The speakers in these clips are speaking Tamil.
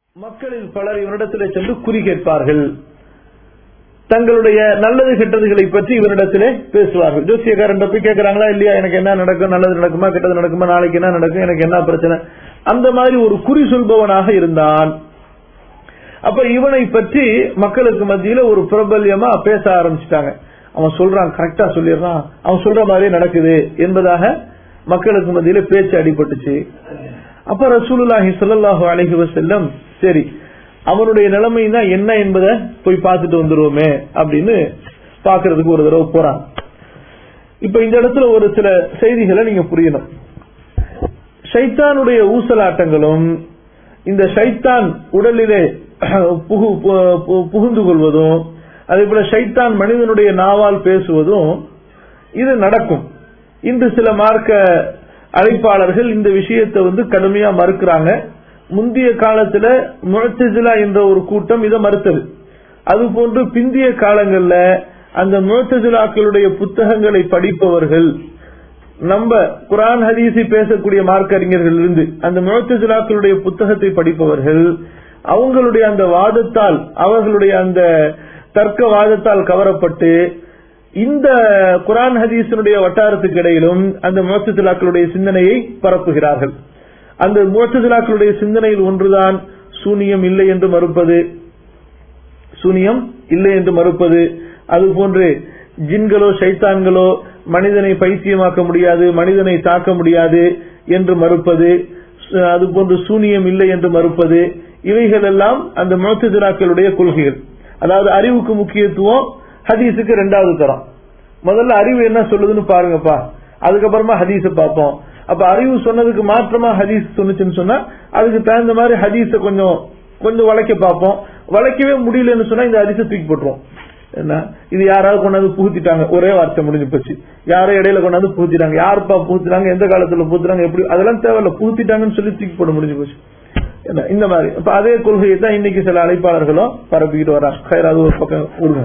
மக்களில் பலர் இவரிடத்திலே சென்று குறி கேட்பார்கள் தங்களுடைய நல்லது கெட்டதுகளை பற்றி இவரிடத்திலே பேசுவார்கள் ஜோசியக்காரன் போய் கேட்கறாங்களா இல்லையா எனக்கு என்ன நடக்கும் நல்லது நடக்குமா கெட்டது நடக்குமா நாளைக்கு என்ன நடக்கும் எனக்கு என்ன பிரச்சனை அந்த மாதிரி ஒரு குறி சொல்பவனாக இருந்தான் அப்ப இவனை பற்றி மக்களுக்கு மத்தியில ஒரு பிரபல்யமா பேச ஆரம்பிச்சிட்டாங்க அவன் சொல்றான் கரெக்டா சொல்லிடுறான் அவன் சொல்ற மாதிரியே நடக்குது என்பதாக மக்களுக்கு மத்தியில பேச்சு அடிபட்டுச்சு அப்ப ரசூலுல்லாஹி ஸல்லல்லாஹு அலைஹி வஸல்லம் சரி அவனுடைய நிலைமைனா என்ன என்பதை போய் பார்த்துட்டு வந்துருவோமே அப்படின்னு பாக்குறதுக்கு ஒரு தடவை போறான் இப்ப இந்த இடத்துல ஒரு சில செய்திகளை நீங்க புரியணும் ஷைத்தானுடைய ஊசலாட்டங்களும் இந்த ஷைத்தான் உடலிலே புகு புகுந்து கொள்வதும் அதே போல ஷைத்தான் மனிதனுடைய நாவால் பேசுவதும் இது நடக்கும் இன்று சில மார்க்க அழைப்பாளர்கள் இந்த விஷயத்தை வந்து கடுமையா மறுக்கிறாங்க முந்தைய காலத்துல முழத்திசிலா என்ற ஒரு கூட்டம் இதை மறுத்தது அது போன்று பிந்திய காலங்கள்ல அந்த முழத்திசிலாக்களுடைய புத்தகங்களை படிப்பவர்கள் நம்ம குரான் ஹதீஸை பேசக்கூடிய மார்க்க அறிஞர்கள் இருந்து அந்த முழத்திசிலாக்களுடைய புத்தகத்தை படிப்பவர்கள் அவங்களுடைய அந்த வாதத்தால் அவர்களுடைய அந்த தர்க்க வாதத்தால் கவரப்பட்டு இந்த குரான் ஹதீஸனுடைய வட்டாரத்துக்கு இடையிலும் அந்த முழத்திசிலாக்களுடைய சிந்தனையை பரப்புகிறார்கள் அந்த முழத்திசிலாக்களுடைய சிந்தனையில் ஒன்றுதான் சூனியம் இல்லை என்று மறுப்பது சூனியம் இல்லை என்று மறுப்பது அதுபோன்று ஜின்களோ சைத்தான்களோ மனிதனை பைத்தியமாக்க முடியாது மனிதனை தாக்க முடியாது என்று மறுப்பது அதுபோன்று சூனியம் இல்லை என்று மறுப்பது இவைகள் எல்லாம் அந்த முழத்திசிலாக்களுடைய கொள்கைகள் அதாவது அறிவுக்கு முக்கியத்துவம் ஹதீஸுக்கு ரெண்டாவது தரம் முதல்ல அறிவு என்ன சொல்லுதுன்னு பாருங்கப்பா அதுக்கப்புறமா ஹதீஸ பார்ப்போம் அப்ப அறிவு சொன்னதுக்கு மாற்றமா ஹதீஸ் சொன்னுச்சுன்னு சொன்னா அதுக்கு தகுந்த மாதிரி ஹதீஸ கொஞ்சம் கொஞ்சம் வளைக்க பார்ப்போம் வளைக்கவே முடியலன்னு சொன்னா இந்த ஹதீஸ தூக்கி போட்டுருவோம் என்ன இது யாராவது கொண்டாந்து புகுத்திட்டாங்க ஒரே வார்த்தை முடிஞ்சு போச்சு யாரோ இடையில கொண்டாந்து புகுத்திட்டாங்க யாருப்பா புகுத்துறாங்க எந்த காலத்துல புகுத்துறாங்க எப்படி அதெல்லாம் தேவையில்ல புகுத்திட்டாங்கன்னு சொல்லி தூக்கி போட முடிஞ்சு போச்சு என்ன இந்த மாதிரி இப்ப அதே கொள்கையை தான் இன்னைக்கு சில அழைப்பாளர்களும் பரப்பிக்கிட்டு வராங்க அது ஒரு பக்கம் விடுங்க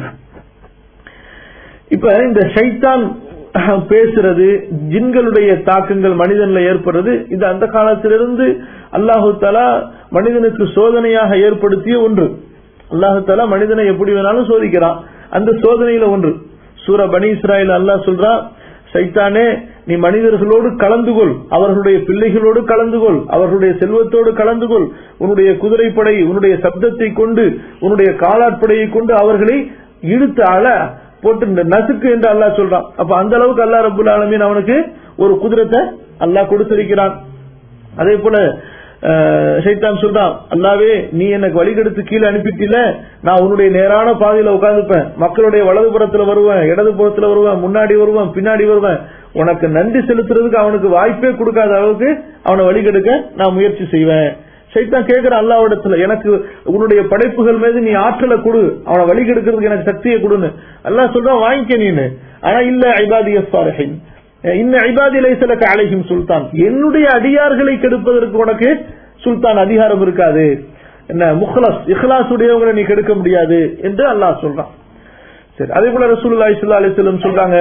இப்ப இந்த சைத்தான் பேசுறது ஜின்களுடைய தாக்கங்கள் மனிதன்ல ஏற்படுறது இது அந்த காலத்திலிருந்து அல்லாஹு தலா மனிதனுக்கு சோதனையாக ஏற்படுத்திய ஒன்று அல்லாஹு தலா மனிதனை எப்படி வேணாலும் சோதிக்கிறான் அந்த சோதனையில ஒன்று சூர பனி இஸ்ராயில் அல்லாஹ் சொல்றா சைத்தானே நீ மனிதர்களோடு கலந்து கொள் அவர்களுடைய பிள்ளைகளோடு கலந்து கொள் அவர்களுடைய செல்வத்தோடு கலந்து கொள் உன்னுடைய குதிரைப்படை உன்னுடைய சப்தத்தை கொண்டு உன்னுடைய காலாட்படையை கொண்டு அவர்களை இழுத்து அழ போட்டு இந்த நசுக்கு என்று அல்லாஹ் சொல்றான் அப்ப அந்த அளவுக்கு அல்லா ரபுல் ஆலமீன் அவனுக்கு ஒரு குதிரத்தை அல்லாஹ் கொடுத்திருக்கிறான் அதே போல சைத்தான் சொல்றான் அல்லாவே நீ எனக்கு வழிகெடுத்து கீழே அனுப்பிட்டில நான் உன்னுடைய நேரான பாதையில உட்காந்துப்பேன் மக்களுடைய வலது புறத்துல வருவேன் இடது புறத்துல வருவேன் முன்னாடி வருவேன் பின்னாடி வருவேன் உனக்கு நன்றி செலுத்துறதுக்கு அவனுக்கு வாய்ப்பே கொடுக்காத அளவுக்கு அவனை வழிகெடுக்க நான் முயற்சி செய்வேன் சைத்தான் கேட்கிற அல்லாவிடத்துல எனக்கு உன்னுடைய படைப்புகள் மீது நீ ஆற்றலை கொடு அவனை வழி கெடுக்கிறதுக்கு எனக்கு சக்தியை கொடுன்னு அல்லா சொல்றான் வாங்கிக்க நீனு ஆனா இல்ல ஐபாதிய சாரஹின் இன்ன ஐபாதி லைசலக்க அலைஹிம் சுல்தான் என்னுடைய அடியார்களை கெடுப்பதற்கு உனக்கு சுல்தான் அதிகாரம் இருக்காது என்ன முஹ்லஸ் இஹ்லாஸ் உடையவங்களை நீ கெடுக்க முடியாது என்று அல்லாஹ் சொல்றான் சரி அதே போல ரசூலுல்லாஹி ஸல்லல்லாஹு அலைஹி வஸல்லம் சொல்றாங்க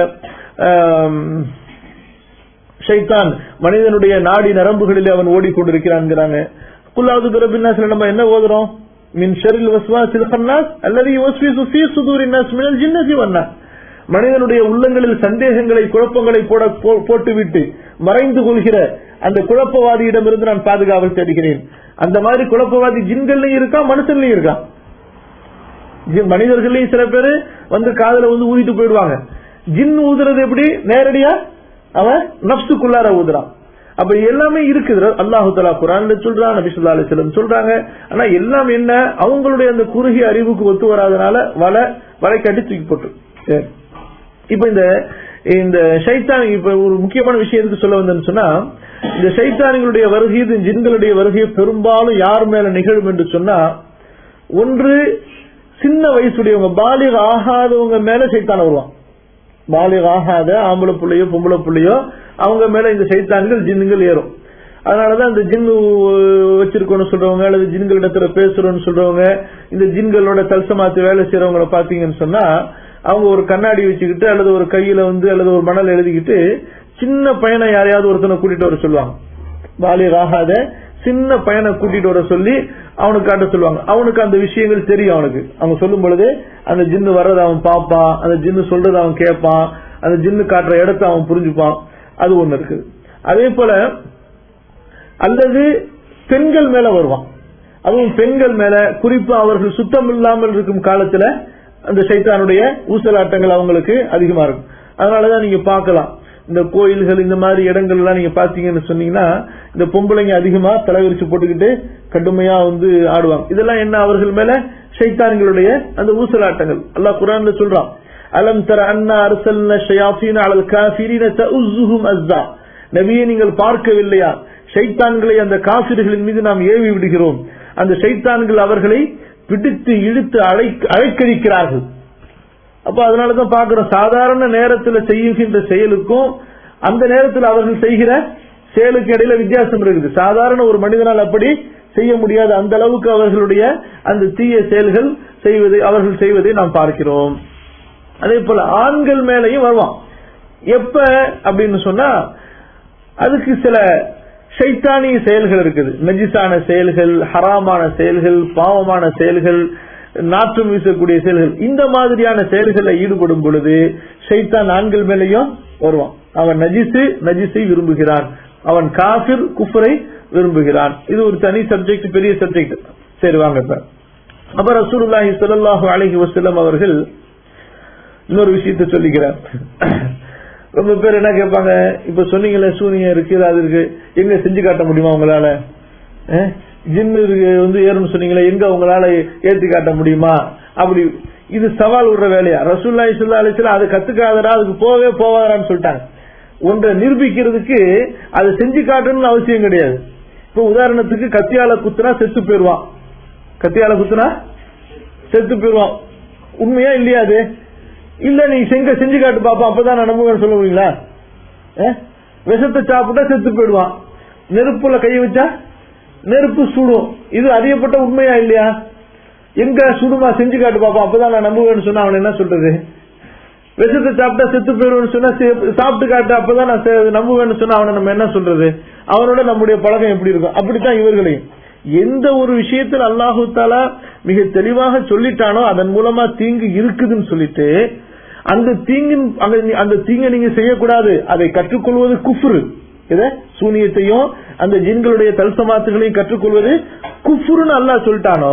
ஷைத்தான் மனிதனுடைய நாடி நரம்புகளிலே அவன் ஓடிக்கொண்டிருக்கிறான்ங்கிறாங்க குல்லாவது பிரபின்னாஸ்ல நம்ம என்ன ஓதுறோம் மின் ஷரில் வஸ்வாசில் ஹன்னாஸ் அல்லது யுவஸ்விசு ஃபீ சுதூரின் நாஸ் மினல் ஜின்னதி வன்னாஸ் மனிதனுடைய உள்ளங்களில் சந்தேகங்களை குழப்பங்களை போட போட்டுவிட்டு மறைந்து கொள்கிற அந்த குழப்பவாதியிடமிருந்து நான் பாதுகாவல் தேடுகிறேன் அந்த மாதிரி குழப்பவாதி ஜின்கள்லயும் இருக்கா மனுஷன்லயும் இருக்கா மனிதர்களையும் சில பேரு வந்து காதல வந்து ஊதிட்டு போயிடுவாங்க ஜின் ஊதுறது எப்படி நேரடியா அவன் நப்சுக்குள்ளார ஊதுறான் அப்ப எல்லாமே இருக்குது அல்லாஹு தலா குரான்ல சொல்றான் நபி சொல்லா அலிஸ்லம் சொல்றாங்க ஆனா எல்லாம் என்ன அவங்களுடைய அந்த குறுகிய அறிவுக்கு ஒத்து வராதனால வலை வலை கட்டி தூக்கி போட்டு சரி இப்ப இந்த இந்த சைத்தான் இப்ப ஒரு முக்கியமான விஷயம் எதுக்கு சொல்ல வந்தேன்னு சொன்னா இந்த சைத்தானிகளுடைய வருகை இந்த ஜின்களுடைய வருகை பெரும்பாலும் யார் மேல நிகழும் என்று சொன்னா ஒன்று சின்ன வயசுடையவங்க பாலிக ஆகாதவங்க மேல சைத்தான வருவான் பாலிக ஆகாத ஆம்பளை புள்ளையோ பொம்பளை புள்ளையோ அவங்க மேல இந்த சைத்தான்கள் ஜின்னுங்கள் ஏறும் அதனாலதான் இந்த ஜின் வச்சிருக்கோம்னு சொல்றவங்க அல்லது ஜின்கள் இடத்துல பேசுறோம்னு சொல்றவங்க இந்த ஜின்களோட தல்சமாத்து வேலை செய்யறவங்களை பாத்தீங்கன்னு சொன்னா அவங்க ஒரு கண்ணாடி வச்சுக்கிட்டு அல்லது ஒரு கையில வந்து அல்லது ஒரு மணல் எழுதிக்கிட்டு சின்ன பையனை யாரையாவது ஒருத்தனை கூட்டிட்டு வர சொல்லுவாங்க பாலியர் ஆகாத சின்ன பையனை கூட்டிட்டு வர சொல்லி அவனுக்கு காட்ட சொல்லுவாங்க அவனுக்கு அந்த விஷயங்கள் தெரியும் அவனுக்கு அவங்க சொல்லும் பொழுது அந்த ஜின்னு வர்றதை அவன் பார்ப்பான் அந்த ஜின்னு சொல்றதை அவன் கேட்பான் அந்த ஜின்னு காட்டுற இடத்தை அவன் புரிஞ்சுப்பான் அது ஒண்ணு இருக்குது அதே போல அல்லது பெண்கள் மேல வருவான் அதுவும் பெண்கள் மேல குறிப்பா அவர்கள் சுத்தம் இல்லாமல் இருக்கும் காலத்துல அந்த சைத்தானுடைய ஊசலாட்டங்கள் அவங்களுக்கு அதிகமா இருக்கும் அதனாலதான் நீங்க பார்க்கலாம் இந்த கோயில்கள் இந்த மாதிரி இடங்கள் எல்லாம் நீங்க பாத்தீங்கன்னு சொன்னீங்கன்னா இந்த பொம்பளைங்க அதிகமா தலைவிரிச்சு போட்டுக்கிட்டு கடுமையா வந்து ஆடுவாங்க இதெல்லாம் என்ன அவர்கள் மேல சைத்தான்களுடைய அந்த ஊசலாட்டங்கள் அல்லாஹ் குரான்ல சொல்றான் அலம் தர அண்ணா அரசல்ன ஷயாஃபீன் அலல் காஃபிரீன தஉஸ்ஸுஹும் அஸ்ஸா நபியே நீங்கள் பார்க்கவில்லையா ஷைத்தான்களை அந்த காபிர்களின் மீது நாம் ஏவி விடுகிறோம் அந்த ஷைத்தான்கள் அவர்களை பிடித்து இழுத்து அழை அழைக்கழிக்கிறார்கள் அப்ப அதனாலதான் பாக்குறோம் சாதாரண நேரத்துல செய்கின்ற செயலுக்கும் அந்த நேரத்தில் அவர்கள் செய்கிற செயலுக்கு இடையில வித்தியாசம் இருக்குது சாதாரண ஒரு மனிதனால் அப்படி செய்ய முடியாது அந்த அளவுக்கு அவர்களுடைய அந்த தீய செயல்கள் செய்வதை அவர்கள் செய்வதை நாம் பார்க்கிறோம் அதே போல ஆண்கள் மேலையும் வருவான் எப்ப அப்படின்னு சொன்னா அதுக்கு சில ஷைத்தானிய செயல்கள் இருக்குது நஜிசான செயல்கள் ஹராமான செயல்கள் பாவமான செயல்கள் நாற்றம் வீசக்கூடிய செயல்கள் இந்த மாதிரியான செயல்களில் ஈடுபடும் பொழுது ஷைத்தான் ஆண்கள் மேலேயும் வருவான் அவன் நஜிசு நஜிஸை விரும்புகிறான் அவன் காபிர் குஃபரை விரும்புகிறான் இது ஒரு தனி சப்ஜெக்ட் பெரிய சப்ஜெக்ட் சரி வாங்க இப்ப அப்ப ரசூலுல்லாஹி ஸல்லல்லாஹு அலைஹி வஸல்லம் அவர்கள் இன்னொரு விஷயத்தை சொல்லிக்கிறார் ரொம்ப பேர் என்ன கேட்பாங்க இப்ப சொன்னீங்கல்ல சூனியம் இருக்கு அது இருக்கு எங்க செஞ்சு காட்ட முடியுமா உங்களால அஹ், ஜின்னு இருக்கு வந்து ஏறும்னு சொன்னீங்களே எங்க உங்களால ஏத்தி காட்ட முடியுமா அப்படி இது சவால் விடுற வேலையா ரசூல்லாய் சுல்லா அலிஸ்லாம் அது கத்துக்காதரா அதுக்கு போவே போவாதான்னு சொல்லிட்டாங்க ஒன்றை நிரூபிக்கிறதுக்கு அதை செஞ்சு காட்டணும்னு அவசியம் கிடையாது இப்ப உதாரணத்துக்கு கத்தியால குத்துனா செத்து போயிருவான் கத்தியால குத்துனா செத்து போயிருவான் உண்மையா இல்லையா அது இல்ல நீ செங்க செஞ்சு காட்டு பாப்பா அப்பதான் நான் நம்புவேன்னு சொல்ல முடியுங்களா அஹ்? விஷத்தை சாப்பிட்டா செத்து போயிடுவான் நெருப்புல கை வச்சா நெருப்பு சுடும் இது அறியப்பட்ட உண்மையா இல்லையா எங்க சுடுமா செஞ்சு காட்டு பாப்பா அப்பதான் நான் நம்புவேன்னு சொன்னா அவன் என்ன சொல்றது விஷத்தை சாப்பிட்டா செத்து போயிடுவேன்னு சொன்னா சே- சாப்பிட்டு காட்டு அப்பதான் நான் சே- நம்புவேன்னு சொன்னா அவனை நம்ம என்ன சொல்றது அவனோட நம்முடைய பழக்கம் எப்படி இருக்கும் அப்படித்தான் இவர்களையும் எந்த ஒரு விஷயத்தில் அல்லாஹு தாலா மிக தெளிவாக சொல்லிட்டானோ அதன் மூலமா தீங்கு இருக்குதுன்னு சொல்லிட்டு அந்த தீங்கின் அந்த அந்த தீங்கை நீங்க செய்யக்கூடாது அதை கற்றுக்கொள்வது குஃப்ரு இத சூனியத்தையும் அந்த ஜின்களுடைய தல்சமாத்துகளையும் கற்றுக்கொள்வது குஃப்ருன்னு அல்லாஹ் சொல்லிட்டானோ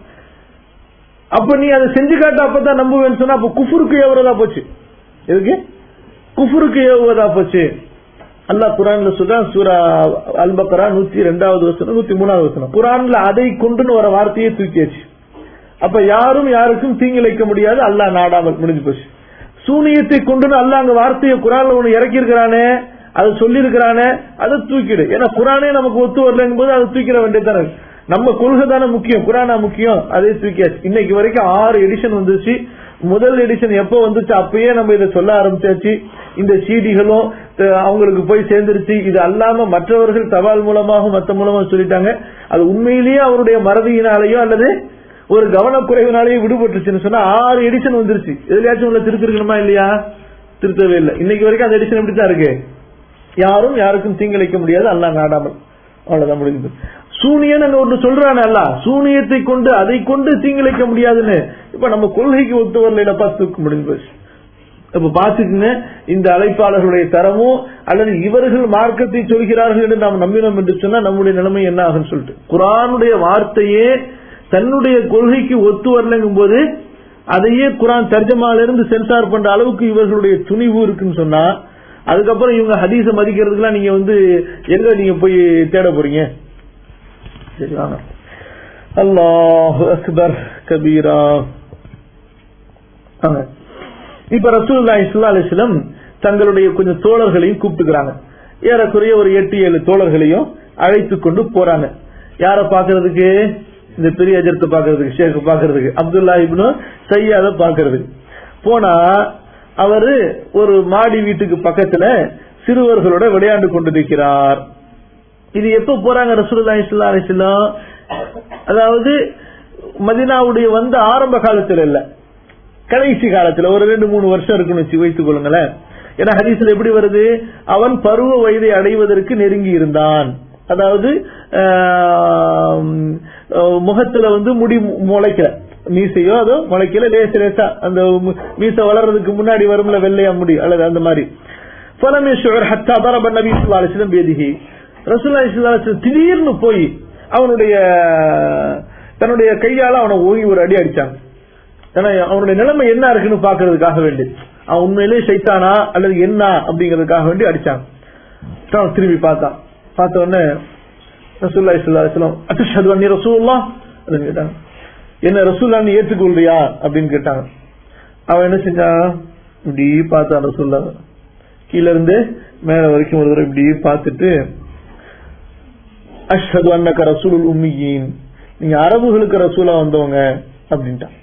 அப்ப நீ அதை செஞ்சு காட்ட அப்பதான் நம்புவேன்னு சொன்னா அப்ப குஃபுருக்கு ஏவுறதா போச்சு எதுக்கு குஃபுருக்கு ஏவுவதா போச்சு அல்லாஹ் குரான்ல சொல்றான் சூரா அல் பக்ரா நூத்தி ரெண்டாவது வசனம் நூத்தி மூணாவது வசனம் குரான்ல அதை கொண்டுன்னு வர வார்த்தையை தூக்கியாச்சு அப்ப யாரும் யாருக்கும் தீங்கிழைக்க முடியாது அல்லாஹ் நாடாமல் முடிஞ்சு போச்சு சூனியத்தை கொண்டுன்னு அல்லாஹ் அங்க வார்த்தையை குரான்ல ஒண்ணு இறக்கி இருக்கிறானே அது சொல்லி இருக்கிறானே அதை தூக்கிடு ஏன்னா குரானே நமக்கு ஒத்து வரலங்கும் போது அதை தூக்கிட வேண்டியதானே நம்ம கொள்கை தானே முக்கியம் குரானா முக்கியம் அதே தூக்கியாச்சு இன்னைக்கு வரைக்கும் ஆறு எடிஷன் வந்துச்சு முதல் எடிஷன் எப்போ வந்துச்சு அப்பயே நம்ம இதை சொல்ல ஆரம்பிச்சாச்சு இந்த சீடிகளும் அஹ், அவங்களுக்கு போய் சேர்ந்துருச்சு இது அல்லாம மற்றவர்கள் தபால் மூலமாக மத்த மூலமா சொல்லிட்டாங்க அது உண்மையிலேயே அவருடைய மறதியினாலேயோ அல்லது ஒரு கவனக்குறைவினாலேயே விடுபட்டுருச்சுன்னு சொன்னா ஆறு எடிஷன் வந்துருச்சு எதுலயாச்சும் உள்ள திருத்திருக்கணுமா இல்லையா திருத்தவே இல்லை இன்னைக்கு வரைக்கும் அந்த எடிஷன் எப்படி தான் இருக்கு யாரும் யாருக்கும் தீங்கிழைக்க முடியாது அல்லாஹ் நாடாமல் அவ்வளவுதான் முடிஞ்சது சூனியன் அங்க ஒன்று சொல்றானே அல்ல சூனியத்தை கொண்டு அதை கொண்டு தீங்கிழைக்க முடியாதுன்னு இப்ப நம்ம கொள்கைக்கு ஒத்து வரல பார்த்து முடிஞ்சு போச்சு இப்ப பாத்துக்குங்க இந்த அழைப்பாளர்களுடைய தரமோ அல்லது இவர்கள் மார்க்கத்தை சொல்கிறார்கள் என்று நாம் நம்பினோம் என்று சொன்னா நம்முடைய நிலைமை என்ன ஆகும் சொல்லிட்டு குரானுடைய வார்த்தையே தன்னுடைய கொள்கைக்கு ஒத்து வரலங்கும் போது அதையே குரான் தர்ஜமால இருந்து சென்சார் பண்ற அளவுக்கு இவர்களுடைய துணிவு இருக்குன்னு சொன்னா அதுக்கப்புறம் இவங்க ஹதீஸ மதிக்கிறதுக்குலாம் நீங்க வந்து எங்க நீங்க போய் தேட போறீங்க சரி வாங்க அல்லாஹ் அக்பர் கபீரா வாங்க. இப்ப ரசூல்லா இஸ்லா அலிஸ்லம் தங்களுடைய கொஞ்சம் தோழர்களையும் கூப்பிட்டுக்கிறாங்க ஏறக்குறைய ஒரு எட்டு ஏழு தோழர்களையும் அழைத்து கொண்டு போறாங்க யார பாக்குறதுக்கு இந்த பெரிய அஜர்த்தை பாக்குறதுக்கு ஷேக் பாக்குறதுக்கு அப்துல்லா இப்னு சையாத பாக்குறதுக்கு போனா அவரு ஒரு மாடி வீட்டுக்கு பக்கத்துல சிறுவர்களோட விளையாண்டு கொண்டிருக்கிறார் இது எப்ப போறாங்க ரசூலுல்லாஹி ஸல்லல்லாஹு அலைஹி வஸல்லம் அதாவது மதீனாவுடைய வந்த ஆரம்ப காலத்துல இல்ல கடைசி காலத்துல ஒரு ரெண்டு மூணு வருஷம் இருக்குன்னு வச்சு வைத்துக் கொள்ளுங்களேன் ஏன்னா ஹதீஸ்ல எப்படி வருது அவன் பருவ வயதை அடைவதற்கு நெருங்கி இருந்தான் அதாவது ஆஹ், ஆஹ், முகத்துல வந்து முடி மு- முளைக்கல மீசையோ அதோ முளைக்கல லேச லேசா அந்த மு- மீசை வளர்றதுக்கு முன்னாடி வரும்ல வெள்ளையா முடி அல்லது அந்த மாதிரி فلم يشعر حتى ضرب النبي صلى الله عليه وسلم بيده رسول الله صلى الله عليه وسلم திடீர்னு போய் அவனுடைய தன்னுடைய கையால அவனை ஓங்கி ஒரு அடி அடிச்சாங்க ஏன்னா அவனுடைய நிலைமை என்ன இருக்குன்னு பாக்குறதுக்காக வேண்டி அவன் உண்மையிலேயே சைத்தானா அல்லது என்ன அப்படிங்கறதுக்காக வேண்டி அடிச்சாங்க அவன் திரும்பி பார்த்தான் பார்த்த உடனே ரசூல்லா இஸ்லாம் அத்துஷது அன்னி ரசூல்லா அப்படின்னு கேட்டாங்க என்ன ரசூல்லா நீ ஏற்றுக்கொள்றியா அப்படின்னு கேட்டாங்க அவன் என்ன செஞ்சான் இப்படி பார்த்தான் ரசூல்லா கீழ இருந்து மேல வரைக்கும் ஒரு தடவை இப்படி பார்த்துட்டு அஷ்ஹது அன்னக ரசூலுல் உம்மியின் நீங்க அரபுகளுக்கு ரசூலா வந்தவங்க அப்படின்ட்டான்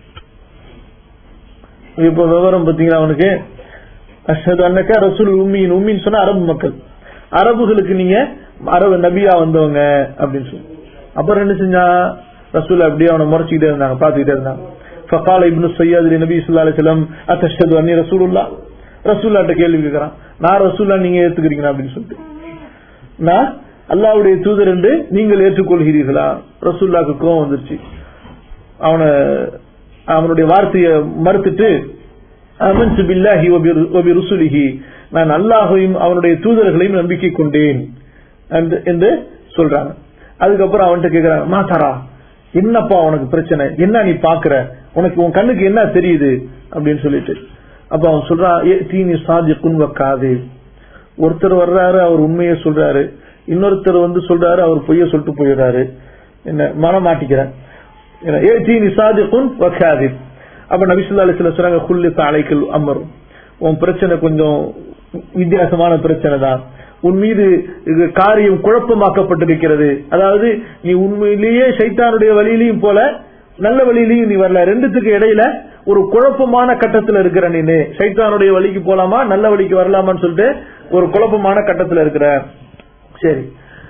இப்ப விவரம் பாத்தீங்களா அவனுக்கு அஷ்ஹது அன்னக ரசூல் உம்மியின் உம்மின்னு சொன்னா அரபு மக்கள் அரபுகளுக்கு நீங்க அரபு நபியா வந்தவங்க அப்படின்னு சொல்லி அப்புறம் என்ன செஞ்சா ரசூல் அப்படியே அவனை முறைச்சிக்கிட்டே இருந்தாங்க பாத்துக்கிட்டே இருந்தாங்க ஃபகால இப்னு சையத் நபி ஸல்லல்லாஹு அலைஹி வஸல்லம் அத்தஷ்ஹது அன்னி ரசூலுல்லாஹ் ரசூல்லாட்ட கேள்வி கேக்குறான் நான் ரசூல்லா நீங்க ஏத்துக்கிறீங்களா அப்படின்னு சொல்லிட்டு நான் அல்லாஹ்வுடைய தூதர் என்று நீங்கள் ஏற்றுக்கொள்கிறீர்களா ரசூல்லாக்கு கோவம் வந்துருச்சு அவனை அவனுடைய வார்த்தையை மறுத்துட்டு அமன்சு பில்லாஹி வபி ருசுலிஹி நான் அல்லாஹையும் அவனுடைய தூதர்களையும் நம்பிக்கை கொண்டேன் என்று- என்று சொல்றாங்க அதுக்கப்புறம் அவன்கிட்ட கேக்குறாங்க மாத்தாரா என்னப்பா உனக்கு பிரச்சனை என்ன நீ பாக்குற உனக்கு உன் கண்ணுக்கு என்ன தெரியுது அப்படின்னு சொல்லிட்டு அப்ப அவன் சொல்றான் "ஏ, தீனி சாதி குன்வக்காது ஒருத்தர் வர்றாரு அவர் உண்மையை சொல்றாரு இன்னொருத்தர் வந்து சொல்றாரு அவர் பொய்ய சொல்லிட்டு போயிடுறாரு என்ன மனம் மாட்டிக்கிறேன் என்ன, ஏ தீனி சாதி குன் வக்காது அப்ப நபிசுல்லா அலிஸ்ல சொன்னாங்க குல்லி தாளைக்கல் அமரும் உன் பிரச்சனை கொஞ்சம் வித்தியாசமான பிரச்சனை தான் உன் மீது இது காரியம் குழப்பமாக்கப்பட்டிருக்கிறது அதாவது நீ உண்மையிலேயே சைத்தானுடைய வழியிலையும் போல நல்ல வழியிலையும் நீ வரல ரெண்டுத்துக்கு இடையில ஒரு குழப்பமான கட்டத்துல இருக்கிற நீனு சைத்தானுடைய வழிக்கு போலாமா நல்ல வழிக்கு வரலாமான்னு சொல்லிட்டு ஒரு குழப்பமான கட்டத்துல இருக்கிற சரி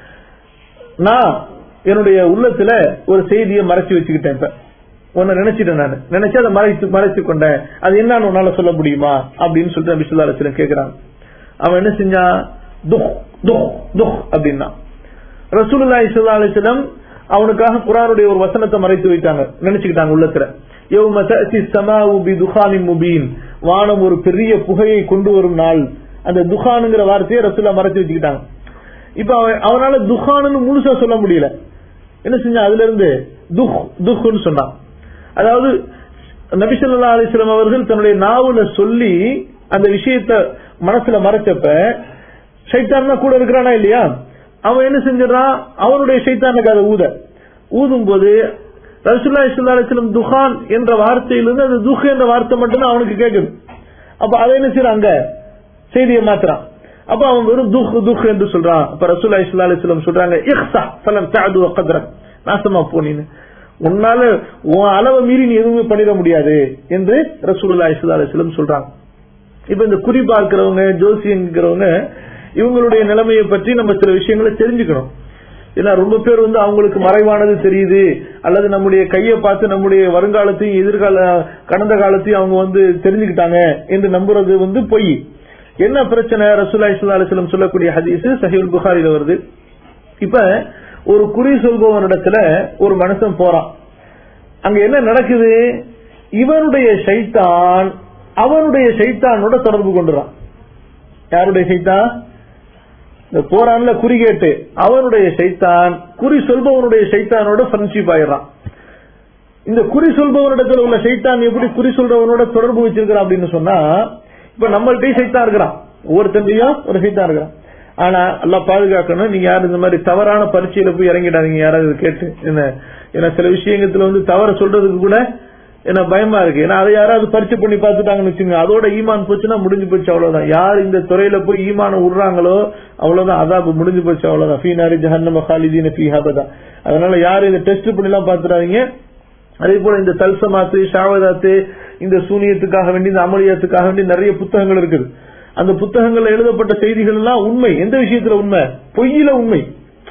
நான் என்னுடைய உள்ளத்துல ஒரு செய்தியை மறைச்சு வச்சுக்கிட்டேன் இப்ப உன்னை நினைச்சிட்டேன் நான் நினைச்சு அதை மறைத்து மறைச்சு கொண்டேன் அது என்னன்னு உன்னால சொல்ல முடியுமா அப்படின்னு சொல்லிட்டு நபி ஸல்லல்லாஹு அலைஹி வஸல்லம் கேக்குறான் அவன் என்ன செஞ்சான் துஹ் துஹ் துஹ் அப்படின்னா ரசூலுல்லாஹி ஸல்லல்லாஹு அலைஹி வஸல்லம் அவனுக்காக குர்ஆனுடைய ஒரு வசனத்தை மறைத்து வைத்தாங்க நினைச்சுக்கிட்டாங்க உள்ளத்துல யௌம தஅதி ஸமாஉ பிதுகானின் முபீன் வானம் ஒரு பெரிய புகையை கொண்டு வரும் நாள் அந்த துகானுங்கிற வார்த்தையை ரசூலுல்லாஹ் மறைச்சு வச்சுக்கிட்டாங்க இப்ப அவன் அவனால துகான்னு முழுசா சொல்ல முடியல என்ன செஞ்சான் அதுல இருந்து துஹ் துஹ்னு சொன்னான் அதாவது நபிசல்லா அலிஸ்லாம் அவர்கள் தன்னுடைய நாவுல சொல்லி அந்த விஷயத்த மனசுல மறைச்சப்ப சைத்தான் தான் கூட இருக்கிறானா இல்லையா அவன் என்ன செஞ்சிடறான் அவனுடைய சைத்தானுக்கு அதை ஊத ஊதும் போது ரசுல்லா இஸ்லா அலிஸ்லம் துஹான் என்ற வார்த்தையிலிருந்து அந்த துஹ் என்ற வார்த்தை மட்டும்தான் அவனுக்கு கேட்குது அப்ப அதை என்ன செய்யறான் அங்க செய்தியை மாத்துறான் அப்ப அவன் வெறும் துஹ் துஹ் என்று சொல்றான் அப்ப ரசூல்லா இஸ்லா அலிஸ்லம் சொல்றாங்க இஹ்சா ஃபலம் தஅது வகத்ரக் நாசமா போனீன்னு உன்னால உன் அளவை மீறி நீ எதுவுமே பண்ணிட முடியாது என்று ரசூலுல்லா இஸ்லா அலிஸ்லம் சொல்றாங்க இப்ப இந்த குறி பார்க்கிறவங்க ஜோசியங்கிறவங்க இவங்களுடைய நிலைமையை பற்றி நம்ம சில விஷயங்களை தெரிஞ்சுக்கணும் ஏன்னா ரொம்ப பேர் வந்து அவங்களுக்கு மறைவானது தெரியுது அல்லது நம்முடைய கையை பார்த்து நம்முடைய வருங்காலத்தையும் எதிர்கால கடந்த காலத்தையும் அவங்க வந்து தெரிஞ்சுக்கிட்டாங்க என்று நம்புறது வந்து பொய் என்ன பிரச்சனை ரசூல்லா இஸ்லா அலிஸ்லம் சொல்லக்கூடிய ஹதீஸ் சஹீல் புகாரில வருது இப்ப ஒரு குறி சொல்பவனிடத்துல ஒரு மனுஷன் போறான் அங்க என்ன நடக்குது இவனுடைய சைத்தான் அவனுடைய சைத்தானோட தொடர்பு கொண்டுறான் யாருடைய சைத்தான் இந்த போறான்ல குறி கேட்டு அவனுடைய சைத்தான் குறி சொல்பவனுடைய சைத்தானோட ஃப்ரெண்ட்ஷிப் ஆயிடுறான் இந்த குறி சொல்பவனிடத்துல உள்ள சைத்தான் எப்படி குறி சொல்றவனோட தொடர்பு வச்சிருக்கிறான் அப்படின்னு சொன்னா இப்ப நம்மள்கிட்டயும் சைத்தான் இருக்கிறான் ஒவ்வொருத்தந்தையும் ஒரு சைத்தான் இருக்கிறான் ஆனா எல்லாம் பாதுகாக்கணும் நீங்க யாரும் இந்த மாதிரி தவறான பரீட்சையில போய் இறங்கிடாதீங்க யாராவது கேட்டு என்ன ஏன்னா சில விஷயங்கத்துல வந்து தவற சொல்றதுக்கு கூட என்ன பயமா இருக்கு ஏன்னா அதை யாராவது பரிச்சை பண்ணி பார்த்துட்டாங்கன்னு வச்சுங்க அதோட ஈமான் போச்சுன்னா முடிஞ்சு போச்சு அவ்வளவுதான் யார் இந்த துறையில போய் ஈமான விடுறாங்களோ அவ்வளவுதான் அதாபு முடிஞ்சு போச்சு அவ்வளவுதான் ஃபீனாரி ஜஹன்னம ஹாலிதீன ஃபீ ஹபதா அதனால யாரும் இந்த டெஸ்ட் பண்ணி எல்லாம் பாத்துறாதீங்க அதே போல இந்த தல்சமாத்து ஷாவதாத்து இந்த சூனியத்துக்காக வேண்டி இந்த அமளியத்துக்காக வேண்டி நிறைய புத்தகங்கள் இருக்குது அந்த புத்தகங்கள்ல எழுதப்பட்ட செய்திகள் எல்லாம் உண்மை எந்த விஷயத்துல உண்மை பொய்யில உண்மை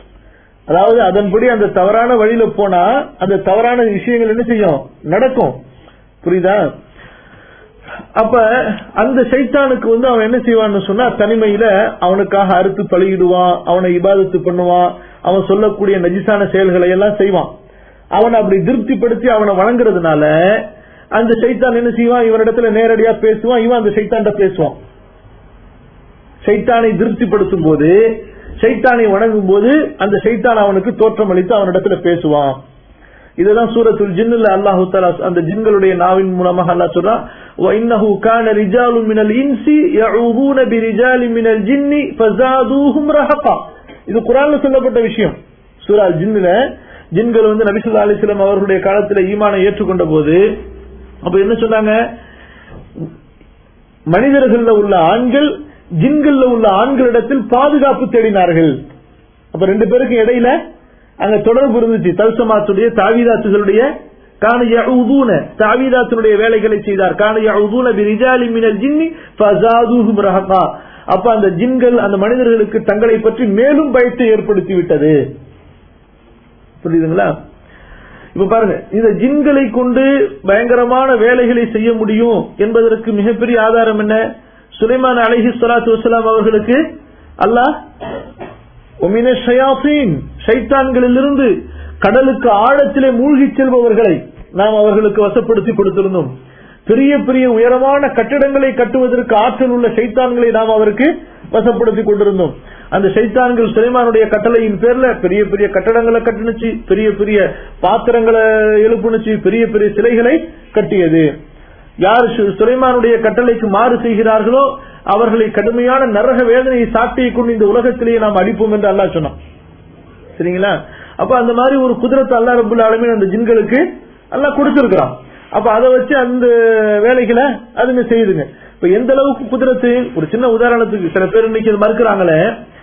அதாவது அதன்படி அந்த தவறான வழியில போனா அந்த தவறான விஷயங்கள் என்ன செய்யும் நடக்கும் புரியுதா அப்ப அந்த சைத்தானுக்கு வந்து அவன் என்ன செய்வான்னு சொன்னா தனிமையில அவனுக்காக அறுத்து பலியிடுவான் அவனை இபாதத்து பண்ணுவான் அவன் சொல்லக்கூடிய நஜிசான செயல்களை எல்லாம் செய்வான் அவனை அப்படி திருப்திப்படுத்தி அவனை வணங்குறதுனால அந்த சைத்தான் என்ன செய்வான் இவனிடத்துல நேரடியா பேசுவான் இவன் அந்த சைத்தான்ட பேசுவான் சைத்தானை திருப்திப்படுத்தும் போது சைத்தானை வணங்கும் போது அந்த சைத்தான் அவனுக்கு தோற்றம் அளித்து அவனிடத்துல பேசுவான் இதுதான் சூரத்துல் ஜின்னுல அல்லாஹு தஆலா அந்த ஜின்களுடைய நாவின் மூலமாக அல்லாஹ் சொல்றான் وَإِنَّهُ كَانَ رِجَالٌ مِنَ الْإِنسِ يَعُوذُونَ بِرِجَالٍ مِنَ الْجِنِّ فَزَادُوهُمْ رَهَقًا இது குர்ஆன்ல சொல்லப்பட்ட விஷயம் சூரா ஜின்னுல ஜின்கள் வந்து நபி ஸல்லல்லாஹு அலைஹி வஸல்லம் அவர்களுடைய காலத்துல ஈமானை ஏற்றுக்கொண்ட போது அப்ப என்ன சொன்னாங்க மனிதர்கள்ல உள்ள ஆண்கள் ஜின்கள்ல உள்ள ஆண்களிடத்தில் பாதுகாப்பு தேடினார்கள் அப்ப ரெண்டு பேருக்கு இடையில அங்க தொடர்பு இருந்துச்சு தல்சமாத்துடைய தாவீதாத்துகளுடைய கான யஊதுன தாவீதாத்துடைய வேலைகளை செய்தார் கான யஊதுன பிரிஜாலி மினல் ஜின்னி ஃபஸாதுஹும் ரஹகா அப்ப அந்த ஜின்கள் அந்த மனிதர்களுக்கு தங்களை பற்றி மேலும் பயத்தை ஏற்படுத்தி விட்டது புரியுதுங்களா இப்ப பாருங்க இந்த ஜின்களை கொண்டு பயங்கரமான வேலைகளை செய்ய முடியும் என்பதற்கு மிகப்பெரிய ஆதாரம் என்ன சுலைமான் அலைஹி ஸலாத்து வஸலாம் அவர்களுக்கு அல்லாஹ் ஒமின ஷயாசீன் ஷைத்தான்களிலிருந்து கடலுக்கு ஆழத்திலே மூழ்கிச் செல்பவர்களை நாம் அவர்களுக்கு வசப்படுத்தி கொடுத்திருந்தோம் பெரிய பெரிய உயரமான கட்டிடங்களை கட்டுவதற்கு ஆற்றல் உள்ள சைத்தான்களை நாம் அவருக்கு வசப்படுத்தி கொண்டிருந்தோம் அந்த சைத்தான்கள் சுலைமானுடைய கட்டளையின் பேர்ல பெரிய பெரிய கட்டடங்களை கட்டுனுச்சு பெரிய பெரிய பாத்திரங்களை எழுப்புனுச்சு பெரிய பெரிய சிலைகளை கட்டியது யார் சு- சுலைமானுடைய கட்டளைக்கு மாறு செய்கிறார்களோ அவர்களை கடுமையான நரக வேதனையை சாட்டியை கொண்டு இந்த உலகத்திலேயே நாம் அடிப்போம் என்று அல்லாஹ் சொன்னான் சரிங்களா அப்ப அந்த மாதிரி ஒரு குதிரத்தை அல்லா ரபுல் ஆலமீன் அந்த ஜின்களுக்கு அல்லாஹ் கொடுத்திருக்கிறான் அப்ப அதை வச்சு அந்த வேலைகளை அதுங்க செய்யுதுங்க இப்ப எந்த அளவுக்கு குதிரத்து ஒரு சின்ன உதாரணத்துக்கு சில பேர் இன்னைக்கு இது மறுக்கிறாங்களே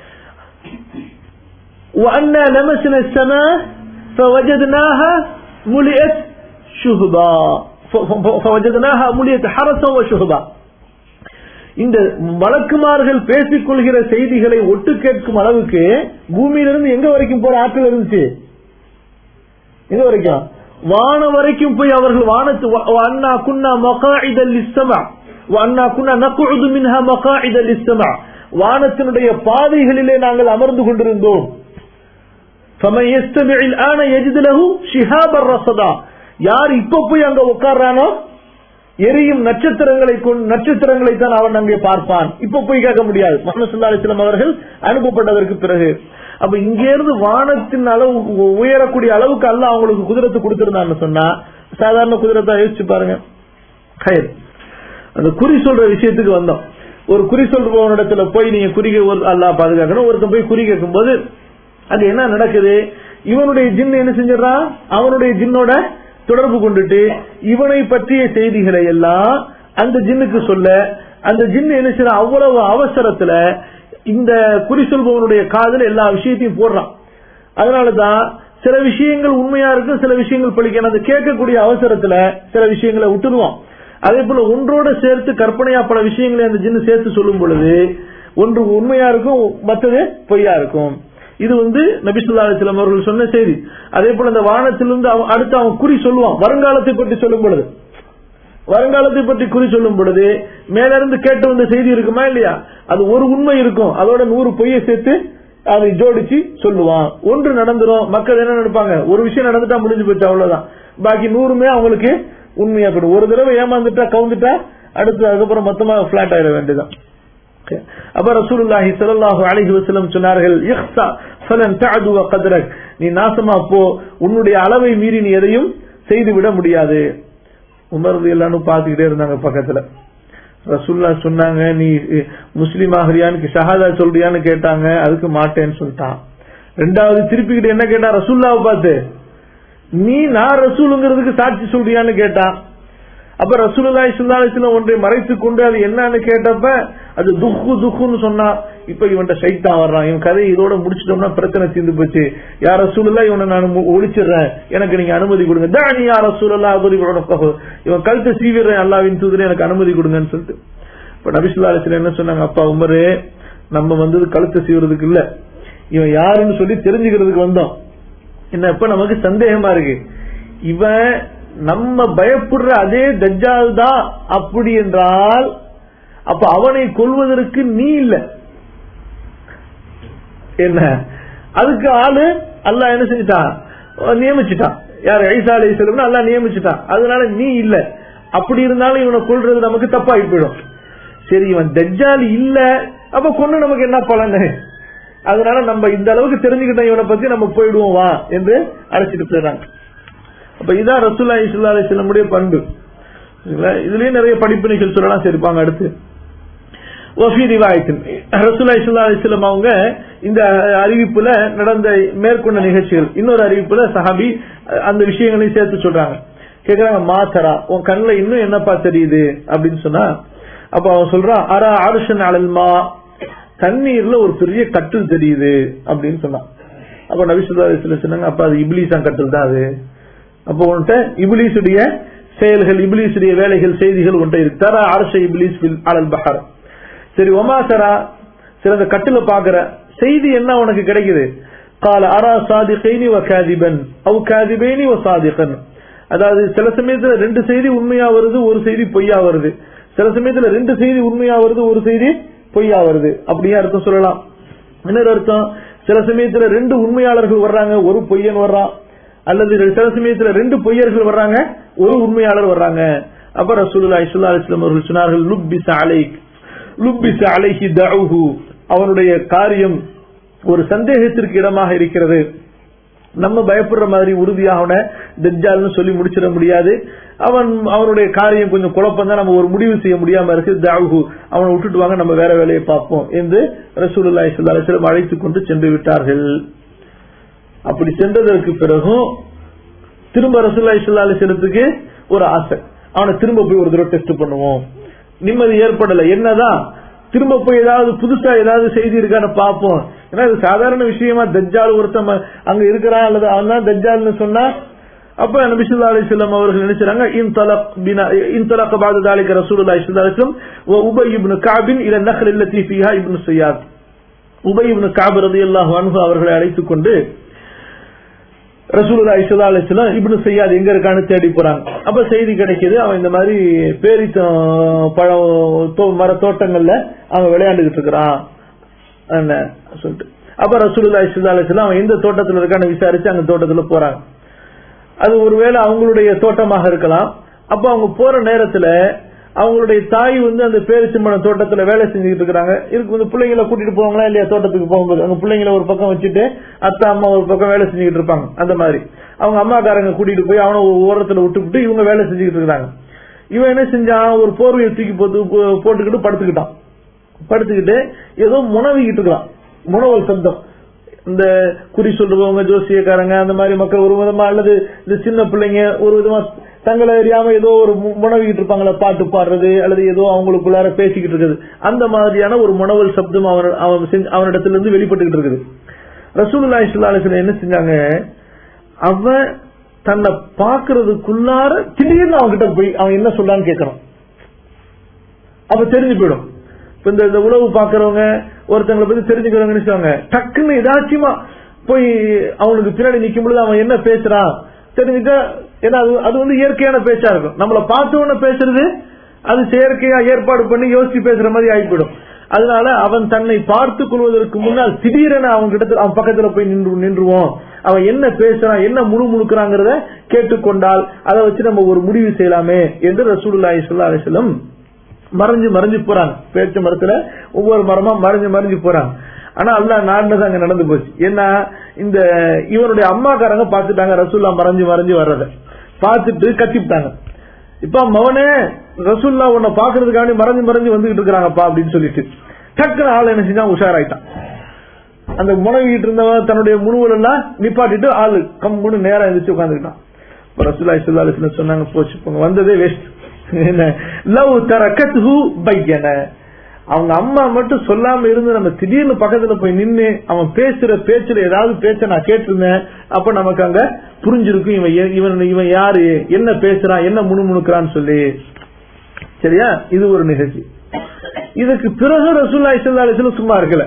وأنا لمسنا السماء فوجدناها ملئت شهبا ف- ف- فوجدناها ملئت حرسا وشهبا இந்த வழக்குமார்கள் பேசிக் கொள்கிற செய்திகளை ஒட்டு கேட்கும் அளவுக்கு பூமியிலிருந்து எங்க வரைக்கும் போற ஆற்றல் இருந்துச்சு எங்க வரைக்கும் வானம் வரைக்கும் போய் அவர்கள் வானத்து வ- வ- அண்ணா குன்னா மகாஇதல் இஸ்தமா அண்ணா குன்னா நக்குது மின்ஹா மகாஇதல் இஸ்தமா வானத்தினுடைய பாதைகளிலே நாங்கள் அமர்ந்து கொண்டிருந்தோம் فمن يستمع الآن يجد له شهابا رصدا யார் இப்ப போய் அங்க உட்கார்றானோ எரியும் நட்சத்திரங்களை கொண்டு நட்சத்திரங்களை தான் அவன் அங்கே பார்ப்பான் இப்ப போய் கேட்க முடியாது முகமது சல்லா அலிஸ்லாம் அவர்கள் அனுப்பப்பட்டதற்கு பிறகு அப்ப இங்க இருந்து வானத்தின் அளவு உயரக்கூடிய அளவுக்கு அல்ல அவங்களுக்கு குதிரத்தை கொடுத்திருந்தான்னு சொன்னா சாதாரண குதிரத்தை யோசிச்சு பாருங்க கயிறு அந்த குறி சொல்ற விஷயத்துக்கு வந்தோம் ஒரு குறி சொல்றவனிடத்துல போய் நீங்க குறி அல்லா பாதுகாக்கணும் ஒருத்தன் போய் குறி கேட்கும் போது அது என்ன நடக்குது இவனுடைய ஜின் என்ன செஞ்சிடறான் அவனுடைய ஜின்னோட தொடர்பு கொண்டுட்டு இவனை பற்றிய செய்திகளை எல்லாம் அந்த ஜின்னுக்கு சொல்ல அந்த ஜின் என்ன செய்யற அவ்வளவு அவசரத்துல இந்த குறி சொல்பவனுடைய காதுல எல்லா விஷயத்தையும் போடுறான் அதனாலதான் சில விஷயங்கள் உண்மையா இருக்கும் சில விஷயங்கள் பழிக்கணும் அதை கேட்கக்கூடிய அவசரத்துல சில விஷயங்களை விட்டுருவான் அதே போல ஒன்றோட சேர்த்து கற்பனையா பல விஷயங்களை அந்த ஜின்னு சேர்த்து சொல்லும் பொழுது ஒன்று உண்மையா இருக்கும் மற்றது பொய்யா இருக்கும் இது வந்து நபிசுல்லா அலிஸ்லாம் அவர்கள் சொன்ன செய்தி அதே போல இந்த வானத்திலிருந்து அவன் அடுத்து அவன் குறி சொல்லுவான் வருங்காலத்தை பற்றி சொல்லும் பொழுது வருங்காலத்தை பற்றி குறி சொல்லும் பொழுது மேல இருந்து கேட்டு வந்த செய்தி இருக்குமா இல்லையா அது ஒரு உண்மை இருக்கும் அதோட நூறு பொய்யை சேர்த்து அதை ஜோடிச்சு சொல்லுவான் ஒன்று நடந்துரும் மக்கள் என்ன நினைப்பாங்க ஒரு விஷயம் நடந்துட்டா முடிஞ்சு போச்சு அவ்வளவுதான் பாக்கி நூறுமே அவங்களுக்கு உண்மையா போடும் ஒரு தடவை ஏமாந்துட்டா கவுந்துட்டா அடுத்து அதுக்கப்புறம் மொத்தமா பிளாட் ஆயிட வேண்டியதான் அப்ப ரசூலுல்லாஹி ஸல்லல்லாஹு அலைஹி வஸல்லம் சொன்னார்கள் இஹ்ஸா ஃபலன் தஅது கத்ரக் நீ நாசமா போ உன்னுடைய அளவை மீறி நீ எதையும் செய்து விட முடியாது உமர் ரலியல்லாஹு பாத்துக்கிட்டே இருந்தாங்க பக்கத்துல ரசூல்லா சொன்னாங்க நீ முஸ்லீம் ஆகிறியான்னு ஷஹாதா சொல்றியான்னு கேட்டாங்க அதுக்கு மாட்டேன்னு சொல்லிட்டான் ரெண்டாவது திருப்பிக்கிட்டு என்ன கேட்டா ரசூல்லாவை பார்த்து நீ நான் ரசூலுங்கிறதுக்கு சாட்சி சொல்றியான்னு கேட்டான் அப்ப ரசூலுல்லாஹி ஸல்லல்லாஹு அலைஹி வஸல்லம் ஒன்றை மறைத்துக் கொண்டு அது என்னன்னு கேட்டப்ப அது துக்கு துக்குன்னு சொன்னா இப்ப இவன்ட்ட சைத்தான் வர்றான் இவன் கதையை இதோட முடிச்சிட்டோம்னா பிரச்சனை தீர்ந்து போச்சு யார் ரசூலுல்லா இவனை நான் மு- ஒழிச்சிடுறேன் எனக்கு நீங்க அனுமதி கொடுங்க தானி யார் ரசூலுல்லா அபதி இவன் கழுத்தை சீவிடுறேன் அல்லாவின் தூதரே எனக்கு அனுமதி கொடுங்கன்னு சொல்லிட்டு இப்ப நபிசுல்லா அலிஸ்லாம் என்ன சொன்னாங்க அப்பா உமரு நம்ம வந்தது கழுத்தை சீவுறதுக்கு இல்ல இவன் யாருன்னு சொல்லி தெரிஞ்சுக்கிறதுக்கு வந்தோம் என்ன இப்ப நமக்கு சந்தேகமா இருக்கு இவன் நம்ம பயப்படுற அதே தஜ்ஜால் தான் அப்படி என்றால் அப்ப அவனை கொல்வதற்கு நீ இல்ல என்ன அதுக்கு ஆளு அல்லாஹ் என்ன செஞ்சுட்டான் அஹ் நியமிச்சுட்டான் யார் ஐசா அலி செல்வம் அல்லாஹ் நியமிச்சுட்டான் அதனால நீ இல்ல அப்படி இருந்தாலும் இவனை கொல்றது நமக்கு தப்பாகி போயிடும் சரி இவன் தஜ்ஜால் இல்ல அப்ப கொண்டு நமக்கு என்ன பலன் அதனால நம்ம இந்த அளவுக்கு தெரிஞ்சுக்கிட்டோம் இவனை பத்தி நம்ம போயிடுவோம் வா என்று அழைச்சிட்டு போயிடுறாங்க அப்ப இதான் ரசூல்லா இஸ்லா அலிஸ்லமுடைய பண்பு சரிங்களா? இதுலயும் நிறைய படிப்பினைகள் சொல்லலாம் சரிப்பாங்க அடுத்து வஃபி ரிவாயத்தின் ரசூல்லா இஸ்லா அலிஸ்லம் அவங்க இந்த அறிவிப்புல நடந்த மேற்கொண்ட நிகழ்ச்சிகள் இன்னொரு அறிவிப்புல சஹாபி அந்த விஷயங்களையும் சேர்த்து சொல்றாங்க கேக்குறாங்க மாசரா உன் கண்ணுல இன்னும் என்னப்பா தெரியுது அப்படின்னு சொன்னா அப்ப அவன் சொல்றான் அரா அருஷன் அலல்மா தண்ணீர்ல ஒரு பெரிய கட்டில் தெரியுது அப்படின்னு சொன்னான் அப்ப நபிசுல்லா அலிஸ்ல சொன்னாங்க அப்ப அது இப்லீஸான் கட்டில் தான் அது அப்போ உன்கிட்ட இபிலிசுடைய செயல்கள் இபிலிசுடைய வேலைகள் செய்திகள் உன்கிட்ட இருக்கு தரா அரச இபிலிஸ் ஃபில் அலல் பஹர் சரி ஒமா சரா சில இந்த கட்டுல பாக்குற செய்தி என்ன உனக்கு கிடைக்குது கால அரா சாதிகைனி வ காதிபன் அவ் காதிபேனி வ சாதிகன் அதாவது சில சமயத்துல ரெண்டு செய்தி உண்மையா வருது ஒரு செய்தி பொய்யா வருது சில சமயத்துல ரெண்டு செய்தி உண்மையா வருது ஒரு செய்தி பொய்யா வருது அப்படியே அர்த்தம் சொல்லலாம் இன்னொரு அர்த்தம் சில சமயத்துல ரெண்டு உண்மையாளர்கள் வர்றாங்க ஒரு பொய்யன் வர்றான் அல்லது சில சமயத்துல ரெண்டு பொய்யர்கள் வர்றாங்க ஒரு உண்மையாளர் வர்றாங்க அப்ப ரசூலுல்லாஹி ஸல்லல்லாஹு அலைஹி வஸல்லம் அவர்கள் சொன்னார்கள் லுப்பிஸ அலைக் லுப்பிஸ அலைஹி தஉஹு அவனுடைய காரியம் ஒரு சந்தேகத்திற்கு இடமாக இருக்கிறது நம்ம பயப்படுற மாதிரி உறுதியாக அவனை தஜ்ஜால்னு சொல்லி முடிச்சிட முடியாது அவன் அவனுடைய காரியம் கொஞ்சம் குழப்பம் தான் நம்ம ஒரு முடிவு செய்ய முடியாம இருக்கு தாகு அவனை விட்டுட்டு வாங்க நம்ம வேற வேலையை பார்ப்போம் என்று ரசூலுல்லாஹி ஸல்லல்லாஹு அலைஹி வஸல்லம் அழைத்துக் கொண்டு சென்று விட்டார்கள் அப்படி சென்றதற்கு பிறகும் திரும்ப ரசூலுல்லாஹி ஸல்லல்லாஹு அலைஹி வஸல்லத்துக்கு ஒரு ஆசை அவனை திரும்ப போய் ஒரு தடவை டெஸ்ட் பண்ணுவோம் நிம்மதி ஏற்படல என்னதான் திரும்ப போய் ஏதாவது புதுசா ஏதாவது செய்தி இருக்கான்னு பார்ப்போம் ஏன்னா இது சாதாரண விஷயமா தஜ்ஜால் ஒருத்தன் அங்க இருக்கிறான் அல்லது அவன் தான் தஜ்ஜால்னு சொன்னா அப்ப நபிசுல்லா அலிஸ்லாம் அவர்கள் நினைச்சாங்க இன்தலக் பினா இன்தலக் பாது தாலிக ரசூலுல்லாஹி ஸல்லல்லாஹு அலைஹி வஸல்லம் வ உபய் இப்னு கஅப் இல நஹ்ல் அல்லதி ஃபீஹா இப்னு ஸியாத் உபய் இப்னு கஅப் ரலியல்லாஹு அன்ஹு அவர்களை அழைத்துக் கொண்டு ரசூலுல்லாஹி ஸல்லல்லாஹு அலைஹி வஸல்லம் இப்னு ஸியாத் எங்க இருக்கான்னு தேடி போறாங்க அப்ப செய்தி கிடைக்குது அவன் இந்த மாதிரி பேரித்தம் பழம் தோ- மர தோட்டங்கள்ல அவன் விளையாண்டுகிட்டு இருக்கிறான் என்ன சொல்லிட்டு அப்ப ரசூலுல்லாஹி ஸல்லல்லாஹு அலைஹி வஸல்லம் அவன் எந்த தோட்டத்துல இருக்கான்னு விசாரிச்சு அந்த தோட்டத்துல போறாங்க அது ஒருவேளை அவங்களுடைய தோட்டமாக இருக்கலாம் அப்ப அவங்க போற நேரத்துல அவங்களுடைய தாய் வந்து அந்த பேரிச்சம்பழம் தோட்டத்துல வேலை செஞ்சுட்டு இருக்காங்க இதுக்கு வந்து பிள்ளைங்களை கூட்டிட்டு போவாங்களா இல்லையா தோட்டத்துக்கு போகும்போது அவங்க பிள்ளைங்களை ஒரு பக்கம் வச்சுட்டு அத்தா அம்மா ஒரு பக்கம் வேலை செஞ்சுக்கிட்டு இருப்பாங்க அந்த மாதிரி அவங்க அம்மாக்காரங்க கூட்டிட்டு போய் அவனை ஒரு ஓரத்துல விட்டுவிட்டு இவங்க வேலை செஞ்சுக்கிட்டு இருக்காங்க இவன் என்ன செஞ்சான் ஒரு போர்வையை தூக்கி போட்டு போ- போட்டுக்கிட்டு படுத்துக்கிட்டான் படுத்துக்கிட்டு ஏதோ முனவிக்கிட்டு இருக்கான் முனவல் சப்தம் இந்த குறி சொல்றவங்க ஜோசியக்காரங்க அந்த மாதிரி மக்கள் ஒரு விதமா அல்லது இந்த சின்ன பிள்ளைங்க ஒரு விதமா தங்களை அறியாம ஏதோ ஒரு மு- முனவிக்கிட்டு இருப்பாங்களே பாட்டு பாடுறது அல்லது ஏதோ அவங்களுக்குள்ளார பேசிக்கிட்டு இருக்குது அந்த மாதிரியான ஒரு முனவல் சப்தம் அவன் அவன் செஞ்ச- அவனிடத்துல இருந்து வெளிப்பட்டுக்கிட்டு இருக்குது ரசூலுல்லாஹி ஸல்லல்லாஹு அலைஹி வஸல்லம் என்ன செஞ்சாங்க அவன் தன்னை பாக்குறதுக்குள்ளார திடீர்னு அவன்கிட்ட போய் அவன் என்ன சொல்றான்னு கேட்கறான் அப்ப தெரிஞ்சு போயிடும் இப்ப இந்த இந்த உழவு பாக்குறவங்க ஒருத்தங்களை பத்தி தெரிஞ்சுக்கிறவங்க நினைச்சாங்க டக்குன்னு ஏதாச்சுமா போய் அவனுக்கு பின்னாடி நிக்கும் பொழுது அவன் என்ன பேசுறான் தெரிஞ்சுட்டா ஏன்னா அது அது வந்து இயற்கையான பேச்சா இருக்கும் நம்மள பார்த்தவன பேசுறது அது செயற்கையா ஏற்பாடு பண்ணி யோசிச்சு பேசுற மாதிரி ஆகிப்போயிடும் அதனால அவன் தன்னை பார்த்து கொள்வதற்கு முன்னால் திடீரென அவன் கிட்ட அவன் பக்கத்துல போய் நின்று நின்றுவோம் அவன் என்ன பேசுறான் என்ன முழு முழுக்கிறாங்கிறத கேட்டுக்கொண்டால் அதை வச்சு நம்ம ஒரு முடிவு செய்யலாமே என்று ரசூலுல்லாஹி ஸல்லல்லாஹு அலைஹி வஸல்லம் மறைஞ்சு மறைஞ்சு போறாங்க பேச்சு மரத்துல ஒவ்வொரு மரமா மறைஞ்சு மறைஞ்சு போறாங்க ஆனா அல்லா நாடுனது அங்க நடந்து போச்சு ஏன்னா இந்த இவனுடைய அம்மாக்காரங்க பாத்துட்டாங்க ரசூல்லா மறைஞ்சு மறைஞ்சு வர்றத பார்த்துட்டு கத்திவிட்டாங்க இப்ப மவனே ரசூல்லா உன்னை பாக்குறதுக்காண்டி மறைஞ்சு மறைஞ்சு வந்துகிட்டு இருக்கிறாங்கப்பா அப்படின்னு சொல்லிட்டு டக்குனு ஆள் என்ன செஞ்சா உஷாராயிட்டான் அந்த முனவிட்டு இருந்தவன் தன்னுடைய முழுவல் எல்லாம் நிப்பாட்டிட்டு ஆளு கம்முன்னு நேரா எந்திரிச்சு உட்காந்துக்கிட்டான் இப்ப ரசூலுல்லாஹி ஸல்லல்லாஹு அலைஹி வஸல்லம் சொன்னாங்க போச்சு போங்க வந்ததே வேஸ்ட் என்ன லவ் தரக்கத்ஹு பையன அவங்க அம்மா மட்டும் சொல்லாம இருந்து நம்ம திடீர்னு பக்கத்துல போய் நின்னு அவன் பேசுற பேச்சுல ஏதாவது பேச்ச நான் கேட்டிருந்தேன் அப்ப நமக்கு அங்க புரிஞ்சிருக்கும் இவன் ஏ- இவன் இவன் யாரு என்ன பேசுறான் என்ன முணுமுணுக்கிறான்னு சொல்லி சரியா இது ஒரு நிகழ்ச்சி இதுக்கு பிறகு ரசூல்லா இஸ்லா அலிஸ்லம் சும்மா இருக்கல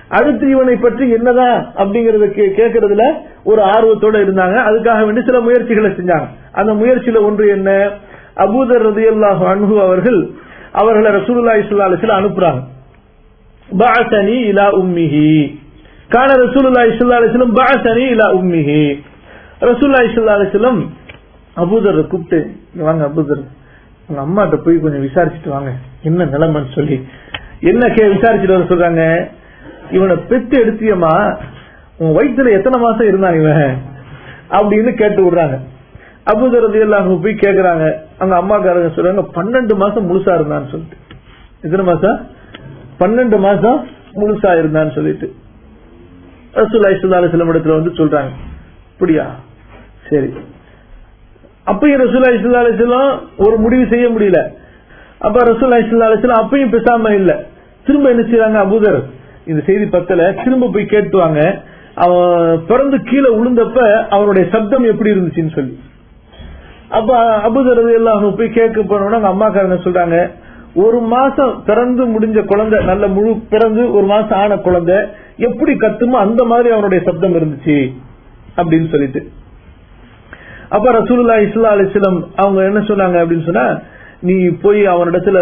அடுத்து இவனை பற்றி என்னதான் அப்படிங்கறத கே- கேட்கறதுல ஒரு ஆர்வத்தோட இருந்தாங்க அதுக்காக வேண்டி சில முயற்சிகளை செஞ்சாங்க அந்த முயற்சியில ஒன்று என்ன அபூதர் ரதியல்லாஹு அன்ஹு அவர்கள் அவர்களை ரசூலுல்லாஹி ஸல்லல்லாஹு அலைஹி வஸல்லம் அனுப்புறாங்க பஅசனி இலா உம்மிஹி கான ரசூலுல்லாஹி ஸல்லல்லாஹு அலைஹி வஸல்லம் பஅசனி இலா உம்மிஹி ரசூலுல்லாஹி ஸல்லல்லாஹு அலைஹி வஸல்லம் அபூதர் கூப்பிட்டு "இங்க வாங்க அபூதர் உங்க அம்மாட்ட போய் கொஞ்சம் விசாரிச்சுட்டு வாங்க என்ன நிலைமைன்னு சொல்லி என்ன கே விசாரிச்சுட்டு வர சொல்றாங்க இவனை பெத்து எடுத்தியம்மா உன் வயித்துல எத்தனை மாசம் இருந்தான் இவன் அப்படின்னு கேட்டு விடுறாங்க அபுதரது எல்லாம் போய் கேக்குறாங்க அங்க அம்மாக்காரங்க சொல்றாங்க பன்னெண்டு மாசம் முழுசா இருந்தான்னு சொல்லிட்டு எத்தனை மாசம் பன்னெண்டு மாசம் முழுசா இருந்தான்னு சொல்லிட்டு ரசூல்லா இஸ்லா அலிஸ்லாம் இடத்துல வந்து சொல்றாங்க அப்படியா சரி அப்பயும் ரசூல்லா இஸ்லா அலிஸ்லாம் ஒரு முடிவு செய்ய முடியல அப்ப ரசூல்லா இஸ்லா அலிஸ்லாம் அப்பயும் பேசாம இல்ல திரும்ப என்ன செய்றாங்க அபூதர் இந்த செய்தி பத்தல திரும்ப போய் கேட்டுவாங்க அவன் பிறந்து கீழே விழுந்தப்ப அவனுடைய சப்தம் எப்படி இருந்துச்சுன்னு சொல்லி அப்ப அபுதர் எல்லாம் போய் கேட்க போனோம்னா அவங்க அம்மாக்காரங்க சொல்றாங்க ஒரு மாசம் பிறந்து முடிஞ்ச குழந்தை நல்ல முழு பிறந்து ஒரு மாசம் ஆன குழந்தை எப்படி கத்துமோ அந்த மாதிரி அவனுடைய சப்தம் இருந்துச்சு அப்படின்னு சொல்லிட்டு அப்ப ரசூலுல்லா இஸ்லா அலிஸ்லம் அவங்க என்ன சொன்னாங்க அப்படின்னு சொன்னா நீ போய் அவனிடத்துல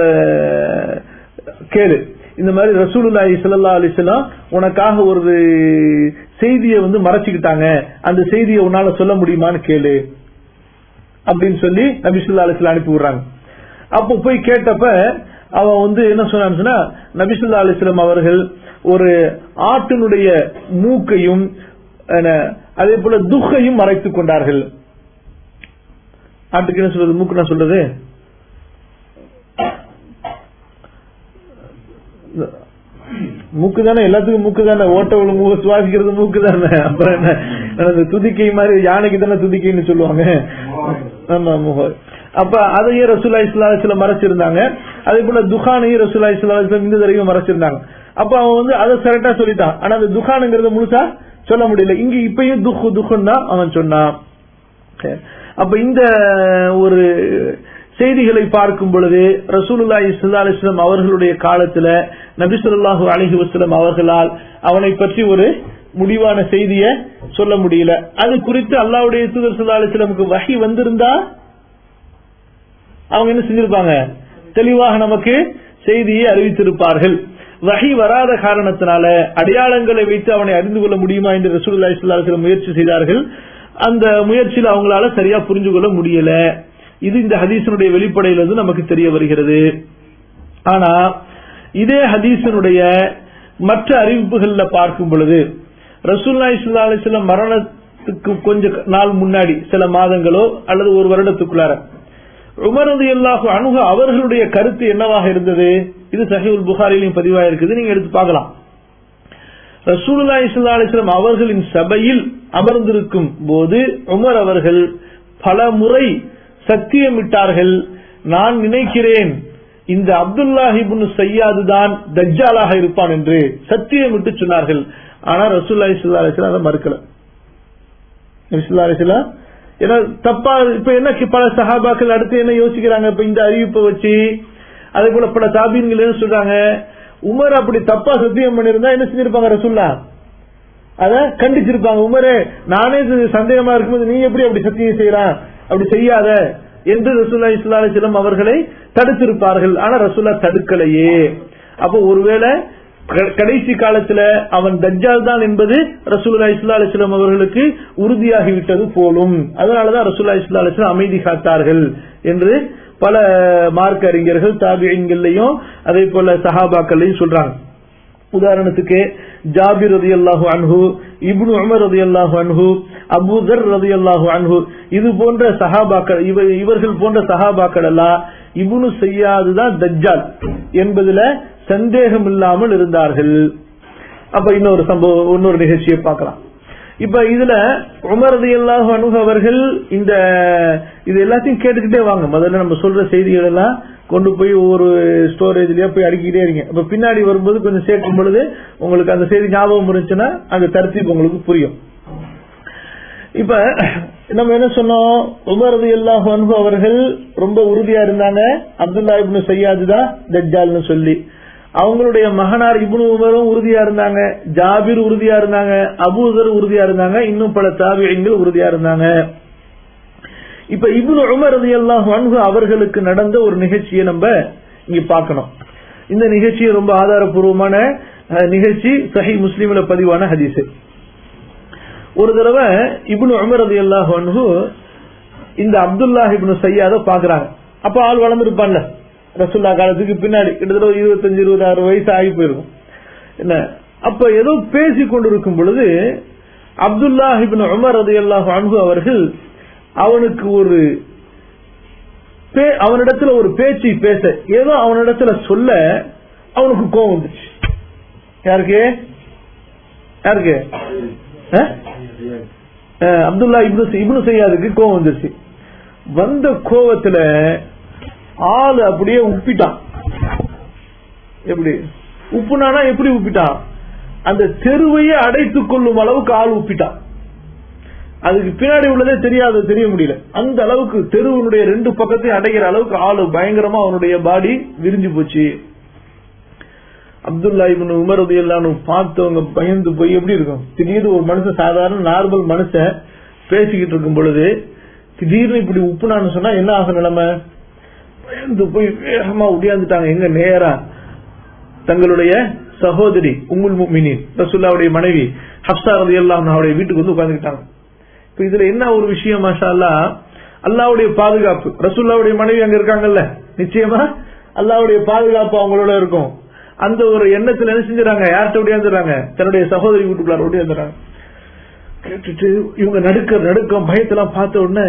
கேளு இந்த மாதிரி ரசூலுல்லாஹி ஸல்லல்லாஹு அலைஹி வஸல்லம் உனக்காக ஒரு செய்தியை வந்து மறைச்சுக்கிட்டாங்க அந்த செய்தியை உன்னால சொல்ல முடியுமான்னு கேளு அப்படின்னு சொல்லி நபி ஸல்லல்லாஹு அலைஹி வஸல்லம் அனுப்பி விடுறாங்க அப்போ போய் கேட்டப்ப அவன் வந்து என்ன சொன்னான்னு சொன்னா நபி ஸல்லல்லாஹு அலைஹி வஸல்லம் அவர்கள் ஒரு ஆட்டினுடைய மூக்கையும் என்ன, அதே போல துக்கையும் மறைத்துக் கொண்டார்கள் ஆட்டுக்கு என்ன சொல்றது மூக்கு நான் சொல்றது மூக்கு தானே எல்லாத்துக்கும் மூக்கு தானே ஓட்ட விழு மூக்கு சுவாசிக்கிறது மூக்கு தானே அப்புறம் என்ன அந்த துதிக்கை மாதிரி யானைக்கு தானே துதிக்கைன்னு சொல்லுவாங்க ஆமா முகம் அப்ப அதையும் ரசூலா இஸ்லாத்துல மறைச்சிருந்தாங்க அதே போல துகானையும் ரசூலா இஸ்லாத்துல இந்த தடவையும் மறைச்சிருந்தாங்க அப்ப அவன் வந்து அதை கரெக்டா சொல்லிட்டான் ஆனா அந்த துகானுங்கிறத முழுசா சொல்ல முடியல இங்க இப்பயும் துக்கு துக்குன்னு தான் அவன் சொன்னான் சரி. அப்ப இந்த ஒரு செய்திகளை பார்க்கும் பொழுது ரசூலுல்லாஹி ஸல்லல்லாஹு அலைஹி வஸல்லம் அவர்களுடைய காலத்துல நபி ஸல்லல்லாஹு அலைஹி வஸல்லம் அவர்களால் அவனை பற்றி ஒரு முடிவான செய்தியை சொல்ல முடியல அது குறித்து அல்லாஹ்வுடைய தூதர் ஸல்லல்லாஹு அலைஹி வஸல்லமுக்கு வஹி வந்திருந்தா அவங்க என்ன செஞ்சிருப்பாங்க தெளிவாக நமக்கு செய்தியை அறிவித்திருப்பார்கள் வஹி வராத காரணத்தினால அடையாளங்களை வைத்து அவனை அறிந்து கொள்ள முடியுமா என்று ரசூலுல்லாஹி ஸல்லல்லாஹு அலைஹி வஸல்லம் முயற்சி செய்தார்கள் அந்த முயற்சியில் அவங்களால சரியா புரிஞ்சு கொள்ள முடியல இது இந்த ஹதீஸினுடைய வெளிப்படையிலிருந்து நமக்கு தெரிய வருகிறது ஆனா இதே ஹதீஸினுடைய மற்ற அறிவிப்புகள்ல பார்க்கும் பொழுது ரசூல்லாய் சுல்லா அலிஸ்லாம் மரணத்துக்கு கொஞ்ச நாள் முன்னாடி சில மாதங்களோ அல்லது ஒரு வருடத்துக்குள்ளார உமரது எல்லாஹு அணுக அவர்களுடைய கருத்து என்னவாக இருந்தது இது சஹீல் புகாரிலையும் பதிவாக இருக்குது நீங்க எடுத்து பார்க்கலாம் ரசூலுல்லாஹி ஸல்லல்லாஹு அலைஹி வஸல்லம் அவர்களின் சபையில் அமர்ந்திருக்கும் போது உமர் அவர்கள் பல முறை சத்தியமிட்டார்கள் நான் நினைக்கிறேன் இந்த அப்துல்லாஹி இப்னு சையாது தான் தஜ்ஜாலாக இருப்பான் என்று சத்தியமிட்டு சொன்னார்கள் ஆனா ரசூலுல்லாஹி ஸல்லல்லாஹு அலைஹி வஸல்லம் அதை மறுக்கல நபி ஸல்லல்லாஹு அலைஹி வஸல்லம் ஏன்னா தப்பா இப்ப என்ன பல சஹாபாக்கள் அடுத்து என்ன யோசிக்கிறாங்க இப்ப இந்த அறிவிப்பை வச்சு அதே போல பல தாபீன்கள் என்ன சொல்றாங்க உமர் அப்படி தப்பா சத்தியம் பண்ணிருந்தா என்ன செஞ்சிருப்பாங்க ரசூல்லா அத கண்டிச்சிருப்பாங்க உமரே நானே இது சந்தேகமா இருக்கும்போது நீ எப்படி அப்படி சத்தியம் செய்யறான் அப்படி செய்யாத என்று ரசூல்லா இஸ்லா அலிஸ்லாம் அவர்களை தடுத்திருப்பார்கள் ஆனா ரசூல்லா தடுக்கலையே அப்போ ஒருவேளை க- கடைசி காலத்துல அவன் தஜ்ஜால் தான் என்பது ரசூலுல்லா இஸ்லா அலிஸ்லாம் அவர்களுக்கு உறுதியாகிவிட்டது போலும் அதனாலதான் ரசூல்லா இஸ்லா அலிஸ்லாம் அமைதி காத்தார்கள் என்று பல மார்க்க அறிஞர்கள் தாபியங்கள்லயும் அதே போல சஹாபாக்கள்லையும் சொல்றாங்க உதாரணத்துக்கு ஜாபிர் ரதி அல்லாஹு அன்ஹு இப்னு உமர் ரதி அல்லாஹு அன்ஹு அபூதர் ரதி அல்லாஹு அன்ஹு இது போன்ற சஹாபாக்கள் இவ- இவர்கள் போன்ற சஹாபாக்கள் எல்லாம் இப்னு செய்யாது தான் தஜ்ஜால் என்பதுல சந்தேகம் இல்லாமல் இருந்தார்கள் அப்ப இன்னொரு சம்பவம் இன்னொரு நிகழ்ச்சியை பார்க்கலாம் இப்ப இதுல உமர் ரதி அல்லாஹு அன்ஹு அவர்கள் இந்த இது எல்லாத்தையும் கேட்டுக்கிட்டே வாங்க முதல்ல நம்ம சொல்ற செய்திகள் எல்லாம் கொண்டு போய் ஒவ்வொரு ஸ்டோரேஜ்லயே போய் அடுக்கிட்டே இருங்க அப்ப பின்னாடி வரும்போது கொஞ்சம் சேர்க்கும் பொழுது உங்களுக்கு அந்த செய்தி ஞாபகம் இருந்துச்சுன்னா அந்த தரத்திற்கு உங்களுக்கு புரியும் இப்ப நம்ம என்ன சொன்னோம் உமர் ரதி அல்லாஹு அன்ஹு அவர்கள் ரொம்ப உறுதியா இருந்தாங்க அப்துல்லா இப்னு சையாது தான் தஜ்ஜால்னு சொல்லி அவங்களுடைய மகனார் இப்னு உமரும் உறுதியா இருந்தாங்க ஜாபிர் உறுதியா இருந்தாங்க அபூதர் உறுதியா இருந்தாங்க இன்னும் பல தாபியங்கள் உறுதியா இருந்தாங்க இப்ப இப்னு உமர் ரலியல்லாஹு அன்ஹு அவர்களுக்கு நடந்த ஒரு நிகழ்ச்சியை நம்ம இங்க பார்க்கணும் இந்த நிகழ்ச்சி ரொம்ப ஆதாரபூர்வமான அஹ், நிகழ்ச்சி சஹி முஸ்லீம்ல பதிவான ஹதீஸ் ஒரு தடவை இப்னு உமர் ரலியல்லாஹு அன்ஹு இந்த அப்துல்லாஹ் இப்னு சையாத பாக்குறாங்க அப்ப ஆள் வளர்ந்துருப்பான்ல ரசுல்லா காலத்துக்கு பின்னாடி கிட்டத்தட்ட ஒரு இருபத்தஞ்சு இருபதாறு வயசு ஆகி போயிருக்கும் என்ன அப்ப ஏதோ பேசி கொண்டிருக்கும் பொழுது அப்துல்லாஹ் இப்னு உமர் ரலியல்லாஹு அன்ஹு அவர்கள் அவனுக்கு ஒரு பே- அவனிடத்துல ஒரு பேச்சு பேச ஏதோ அவனிடத்துல சொல்ல அவனுக்கு கோவம் வந்துச்சு யாருக்கு யாருக்கு அஹ்? அஹ், அப்துல்லா இப்னு சை- இப்னு செய்யாதுக்கு கோவம் வந்துருச்சு வந்த கோவத்துல ஆளு அப்படியே உப்பிட்டான் எப்படி உப்புனானா எப்படி உப்பிட்டான் அந்த தெருவையே அடைத்துக் கொள்ளும் அளவுக்கு ஆள் உப்பிட்டான் அதுக்கு பின்னாடி உள்ளதே தெரியாது தெரிய முடியல அந்த அளவுக்கு தெருவனுடைய ரெண்டு பக்கத்தையும் அடைகிற அளவுக்கு ஆளு பயங்கரமா அவனுடைய பாடி விரிஞ்சு போச்சு அப்துல்லா இப்னு உமர் ரலியல்லாஹு பார்த்தவங்க பயந்து போய் எப்படி இருக்கும் திடீர்னு ஒரு மனுஷன் சாதாரண நார்மல் மனுஷன் பேசிக்கிட்டு இருக்கும் பொழுது திடீர்னு இப்படி உப்புனான்னு சொன்னா என்ன ஆகும் நிலைமை பயந்து போய் வேகமா உடையாந்துட்டாங்க எங்க நேரா தங்களுடைய சகோதரி உம்முல் முஃமினீன் ரசூல்லாவுடைய மனைவி ஹப்சா ரலியல்லாஹு அன்ஹாவுடைய வீட்டுக்கு வந்து உட்கார்ந்துட்டாங்க இப்ப இதுல என்ன ஒரு விஷயம் மாஷா அல்லாஹ் அல்லாவுடைய பாதுகாப்பு ரசூல்லாவுடைய மனைவி அங்க இருக்காங்கல்ல நிச்சயமா அல்லாவுடைய பாதுகாப்பு அவங்களோட இருக்கும் அந்த ஒரு எண்ணத்துல என்ன செஞ்சுறாங்க யார்கிட்ட ஓடியாந்துறாங்க தன்னுடைய சகோதரி வீட்டுக்குள்ளார ஓடியாந்துறாங்க கேட்டுட்டு இவங்க நடுக்க நடுக்கம் பயத்தெல்லாம் பார்த்த உடனே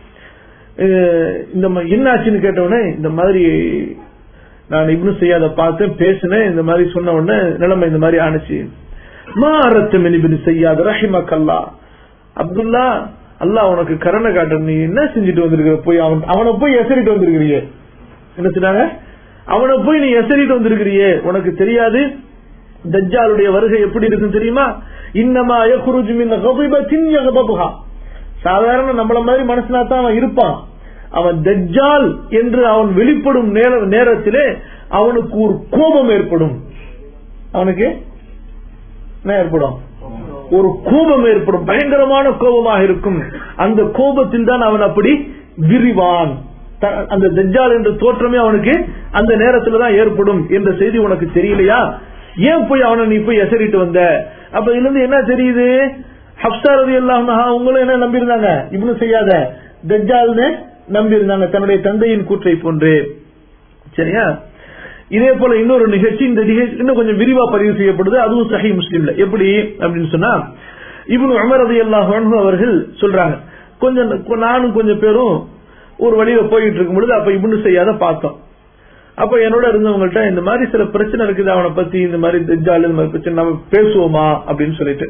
அஹ், இந்த ம- என்ன ஆச்சுன்னு கேட்ட உடனே இந்த மாதிரி நான் இப்னு செய்யாத பார்த்தேன் பேசினேன் இந்த மாதிரி சொன்ன உடனே நிலைமை இந்த மாதிரி ஆணுச்சு மாரத்தம் இப்னு செய்யாத ரஹிமக்கல்லா அப்துல்லா அல்லாஹ் உனக்கு கருணை காட்ட நீ என்ன செஞ்சுட்டு வந்திருக்கிற போய் அவன் அவனை போய் எசரிட்டு வந்திருக்கிறியே என்ன சொன்னாங்க அவனை போய் நீ எசரிட்டு வந்திருக்கிறியே உனக்கு தெரியாது தஜ்ஜாலுடைய வருகை எப்படி இருக்கும் தெரியுமா இன்னமா யக்ருஜு மின் கபிபத்தின் யக்பபுஹா சாதாரண நம்மள மாதிரி மனசுனா தான் அவன் இருப்பான் அவன் தஜ்ஜால் என்று அவன் வெளிப்படும் நேர- நேரத்திலே அவனுக்கு ஒரு கோபம் ஏற்படும் அவனுக்கு என்ன ஏற்படும் ஒரு கோபம் ஏற்படும் பயங்கரமான கோபமாக இருக்கும் அந்த கோபத்தில் தான் அவன் அப்படி விரிவான் த- அந்த தஜ்ஜால் என்ற தோற்றமே அவனுக்கு அந்த நேரத்துல தான் ஏற்படும் என்ற செய்தி உனக்கு தெரியலையா ஏன் போய் அவனை நீ போய் எசரிட்டு வந்த அப்ப இதுல இருந்து என்ன தெரியுது ஹப்சா ரதி எல்லாம் அவங்களும் என்ன நம்பியிருந்தாங்க இவனு செய்யாத தஜ்ஜால்னு நம்பியிருந்தாங்க தன்னுடைய தந்தையின் கூற்றை போன்று சரியா இதே போல இன்னொரு நிகழ்ச்சி இந்த நிகழ்ச்சி இன்னும் கொஞ்சம் விரிவா பதிவு செய்யப்படுது அதுவும் சஹி முஸ்லீம்ல எப்படி அப்படின்னு சொன்னா இப்னு உமர் ரலியல்லாஹு அன்ஹு அவர்கள் சொல்றாங்க கொஞ்சம் நானும் கொஞ்சம் பேரும் ஒரு வழியில போயிட்டு இருக்கும் பொழுது அப்ப இப்னு செய்யாத பார்த்தோம் அப்ப என்னோட இருந்தவங்கள்ட்ட இந்த மாதிரி சில பிரச்சனை இருக்குது அவனை பத்தி இந்த மாதிரி தஜ்ஜால் இந்த மாதிரி பிரச்சனை நம்ம பேசுவோமா அப்படின்னு சொல்லிட்டு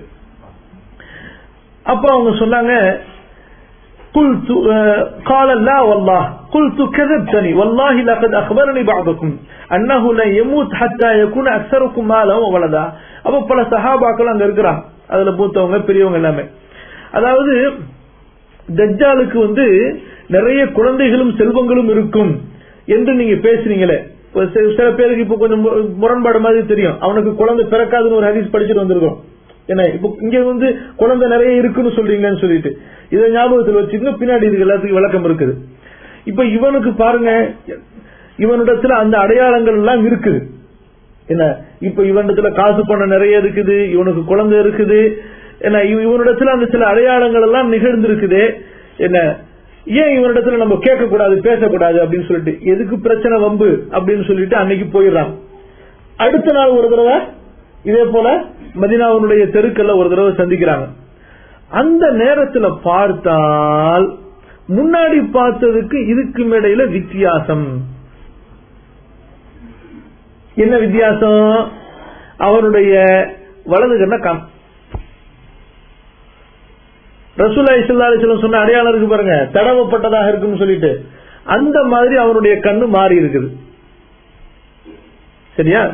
அப்ப அவங்க சொன்னாங்க قلت آه، قال لا والله قلت كذبتني والله لقد أخبرني بعضكم أنه لن يموت حتى يكون أكثركم مالا وولدا அப்ப பல சஹாபாக்கள் அங்க இருக்கிறாங்க அதுல மூத்தவங்க பெரியவங்க எல்லாமே அதாவது தஜ்ஜாலுக்கு வந்து நிறைய குழந்தைகளும் செல்வங்களும் இருக்கும் என்று நீங்க பேசுறீங்களே இப்ப சில- சில பேருக்கு இப்ப கொஞ்சம் மு- முரண்பாடு மாதிரி தெரியும் அவனுக்கு குழந்தை பிறக்காதுன்னு ஒரு ஹதீஸ் படிச்சுட்டு வந்திருக்கோம் என்ன இப்ப இங்க வந்து குழந்தை நிறைய இருக்குன்னு சொல்றீங்களேன்னு சொல்லிட்டு இதை ஞாபகத்தில் வச்சுக்கோங்க பின்னாடி இதுக்கு எல்லாத்துக்கும் விளக்கம் இருக்குது இப்ப இவனுக்கு பாருங்க இவனிடத்துல அந்த அடையாளங்கள் எல்லாம் இருக்குது என்ன இப்ப இவனிடத்துல காசு பணம் நிறைய இருக்குது இவனுக்கு குழந்தை இருக்குது என்ன இவ- இவனிடத்துல அந்த சில அடையாளங்கள் எல்லாம் நிகழ்ந்திருக்குது என்ன ஏன் இவனிடத்துல நம்ம கேட்க கூடாது பேசக்கூடாது அப்படின்னு சொல்லிட்டு எதுக்கு பிரச்சனை வம்பு அப்படின்னு சொல்லிட்டு அன்னைக்கு போயிடுறான் அடுத்த நாள் ஒரு தடவை இதே போல மதினாவுடைய தெருக்கல்ல ஒரு தடவை சந்திக்கிறாங்க அந்த நேரத்துல பார்த்தால் முன்னாடி பார்த்ததுக்கு இதுக்கு இடையில வித்தியாசம் என்ன வித்தியாசம் அவனுடைய வலது கண்ண காம் ரசூல்லா இஸ்லா அலிஸ்லாம் சொன்ன அடையாளம் இருக்கு பாருங்க தடவப்பட்டதாக இருக்குன்னு சொல்லிட்டு அந்த மாதிரி அவனுடைய கண்ணு மாறி இருக்குது சரியா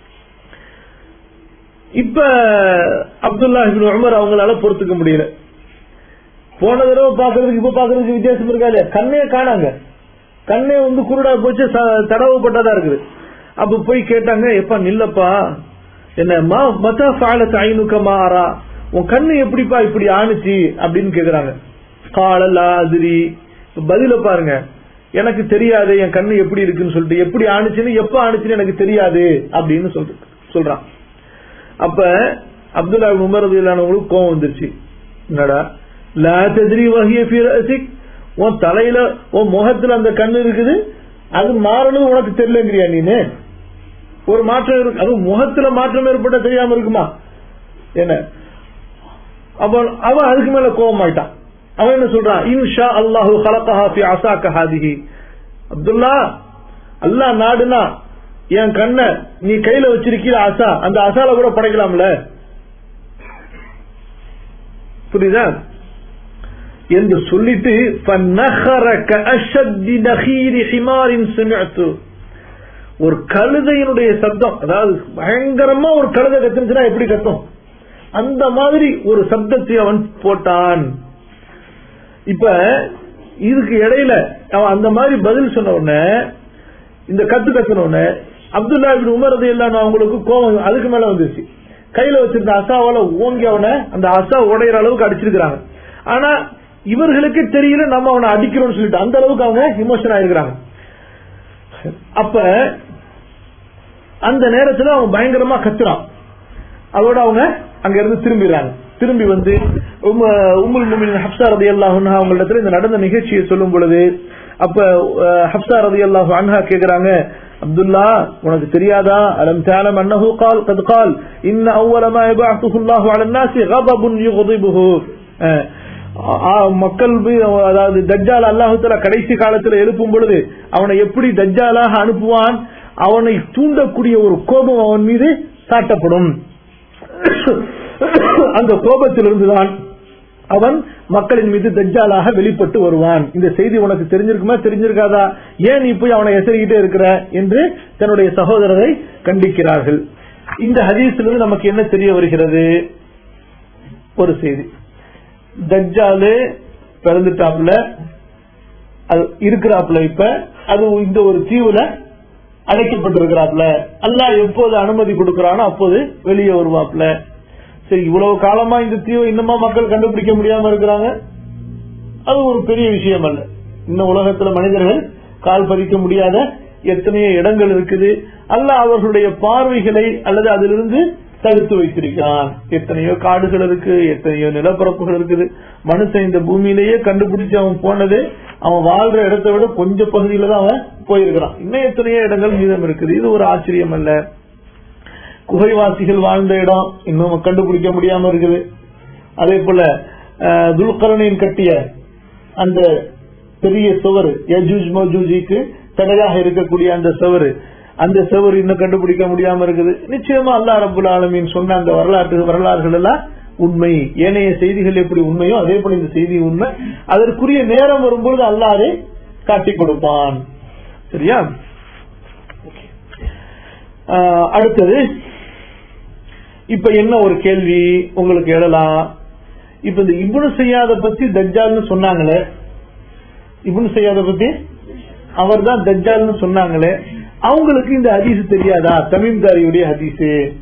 இப்ப அப்துல்லா இப்னு உமர் அவங்களால பொறுத்துக்க முடியல போன தடவை பாக்குறதுக்கு இப்ப பாக்குறதுக்கு வித்தியாசம் இருக்கா இல்லையா கண்ணே காணாங்க கண்ணே வந்து குருடா போச்சு ச- தடவப்பட்டதா இருக்குது அப்ப போய் கேட்டாங்க எப்பா நில்லப்பா என்ன மா மதா சால தாயினுக்க மாறா உன் கண்ணு எப்படிப்பா இப்படி ஆணுச்சு அப்படின்னு கேக்குறாங்க காலலா அதிரி பதில பாருங்க எனக்கு தெரியாது என் கண்ணு எப்படி இருக்குன்னு சொல்லிட்டு எப்படி ஆணுச்சுன்னு எப்ப ஆணுச்சுன்னு எனக்கு தெரியாது அப்படின்னு சொல்ற சொல்றான் அப்ப அப்துல்லா உமர் ரதியல்லானவங்களுக்கு கோவம் வந்துருச்சு என்னடா லா தத்ரி வஹிய ஃபி ரஅசிக் உன் தலையில உன் முகத்துல அந்த கண்ணு இருக்குது அது மாறணும் உனக்கு தெரியலங்கிறியா நீனு ஒரு மாற்றம் இருக்கு அது முகத்துல மாற்றம் ஏற்பட்ட தெரியாம இருக்குமா என்ன அப்ப அவன் அதுக்கு மேல கோபம் ஆயிட்டான் அவன் என்ன சொல்றான் இன்ஷா அல்லாஹு ஹலகஹா ஃபி அசாக்க ஹாதிஹி அப்துல்லா அல்லாஹ் நாடுனா என் கண்ண நீ கையில வச்சிருக்கிற அசா அந்த அசால கூட படைக்கலாம்ல புரியுதா என்று சொல்லிட்டு فَنَخَرَ كَأَشَدِّ نَخِيرِ حِمَارٍ سَمِعْتُ ஒரு கழுதையினுடைய சப்தம் அதாவது பயங்கரமா ஒரு கழுதை கத்துனுச்சுன்னா எப்படி கத்தும் அந்த மாதிரி ஒரு சப்தத்தை அவன் போட்டான் இப்ப இதுக்கு இடையில அவன் அந்த மாதிரி பதில் சொன்ன உடனே இந்த கத்து கத்துன உடனே அப்துல்லா இபின் உமர் ரதி அவங்களுக்கு கோபம் அதுக்கு மேல வந்துருச்சு கையில வச்சிருந்த அசாவால ஓங்கி அவனை அந்த அசா உடையிற அளவுக்கு அடிச்சிருக்கிறாங்க ஆனா இவர்களுக்கு தெரியல நம்ம அவனை அடிக்கிறோம்னு சொல்லிட்டு அந்த அளவுக்கு அவங்க இமோஷன் ஆயிருக்கிறாங்க அப்ப அந்த நேரத்துல அவன் பயங்கரமா கத்துறான் அதோட அவங்க அங்க இருந்து திரும்பிடுறாங்க திரும்பி வந்து உம்ம- உம்முல் முமினின் ஹப்சா ரதி அல்லாஹ் அவங்களிடத்துல இந்த நடந்த நிகழ்ச்சியை சொல்லும் பொழுது அப்ப அஹ், ஹப்சா ரதி அல்லாஹ் அன்ஹா கேக்குறாங்க அப்துல்லா உனக்கு தெரியாதா அலம் تعلم انه قال قد قال ان اول ما يبعثه الله على الناس غضب يغضبه அஹ், ஆ, மக்கள் மீது அதாவது தஜ்ஜால் அல்லாஹு தஆலா கடைசி காலத்துல எழுப்பும் பொழுது அவனை எப்படி தஜ்ஜாலாக அனுப்புவான் அவனை தூண்டக்கூடிய ஒரு கோபம் அவன் மீது சாட்டப்படும் அந்த கோபத்திலிருந்துதான் அவன் மக்களின் மீது தஜ்ஜாலாக வெளிப்பட்டு வருவான் இந்த செய்தி உனக்கு தெரிஞ்சிருக்குமா தெரிஞ்சிருக்காதா ஏன் நீ போய் அவனை எசரிக்கிட்டே இருக்கிற என்று தன்னுடைய சகோதரரை கண்டிக்கிறார்கள் இந்த ஹதீஸிலிருந்து நமக்கு என்ன தெரிய வருகிறது ஒரு செய்தி தஜ்ஜாலு பிறந்துட்டாப்ல அது இருக்கிறாப்ல இப்ப அது இந்த ஒரு தீவுல அடைக்கப்பட்டிருக்கிறாப்ல அல்லாஹ் எப்போது அனுமதி கொடுக்கறானோ அப்போது வெளியே வருவாப்ல சரி இவ்வளவு காலமா இந்த தீவை இன்னமா மக்கள் கண்டுபிடிக்க முடியாம இருக்கிறாங்க அது ஒரு பெரிய விஷயம் அல்ல இந்த உலகத்துல மனிதர்கள் கால் பதிக்க முடியாத எத்தனையோ இடங்கள் இருக்குது அல்லாஹ் அவர்களுடைய பார்வைகளை அல்லது அதிலிருந்து தடுத்து வைத்திருக்கிறான் எத்தனையோ காடுகள் இருக்கு எத்தனையோ நிலப்பரப்புகள் இருக்குது மனுஷன் இந்த பூமியிலேயே கண்டுபிடிச்சு அவன் போனது அவன் வாழ்ற இடத்தை விட கொஞ்ச பகுதியில தான் அவன் போயிருக்கிறான் இன்னும் எத்தனையோ இடங்கள் மீதம் இருக்குது இது ஒரு ஆச்சரியம் அல்ல குகைவாசிகள் வாழ்ந்த இடம் இன்னும் கண்டுபிடிக்க முடியாம இருக்குது அதே போல அஹ், துல்கரணின் கட்டிய அந்த பெரிய சுவர் யஜூஜ் மஜூஜிக்கு தடையாக இருக்கக்கூடிய அந்த சுவர் அந்த சுவர் இன்னும் கண்டுபிடிக்க முடியாம இருக்குது நிச்சயமா அல்லாஹ் ரபுல் ஆலமீன் சொன்ன அந்த வரலாற்று வரலாறுகள் எல்லாம் உண்மை ஏனைய செய்திகள் எப்படி உண்மையோ அதே போல இந்த செய்தி உண்மை அதற்குரிய நேரம் வரும்போது அல்லாஹ் அதை காட்டிக் கொடுப்பான் சரியா ஆஹ், அடுத்தது இப்ப என்ன ஒரு கேள்வி உங்களுக்கு எழலாம் இப்ப இந்த இப்னு செய்யாத பத்தி தஜ்ஜால்னு சொன்னாங்களே இப்னு செய்யாத பத்தி அவர் தான் தஜ்ஜால்னு சொன்னாங்களே அவங்களுக்கு இந்த ஹதீஸ் தெரியாதா தமீம்தாரியுடைய ஹதீஸ்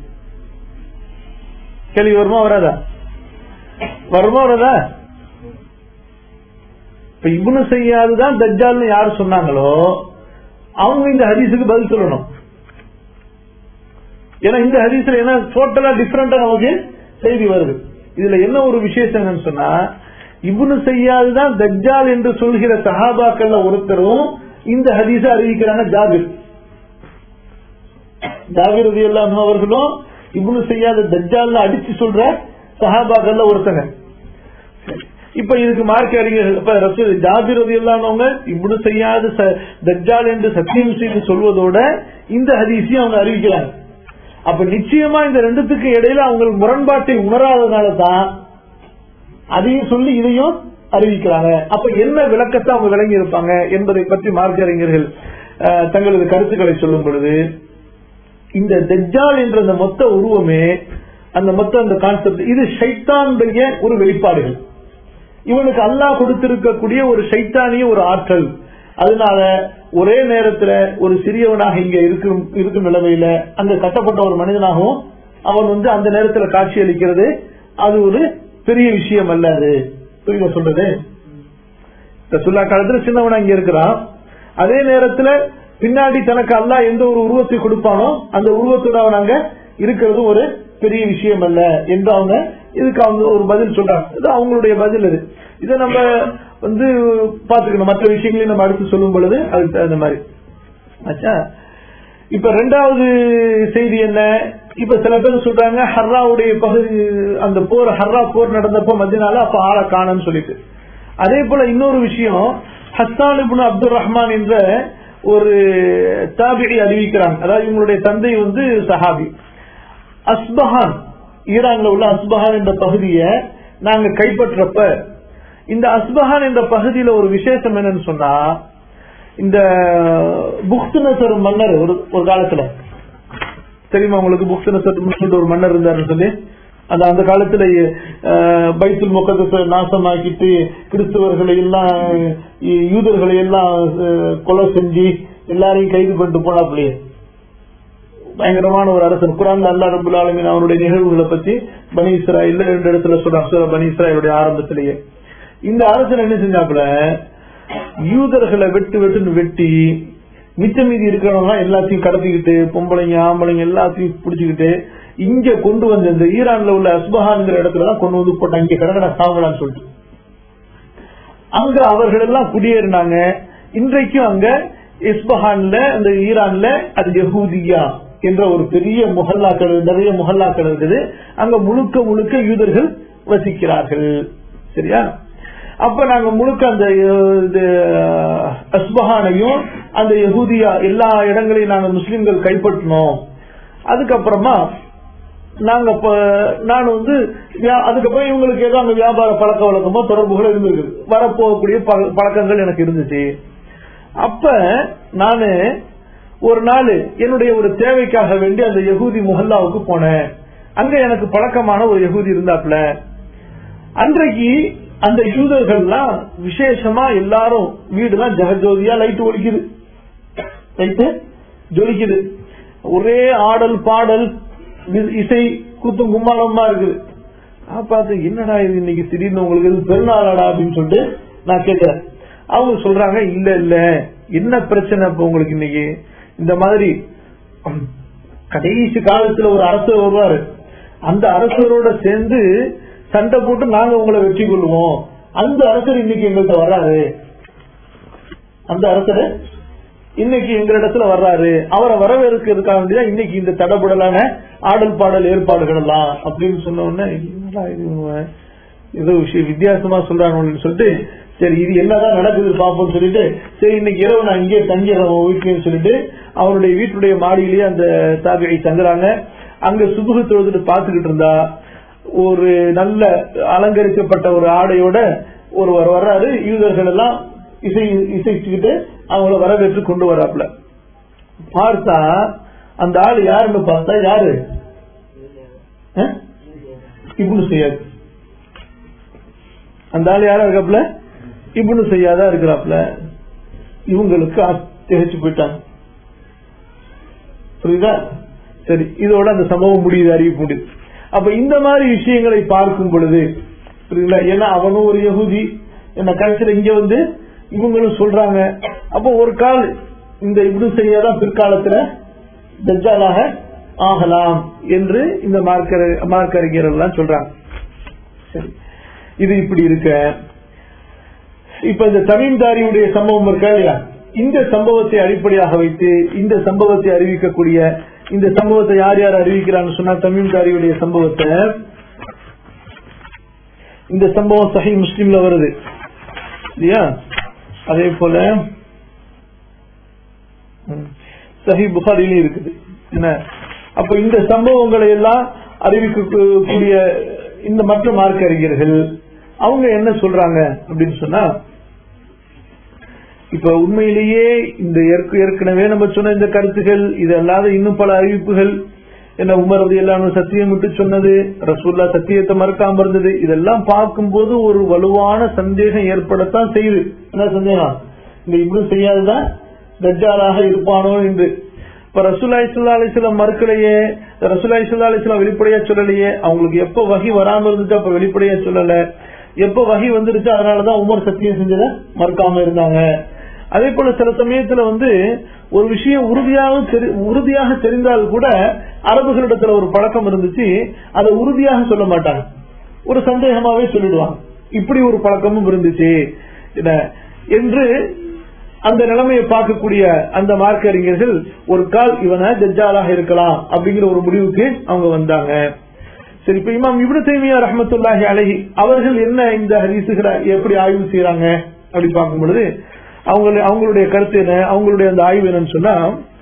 கேள்வி வருமா வராதா வருமா வராதா இப்ப இப்னு செய்யாதுதான் தஜ்ஜால்னு யார் சொன்னாங்களோ அவங்க இந்த ஹதீஸுக்கு பதில் சொல்லணும் ஏன்னா இந்த ஹதீஸ்ல என்ன டோட்டலா டிஃபரெண்டா நமக்கு செய்தி வருது இதுல என்ன ஒரு விசேஷம் என்னன்னு சொன்னா இப்னு செய்யாதுதான் தஜ்ஜால் என்று சொல்கிற சஹாபாக்கள்ல ஒருத்தரும் இந்த ஹதீஸ அறிவிக்கிறாங்க ஜாபிர் ஜாபிர் ரதி அவர்களும் இப்னு செய்யாத தஜ்ஜால்னு அடிச்சு சொல்ற சஹாபாக்கள்ல ஒருத்தங்க இப்ப இதுக்கு மார்க் அறிஞர்கள் இப்ப ரசூல் ஜாபிர் ரதி இல்லாதவங்க இப்னு செய்யாத ச- தஜ்ஜால் என்று சத்தியம் செய்து சொல்வதோட இந்த ஹதீஸையும் அவங்க அறிவிக்கிறாங்க அப்ப நிச்சயமா இந்த ரெண்டுத்துக்கு இடையில அவங்க முரண்பாட்டை உணராதனால தான் அதையும் சொல்லி இதையும் அறிவிக்கிறாங்க அப்ப என்ன விளக்கத்தை அவங்க விளங்கி இருப்பாங்க என்பதை பற்றி மார்க்க அறிஞர்கள் அஹ், தங்களது கருத்துக்களை சொல்லும் பொழுது இந்த தஜ்ஜால் என்ற அந்த மொத்த உருவமே அந்த மொத்த அந்த கான்செப்ட் இது ஷைத்தானுடைய ஒரு வெளிப்பாடுகள் இவனுக்கு அல்லாஹ் கொடுத்திருக்கக்கூடிய ஒரு சைத்தானிய ஒரு ஆற்றல் அதனால ஒரே நேரத்துல ஒரு சிறியவனாக இங்க இருக்கும் இருக்கும் நிலைமையில அங்க கட்டப்பட்ட ஒரு மனிதனாகவும் அவன் வந்து அந்த நேரத்துல காட்சி அளிக்கிறது அது ஒரு பெரிய விஷயம் அல்ல அது புரியுதா சொல்றது ரசுல்லா காலத்துல சின்னவனா இங்க இருக்கிறான் அதே நேரத்துல பின்னாடி தனக்கு அல்லாஹ் எந்த ஒரு உருவத்தை கொடுப்பானோ அந்த உருவத்தோட அவன் அங்க இருக்கிறது ஒரு பெரிய விஷயம் அல்ல என்று அவங்க இதுக்கு அவங்க ஒரு பதில் சொல்றாங்க இது அவங்களுடைய பதில் இது இதை நம்ம வந்து பாத்துக்கணும் மற்ற விஷயங்களையும் நம்ம அடுத்து சொல்லும் பொழுது அதுக்கு தகுந்த மாதிரி ஆச்சா இப்ப ரெண்டாவது செய்தி என்ன இப்ப சில பேர் சொல்றாங்க ஹர்ராவுடைய பகுதி அந்த போர் ஹர்ரா போர் நடந்தப்ப மத்தினால அப்ப ஆளை காணும்னு சொல்லிட்டு அதே போல இன்னொரு விஷயம் ஹஸ்தான் இப்னு அப்துல் ரஹ்மான் என்ற ஒரு தாபிகை அறிவிக்கிறாங்க அதாவது இவங்களுடைய தந்தை வந்து சஹாபி அஸ்பஹான் ஈரான்ல உள்ள அஸ்பஹான் என்ற பகுதியை நாங்க கைப்பற்றப்ப இந்த அஸ்பஹான் என்ற பகுதியில ஒரு விசேஷம் என்னன்னு சொன்னா இந்த புக்துனசர் மன்னர் ஒரு ஒரு காலத்துல தெரியுமா உங்களுக்கு புக்துனசர் ஒரு மன்னர் இருந்தாருன்னு சொல்லி அந்த அந்த காலத்துல அஹ், பைத்துல் முகத்தை நாசமாக்கிட்டு கிறிஸ்தவர்களை எல்லாம் யூ- யூதர்களை எல்லாம் அஹ், கொலை செஞ்சு எல்லாரையும் கைது பண்ணிட்டு போனாப்லயே பயங்கரமான ஒரு அரசன் குரான் அல்லா ரபுல் ஆலமின் அவனுடைய நிகழ்வுகளை பத்தி பனி இஸ்ராயில் ரெண்டு இடத்துல சொல்றான் சூரா பனி இஸ்ராயலுடைய ஆரம்பத்திலேயே இந்த அரசன் என்ன செஞ்சாப்புல யூதர்களை வெட்டு வெட்டுன்னு வெட்டி மிச்ச மீதி இருக்கிறவங்க எல்லாத்தையும் கடத்திக்கிட்டு பொம்பளைங்க ஆம்பளைங்க எல்லாத்தையும் பிடிச்சுக்கிட்டு இங்க கொண்டு வந்து இந்த ஈரான்ல உள்ள அஸ்பஹான்ங்கிற இடத்துல தான் கொண்டு வந்து போட்டாங்க இங்க கடகடா சாவலான்னு சொல்லிட்டு அங்க அவர்கள் எல்லாம் குடியேறினாங்க இன்றைக்கும் அங்க இஸ்பஹான்ல அந்த ஈரான்ல அது யஹூதியா என்ற ஒரு பெரிய முஹல்லாக்கள் நிறைய முஹல்லாக்கள் இருக்குது அங்க முழுக்க முழுக்க யூதர்கள் வசிக்கிறார்கள் சரியா அப்ப நாங்க முழுக்க அந்த அஹ், இது, அஹ், அஸ்பஹானையும் அந்த யஹூதியா எல்லா இடங்களையும் நாங்க முஸ்லிம்கள் கைப்பற்றினோம் அதுக்கப்புறமா நாங்க இப்ப நான் வந்து வியா- அதுக்கப்புறம் இவங்களுக்கு ஏதோ அங்க வியாபார பழக்க வழக்கமோ தொடர்புகள் இருந்திருக்கு வரப்போகக்கூடிய பழ- பழக்கங்கள் எனக்கு இருந்துச்சு அப்ப நானு ஒரு நாள் என்னுடைய ஒரு தேவைக்காக வேண்டி அந்த யகூதி முஹல்லாவுக்கு போனேன் அங்க எனக்கு பழக்கமான ஒரு யகூதி இருந்தாப்ல அன்றைக்கு அந்த யூதர்கள்லாம் விசேஷமா எல்லாரும் வீடுலாம் ஜெகஜோதியா லைட் ஒலிக்குது லைட்டு ஜொலிக்குது ஒரே ஆடல் பாடல் இ- இசை கூத்தும் கும்மாளமா இருக்குது நான் பார்த்து என்னடா இது இன்னைக்கு திடீர்னு உங்களுக்கு இது பெருநாளாடா அப்படின்னு சொல்லிட்டு நான் கேட்கிறேன் அவங்க சொல்றாங்க இல்ல இல்ல என்ன பிரச்சனை இப்ப உங்களுக்கு இன்னைக்கு இந்த மாதிரி கடைசி காலத்துல ஒரு அரசர் வருவாரு அந்த அரசரோட சேர்ந்து சண்டை போட்டு நாங்க உங்களை வெற்றி கொள்வோம் அந்த அரசர் இன்னைக்கு எங்கள்கிட்ட வர்றாரு அந்த அரசர் இன்னைக்கு எங்களிடத்துல வர்றாரு அவரை வரவேற்கிறதுக்காக வேண்டிதான் இன்னைக்கு இந்த தடபுடலான ஆடல் பாடல் ஏற்பாடுகள் எல்லாம் அப்படின்னு சொன்ன உடனே என்னடா இது இவன் ஏதோ விஷயம் வித்தியாசமா சொல்றான்னு சொல்லிட்டு சரி இது என்னதான் நடக்குது பாப்போம் சொல்லிட்டு சரி இன்னைக்கு இரவு நான் இங்கே தங்கிடுறேன் உன் வீட்லன்னு சொல்லிட்டு அவருடைய வீட்டுடைய மாடியிலேயே அந்த தாபியை தங்குறாங்க அங்க சுபுகு தொழுதுட்டு பாத்துக்கிட்டு இருந்தா ஒரு நல்ல அலங்கரிக்கப்பட்ட ஒரு ஆடையோட ஒருவர் வர்றாரு யூதர்கள் எல்லாம் இசை இசைச்சுக்கிட்டு அவங்கள வரவேற்று கொண்டு வராப்ல பார்த்தா அந்த ஆள் யாருன்னு பார்த்தா யாரு அஹ்? இப்னு செய்யாது அந்த ஆள் யாரா இருக்காப்ல இப்னு செய்யாதா இருக்கிறாப்ல இவங்களுக்கு ஆ- திகைச்சு போயிட்டாங்க புரியுதா சரி இதோட அந்த சம்பவம் முடியுது அறிவிப்பு முடியுது அப்ப இந்த மாதிரி விஷயங்களை பார்க்கும் பொழுது புரியுங்களா ஏன்னா அவனும் ஒரு யகுதி என்ன கடைசியில இங்க வந்து இவங்களும் சொல்றாங்க அப்போ ஒரு கால் இந்த இப்படி செய்யாதான் பிற்காலத்துல தஜ்ஜாலாக ஆகலாம் என்று இந்த மார்க்க மார்க்க அறிஞர்கள் எல்லாம் சொல்றாங்க சரி இது இப்படி இருக்க இப்ப இந்த தமீம்தாரியுடைய சம்பவம் இருக்கா இல்லையா இந்த சம்பவத்தை அடிப்படையாக வைத்து இந்த சம்பவத்தை அறிவிக்கக்கூடிய இந்த சம்பவத்தை யார் யார் அறிவிக்கிறான்னு சொன்னா தமீம்தாரியுடைய சம்பவத்தை இந்த சம்பவம் சஹி முஸ்லிம்ல வருது இல்லையா அதே போல ம், சஹி புகாரிலையும் இருக்குது என்ன அப்ப இந்த சம்பவங்களை எல்லாம் அறிவிக்கக்கூடிய இந்த மற்ற மார்க்க அறிஞர்கள் அவங்க என்ன சொல்றாங்க அப்படின்னு சொன்னா இப்ப உண்மையிலேயே இந்த ஏற்க- ஏற்கனவே நம்ம சொன்ன இந்த கருத்துகள் இது அல்லாத இன்னும் பல அறிவிப்புகள் என்ன உமர் ரதி எல்லாம் சத்தியம் விட்டு சொன்னது ரசூல்லா சத்தியத்தை மறுக்காம இருந்தது இதெல்லாம் பார்க்கும்போது ஒரு வலுவான சந்தேகம் ஏற்படத்தான் செய்யுது என்ன சந்தேகம் இந்த இப்படி செய்யாததான் தஜ்ஜாலாக இருப்பானோ என்று இப்ப ரசூலாய் சுல்லா அலிஸ்லாம் மறுக்கலையே ரசூலாய் சுல்லா அலிஸ்லாம் வெளிப்படையா சொல்லலையே அவங்களுக்கு எப்ப வகி வராம இருந்துச்சு அப்ப வெளிப்படையா சொல்லல எப்ப வகி வந்துருச்சு அதனாலதான் உமர் சத்தியம் செஞ்சத மறுக்காம இருந்தாங்க அதே போல சில சமயத்துல வந்து ஒரு விஷயம் உறுதியாக தெரி- உறுதியாக தெரிந்தால் கூட அரபுகளிடத்துல ஒரு பழக்கம் இருந்துச்சு அதை உறுதியாக சொல்ல மாட்டாங்க ஒரு சந்தேகமாவே சொல்லிடுவாங்க இப்படி ஒரு பழக்கமும் இருந்துச்சு என்ன, என்று அந்த நிலைமையை பார்க்கக்கூடிய அந்த மார்க்க அறிஞர்கள் ஒரு கால் இவனை தஜ்ஜாலாக இருக்கலாம் அப்படிங்கிற ஒரு முடிவுக்கு அவங்க வந்தாங்க சரி இப்ப இமாம் இப்னு தைமியா ரஹ்மத்துல்லாஹி அலைஹி அவர்கள் என்ன இந்த ஹதீசுகளை எப்படி ஆய்வு செய்யறாங்க அப்படி பார்க்கும் பொழுது அவங்க அவங்களுடைய கருத்து என்ன அவங்களுடைய அந்த ஆய்வு என்னன்னு சொன்னா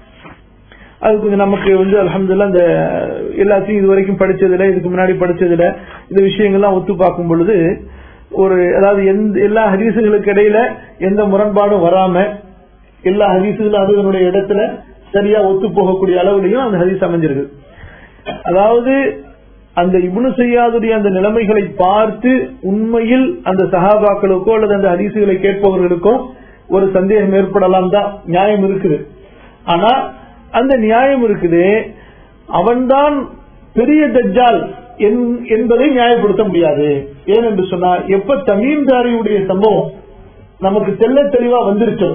அது கொஞ்சம் நமக்கு வந்து அல்ஹம்துலில்லாஹ் இந்த எல்லாத்தையும் இது வரைக்கும் படிச்சதுல இதுக்கு முன்னாடி படிச்சதுல இந்த விஷயங்கள்லாம் ஒத்து பார்க்கும் பொழுது ஒரு அதாவது எந்த எல்லா ஹதீசுகளுக்கு இடையில எந்த முரண்பாடும் வராம எல்லா ஹதீசுகளும் அதனுடைய இடத்துல சரியா ஒத்து போகக்கூடிய அளவுலயும் அந்த ஹதீஸ் அமைஞ்சிருக்கு அதாவது அந்த இப்னு செய்யாதுடைய அந்த நிலைமைகளை பார்த்து உண்மையில் அந்த சஹாபாக்களுக்கோ அல்லது அந்த ஹதீசுகளை கேட்பவர்களுக்கோ ஒரு சந்தேகம் ஏற்படலாம் தான் நியாயம் இருக்குது ஆனா அந்த நியாயம் இருக்குது அவன்தான் பெரிய தஜ்ஜால் என்- என்பதை நியாயப்படுத்த முடியாது ஏனென்று சொன்னா எப்ப தமீம்தாரியுடைய சம்பவம் நமக்கு தெள்ள தெளிவா வந்துருச்சோ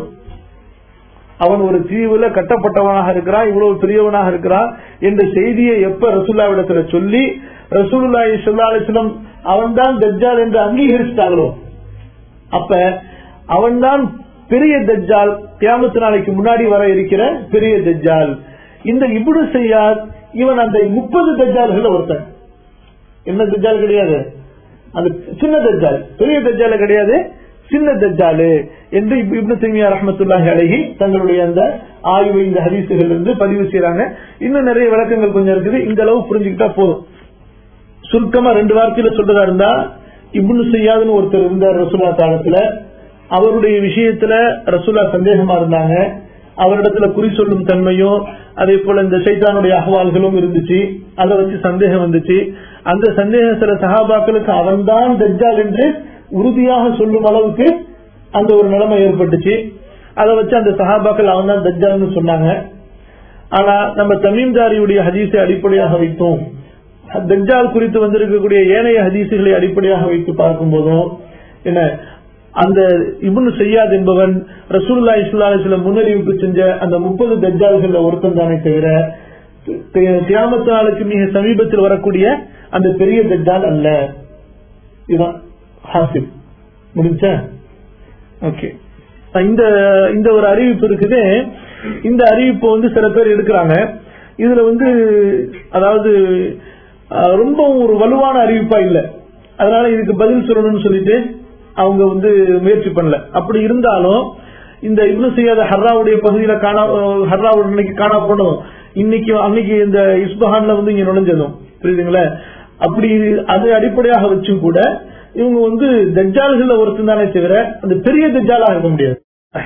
அவன் ஒரு தீவுல கட்டப்பட்டவனாக இருக்கிறான் இவ்வளவு பெரியவனாக இருக்கிறான் என்ற செய்தியை எப்ப ரசூல்லாவிடத்துல சொல்லி ரசூலுல்லாஹி ஸல்லல்லாஹு அலைஹி வஸல்லம் அவன்தான் தஜ்ஜால் என்று அங்கீகரிச்சிட்டாங்களோ அப்ப அவன்தான் பெரிய தஜ்ஜால் கியாமத்து நாளைக்கு முன்னாடி வர இருக்கிற பெரிய தஜ்ஜால் இந்த இப்னு செய்யாத் இவன் அந்த முப்பது தஜ்ஜால்கள் ஒருத்தன் என்ன தஜ்ஜால் கிடையாது அந்த சின்ன தஜ்ஜால் பெரிய தஜ்ஜால கிடையாது சின்ன தஜ்ஜாலு என்று இப்~ இப்னு தீமியா ரஹ்மத்துல்லாஹி அலைஹி தங்களுடைய அந்த ஆய்வு இந்த ஹதீசுகள் இருந்து பதிவு செய்யறாங்க இன்னும் நிறைய விளக்கங்கள் கொஞ்சம் இருக்குது இந்த அளவு புரிஞ்சுக்கிட்டா போதும் சுருக்கமா ரெண்டு வார்த்தையில சொல்றதா இருந்தா இப்னு செய்யாதுன்னு ஒருத்தர் இருந்தார் ரசூலா காலத்துல அவருடைய விஷயத்துல ரசூலா சந்தேகமா இருந்தாங்க அவரிடத்துல குறி சொல்லும் தன்மையும் அதே போல இந்த சைத்தானுடைய அகவால்களும் இருந்துச்சு அதை வச்சு சந்தேகம் வந்துச்சு அந்த சந்தேகம் சில சகாபாக்களுக்கு அவன்தான் தஜ்ஜால் என்று உறுதியாக சொல்லும் அளவுக்கு அந்த ஒரு நிலைமை ஏற்பட்டுச்சு அதை வச்சு அந்த சகாபாக்கள் அவன் தான் தஜ்ஜால்னு சொன்னாங்க ஆனா நம்ம தமீம்தாரியுடைய ஹதீஸை அடிப்படையாக வைத்தோம் தஜ்ஜால் குறித்து வந்திருக்கக்கூடிய ஏனைய ஹதீசுகளை அடிப்படையாக வைத்து பார்க்கும் போதும் என்ன அந்த இப்னு செய்யாத் என்பவன் ரசூலுல்லா இஸ்லாசில முன்னறிவிப்பு செஞ்ச அந்த முப்பது தஜ்ஜால்கள் ஒருத்தன் தானே தவிர கிராமத்து நாளுக்கு மிக சமீபத்தில் வரக்கூடிய அந்த பெரிய தஜ்ஜால் அல்ல இதுதான் ஹாசிப் முடிஞ்சா ஓகே இந்த இந்த ஒரு அறிவிப்பு இருக்குது இந்த அறிவிப்பு வந்து சில பேர் எடுக்கிறாங்க இதுல வந்து அதாவது அஹ், ரொம்ப ஒரு வலுவான அறிவிப்பா இல்ல அதனால இதுக்கு பதில் சொல்லணும்னு சொல்லிட்டு அவங்க வந்து முயற்சி பண்ணல அப்படி இருந்தாலும் இந்த இப்னு செய்யாத ஹர்ராவுடைய பகுதியில காணா ஹர்ராவோட இன்னைக்கு காணா போனோம் இன்னைக்கு அன்னைக்கு இந்த இஸ்பஹான்ல வந்து இங்க நுழைஞ்சதும் புரியுதுங்களா அப்படி அது அடிப்படையாக வச்சும் கூட இவங்க வந்து தஜ்ஜால்கள் ஒருத்தன் தானே தவிர அந்த பெரிய தஜ்ஜாலா இருக்க முடியாது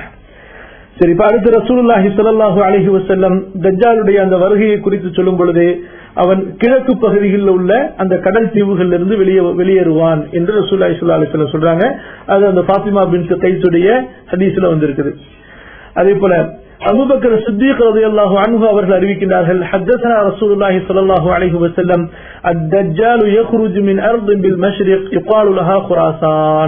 சரி இப்ப அடுத்து ரசூலுல்லாஹி ஸல்லல்லாஹு அலைஹி வஸல்லம் தஜ்ஜாலுடைய அந்த வருகையை குறித்து சொல்லும் பொழுது அவன் கிழக்கு பகுதிகளில் உள்ள அந்த கடல் தீவுகளில் இருந்து வெளியே வெளியேறுவான் என்று ரசூலுல்லாஹி ஸல்லல்லாஹு அலைஹி வஸல்லம் சொல்றாங்க அது அந்த ஃபாத்திமா பின் கைத்துடைய ஹதீஸ்ல வந்திருக்குது அதே போல அபூபக்கர் சித்திக் ரலியல்லாஹு அன்ஹு அவர்கள் அறிவிக்கின்றார்கள் حدثنا رسول الله صلى الله عليه وسلم الدجال يخرج من ارض بالمشرق يقال لها خراسان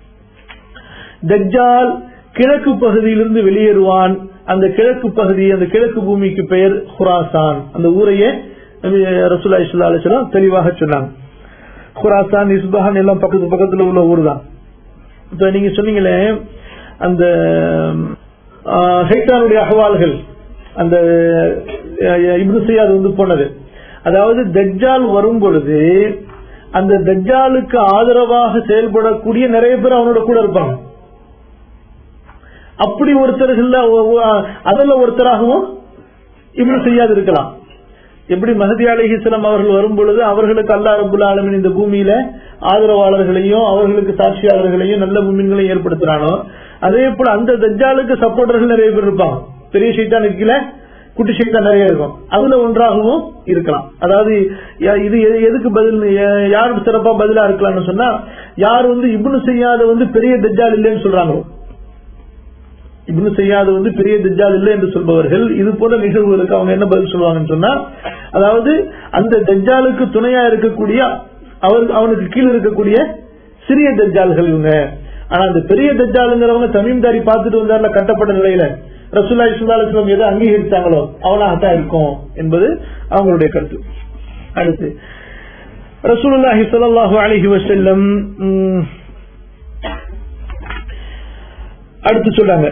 தஜ்ஜால் கிழக்கு பகுதியிலிருந்து வெளியேறுவான் அந்த கிழக்கு பகுதி அந்த கிழக்கு பூமிக்கு பெயர் குராசான் அந்த ஊரையே நபி ரசூல்லா இஸ்லா அலிஸ்லாம் தெளிவாக சொன்னாங்க குராசான் இஸ்பஹான் எல்லாம் பக்கத்து பக்கத்துல உள்ள ஊர் தான் இப்ப நீங்க சொன்னீங்களே அந்த ஆஹ், ஹைத்தானுடைய அகவால்கள் அந்த அஹ், இப்னு செய்யாது வந்து போனது அதாவது தஜ்ஜால் வரும் பொழுது அந்த தஜ்ஜாலுக்கு ஆதரவாக செயல்படக்கூடிய நிறைய பேர் அவனோட கூட இருப்பாங்க அப்படி ஒருத்தர்கள் அதுல ஒருத்தராகவும் இப்னு செய்யாது இருக்கலாம் எப்படி மஹதி அலிஹிஸ்லாம் அவர்கள் வரும் பொழுது அவர்களுக்கு அல்லா ரபுல் ஆலமின் இந்த பூமியில ஆதரவாளர்களையும் அவர்களுக்கு சாட்சியாளர்களையும் நல்ல முன்மீன்களையும் ஏற்படுத்துறானோ அதே போல அந்த தஜ்ஜாலுக்கு சப்போர்டர்கள் நிறைய பேர் இருப்பாங்க பெரிய சைத்தான் இருக்கல குட்டி சைத்தான் நிறைய இருக்கும் அதுல ஒன்றாகவும் இருக்கலாம் அதாவது யா- இது எது- எதுக்கு பதில் யா- யார் சிறப்பா பதிலா இருக்கலாம்னு சொன்னா யார் வந்து இப்னு செய்யாத வந்து பெரிய தஜ்ஜால் இல்லைன்னு சொல்றாங்களோ இப்னு செய்யாது வந்து பெரிய தஜ்ஜால் இல்லை என்று சொல்பவர்கள் இது போல நிகழ்வுகளுக்கு அவங்க என்ன பதில் சொல்லுவாங்கன்னு சொன்னா அதாவது அந்த தஜ்ஜாலுக்கு துணையா இருக்கக்கூடிய அவர் அவனுக்கு கீழே இருக்கக்கூடிய சிறிய தஜ்ஜால்கள் இவங்க ஆனா அந்த பெரிய தஜ்ஜாலுங்கிறவங்க தமீம்தாரி பார்த்துட்டு வந்தார்ல கட்டப்பட்ட நிலையில ரசூல்லா இஸ்லாஸ்லம் எதை அங்கீகரித்தாங்களோ அவனாகத்தான் இருக்கும் என்பது அவங்களுடைய கருத்து அடுத்து ரசூலுல்லாஹி ஸல்லல்லாஹு அலைஹி வஸல்லம் ம், அடுத்து சொல்றாங்க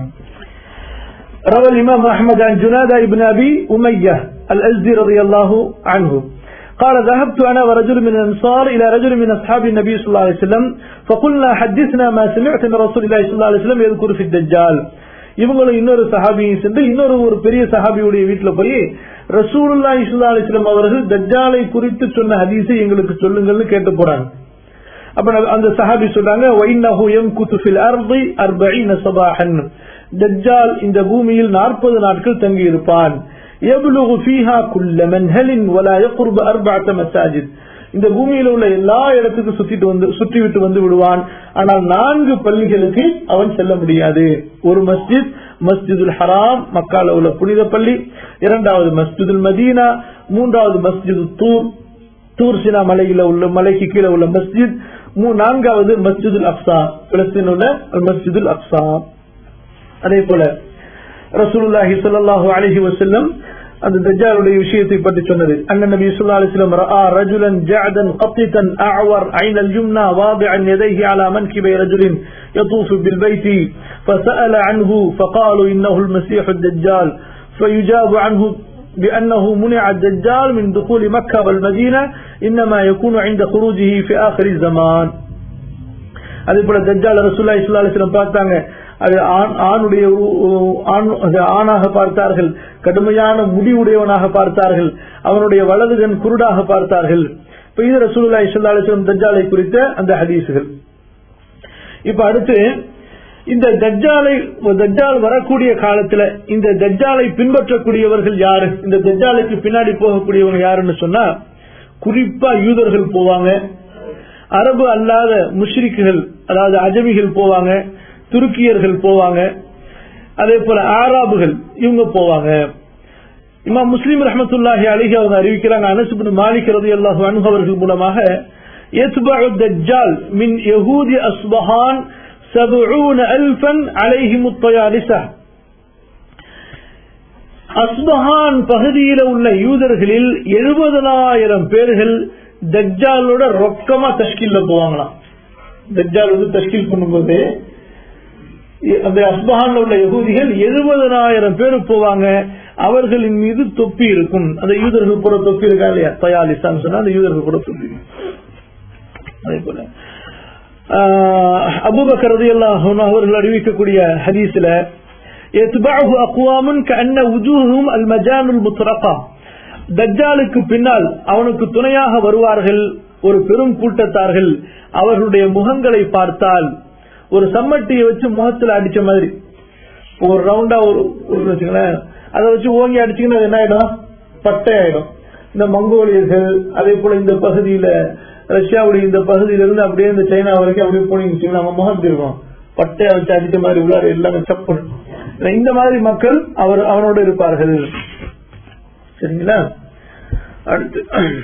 روى الإمام أحمد عن جنادة بن أبي أمية الأزدي رضي الله عنه قال ذهبت أنا ورجل من الأنصار إلى رجل من أصحاب النبي صلى الله عليه وسلم فقلنا حدثنا ما سمعت من رسول الله صلى الله عليه وسلم يذكر في الدجال இவங்களும் இன்னொரு சஹாபியை சென்று இன்னொரு ஒரு பெரிய சஹாபியுடைய வீட்டுல போய் ரசூலுல்லா இஸ்லா அலிஸ்லாம் அவர்கள் தஜ்ஜாலை குறித்து சொன்ன ஹதீஸை எங்களுக்கு சொல்லுங்கள்னு கேட்டு போறாங்க அப்ப நபி- அந்த சஹாபி சொல்றாங்க வைன்னஹு யம்குது ஃபில் அர்தி 40 சபாஹன் தஜ்ஜால் இந்த பூமியில் 40 நாட்கள் தங்கி இருப்பான் யப்லுகு ஃபீஹா குல்ல மன்ஹலின் வலா யக்ருபு அர்பஅத மசாஜித் இந்த பூமியில் உள்ள எல்லா இடத்துக்கும் சுத்திட்டு வந்து சுற்றி விட்டு வந்து விடுவான் ஆனால் நான்கு பள்ளிகளுக்கு அவன் செல்ல முடியாது ஒரு மஸ்ஜித் மஸ்ஜிதுல் ஹராம் மக்கால உள்ள புனித பள்ளி இரண்டாவது மஸ்ஜிதுல் மதீனா மூன்றாவது மஸ்ஜிது தூர் தூர்சினா மலையில உள்ள மலைக்கு கீழே உள்ள மஸ்ஜித் மூ- நான்காவது மஸ்ஜிதுல் அக்ஸா பிலஸ்தீன் உள்ள மஸ்ஜிதுல் அக்ஸா அதே போல ரசூலுல்லாஹி ஸல்லல்லாஹு அலைஹி வஸல்லம் அந்த தஜ்ஜாலுடைய விஷயத்தை பற்றி சொன்னது அண்ணன் நபி ஸல்லல்லாஹு அலைஹி வஸல்லம் ரஆ ரஜுலன் ஜஅதன் قطتا اعور عين اليمنى واضعا يديه على منكب رجل يطوف بالبيت فسأل عنه فقالوا انه المسيح الدجال فيجاب عنه بأنه منع الدجال من دخول مكة والمدينة إنما يكون عند خروجه في آخر الزمان அதே போல தஜ்ஜால் ரசூல்லா இஸ்லா அலிஸ்லம் பார்த்தாங்க அது ஆண்- ஆணுடைய உ- உ- ஆண்- அது ஆணாக பார்த்தார்கள் கடுமையான முடிவுடையவனாக பார்த்தார்கள் அவனுடைய வலது கண் குருடாக பார்த்தார்கள் இப்ப இது ரசூல்லா இஸ்லா அலிஸ்லம் தஜ்ஜாலை குறித்த அந்த ஹதீசுகள் இப்ப அடுத்து இந்த தஜ்ஜாலை தஜ்ஜால் வரக்கூடிய காலத்துல இந்த தஜ்ஜாலை பின்பற்றக்கூடியவர்கள் யாரு இந்த தஜ்ஜாலுக்கு பின்னாடி போகக்கூடியவங்க யாருன்னு சொன்னா குறிப்பா யூதர்கள் போவாங்க அரபு அல்லாத முஷ்ரிக்குகள் அதாவது அஜமிகள் போவாங்க துருக்கியர்கள் போவாங்க அதே போல ஆராபுகள் இவங்க போவாங்க இமாம் முஸ்லிம் ரஹமத்துல்லாஹி அலிஹி அவங்க அறிவிக்கிறாங்க அனசுபின் மாலிக் ரலியல்லாஹு அன்ஹு அவர்கள் மூலமாக يتبع الدجال من يهود أصبحان سبعون ألفا عليهم الطيالسة அஸ்பஹான் பகுதியில் உள்ள யூதர்களில் எழுபதனாயிரம் பேர்கள் தஜ்ஜாலோட ரொக்கமா தஷ்கில்ல போவாங்களாம் தஜ்ஜால் வந்து தஷ்கில் பண்ணும்போது அந்த அஸ்பஹான்ல உள்ள யகூதிகள் எழுபதனாயிரம் பேர் போவாங்க அவர்களின் மீது தொப்பி இருக்கும் அந்த யூதர்கள் கூட தொப்பி இருக்கா இல்லையா தயாலிசான்னு சொன்னா அந்த யூதர்கள் கூட தொப்பி அதே போல அபுபக்கர் ரலியல்லாஹு அன்ஹு அவர்கள் அறிவிக்கக்கூடிய ஹதீஸ்ல يتبعه أقوام كأن وجوههم المجان المطرقة தஜ்ஜாலுக்கு பின்னால் அவனுக்கு துணையாக வருவார்கள் ஒரு பெரும் கூட்டத்தார்கள் அவர்களுடைய முகங்களை பார்த்தால் ஒரு சம்மட்டியை வச்சு முகத்துல அடிச்ச மாதிரி ஒரு ரவுண்டா ஒரு ஒரு வச்சுங்களேன் அதை வச்சு ஓங்கி அடிச்சீங்கன்னா அது என்ன ஆயிடும் பட்டை ஆயிடும் இந்த மங்கோலியர்கள் அதே போல இந்த பகுதியில ரஷ்யாவுடைய இந்த பகுதியில இருந்து அப்படியே இந்த சைனா வரைக்கும் அப்படியே போனீங்க நம்ம முகம் இருக்கும் பட்டையா வச்சு அடிச்ச மாதிரி உள்ளார எல்லாமே சப்பு இந்த மாதிரி மக்கள் அவர் அவனோடு இருப்பார்கள் சரிங்களா அடுத்து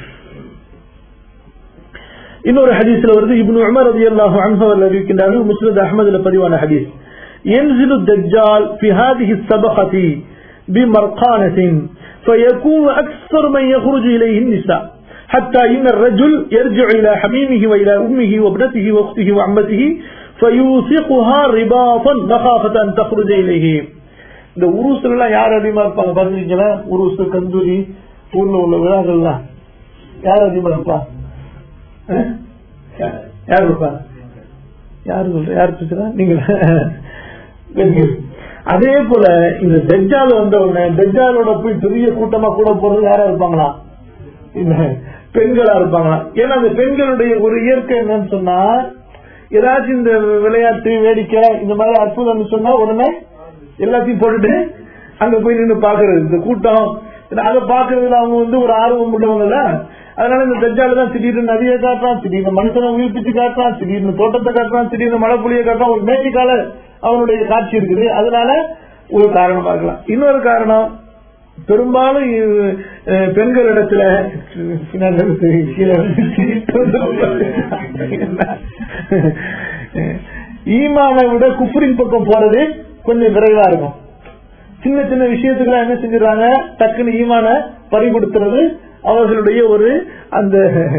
இன்னொரு ஹதீஸ்ல வருது இப்னு உமர் ரலியல்லாஹு அன்ஹு அவர்கள் அறிவிக்கின்றார்கள் முஸ்னத் அஹ்மதுல பதிவான ஹதீஸ் ينزل الدجال في هذه السبقة بمرقانة فيكون أكثر من يخرج إليه النساء حتى إن الرجل يرجع إلى حميمه وإلى أمه وابنته وأخته وعمته فيوثقها رباطا مخافة أن تخرج إليه இந்த உருசுல எல்லாம் யார் அதிகமா இருப்பாங்க பாத்துருக்கீங்களா உருசு கந்தூரி ஊர்ல உள்ள விழாக்கள்லாம் யார் அதிகமா இருப்பா அஹ்? யார் இருப்பா யாரு சொல்ற யார் பேசுறா நீங்க அதே போல இந்த தெஜ்ஜால் வந்த உடனே தெஜ்ஜாலோட போய் பெரிய கூட்டமா கூட போறது யாரா இருப்பாங்களா இல்ல பெண்களா இருப்பாங்களா ஏன்னா அந்த பெண்களுடைய ஒரு இயற்கை என்னன்னு சொன்னா ஏதாச்சும் இந்த விளையாட்டு வேடிக்கை இந்த மாதிரி அற்புதம் சொன்னா உடனே எல்லாத்தையும் போட்டுட்டு அங்க போய் நின்று பாக்குறது இந்த கூட்டம் ஏன்னா அதை பாக்குறதுல அவங்க வந்து ஒரு ஆர்வம் உள்ளவங்கல்ல அதனால இந்த தஜ்ஜால தான் திடீர்னு நதியை காட்டுறான் திடீர்னு மனுஷனை உயிர்ப்பிச்சு காட்டுறான் திடீர்னு தோட்டத்தை காட்டுறான் திடீர்னு மழை புளியை காட்டுறான் ஒரு மேட்டிக்கால அவனுடைய காட்சி இருக்குது அதனால ஒரு காரணமா இருக்கலாம் இன்னொரு காரணம் பெரும்பாலும் இது, அஹ், பெண்களிடத்துல பின்னாடி இருந்து கீழே வந்து சிரிப்பு வந்து ஈமானை விட குஃப்ரின் பக்கம் போறது கொஞ்சம் விரைவா இருக்கும் சின்ன சின்ன விஷயத்துக்குலாம் என்ன செஞ்சிடறாங்க டக்குன்னு ஈமான பறிகொடுத்துறது அவர்களுடைய ஒரு அந்த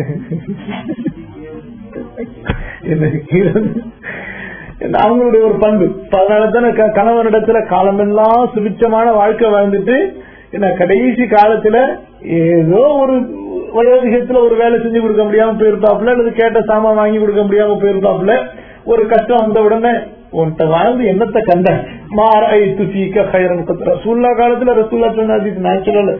என்ன கீழே வந்து- என்ன அவங்களுடைய ஒரு பண்பு இப்ப அதனால தானே க- கணவனிடத்துல காலமெல்லாம் சுபிச்சமான வாழ்க்கை வாழ்ந்துட்டு என்ன கடைசி காலத்துல ஏதோ ஒரு வயோதிகத்துல ஒரு வேலை செஞ்சு கொடுக்க முடியாம போயிருப்பாப்ல அல்லது கேட்ட சாமான் வாங்கி கொடுக்க முடியாம போயிருப்பாப்ல ஒரு கஷ்டம் வந்த உடனே உன்கிட்ட வாழ்ந்து என்னத்தை கண்ட மாராயித்து ஃபீக்க ஹைரன் கத் ரசூல்லா காலத்துல ரசூல்லா சொன்னாது நேச்சுரல்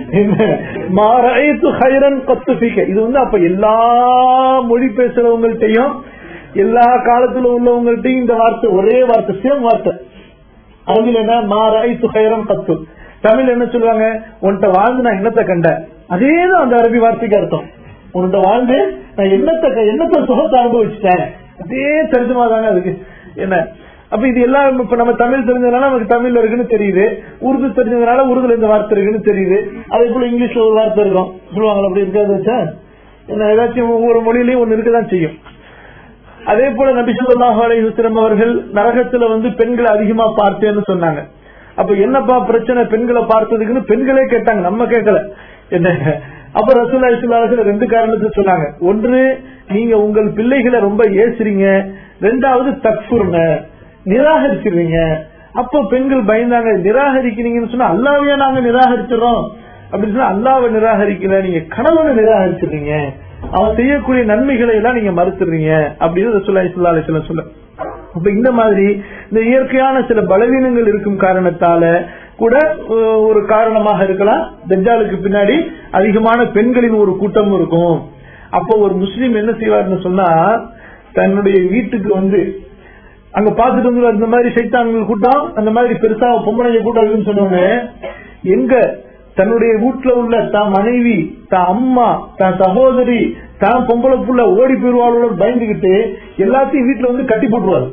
மாராயித்து ஹைரன் கத்து ஃபீக்க இது வந்து அப்ப எல்லா மொழி பேசுறவங்கள்ட்டையும் எல்லா காலத்துல உள்ளவங்கள்ட்டையும் இந்த வார்த்தை ஒரே வார்த்தை சேம் வார்த்தை அரபில் என்ன மாராயித்து ஹைரன் கத்து தமிழ் என்ன சொல்லுவாங்க உன்கிட்ட வாழ்ந்து நான் என்னத்தை கண்டேன் அதேதான் அந்த அரபி வார்த்தைக்கு அர்த்தம் உன்கிட்ட வாழ்ந்து நான் என்னத்தை க- என்னத்தை சுகத்தை அனுபவிச்சிட்டேன் அதே தரிசமா தாங்க அதுக்கு என்ன அப்ப இது எல்லாம் இப்ப நம்ம தமிழ் தெரிஞ்சதுனால நமக்கு தமிழ்ல இருக்குன்னு தெரியுது உருது தெரிஞ்சதுனால உருதுல இந்த வார்த்தை இருக்குன்னு தெரியுது அதே போல இங்கிலீஷ்ல ஒரு வார்த்தை இருக்கும் சொல்லுவாங்களா அப்படி இருக்காது வச்சா என்ன ஏதாச்சும் ஒவ்வொரு மொழியிலயும் ஒண்ணு இருக்கதான் செய்யும் அதே போல நபி ஸல்லல்லாஹு அலைஹி வஸல்லம் அவர்கள் நரகத்துல வந்து பெண்களை அதிகமா பார்த்தேன்னு சொன்னாங்க அப்ப என்னப்பா பிரச்சனை பெண்களை பார்த்ததுக்குன்னு பெண்களே கேட்டாங்க நம்ம கேட்கல என்ன அப்ப ரசூல்லா இஸ்லாத்துல ரெண்டு காரணத்தை சொன்னாங்க ஒன்று நீங்க உங்கள் பிள்ளைகளை ரொம்ப ஏசுறீங்க ரெண்டாவது தக்ஃபுர்ன நிராகரிச்சிருவீங்க அப்போ பெண்கள் பயந்தாங்க நிராகரிக்கிறீங்கன்னு சொன்னா அல்லாவையே நாங்க நிராகரிச்சிடறோம் அப்படின்னு சொன்னா அல்லாவை நிராகரிக்கல நீங்க கணவனை நிராகரிச்சிடுறீங்க அவன் செய்யக்கூடிய நன்மைகளை எல்லாம் நீங்க மறுத்துறீங்க அப்படின்னு ரசூல்லா இஸ்லா அலிஸ்லாம் சொல்ல அப்ப இந்த மாதிரி இந்த இயற்கையான சில பலவீனங்கள் இருக்கும் காரணத்தால கூட அஹ், ஒரு காரணமாக இருக்கலாம் தஜ்ஜாலுக்கு பின்னாடி அதிகமான பெண்களின் ஒரு கூட்டம் இருக்கும் அப்போ ஒரு முஸ்லீம் என்ன செய்வார்னு சொன்னா தன்னுடைய வீட்டுக்கு வந்து அங்க பாத்துட்டு வந்து அந்த மாதிரி சைத்தான்கள் கூட்டம் அந்த மாதிரி பெருசா பொம்பளைங்க கூட்டம் இருக்குன்னு சொன்னவங்க எங்க தன்னுடைய வீட்டுல உள்ள தான் மனைவி தான் அம்மா தான் சகோதரி தான் பொம்பளை புள்ள ஓடி போயிருவாளோட பயந்துகிட்டு எல்லாத்தையும் வீட்டுல வந்து கட்டி போட்டுருவாரு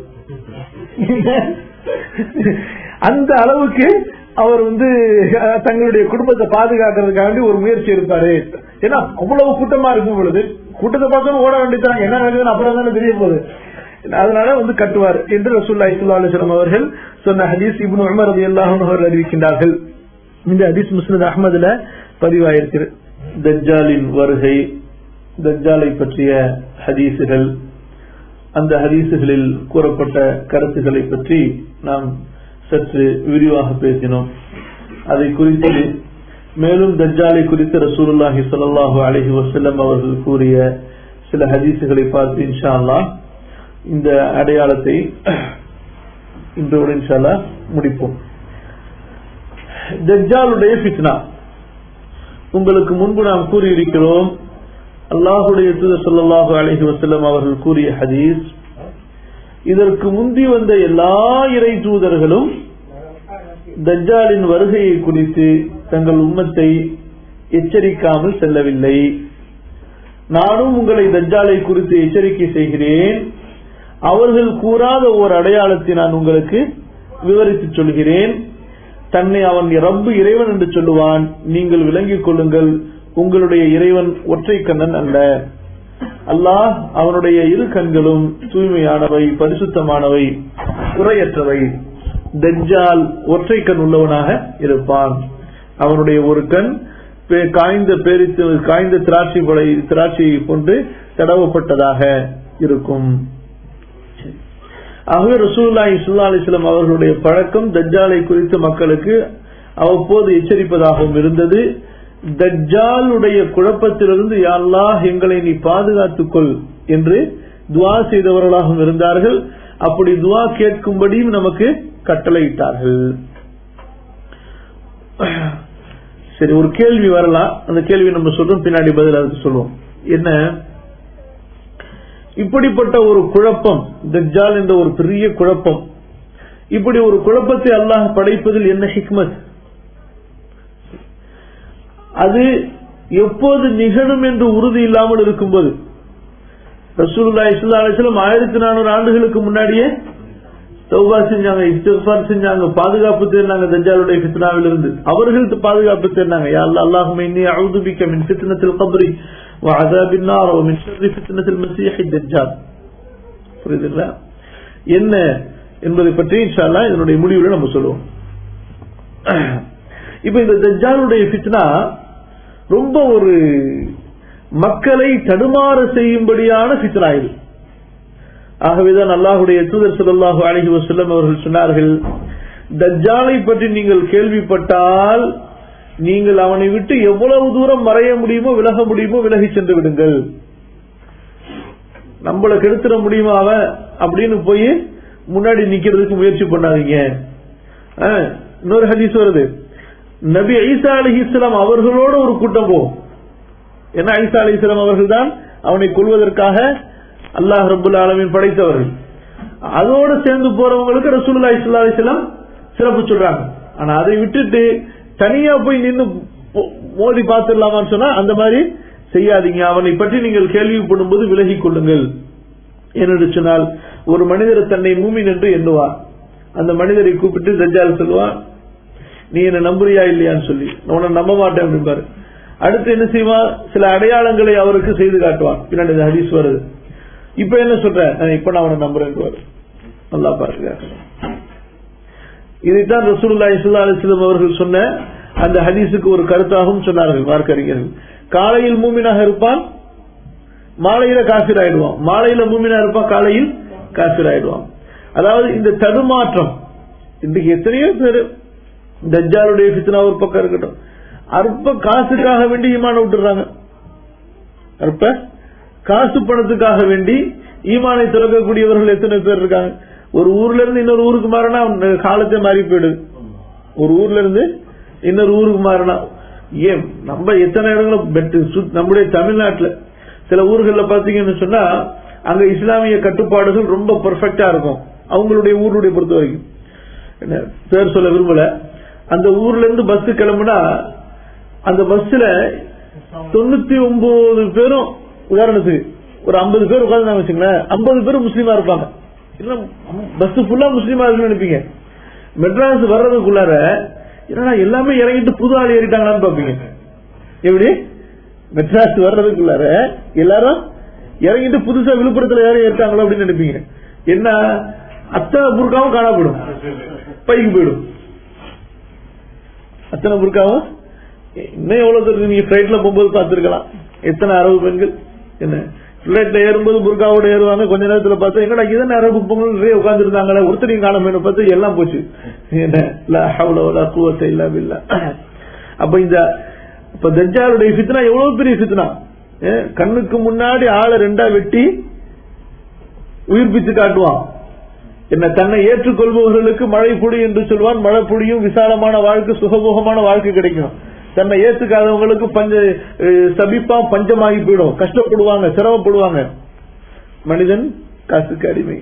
அந்த அளவுக்கு அவர் வந்து அஹ், தங்களுடைய குடும்பத்தை பாதுகாக்கிறதுக்காண்டி ஒரு முயற்சி எடுப்பாரு ஏன்னா அவ்வளவு கூட்டமா இருக்கும் பொழுது கூட்டத்தை பார்த்தோம் ஓட வேண்டியதான் என்ன நடக்குதுன்னு அப்புறம் தானே தெரிய போகுது அதனால வந்து கட்டுவார் என்று ரசூல்லா இஸ்லா அலிஸ்லாம் அவர்கள் சொன்ன ஹதீஸ் இப்னு உமர் ரலியல்லாஹு அன்ஹு அவர்கள் அறிவிக்கின்றார்கள் இந்த ஹதீஸ் முஸ்னத் அஹ்மதுல பதிவாயிருக்கிறது தஜ்ஜாலின் வருகை தஜ்ஜாலை பற்றிய ஹதீசுகள் அந்த ஹதீசுகளில் கூறப்பட்ட கருத்துக்களை பற்றி நாம் சற்று விரிவாக பேசினோம் அதை குறித்து மேலும் தஜ்ஜாலை குறித்து ரசூலுல்லாஹி ஸல்லல்லாஹு அலைஹி வஸல்லம் அவர்கள் கூறிய சில ஹதீசுகளை பார்த்து இன்ஷா அல்லாஹ் இந்த அடையாளத்தை இன்றோடு இன்ஷா அல்லாஹ் முடிப்போம் தஜ்ஜாலுடைய ஃபித்னா உங்களுக்கு முன்பு நாம் கூறியிருக்கிறோம் அல்லாஹுடைய தூதர் ஸல்லல்லாஹு அலைஹி வஸல்லம் அவர்கள் கூறிய ஹதீஸ் இதற்கு முந்தி வந்த எல்லா இறை தூதர்களும் தஜ்ஜாலின் வருகையை குறித்து தங்கள் உம்மத்தை எச்சரிக்காமல் செல்லவில்லை நானும் உங்களை தஜ்ஜாலை குறித்து எச்சரிக்கை செய்கிறேன் அவர்கள் கூறாத ஓர் அடையாளத்தை நான் உங்களுக்கு விவரித்துச் சொல்கிறேன் தன்னை அவன் ரப்பு இறைவன் என்று சொல்லுவான் நீங்கள் விளங்கிக் கொள்ளுங்கள் உங்களுடைய இறைவன் ஒற்றை கண்ணன் அல்ல அல்லாஹ் அவனுடைய இரு கண்களும் தூய்மையானவை பரிசுத்தமானவை குறையற்றவை தஜ்ஜால் ஒற்றை கண் உள்ளவனாக இருப்பான் அவனுடைய ஒரு கண் பே- காய்ந்த பேரித்து காய்ந்த திராட்சை பழை திராட்சையை கொண்டு தடவப்பட்டதாக இருக்கும் ஆகவே ரசூலுல்லாஹி ஸல்லல்லாஹு அலைஹி வஸல்லம் அவர்களுடைய பழக்கம் தஜ்ஜாலை குறித்து மக்களுக்கு அவ்வப்போது எச்சரிப்பதாகவும் இருந்தது தஜ்ஜாலுடைய குழப்பத்திலிருந்து யா அல்லாஹ் எங்களை நீ பாதுகாத்துக் கொள் என்று துவா செய்தவர்களாகவும் இருந்தார்கள் அப்படி துவா கேட்கும்படியும் நமக்கு கட்டளையிட்டார்கள் சரி ஒரு கேள்வி வரலாம் அந்த கேள்வி நம்ம சொல்றோம் பின்னாடி பதில் அதுக்கு சொல்லுவோம் என்ன இப்படிப்பட்ட ஒரு குழப்பம் தஜ்ஜால் என்ற ஒரு பெரிய குழப்பம் இப்படி ஒரு குழப்பத்தை அல்லாஹ் படைப்பதில் என்ன ஹிக்மத் அது எப்போது நிகழும் என்று உறுதி இல்லாமல் இருக்கும்போது ரசூலுல்லாஹி ஸல்லல்லாஹு அலைஹி வஸல்லம் ஆயிரத்தி நானூறு ஆண்டுகளுக்கு முன்னாடியே தௌபா செஞ்சாங்க இஸ்திஃபார் செஞ்சாங்க பாதுகாப்பு தேடினாங்க தஜ்ஜாலுடைய ஃபித்னாவில் இருந்து அவர்கள் பாதுகாப்பு தேடினாங்க யா அல்லாஹ் அல்லாஹும்ம இன்னி அஊது பிக்க மின் ஃபித்னத்தில் கப்ரி வ அஸாபின் நார் வ மின் ஷர்ரி ஃபித்னத்தில் மஸீஹி தஜ்ஜால் புரியுதுங்களா என்ன என்பதை பற்றி இன்ஷா அல்லாஹ் இதனுடைய முடிவுல நம்ம சொல்லுவோம் இப்ப இந்த தஜ்ஜாலுடைய ஃபித்னா ரொம்ப ஒரு மக்களை தடுமாற செய்யும்படியான ஃபித்னா இது ஆகவேதான் அல்லாஹுடைய தூதர் ஸல்லல்லாஹு அலைஹி வஸல்லம் அவர்கள் சொன்னார்கள் தஜ்ஜாலை பற்றி நீங்கள் கேள்விப்பட்டால் நீங்கள் அவனை விட்டு எவ்வளவு தூரம் மறைய முடியுமோ விலக முடியுமோ விலகி சென்று விடுங்கள் நம்மள கெடுத்துட முடியுமா அவன் அப்படின்னு போய் முன்னாடி நிக்கிறதுக்கு முயற்சி பண்ணாதீங்க ஆ, இன்னொரு ஹதீஸ் வருது நபி ஐசா அலி இஸ்லாம் அவர்களோட ஒரு கூட்டம் போகும் ஏன்னா ஐசா அலி இஸ்லாம் அவர்கள் தான் அவனை கொள்வதற்காக அல்லாஹ் ரபுல் ஆலமீன் படைத்தவர்கள் அதோட சேர்ந்து போறவங்களுக்கு ரசூலுல்லா இஸ்லா அலிஸ்லாம் சிறப்பு சொல்றாங்க ஆனா அதை விட்டுட்டு தனியா போய் நின்னு போ- மோதி பார்த்துடலாமான்னு சொன்னா அந்த மாதிரி செய்யாதீங்க அவனை பற்றி நீங்கள் கேள்விப்படும் போது விலகிக் கொள்ளுங்கள் என்று சொன்னால் ஒரு மனிதர் தன்னை மூமின் என்று எண்ணுவார் அந்த மனிதரை கூப்பிட்டு தஜ்ஜால் சொல்லுவான் நீ என்ன நம்புறியா இல்லையான்னு சொல்லி நான் உன்னை நம்ப மாட்டேன் அப்படிம்பாரு அடுத்து என்ன செய்வான் சில அடையாளங்களை அவருக்கு செய்து காட்டுவான் பின்னாடி இந்த ஹதீஸ் வருது இப்ப என்ன சொல்ற நான் இப்ப நான் அவனை நம்புறேன் நல்லா பாருங்க இதைத்தான் ரசூலுல்லாஹி ஸல்லல்லாஹு அலைஹி வஸல்லம் அவர்கள் சொன்ன அந்த ஹதீஸுக்கு ஒரு கருத்தாகவும் சொன்னார்கள் மார்க்கறிஞர்கள் காலையில் மூமினாக இருப்பான் மாலையில காசிர் ஆயிடுவான் மாலையில மூமினா இருப்பான் காலையில் காசிர் ஆயிடுவான் அதாவது இந்த தடுமாற்றம் இன்றைக்கு எத்தனையோ பேர் தஜ்ஜாலுடைய ஃபித்னா ஒரு பக்கம் இருக்கட்டும் அற்ப காசுக்காக வேண்டி ஈமான விட்டுறாங்க அற்ப காசு பணத்துக்காக வேண்டி ஈமானை திறக்கக்கூடியவர்கள் எத்தனை பேர் இருக்காங்க ஒரு ஊர்ல இருந்து இன்னொரு ஊருக்கு மாறினா காலத்தை மாறி போயிடுது ஒரு ஊர்ல இருந்து இன்னொரு ஊருக்கு மாறினா ஏன் நம்ம எத்தனை இடங்களும் பெட் சுத்- நம்முடைய தமிழ்நாட்டுல சில ஊர்கள்ல பாத்தீங்கன்னு சொன்னா அங்க இஸ்லாமிய கட்டுப்பாடுகள் ரொம்ப பெர்ஃபெக்டா இருக்கும் அவங்களுடைய ஊருடைய பொறுத்த வரைக்கும் என்ன பேர் சொல்ல விரும்பல அந்த ஊர்ல இருந்து பஸ் கிளம்புனா அந்த பஸ்ல தொண்ணூத்தி ஒன்பது பேரும் உதாரணத்துக்கு ஒரு ஐம்பது பேர் உட்காந்து வச்சுங்களேன் ஐம்பது பேர் முஸ்லீமா இருப்பாங்க இல்ல பஸ் ஃபுல்லா முஸ்லீமா இருக்குன்னு நினைப்பீங்க மெட்ராஸ் வர்றதுக்குள்ளார என்னடா எல்லாமே இறங்கிட்டு புது ஆள் ஏறிட்டாங்களான்னு பாப்பீங்க எப்படி மெட்ராஸ் வர்றதுக்குள்ளார எல்லாரும் இறங்கிட்டு புதுசா விழுப்புரத்துல யாரும் ஏறிட்டாங்களோ அப்படின்னு நினைப்பீங்க என்ன அத்தனை புர்காவும் காணப்படும் பைக்கு போயிடும் அத்தனை புர்காவும் இன்னும் எவ்வளவு தூரம் நீங்க பிளைட்ல போகும்போது பார்த்திருக்கலாம் எத்தனை அரபு பெண்கள் என்ன பிளைட்ல ஏறும்போது புர்காவோட ஏறுவாங்க கொஞ்ச நேரத்துல பார்த்தா எங்கடா இதன அரபு பொங்கல் நிறைய உட்கார்ந்து இருந்தாங்களே ஒருத்தரையும் காண பார்த்து எல்லாம் போச்சு என்ன லா ஹவ்ல வலா குவத்த இல்லா பில்லா அப்ப இந்த இப்ப தஜ்ஜாலுடைய ஃபித்னா எவ்வளவு பெரிய ஃபித்னா ஏ, கண்ணுக்கு முன்னாடி ஆளை ரெண்டா வெட்டி உயிர்ப்பித்து காட்டுவான் என்ன தன்னை ஏற்றுக்கொள்பவர்களுக்கு மழை பொடி என்று சொல்வான் மழை பொடியும் விசாலமான வாழ்க்கை சுகபோகமான வாழ்க்கை கிடைக்கும் தன்னை ஏத்துக்காதவங்களுக்கு பஞ்ச அஹ், சபிப்பா பஞ்சமாகி போயிடும் கஷ்டப்படுவாங்க சிரமப்படுவாங்க மனிதன் காசுக்கு அடிமை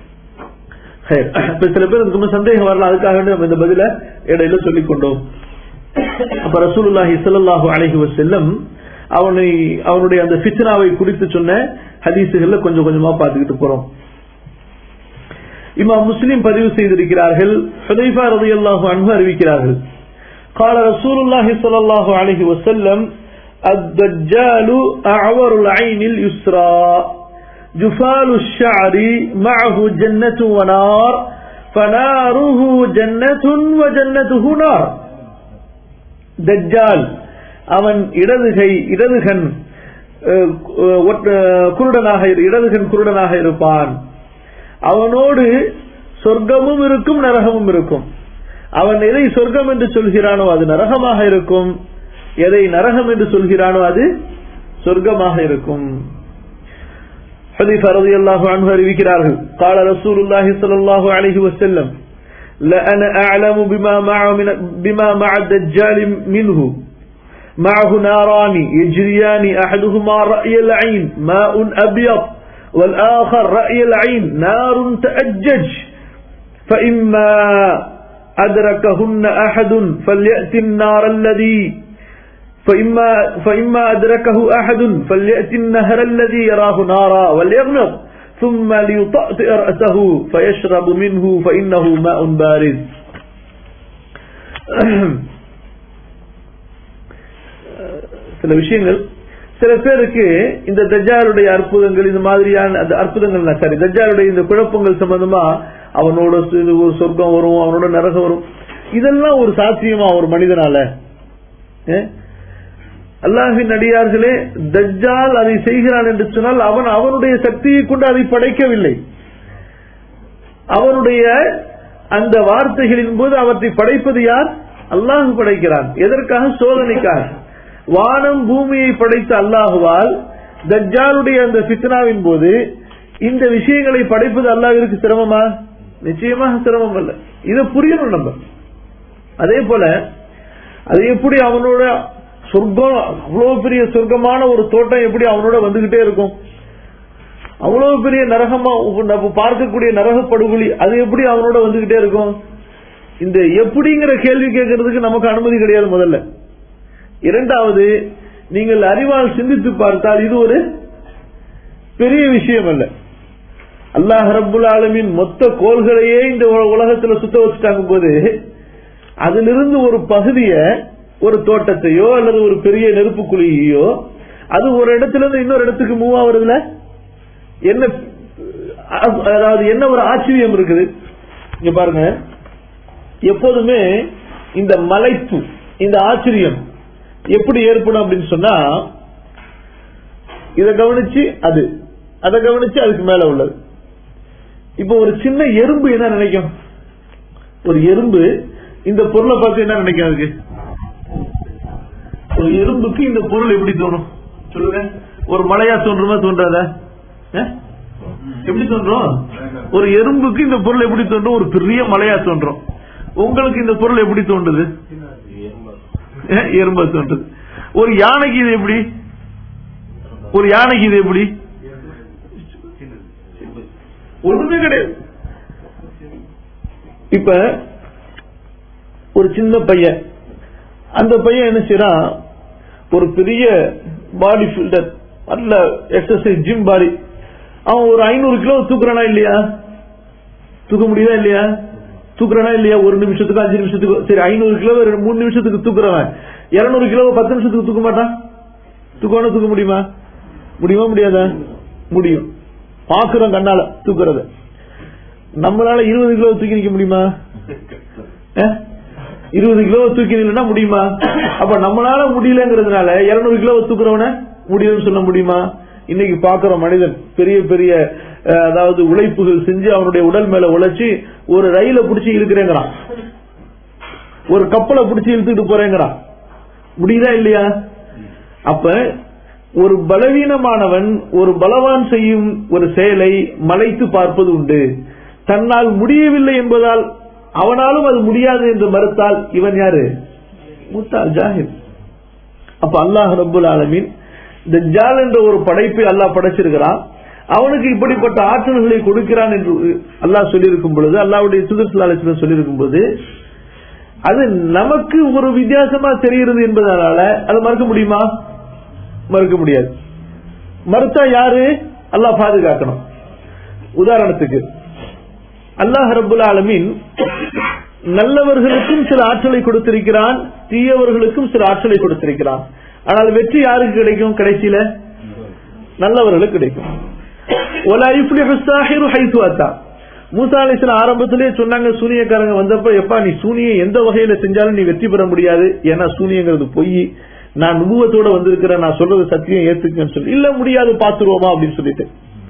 சரி. இப்ப சில பேர் இதுக்கு முன்ன சந்தேகம் வரலாம் அதுக்காக வேண்டி நம்ம இந்த பதில இடையில சொல்லிக் கொண்டோம் அப்ப ரசூலுல்லாஹி ஸல்லல்லாஹு அலைஹி வஸல்லம் அவனை அவனுடைய அந்த ஃபித்னாவை குறித்து சொன்ன ஹதீசுகள்ல கொஞ்சம் கொஞ்சமா பார்த்துக்கிட்டு போறோம் இமாம் முஸ்லிம் பதிவு செய்திருக்கிறார்கள் ஹுதைஃபா ரலியல்லாஹு அன்ஹு அறிவிக்கிறார்கள் قال رسول الله صلى الله عليه وسلم الدجال أعور العين اليسرى جفال الشعر معه جنة ونار فناره جنة وجنته نار தஜ்ஜால் அவன் இடதுகை இடதுகன் அஹ், அஹ், ஒற்ற- குருடனாக இரு- இடதுகன் குருடனாக இருப்பான் அவனோடு சொர்க்கமும் இருக்கும் நரகமும் இருக்கும் அவன் எதை சொர்க்கம் என்று சொல்கிறானோ அது நரகமாக இருக்கும் எதை நரகம் என்று சொல்கிறானோ அது சொர்க்கமாக இருக்கும் حذيفة رضي الله عنه அறிவிக்கிறார்கள் قال رسول الله صلى الله عليه وسلم لأنا أعلم بما مع من بما مع الدجال منه معه ناران يجريان أحدهما رأي العين ماء أبيض والآخر رأي العين نار تأجج فإما أدركهن أحد فليأتي النار الذي فإما, فإما أدركه أحد فليأتي النهر الذي يراه نارا وليغمض ثم ليطأطئ رأسه فيشرب منه فإنه ماء بارد சில விஷயங்கள் சில பேருக்கு இந்த தஜ்ஜாலுடைய அற்புதங்கள் இந்த மாதிரியான அந்த அற்புதங்கள் சரி தஜ்ஜாலுடைய இந்த குழப்பங்கள் சம்பந்தமா அவனோட சு- இது ஒரு சொர்க்கம் வரும் அவனோட நரகம் வரும் இதெல்லாம் ஒரு சாத்தியமா ஒரு மனிதனால ஏ? அல்லாஹின் அடியார்களே தஜ்ஜால் அதை செய்கிறான் என்று சொன்னால் அவன் அவனுடைய சக்தியை கொண்டு அதை படைக்கவில்லை அவனுடைய அந்த வார்த்தைகளின் போது அவற்றை படைப்பது யார் அல்லாஹ் படைக்கிறான் எதற்காக சோதனைக்காக வானம் பூமியை படைத்த அல்லாஹுவால் தஜ்ஜாலுடைய அந்த ஃபித்னாவின் போது இந்த விஷயங்களை படைப்பது அல்லாஹ்விற்கு சிரமமா நிச்சயமாக சிரமம் அல்ல இதை புரியணும் நம்ம அதே போல அது எப்படி அவனோட சொர்க்கம் அவ்வளவு பெரிய சொர்க்கமான ஒரு தோட்டம் எப்படி அவனோட வந்துகிட்டே இருக்கும் அவ்வளவு பெரிய நரகமா நம்ம பார்க்கக்கூடிய நரக படுகொலி அது எப்படி அவனோட வந்துகிட்டே இருக்கும் இந்த எப்படிங்கிற கேள்வி கேட்கறதுக்கு நமக்கு அனுமதி கிடையாது முதல்ல இரண்டாவது நீங்கள் அறிவால் சிந்தித்து பார்த்தால் இது ஒரு பெரிய விஷயம் அல்ல அல்லாஹ் ரப்புல் ஆலமின் மொத்த கோள்களையே இந்த உல- உலகத்துல சுத்த வச்சுட்டாங்க போது அதிலிருந்து ஒரு பகுதிய ஒரு தோட்டத்தையோ அல்லது ஒரு பெரிய நெருப்பு குழியோ அது ஒரு இடத்துல இருந்து இன்னொரு இடத்துக்கு மூவ் ஆகுறதுல என்ன அ- அதாவது என்ன ஒரு ஆச்சரியம் இருக்குது இங்க பாருங்க எப்போதுமே இந்த மலைப்பு இந்த ஆச்சரியம் எப்படி ஏற்படும் அப்படின்னு சொன்னா இத கவனிச்சு அது அதை கவனிச்சு அதுக்கு மேல உள்ளது இப்ப ஒரு சின்ன எறும்பு என்ன நினைக்கும் ஒரு எறும்பு இந்த பொருளை பார்த்து என்ன நினைக்கும் அதுக்கு ஒரு எறும்புக்கு இந்த பொருள் எப்படி தோணும் சொல்லுங்க ஒரு மலையா தோன்றுமா தோன்றாதா ஆ? எப்படி தோன்றும் ஒரு எறும்புக்கு இந்த பொருள் எப்படி தோன்றும் ஒரு பெரிய மலையா தோன்றும் உங்களுக்கு இந்த பொருள் எப்படி தோன்றுது ஆ, எறும்பா தோன்றுது ஒரு யானைக்கு இது எப்படி ஒரு யானைக்கு இது எப்படி ஒண்ணுமே கிடையாது இப்ப ஒரு சின்ன பையன் அந்த பையன் என்ன செய்யறான் ஒரு பெரிய பாடி பில்டர் நல்ல எக்ஸசைஸ் ஜிம் பாடி அவன் ஒரு ஐநூறு கிலோ தூக்குறானா இல்லையா தூக்க முடியுதா இல்லையா தூக்குறானா இல்லையா ஒரு நிமிஷத்துக்கு அஞ்சு நிமிஷத்துக்கு சரி ஐநூறு கிலோ மூணு நிமிஷத்துக்கு தூக்குறவன் இருநூறு கிலோ பத்து நிமிஷத்துக்கு தூக்க மாட்டான் தூக்கணும் தூக்க முடியுமா முடியுமா முடியாதா முடியும் பாக்குறோம் கண்ணால தூக்குறத நம்மளால இருபது கிலோ தூக்கி நிக்க முடியுமா அஹ்? இருபது கிலோ தூக்கி நின்னா முடியுமா அப்ப நம்மளால முடியலங்கிறதுனால இருநூறு கிலோ தூக்குறவன முடியும்னு சொல்ல முடியுமா இன்னைக்கு பாக்குற மனிதன் பெரிய பெரிய அஹ், அதாவது உழைப்புகள் செஞ்சு அவனுடைய உடல் மேல உழைச்சி ஒரு ரயில புடிச்சு இழுக்கிறேங்கிறான் ஒரு கப்பலை புடிச்சு இழுத்துட்டு போறேங்கிறான் முடியுதா இல்லையா அப்ப ஒரு பலவீனமானவன் ஒரு பலவான் செய்யும் ஒரு செயலை மலைத்து பார்ப்பது உண்டு தன்னால் முடியவில்லை என்பதால் அவனாலும் அது முடியாது என்று மறுத்தால் இவன் யாரு முத்தால் ஜாஹில் அப்ப அல்லாஹ் ரப்புல் ஆலமீன் தஜ்ஜால் என்ற ஒரு படைப்பை அல்லாஹ் படைச்சிருக்கிறான் அவனுக்கு இப்படிப்பட்ட ஆற்றல்களை கொடுக்கிறான் என்று அல்லாஹ் சொல்லியிருக்கும் பொழுது அல்லாஹ்வுடைய சுதர்சலாலட்சணம் சொல்லியிருக்கும் போது அது நமக்கு ஒரு வித்தியாசமா தெரிகிறது என்பதனால அதை மறுக்க முடியுமா மறுக்க முடியாது மறுத்தா யாரு அல்லாஹ் பாதுகாக்கணும் உதாரணத்துக்கு அல்லாஹ் ரப்புல் ஆலமீன் நல்லவர்களுக்கும் சில ஆற்றலை கொடுத்திருக்கிறான் தீயவர்களுக்கும் சில ஆற்றலை கொடுத்திருக்கிறான் ஆனால் வெற்றி யாருக்கு கிடைக்கும் கடைசியில நல்லவர்களுக்கு கிடைக்கும் ஒலா யுஃப்லிஹு ஸாஹிரு ஹைத்து அத்தா மூசா அலைஹிஸ்ஸலாம் ஆரம்பத்திலே சொன்னாங்க சூனியக்காரங்க வந்தப்ப எப்பா நீ சூனியம் எந்த வகையில செஞ்சாலும் நீ வெற்றி பெற முடியாது ஏன்னா சூனியங்கிறது பொய் நான் நுபுவத்தோட வந்திருக்கிறேன் நான் சொல்றது சத்தியம் ஏத்துக்கன்னு சொல்லி இல்ல முடியாது பாத்துருவோமா அப்படின்னு சொல்லிட்டு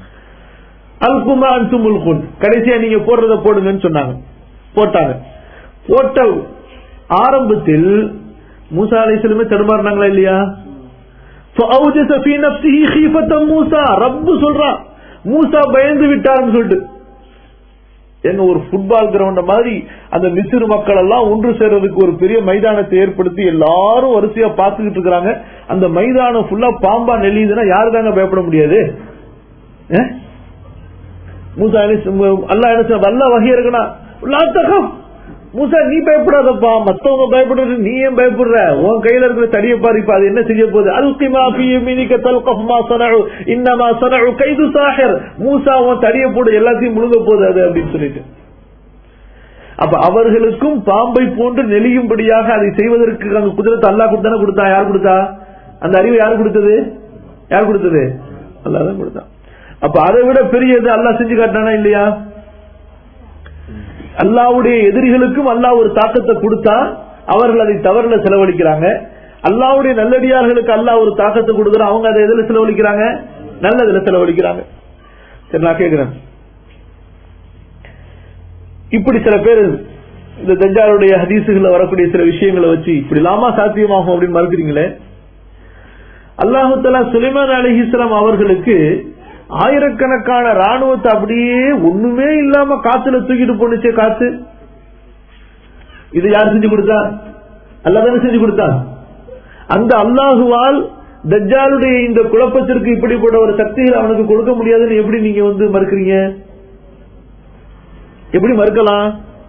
அல்குமா அன்து முல்குன் கடைசியா நீங்க போடுறத போடுங்கன்னு சொன்னாங்க போட்டாங்க போட்ட ஆரம்பத்தில் மூசா அலைஹிஸ்ஸலாமே தடுமாறினாங்களா இல்லையா فأوجس في نفسه خيفة موسى رب சொல்றான் மூசா பயந்து விட்டார்னு சொல்லிட்டு என்ன ஒரு ஃபுட்பால் கிரவுண்ட மாதிரி அந்த மிஸ்ரு மக்கள் எல்லாம் ஒன்று சேர்றதுக்கு ஒரு பெரிய மைதானத்தை ஏற்படுத்தி எல்லாரும் வரிசையா பார்த்துக்கிட்டு இருக்காங்க அந்த மைதானம் ஃபுல்லா பாம்பா நெல்லியுதுன்னா யாரு தாங்க பயப்பட முடியாது அஹ்? மூசா அலைஹிஸ்- அல்லா என்ன சொன்ன அல்லா வகை இருக்குன்னா மூசா நீ பயப்படாதப்பா மத்தவங்க பயப்படுறது நீ ஏன் பயப்படுற உன் கையில இருக்கிற தடிய பாரு இப்ப அது என்ன செய்ய போகுது அல்கிமா ஃபீ யமீனிக தல்கஃப் மா ஸனஉ இன்னமா ஸனஉ கைது சாஹிர் மூசா உன் தடிய போடு எல்லாத்தையும் முழுங்க போகுது அது அப்படின்னு சொல்லிட்டு அப்ப அவர்களுக்கும் பாம்பை போன்று நெளியும்படியாக அதை செய்வதற்கு அங்க குதிரத்தை அல்லாஹ் கொடுத்தானே கொடுத்தா யார் கொடுத்தா அந்த அறிவு யார் கொடுத்தது யார் கொடுத்தது அல்லாஹ் தான் கொடுத்தான் அப்ப அதை விட பெரியது அல்லாஹ் செஞ்சு காட்டினானா இல்லையா அல்லாவுடைய எதிரிகளுக்கும் அல்லாஹ் ஒரு தாக்கத்தை கொடுத்தா அவர்கள் அதை தவறுல செலவழிக்கிறாங்க அல்லாவுடைய நல்லடியார்களுக்கு அல்லாஹ் ஒரு தாக்கத்தை கொடுக்குறான் அவங்க அதை எதுல செலவழிக்கிறாங்க நல்லதுல செலவழிக்கிறாங்க சரி நான் கேக்குறேன் இப்படி சில பேர் இந்த தஞ்சாருடைய ஹதீசுகள்ல வரக்கூடிய சில விஷயங்களை வச்சு இப்படி லாமா சாத்தியமாகும் அப்படின்னு மறுக்கிறீங்களே அல்லாஹு தலா சுலைமான் அலிஹிஸ்லாம் அவர்களுக்கு ஆயிரக்கணக்கான ராணுவத்தை அப்படியே ஒண்ணுமே இல்லாம காத்துல தூக்கிட்டு போனுச்சே காத்து இது யார் செஞ்சு கொடுத்தா அல்லாதானே செஞ்சு கொடுத்தா அந்த அல்லாஹுவால் தஜ்ஜாலுடைய இந்த குழப்பத்திற்கு இப்படிப்பட்ட ஒரு சக்திகள் அவனுக்கு கொடுக்க முடியாதுன்னு எப்படி நீங்க வந்து மறுக்கிறீங்க எப்படி மறுக்கலாம்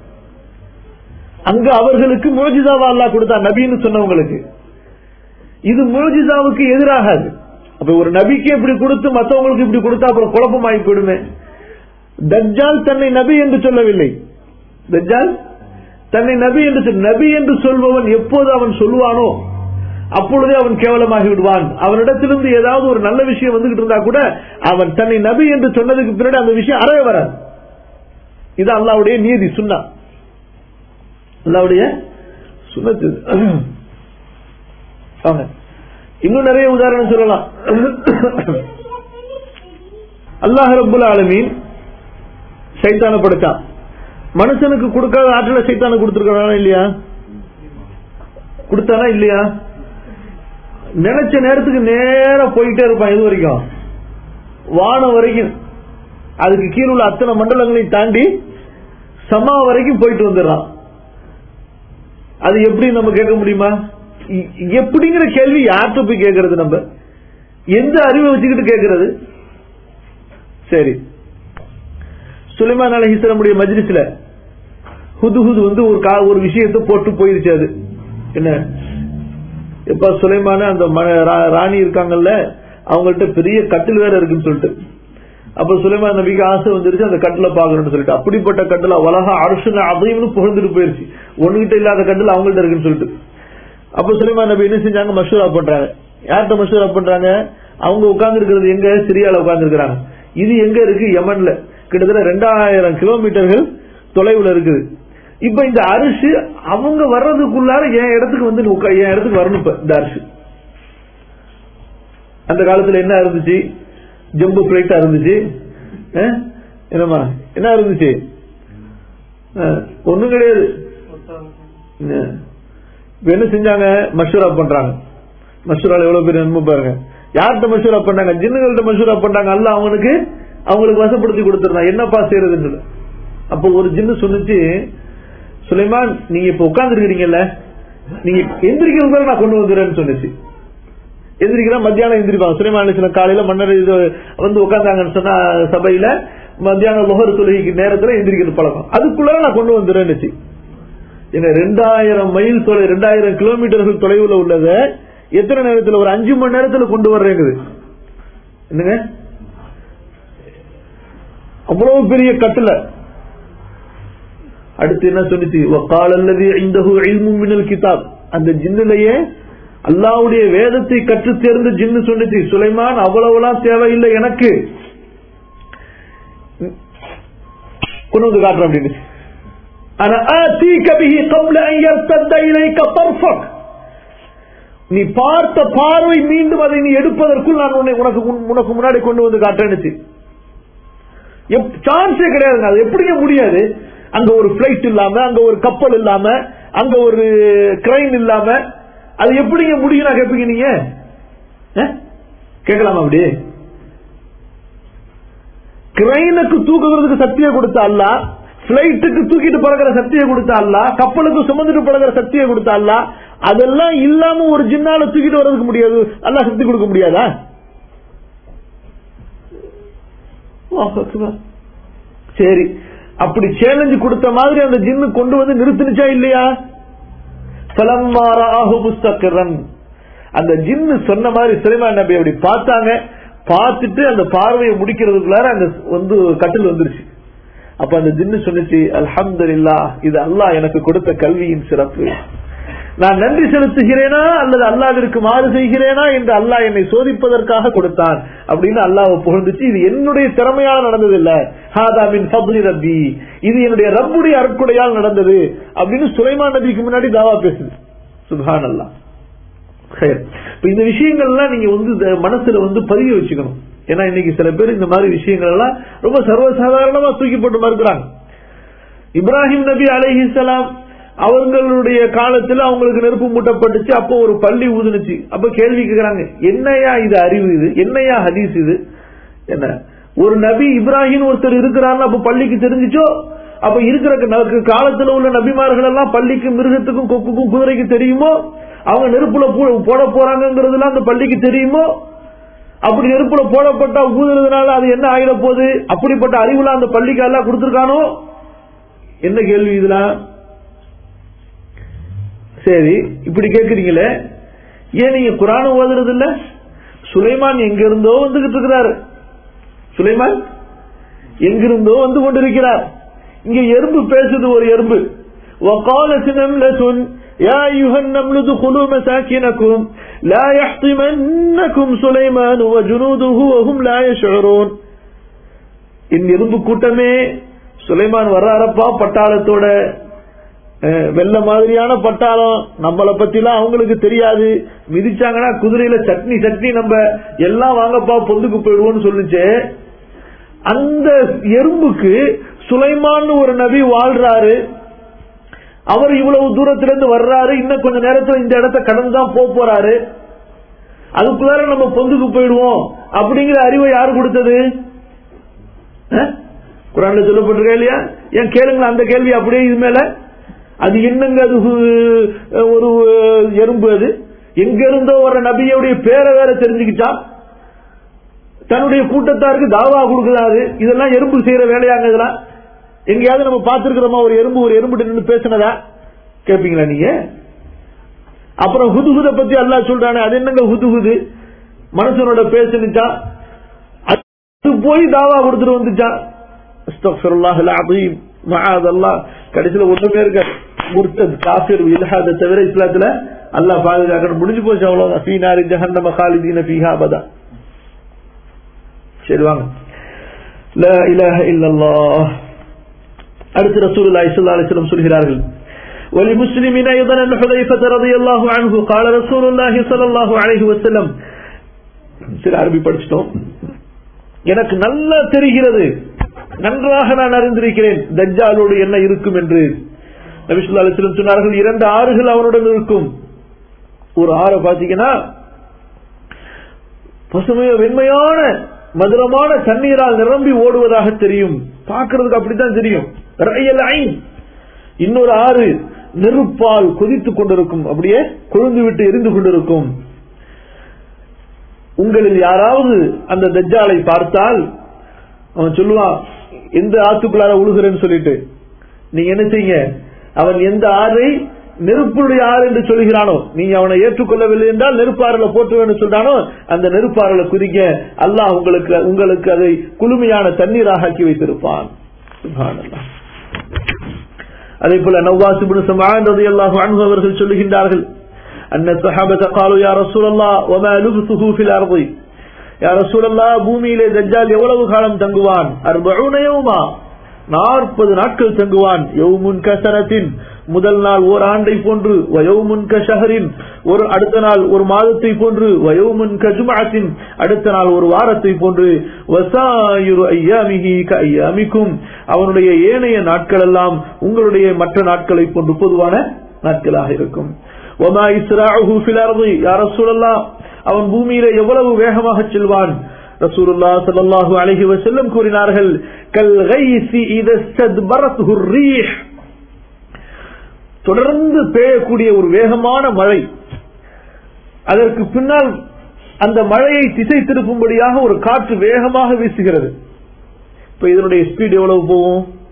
அங்க அவர்களுக்கு மோஜிதாவா அல்லாஹ் கொடுத்தா நபின்னு சொன்னவங்களுக்கு இது மோஜிதாவுக்கு எதிராகாது அப்ப ஒரு நபிக்கு இப்படி கொடுத்து மற்றவங்களுக்கு இப்படி கொடுத்தா அப்புறம் குழப்பமாகி போயிடுமே தஜ்ஜால் தன்னை நபி என்று சொல்லவில்லை தஜ்ஜால் தன்னை நபி என்று சொல் நபி என்று சொல்பவன் எப்போது அவன் சொல்லுவானோ அப்பொழுதே அவன் கேவலமாகி விடுவான் அவனிடத்திலிருந்து ஏதாவது ஒரு நல்ல விஷயம் வந்துகிட்டு இருந்தா கூட அவன் தன்னை நபி என்று சொன்னதுக்கு பின்னாடி அந்த விஷயம் அறவே வராது இது அல்லாவுடைய நீதி சுண்ணா அல்லாவுடைய சுண்ணத்து வாங்க இன்னும் நிறைய உதாரணம் சொல்லலாம் அல்லாஹ் ரபுல் ஆலமீன் சைத்தான படைத்தான் மனுஷனுக்கு கொடுக்காத ஆற்றல சைத்தான கொடுத்திருக்கானா இல்லையா கொடுத்தானா இல்லையா நினைச்ச நேரத்துக்கு நேரா போயிட்டே இருப்பான் எது வரைக்கும் வானம் வரைக்கும் அதுக்கு கீழே உள்ள அத்தனை மண்டலங்களையும் தாண்டி சமா வரைக்கும் போயிட்டு வந்துடுறான் அது எப்படி நம்ம கேட்க முடியுமா இ- எப்படிங்கிற கேள்வி யார்கிட்ட போய் கேட்கறது நம்ம எந்த அறிவை வச்சுக்கிட்டு கேட்கறது சரி சுலைமான் அலஹிஸ்லமுடைய மஜ்லிஸ்ல ஹுது ஹுது வந்து ஒரு கா- ஒரு விஷயத்தை போட்டு போயிருச்சு அது என்ன எப்ப சுலைமான அந்த ம- ரா- ராணி இருக்காங்கல்ல அவங்கள்ட்ட பெரிய கட்டில் வேற இருக்குன்னு சொல்லிட்டு அப்ப சுலைமான் நபிக்கு ஆசை வந்துருச்சு அந்த கட்டில பாக்கணும்னு சொல்லிட்டு அப்படிப்பட்ட கட்டில உலக அரசுன்னு அதையும் புகழ்ந்துட்டு போயிருச்சு ஒண்ணுகிட்ட இல்லாத கட்டில் அவங்கள்ட்ட இருக்குன்னு சொல்லிட்டு அப்ப சுலைமான் நபி என்ன செஞ்சாங்க மஷூரா பண்றாங்க யார்கிட்ட மஷூரா பண்றாங்க அவங்க உட்கார்ந்து இருக்கிறது எங்க சிரியால உட்கார்ந்து இருக்கிறாங்க இது எங்க இருக்கு யமன்ல கிட்டத்தட்ட ரெண்டாயிரம் கிலோமீட்டர்கள் தொலைவுல இருக்குது இப்ப இந்த அரிசி அவங்க வர்றதுக்குள்ளார என் இடத்துக்கு வந்து நீ உட்கா- என் இடத்துக்கு வரணும் இப்ப இந்த அரிசி அந்த காலத்துல என்ன இருந்துச்சு ஜம்பு பிளைட்டா இருந்துச்சு அஹ்? என்னம்மா என்ன இருந்துச்சு அஹ், ஒண்ணும் கிடையாது அஹ். இப்ப என்ன செஞ்சாங்க மஷூரா பண்றாங்க மஷூரால எவ்வளவு பேர் நன்மை பாருங்க யார்கிட்ட மஷூரா பண்ணாங்க ஜின்னுகள்ட்ட மஷூரா பண்ணாங்க அல்ல அவனுக்கு அவங்களுக்கு வசப்படுத்தி கொடுத்துருந்தான் என்னப்பா செய்யறதுன்னு சொல்லு. அப்போ ஒரு ஜின்னு சொன்னுச்சு சுலைமான் நீங்க இப்ப உட்கார்ந்து இருக்கிறீங்கல்ல நீங்க எந்திரிக்கிறது நான் கொண்டு வந்துடுறேன்னு சொன்னுச்சு எந்திரிக்கிறா மத்தியானம் எந்திரிப்பாங்க சுலைமான் அலிஸ்லாம் காலையில மன்னர் இது வந்து உட்கார்ந்தாங்கன்னு சொன்னா சபையில மத்தியானம் லொஹர் தொழுகைக்கு நேரத்துல எந்திரிக்கிறது பழக்கம் அதுக்குள்ள நான் கொண்டு வந்துடுறேன்னுச்சு எங்க ரெண்டாயிரம் மைல் தொலை ரெண்டாயிரம் கிலோமீட்டர்கள் தொலைவுல உள்ளத எத்தனை நேரத்துல ஒரு அஞ்சு மணி நேரத்துல கொண்டு வர்றேங்குது என்னங்க அவ்வளவு பெரிய கட்டல அடுத்து என்ன சொன்னிச்சு வக்கால் அல்லது இந்தஹு இல்மும் மினல் கிதாப் அந்த ஜின்னுலயே அல்லாவுடைய வேதத்தை கற்று தேர்ந்து ஜின்னு சொன்னிச்சு சுலைமான் அவ்வளவுலாம் தேவையில்லை எனக்கு கொண்டு வந்து காட்டுறேன் அப்படின்னு أنا آتيك به قبل أن يرتد إليك طرفك நீ பார்த்த பார்வை மீண்டும் அதை நீ எடுப்பதற்குள் நான் உன்னை உனக்கு முன்- உனக்கு முன்னாடி கொண்டு வந்து காட்டுறேன்னு சான்ஸே கிடையாதுங்க அது எப்படிங்க முடியாது அங்க ஒரு பிளைட் இல்லாம அங்க ஒரு கப்பல் இல்லாம அங்க ஒரு கிரைன் இல்லாம அது எப்படிங்க முடியும் நான் கேட்பீங்க நீங்க அஹ்? கேட்கலாமா அப்படி கிரைனுக்கு தூக்குறதுக்கு சக்தியை கொடுத்த அல்ல பிளைட்டுக்கு தூக்கிட்டு பறக்கிற சக்தியை கொடுத்த அல்ல கப்பலுக்கு சுமந்துட்டு பறக்கிற சக்தியை கொடுத்த அல்ல அதெல்லாம் இல்லாம ஒரு ஜின்னால தூக்கிட்டு வர்றதுக்கு முடியாது அல்லாஹ் சக்தி கொடுக்க முடியாதா அல்லாஹ் அக்பர். சரி அப்படி சேலஞ்சு கொடுத்த மாதிரி அந்த ஜின்னு கொண்டு வந்து நிறுத்துனுச்சா இல்லையா ஃபலம்மாராஹு முஸ்தகிரன் அந்த ஜின்னு சொன்ன மாதிரி சுலைமான் நபி அப்படி பார்த்தாங்க பார்த்துட்டு அந்த பார்வையை முடிக்கிறதுக்குள்ளார அந்த வந்து கட்டில் வந்துருச்சு அப்ப அந்த ஜின்னு சொன்னுச்சு அல்ஹம்துலில்லாஹ் இது அல்லாஹ் எனக்கு கொடுத்த கல்வியின் சிறப்பு நான் நன்றி செலுத்துகிறேனா அல்லது அல்லாவிற்கு மாறு செய்கிறேனா என்று அல்லாஹ் என்னை சோதிப்பதற்காக கொடுத்தான் அப்படின்னு அல்லாஹ் புகழ்ந்துச்சு இது என்னுடைய திறமையால் நடந்தது இல்ல ஹாதா மின் ஃபத்லி ரப்பி இது என்னுடைய ரப்புடைய அருட்கொடையால் நடந்தது அப்படின்னு சுலைமான் நபிக்கு முன்னாடி தாவா பேசுது சுபான் அல்லாஹ் சரி. இப்ப இந்த விஷயங்கள்லாம் நீங்க வந்து இந்த மனசுல வந்து பதிய வச்சுக்கணும் ஏன்னா இன்னைக்கு சில பேர் இந்த மாதிரி விஷயங்கள் எல்லாம் ரொம்ப சர்வசாதாரணமா தூக்கி போட்டு மறுக்கிறாங்க இப்ராஹிம் நபி அலைஹிஸ்ஸலாம் அவங்களுடைய காலத்துல அவங்களுக்கு நெருப்பு மூட்டப்பட்டுச்சு அப்போ ஒரு பள்ளி ஊதுனுச்சு அப்ப கேள்வி கேக்குறாங்க என்னையா இது அறிவு இது என்னையா ஹதீஸ் இது என்ன ஒரு நபி இப்ராஹிம் ஒருத்தர் இருக்கிறாருன்னு அப்ப பள்ளிக்கு தெரிஞ்சுச்சோ அப்ப இருக்கிற க- காலத்துல உள்ள நபிமார்கள் எல்லாம் பள்ளிக்கு மிருகத்துக்கும் கொக்குக்கும் குதிரைக்கு தெரியுமோ அவங்க நெருப்புல போ- போட போறாங்கிறதுலாம் அந்த பள்ளிக்கு தெரியுமோ அப்படி நெருப்புல போடப்பட்டா ஊதுறதுனால அது என்ன ஆகிட போகுது அப்படிப்பட்ட அறிவுல அந்த பள்ளிக்கு எல்லாம் கொடுத்திருக்கானோ என்ன கேள்வி இதெல்லாம் சரி இப்படி கேக்குறீங்களே ஏன் நீங்க குரான் ஓதுறது இல்ல சுலைமான் எங்க இருந்தோ வந்துகிட்டு இருக்கிறாரு சுலைமான் எங்கிருந்தோ வந்து கொண்டிருக்கிறார் இங்க எறும்பு பேசுது ஒரு எறும்பு وقالت نملة يا أيها النمل ادخلوا مساكنكم لا يحطمنكم سليمان وجنوده وهم لا يشعرون இந்த எறும்பு கூட்டமே சுலைமான் வர்றாரப்பா பட்டாளத்தோட அஹ், வெள்ள மாதிரியான பட்டாளம் நம்மள பத்திலாம் அவங்களுக்கு தெரியாது மிதிச்சாங்கன்னா குதிரையில சட்னி சட்னி நம்ம எல்லாம் வாங்கப்பா பொந்துக்கு போயிடுவோம்னு சொல்லுச்சு அந்த எறும்புக்கு சுலைமான்னு ஒரு நபி வாழ்றாரு அவர் இவ்வளவு தூரத்திலிருந்து வர்றாரு இன்னும் கொஞ்ச நேரத்துல இந்த இடத்த கடந்து தான் போக போறாரு அதுக்குள்ளார நம்ம பொந்துக்கு போயிடுவோம் அப்படிங்கிற அறிவை யாரு கொடுத்தது அஹ்? குரான்ல சொல்லப்பட்டிருக்கா இல்லையா ஏன் கேளுங்களா அந்த கேள்வி அப்படியே இது மேல அது என்னங்க அது ஹு- ஒரு எறும்பு அது எங்க இருந்தோ வர நபியுடைய பேரை வேற தெரிஞ்சுக்கிச்சா தன்னுடைய கூட்டத்தாருக்கு தாவா கொடுக்குறாரு இதெல்லாம் எறும்பு செய்யற வேலையாங்க இதெல்லாம் எங்கேயாவது நம்ம பார்த்திருக்கிறோமா ஒரு எறும்பு ஒரு எறும்பு நின்று பேசினதா கேப்பீங்களா நீங்க அப்புறம் ஹுதுகுத பத்தி அல்லாஹ் சொல்றானே அது என்னங்க ஹுதுகுது மனுஷனோட பேசுனுச்சா அது போய் தாவா கொடுத்துட்டு வந்துச்சான் அஸ்தக்ஃபிருல்லாஹ் அலீம் மஆதல்லாஹ் கடைசில ஒண்ணுமே இருக்க முர்த்தத் காஃபிர் இல்ஹாத தவிர இஸ்லாத்துல அல்லாஹ் பாதுகாக்கணும் முடிஞ்சு போச்சு அவ்வளவுதான் ஃபீ நாரி ஜஹன்னம காலிதீன ஃபீஹா அபதா சரி வாங்க லா இலாஹ இல்லல்லாஹ் அடுத்து ரசூலுல்லாஹி ஸல்லல்லாஹு அலைஹி வஸல்லம் சொல்கிறார்கள் ولمسلمين أيضا أن حذيفة رضي الله عنه قال رسول الله صلى الله عليه وسلم சில அரபி படிச்சிட்டோம் எனக்கு நல்லா தெரிகிறது நன்றாக நான் அறிந்திருக்கிறேன் தஜ்ஜாலோடு என்ன இருக்கும் என்று நபிசுல்லா அலிஸ்லம் சொன்னார்கள் இரண்டு ஆறுகள் அவனுடன் இருக்கும் ஒரு ஆறை பாத்தீங்கன்னா பசுமைய வெண்மையான மதுரமான தண்ணீரால் நிரம்பி ஓடுவதாக தெரியும் பார்க்கிறதுக்கு அப்படித்தான் தெரியும் ரயல் ஐன் இன்னொரு ஆறு நெருப்பால் கொதித்துக் கொண்டிருக்கும் அப்படியே கொழுந்து விட்டு எரிந்து கொண்டிருக்கும் உங்களில் யாராவது அந்த தஜ்ஜாலை பார்த்தால் அவன் சொல்லுவான் எந்த ஆத்துக்குள்ளார உழுகிறேன்னு சொல்லிட்டு நீங்க என்ன செய்யுங்க அவன் எந்த ஆறை நெருப்புடைய ஆறு என்று சொல்கிறானோ நீங்க அவனை ஏற்றுக்கொள்ளவில்லை என்றால் நெருப்பாறுல போட்டுவேன்னு சொல்றானோ அந்த நெருப்பாறுல குதிக்க அல்லாஹ் உங்களுக்கு உங்களுக்கு அதை குளுமையான தண்ணீராக ஆக்கி வைத்திருப்பான் சுப்ஹானல்லாஹ். அதே போல நவ்வாசிபுன் சமான் ரலியல்லாஹு அன்ஹு அவர்கள் சொல்லுகின்றார்கள் أن الصحابة قالوا يا رسول الله وما لبثه في الأرض يا رسول الله பூமியிலே தஜ்ஜால் எவ்வளவு காலம் தங்குவான் அர்பூன யௌமா நாற்பது நாட்கள் தங்குவான் யௌமுன் கசரத்தின் முதல் நாள் ஓர் ஆண்டை போன்று வயோமுன் கஷஹரின் ஒரு அடுத்த நாள் ஒரு மாதத்தை போன்று வயோமுன் கஜுமாத்தின் அடுத்த நாள் ஒரு வாரத்தை போன்று வசாயுரு ஐயாமிகி க ஐயாமிக்கும் அவனுடைய ஏனைய நாட்கள் எல்லாம் உங்களுடைய மற்ற நாட்களை போன்று பொதுவான நாட்களாக இருக்கும் ஒமா இஸ்ராஹு ஃபில் அர்தி யா ரசூலல்லாஹ் அவன் பூமியில எவ்வளவு வேகமாக செல்வான் ரசூலுல்லாஹ் ஸல்லல்லாஹு அலைஹி வஸல்லம் கூறினார்கள் கல் கைசி இத ஸ்தத்பரத்ஹு ரீஹ் தொடர்ந்து பெய்யக்கூடிய ஒரு வேகமான மழை அதற்கு பின்னால் அந்த மழையை திசை திருப்பும்படியாக ஒரு காற்று வேகமாக வீசுகிறது இப்ப இதனுடைய ஸ்பீட் எவ்வளவு போகும்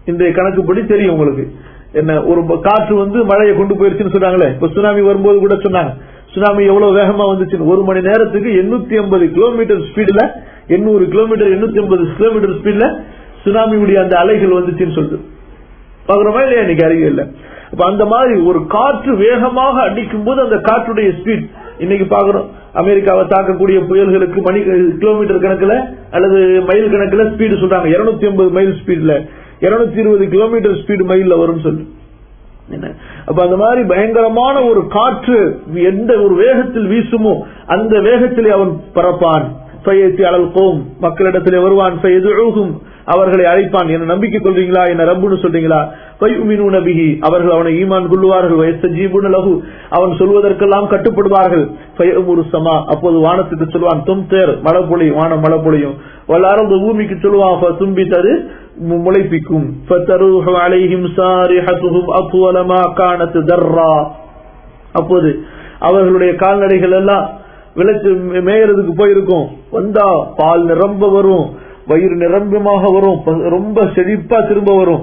இந்த கணக்குப்படி தெரியும் உங்களுக்கு என்ன ஒரு ப- காற்று வந்து மழையை கொண்டு போயிருச்சுன்னு சொன்னாங்களே இப்ப சுனாமி வரும்போது கூட சொன்னாங்க சுனாமி எவ்வளவு வேகமா வந்துச்சுன்னு ஒரு மணி நேரத்துக்கு எண்ணூத்தி ஐம்பது கிலோமீட்டர் ஸ்பீட்ல எண்ணூறு கிலோமீட்டர் எண்ணூத்தி ஐம்பது கிலோமீட்டர் ஸ்பீட்ல சுனாமியுடைய அந்த அலைகள் வந்துச்சுன்னு சொல்லிட்டு பாக்குறோமா இல்லையா இன்னைக்கு அறிவியல்ல அப்ப அந்த மாதிரி ஒரு காற்று வேகமாக அடிக்கும் போது அந்த காற்றுடைய ஸ்பீட் இன்னைக்கு பாக்குறோம் அமெரிக்காவை தாக்கக்கூடிய புயல்களுக்கு மணி கிலோமீட்டர் கணக்குல அல்லது மைல் கணக்குல ஸ்பீடு சொல்றாங்க 250 ஐம்பது மைல் ஸ்பீட்ல 220 இருபது கிலோமீட்டர் ஸ்பீடு மைல்ல வரும்னு சொல்லு என்ன? அப்ப அந்த மாதிரி பயங்கரமான ஒரு காற்று எந்த ஒரு வேகத்தில் வீசுமோ அந்த வேகத்திலே அவன் பறப்பான் ஃபயத்தி அலல் கோம் மக்களிடத்திலே வருவான் ஃபயதுஉஹும் அவர்களை அழைப்பான் என்ன நம்பிக்கை கொள்றீங்களா என்ன ரப்புன்னு சொல்றீங்களா ஃபயுமினூன பிஹி அவர்கள் அவனை ஈமான் கொள்ளுவார்கள் வயசஜீபுன லஹு அவன் சொல்வதற்கெல்லாம் கட்டுப்படுவார்கள் ஃபயமுரு சமா அப்போது வானத்துக்கு சொல்வான் தும் தேர் மழை பொழியும் வானம் மழை பொழியும் வல்லாரது பூமிக்கு சொல்லுவான் தும்பி தரு மு- முளைப்பிக்கும் ஃபதருஹு அலைஹிம் சாரிஹத்துஹும் அத்வல மா கானத் தர்ரா அப்போது அவர்களுடைய கால்நடைகள் எல்லாம் விளைச்சு மேயறதுக்கு போயிருக்கும் வந்தா பால் நிரம்ப வரும் வயிறு நிரம்பமாக வரும் ப- ரொம்ப செழிப்பா திரும்ப வரும்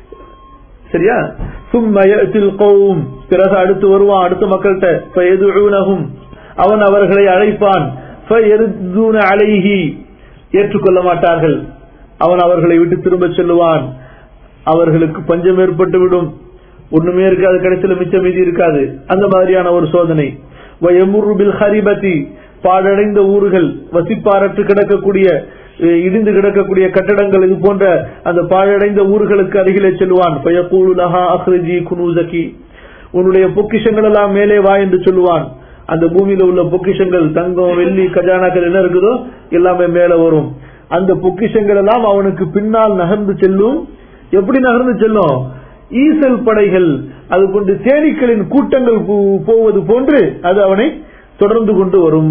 சரியா சும்ம யஅத்தில் கௌம் பிறகு அடுத்து வருவான் அடுத்த மக்கள்கிட்ட ஃபயதுஊனஹும் அவன் அவர்களை அழைப்பான் ஃபயருதுன அலைஹி ஏற்றுக்கொள்ள மாட்டார்கள் அவன் அவர்களை விட்டு திரும்ப செல்லுவான் அவர்களுக்கு பஞ்சம் ஏற்பட்டு விடும் ஒண்ணுமே இருக்காது கடைசியில மிச்சம் மீதி இருக்காது அந்த மாதிரியான ஒரு சோதனை வயமுரு பில் ஹரிபதி பாழடைந்த ஊர்கள் வசிப்பாரற்று கிடக்கக்கூடிய அஹ், இடிந்து கிடக்கக்கூடிய கட்டடங்கள் இது போன்ற அந்த பாழடைந்த ஊர்களுக்கு அருகிலே செல்வான் பயக்கூலு லஹா அஹ்ரஜி குனூசகி உன்னுடைய பொக்கிஷங்கள் எல்லாம் மேலே வா என்று சொல்லுவான் அந்த பூமியில உள்ள பொக்கிஷங்கள் தங்கம் வெள்ளி கஜானாக்கள் என்ன இருக்குதோ எல்லாமே மேல வரும் அந்த பொக்கிஷங்கள் எல்லாம் அவனுக்கு பின்னால் நகர்ந்து செல்லும் எப்படி நகர்ந்து செல்லும் ஈசல் படைகள் அது கொண்டு தேனீக்களின் கூட்டங்கள் போ- போவது போன்று அது அவனை தொடர்ந்து கொண்டு வரும்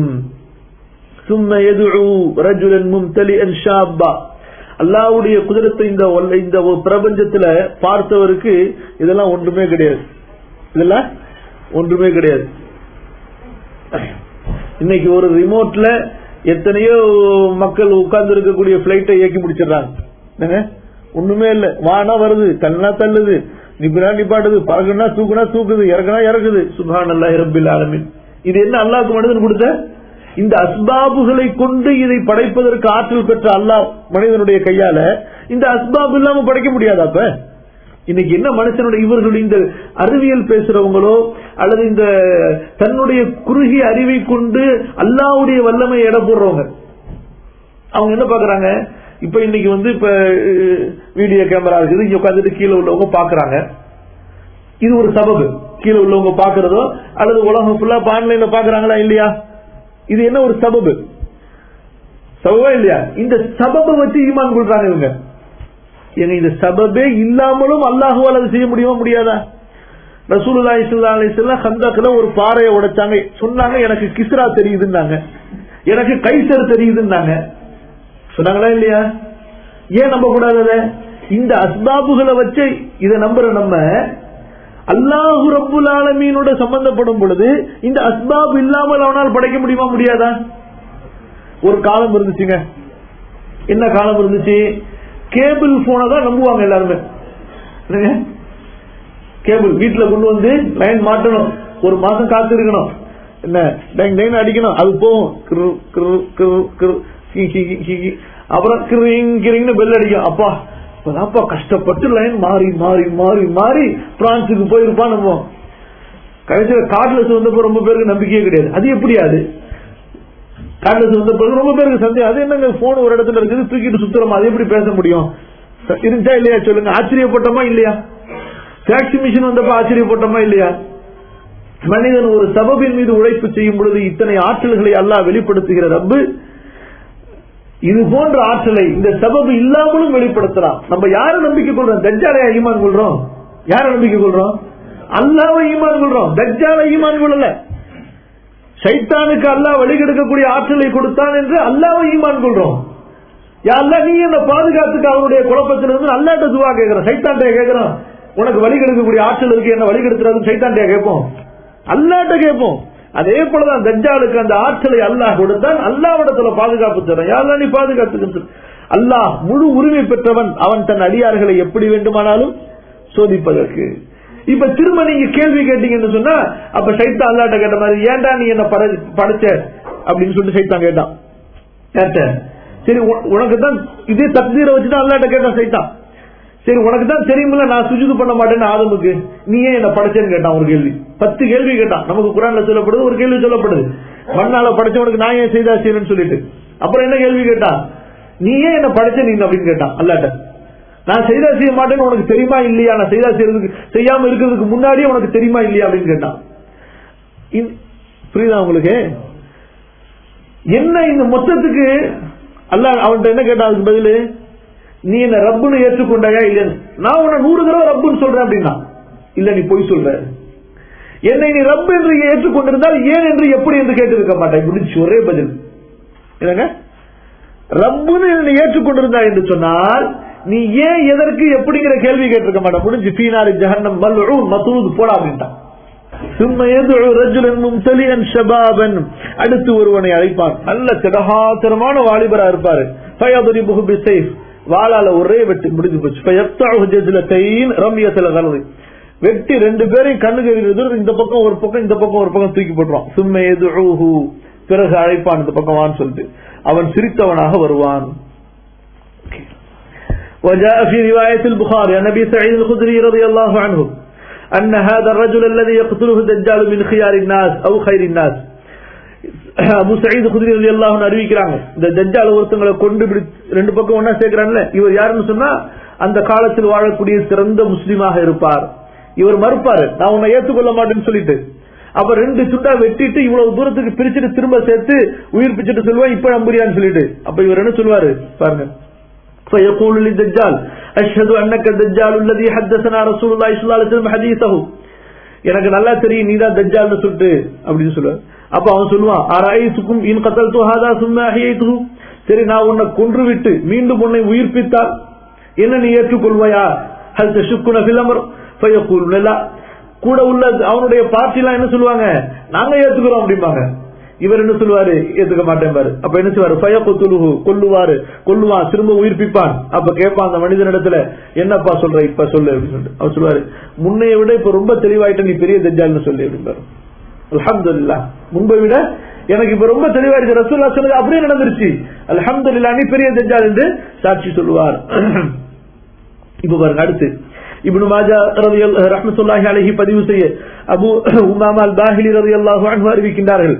சும்ம எதுஉ ரஜுலன் மும்தலிஅன் ஷாப்பா அல்லாஹ்வுடைய குதிரத்தை இந்த ஒல்ல- இந்த ஒரு பிரபஞ்சத்துல பார்த்தவருக்கு இதெல்லாம் ஒன்றுமே கிடையாது இதெல்லாம் ஒன்றுமே கிடையாது இன்னைக்கு ஒரு ரிமோட்ல எத்தனையோ மக்கள் உட்கார்ந்து இருக்கக்கூடிய பிளைட்டை இயக்கி முடிச்சிடுறாங்க என்னங்க? ஒண்ணுமே இல்ல வானா வருது தள்ளனா தள்ளுது நிப்பினா நிப்பாட்டுது பறகுனா தூக்குனா தூக்குது இறக்குனா இறக்குது சுபான் அல்லாஹ் ரபில் ஆலமின் இது என்ன அல்லாஹ்க்கு மனிதன் கொடுத்த இந்த அஸ்பாபுகளை கொண்டு இதை படைப்பதற்கு ஆற்றல் பெற்ற அல்லாஹ் மனிதனுடைய கையால இந்த அஸ்பாப் இல்லாம படைக்க முடியாதா அப்ப இன்னைக்கு என்ன மனுஷனுடைய இவர்கள் இந்த அறிவியல் பேசுறவங்களோ அல்லது இந்த தன்னுடைய குறுகிய அறிவை கொண்டு அல்லாவுடைய வல்லமை எடை போடுறவங்க அவங்க என்ன பாக்குறாங்க இப்ப இன்னைக்கு வந்து இப்ப வீடியோ கேமரா இருக்குது இங்க உட்காந்துட்டு கீழே உள்ளவங்க பாக்குறாங்க இது ஒரு சபபு கீழே உள்ளவங்க பாக்குறதோ அல்லது உலகம் ஃபுல்லா ஆன்லைன்ல பாக்குறாங்களா இல்லையா இது என்ன ஒரு சபபு சபபா இல்லையா இந்த சபபை வச்சு ஈமான் கொள்றாங்க இவங்க ஏங்க இந்த சபபே இல்லாமலும் அல்லாஹுவால் அதை செய்ய முடியுமா முடியாதா ரசூலுல்லாஹி ஸல்லல்லாஹு அலைஹி வஸல்லம் ஹந்தக்ல ஒரு பாறையை உடைச்சாங்க சொன்னாங்க எனக்கு கிஸ்ரா தெரியுதுன்னாங்க எனக்கு கைசர் தெரியுதுன்னாங்க சொன்னாங்களா இல்லையா ஏன் நம்ப கூடாது அதை? இந்த அஸ்பாபுகளை வச்சு இதை நம்புற நம்ம அல்லாஹு ரப்புல் ஆலமீனோட சம்பந்தப்படும் பொழுது இந்த அஸ்பாப் இல்லாமல் அவனால் படைக்க முடியுமா முடியாதா ஒரு காலம் இருந்துச்சுங்க என்ன காலம் இருந்துச்சு கேபிள் போனை தான் நம்புவாங்க எல்லாருமே என்னங்க? கேபிள் வீட்டுல கொண்டு வந்து லைன் மாட்டணும் ஒரு மாசம் காத்து இருக்கணும் என்ன டைன் டைன் அடிக்கணும் அது போகும் கிரு கிரு கிரு கிரு கி கி கி கி கி. அப்புறம் கிரிங் கிரிங்னு பெல் அடிக்கும் அப்பா இப்பதான்ப்பா கஷ்டப்பட்டு லைன் மாறி மாறி மாறி மாறி பிரான்ஸுக்கு போயிருப்பான் நம்ம கடைசியில் கார்ட்லெஸ் வந்தப்போ ரொம்ப பேருக்கு நம்பிக்கையே கிடையாது அது எப்படி அது கார்ட்லெஸ் வந்த பிறகு ரொம்ப பேருக்கு சந்தேகம் அது என்னங்க போன் ஒரு இடத்துல இருக்குது தூக்கிட்டு சுத்துறோமா அது எப்படி பேச முடியும் இருந்துச்சா இல்லையா சொல்லுங்க ஆச்சரியப்பட்டோமா இல்லையா டாக்ஸி மிஷின் வந்தப்ப ஆச்சரியப்பட்டோமா இல்லையா மனிதன் ஒரு சபபின் மீது உழைப்பு செய்யும் பொழுது இத்தனை ஆற்றல்களை அல்லாஹ் வெளிப்படுத்துகிற ரப்பு இது போன்ற ஆற்றலை இந்த சபபு இல்லாமலும் வெளிப்படுத்தலாம் நம்ம யார நம்பிக்கை கொள்றோம் தஜ்ஜாலையா ஈமான் கொள்றோம் யார நம்பிக்கை கொள்றோம் அல்லாவை ஈமான் கொள்றோம் தஜ்ஜாலை ஈமான் கொள்ளல சைத்தானுக்கு அல்லாஹ் வழிகெடுக்கக்கூடிய ஆற்றலை கொடுத்தான் என்று அல்லாவை ஈமான் கொள்றோம் யா அல்லாஹ் நீ என்ன பாதுகாத்துக்கு அவனுடைய குழப்பத்திலிருந்து அல்லாட்ட துவா கேட்கிறோம் சைத்தான்டைய கேட்கிறோம் உனக்கு வழி கெடுக்கக்கூடிய ஆற்றல் இருக்கு என்ன வழி கெடுத்துறது சைத்தான்டைய கேட்போம் அல்லாட்ட கேட்போம் அதே போலதான் தஜ்ஜாலுக்கு அந்த ஆற்றலை அல்லாஹ் கொடுத்தான் அல்லாவிடத்துல பாதுகாப்பு தரும் யாரெல்லாம் நீ பாதுகாத்துக்கிட்டு அல்லாஹ் முழு உரிமை பெற்றவன் அவன் தன் அடியார்களை எப்படி வேண்டுமானாலும் சோதிப்பதற்கு இப்ப திரும்ப நீங்க கேள்வி கேட்டீங்கன்னு சொன்னா அப்ப சைத்தா அல்லாட்ட கேட்ட மாதிரி ஏன்டா நீ என்ன பட- படைச்ச அப்படின்னு சொல்லிட்டு சைத்தான் கேட்டான் கேட்டேன் சரி உ- உனக்கு தான் இதே தக்தீரை வச்சுதான் அல்லாட்ட கேட்டான் சைத்தான் சரி உனக்கு தான் தெரியுமில்ல நான் சுஜுது பண்ண மாட்டேன்னு ஆதமுக்கு நீ ஏன் என்ன படைச்சேன்னு கேட்டான் ஒரு கேள்வி பத்து கேள்வி கேட்டான் நமக்கு குரான்ல சொல்லப்படுது ஒரு கேள்வி சொல்லப்படுது மண்ணால படைச்சவனுக்கு நான் ஏன் செய்தா செய்யணும்னு சொல்லிட்டு அப்புறம் என்ன கேள்வி கேட்டான் நீ ஏன் என்ன படைச்ச நீ அப்படின்னு கேட்டான் அல்லாட்ட நான் செய்தா செய்ய மாட்டேன்னு உனக்கு தெரியுமா இல்லையா நான் செய்தா செய்யறதுக்கு செய்யாம இருக்கிறதுக்கு முன்னாடியே உனக்கு தெரியுமா இல்லையா அப்படின்னு கேட்டான் இந்த- புரியுதா உங்களுக்கு என்ன இந்த மொத்தத்துக்கு அல்லாஹ் அவன்கிட்ட என்ன கேட்டான் அதுக்கு பதிலு நீ என்ன ரப்புன்னு ஏற்றுக்கொண்டாயா இல்லைன்னு நான் உன்னை நூறு தடவை ரப்புன்னு சொல்றேன் அப்படின்னா இல்ல நீ பொய் சொல்ற என்னை நீ ரப்பு என்று ஏற்றுக்கொண்டிருந்தால் ஏன் என்று எப்படி என்று கேட்டிருக்க மாட்டாய் முடிச்சு ஒரே பதில் என்னங்க ரப்புன்னு என்னை ஏற்றுக்கொண்டிருந்தா என்று சொன்னால் நீ ஏன் எதற்கு எப்படிங்கிற கேள்வி கேட்டிருக்க மாட்டேன் முடிஞ்சு பீனாரி ஜஹன்னம் மல்ஊன் மசூத் போடா அப்படின்ட்டான் ثم يدعو رجلا ممتلئا شبابا அடுத்து ஒருவனை அழைப்பான் நல்ல திடகாத்திரமான வாலிபரா இருப்பாரு فيضربه بالسيف வாளால ஒரே வெட்டு முடிஞ்சு போச்சு فيقطعه جزلتين رمية الغلظ வெட்டி ரெண்டு பேரையும் கண்ணுக்கு எறிகிறது இந்த பக்கம் ஒரு பக்கம் இந்த பக்கம் ஒரு பக்கம் தூக்கி போட்டுருவான் சும்ம எதுஹு பிறகு அழைப்பான் இந்த பக்கம் வான்னு சொல்லிட்டு அவன் சிரித்தவனாக வருவான் وجاء في رواية البخاري عن أبي سعيد الخدري رضي الله عنه أن هذا الرجل الذي يقتله الدجال من خيار الناس أو خير الناس அபு சயீத் குதிரி ரலி அல்லாஹ் அறிவிக்கிறாங்க இந்த தஜ்ஜால் ஒருத்தங்களை கொண்டு பிடி ரெண்டு பக்கம் ஒன்னா சேர்க்கிறான்ல இவர் யாருன்னு சொன்னா அந்த காலத்தில் வாழக்கூடிய சிறந்த முஸ்லீமாக இருப்பார் இவர் மறுப்பாரு நான் உன்னை ஏத்துக்கொள்ள மாட்டேன்னு சொல்லிட்டு அப்ப ரெண்டு சுட்டா வெட்டிட்டு இவ்வளவு தூரத்துக்கு பிரிச்சுட்டு திரும்ப சேர்த்து உயிர் பிச்சுட்டு சொல்லுவான் இப்ப நம்புறியான்னு சொல்லிட்டு அப்ப இவர் என்ன சொல்லுவாரு பாருங்க فيقول للدجال أشهد أنك الدجال الذي حدثنا رسول الله صلى الله عليه وسلم حديثه எனக்கு நல்லா தெரியும் நீதான் தஜ்ஜால்னு சொல்லிட்டு அப்படின்னு சொல்லுவார் அப்ப அவன் சொல்லுவான் அராயிசுக்கும் இன் கத்தல் துஹாதா சும்மா அஹியைத்துஹு சரி நான் உன்னை கொன்று விட்டு மீண்டும் உன்னை உயிர்ப்பித்தால் என்ன நீ ஏற்றுக்கொள்வாயா ஹல் தஷுக்குன ஃபில் அம்ர் ஃபயக்கூல் லா கூட உள்ள அவனுடைய பார்ட்டி எல்லாம் என்ன சொல்லுவாங்க நாங்க ஏத்துக்கிறோம் அப்படிம்பாங்க இவர் என்ன சொல்லுவாரு ஏத்துக்க மாட்டேன் பாரு அப்ப என்ன செய்வாரு பய கொத்துலுகு கொல்லுவாரு கொல்லுவான் திரும்ப உயிர்ப்பிப்பான் அப்ப கேட்பான் அந்த மனிதனிடத்துல என்னப்பா சொல்ற இப்ப சொல்லு அப்படின்னு சொல்லிட்டு அவர் சொல்லுவாரு முன்னைய விட இப்ப ரொம்ப தெளிவாயிட்ட நீ பெரிய தஜ்ஜால்னு சொல்லி அப்படிம்பாரு அல்ஹம்துலில்லாஹ் முன்பை விட எனக்கு இப்ப ரொம்ப தெளிவாயிடுச்சு ரசூல்லா சொன்னது அப்படியே நடந்துருச்சு அல்ஹம்துலில்லாஹ் நீ பெரிய தஜ்ஜால் என்று சாட்சி சொல்லுவார் இப்ப பாருங்க அடுத்து இப்னு மாஜா ரலியல் ரஹ்மத்துல்லாஹி அலைஹி பதிவு செய்ய அபு உமாமா அல் பாஹிலி ரலியல்லாஹு அன்ஹு அறிவிக்கின்றார்கள்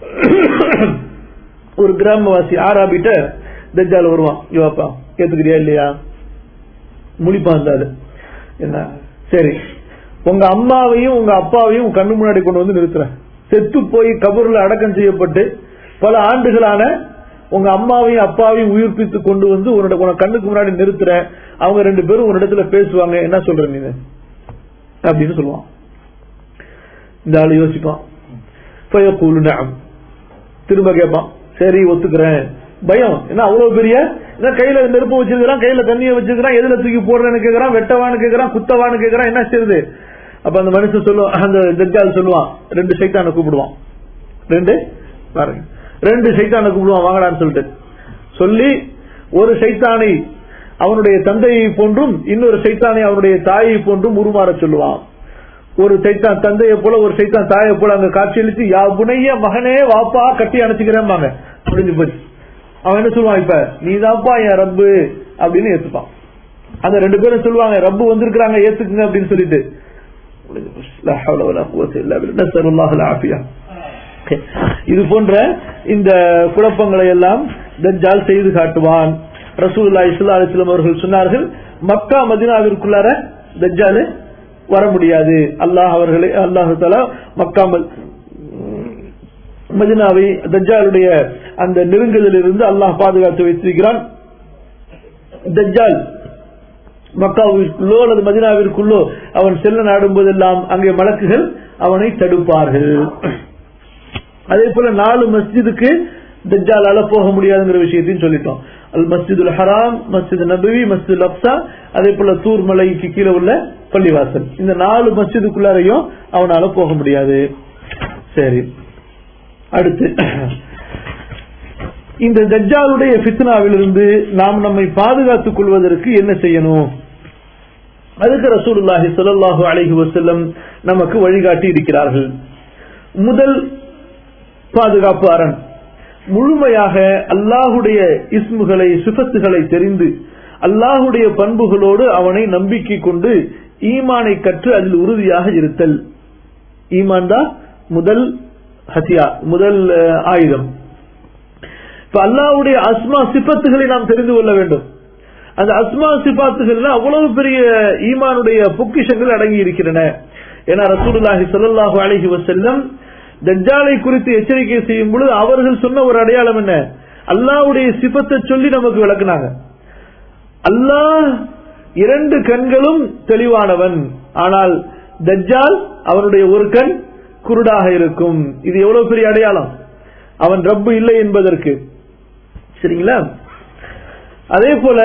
ஒரு கிராமவாசி ஆராபிட்ட தஜ்ஜால் வருவான் யோப்பா ஏத்துக்கிறியா இல்லையா முழிப்பான் இருந்தாரு என்ன சரி உங்க அம்மாவையும் உங்க அப்பாவையும் உங்க கண்ணு முன்னாடி கொண்டு வந்து நிறுத்துறேன் செத்து போய் கபூர்ல அடக்கம் செய்யப்பட்டு பல ஆண்டுகளான உங்க அம்மாவையும் அப்பாவையும் உயிர்ப்பித்து கொண்டு வந்து உன்னோட உன கண்ணுக்கு முன்னாடி நிறுத்துறேன் அவங்க ரெண்டு பேரும் ஒரு இடத்துல பேசுவாங்க என்ன சொல்ற நீ அப்படின்னு சொல்லுவான் இந்த ஆளு யோசிப்பான் ஃபயக்கூலு நஅம். திரும்ப கேட்பான் சரி ஒத்துக்கிறேன் பயம் என்ன அவ்வளவு பெரிய என்ன கையில நெருப்பு வச்சிருக்கிறான் கையில தண்ணிய வச்சிருக்கிறான் எதுல தூக்கி போடுறேன்னு கேக்குறான் வெட்டவான்னு கேக்குறான் குத்தவான்னு கேக்குறான் என்ன செய்யுது அப்ப அந்த மனுஷன் சொல்லுவான் அந்த தஜ்ஜால் சொல்லுவான் ரெண்டு சைத்தான கூப்பிடுவான் ரெண்டு பாருங்க ரெண்டு சைத்தான கூப்பிடுவான் வாங்கடான்னு சொல்லிட்டு சொல்லி ஒரு சைத்தானை அவனுடைய தந்தையை போன்றும் இன்னொரு சைத்தானை அவனுடைய தாயை போன்றும் உருமாற சொல்லுவான் ஒரு சைத்தான் தந்தையை போல ஒரு சைத்தான் தாயை போல அங்க காட்சியளித்து யா புனைய மகனே வாப்பா கட்டி அணைச்சுக்கிறேன் முடிஞ்சு போச்சு அவன் என்ன சொல்லுவான் இப்ப நீதான்ப்பா என் ரப்பு அப்படின்னு ஏத்துப்பான் அந்த ரெண்டு பேரும் சொல்லுவாங்க ரப்பு வந்திருக்கிறாங்க ஏத்துக்குங்க அப்படின்னு சொல்லிட்டு முடிஞ்சு போச்சு. லா ஹவ்ல வலா குவத்த இல்லா பில்லா. நஸ்அலுல்லாஹல் ஆஃபியா. இது போன்ற இந்த குழப்பங்களை எல்லாம் தஜ்ஜால் செய்து காட்டுவான் ரசூலுல்லாஹி ஸல்லல்லாஹு அலைஹி வஸல்லம் அவர்கள் சொன்னார்கள் மக்கா மதீனாவிற்குள்ளார தஜ்ஜால் வர முடியாது அல்லாஹ் அவர்களை அல்லாஹு தஆலா மக்கா ம- மதினாவை தஜ்ஜாலுடைய அந்த நெருங்குதலில் இருந்து அல்லாஹ் பாதுகாத்து வைத்திருக்கிறான் தஜ்ஜால் மக்காவிற்குள்ளோ அல்லது மதினாவிற்குள்ளோ அவன் செல்ல நாடும் போதெல்லாம் அங்கே மலக்குகள் அவனை தடுப்பார்கள் அதே போல நாலு மஸ்ஜிதுக்கு தஜ்ஜாலால போக முடியாதுங்கிற விஷயத்தையும் சொல்லிட்டோம் அல் மஸ்ஜிதுல் ஹராம் மஸ்ஜித் நபவி மஸ்ஜித் அப்சா அதே போல தூர் மலைக்கு கீழே உள்ள பள்ளிவாசல் இந்த நாலு மஸ்ஜிதுக்குள்ளாரையும் அவனால போக முடியாது சரி அடுத்து இந்த தஜ்ஜாலுடைய ஃபித்னாவிலிருந்து நாம் நம்மை பாதுகாத்துக் கொள்வதற்கு என்ன செய்யணும் அதுக்கு ரசூலுல்லாஹி ஸல்லல்லாஹு அலைஹி வஸல்லம் நமக்கு வழிகாட்டி இருக்கிறார்கள் முதல் பாதுகாப்பு அரண் முழுமையாக அல்லாஹுடைய இஸ்முகளை சிஃபத்துகளை தெரிந்து அல்லாஹுடைய பண்புகளோடு அவனை நம்பிக்கை கொண்டு ஈமானை கற்று அதில் உறுதியாக இருத்தல் ஈமான் தான் முதல் ஹத்தியா முதல் அஹ், ஆயுதம் இப்ப அல்லாஹ்வுடைய அஸ்மா சிபத்துகளை நாம் தெரிந்து கொள்ள வேண்டும் அந்த அஸ்மா சிபாத்துகள்ல அவ்வளவு பெரிய ஈமானுடைய பொக்கிஷங்கள் அடங்கி இருக்கின்றன ஏன்னா ரசூலுல்லாஹி ஸல்லல்லாஹு அலைஹி வஸல்லம் தஜ்ஜாலை குறித்து எச்சரிக்கை செய்யும் பொழுது அவர்கள் சொன்ன ஒரு அடையாளம் என்ன அல்லாஹ்வுடைய சிபத்தை சொல்லி நமக்கு விளக்குனாங்க அல்லாஹ் இரண்டு கண்களும் தெளிவானவன் ஆனால் தஜ்ஜால் அவனுடைய ஒரு கண் குருடாக இருக்கும் இது எவ்வளவு பெரிய அடையாளம் அவன் ரப்பு இல்லை என்பதற்கு சரிங்களா அதே போல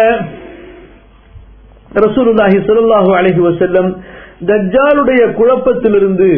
ரசூலுல்லாஹி ஸல்லல்லாஹு அலைஹி வஸல்லம் தஜ்ஜாலுடைய குழப்பத்திலிருந்து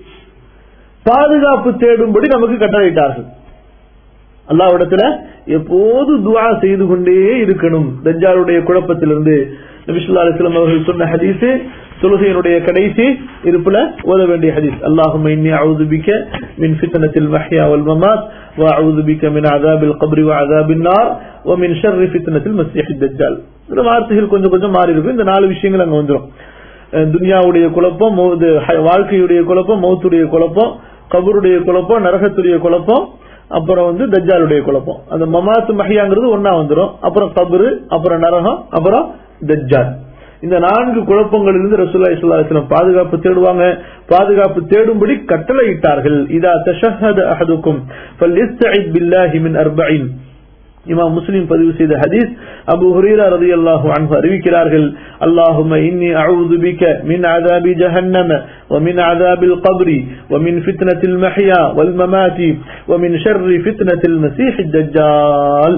பாதுகாப்பு தேடும்படி நமக்கு கட்டளையிட்டார்கள் அல்லாஹ்விடத்துல எப்போது துஆ செய்து கொண்டே இருக்கணும் தஜ்ஜாலுடைய குழப்பத்திலிருந்து நபி ஸல்லல்லாஹு அலைஹி வஸல்லம் அவர்கள் சொன்ன ஹதீஸ் தொழுகையினுடைய கடைசி இருப்புல ஓத வேண்டிய ஹதீஸ் அல்லாஹும்ம இன்னி அஊது பிக மின் ஃபித்னத்தில் மஹ்யா வல் மமாத் வ அஊது பிக மின் அஸாபில் கப்ரி வ அஸாபின் நார் வ மின் ஷர்ரி ஃபித்னத்தில் மஸீஹித் தஜ்ஜால் இந்த வார்த்தைகள் கொஞ்சம் கொஞ்சம் மாறி இருக்கும் இந்த நாலு விஷயங்கள் அங்க வந்துரும் அஹ் துன்யாவுடைய குழப்பம் மௌ- இது ஹ- வாழ்க்கையுடைய குழப்பம் மௌத்துடைய குழப்பம் கபருடைய குழப்பம் நரகத்துடைய குழப்பம் அப்புறம் வந்து தஜ்ஜாலுடைய குழப்பம் அந்த மமாத்து மஹியாங்கிறது ஒன்னா வந்துரும் அப்புறம் கபரு அப்புறம் நரகம் அப்புறம் தஜ்ஜால் இந்த நான்கு குழப்பங்களிலிருந்து ரசூலுல்லாஹி ஸல்லல்லாஹு அலைஹி வஸல்லம் பாதுகாப்பு தேடுவாங்க பாதுகாப்பு தேடும்படி கட்டளையிட்டார்கள் இதா தஷஹத அஹதுக்கும் ஃபல்யஸ்தஇத் பில்லாஹி மின் அர்பஇன் இமாம் முஸ்லிம் பதிவு செய்த ஹதீஸ் அபு ஹுரீரா ரலியல்லாஹு அன்ஹு அறிவிக்கிறார்கள் அல்லாஹும்ம இன்னி அஊது பிக மின் அஸாபி ஜஹன்னம ومن عذاب القبر ومن فتنة المحيا والممات ومن شر فتنة المسيح الدجال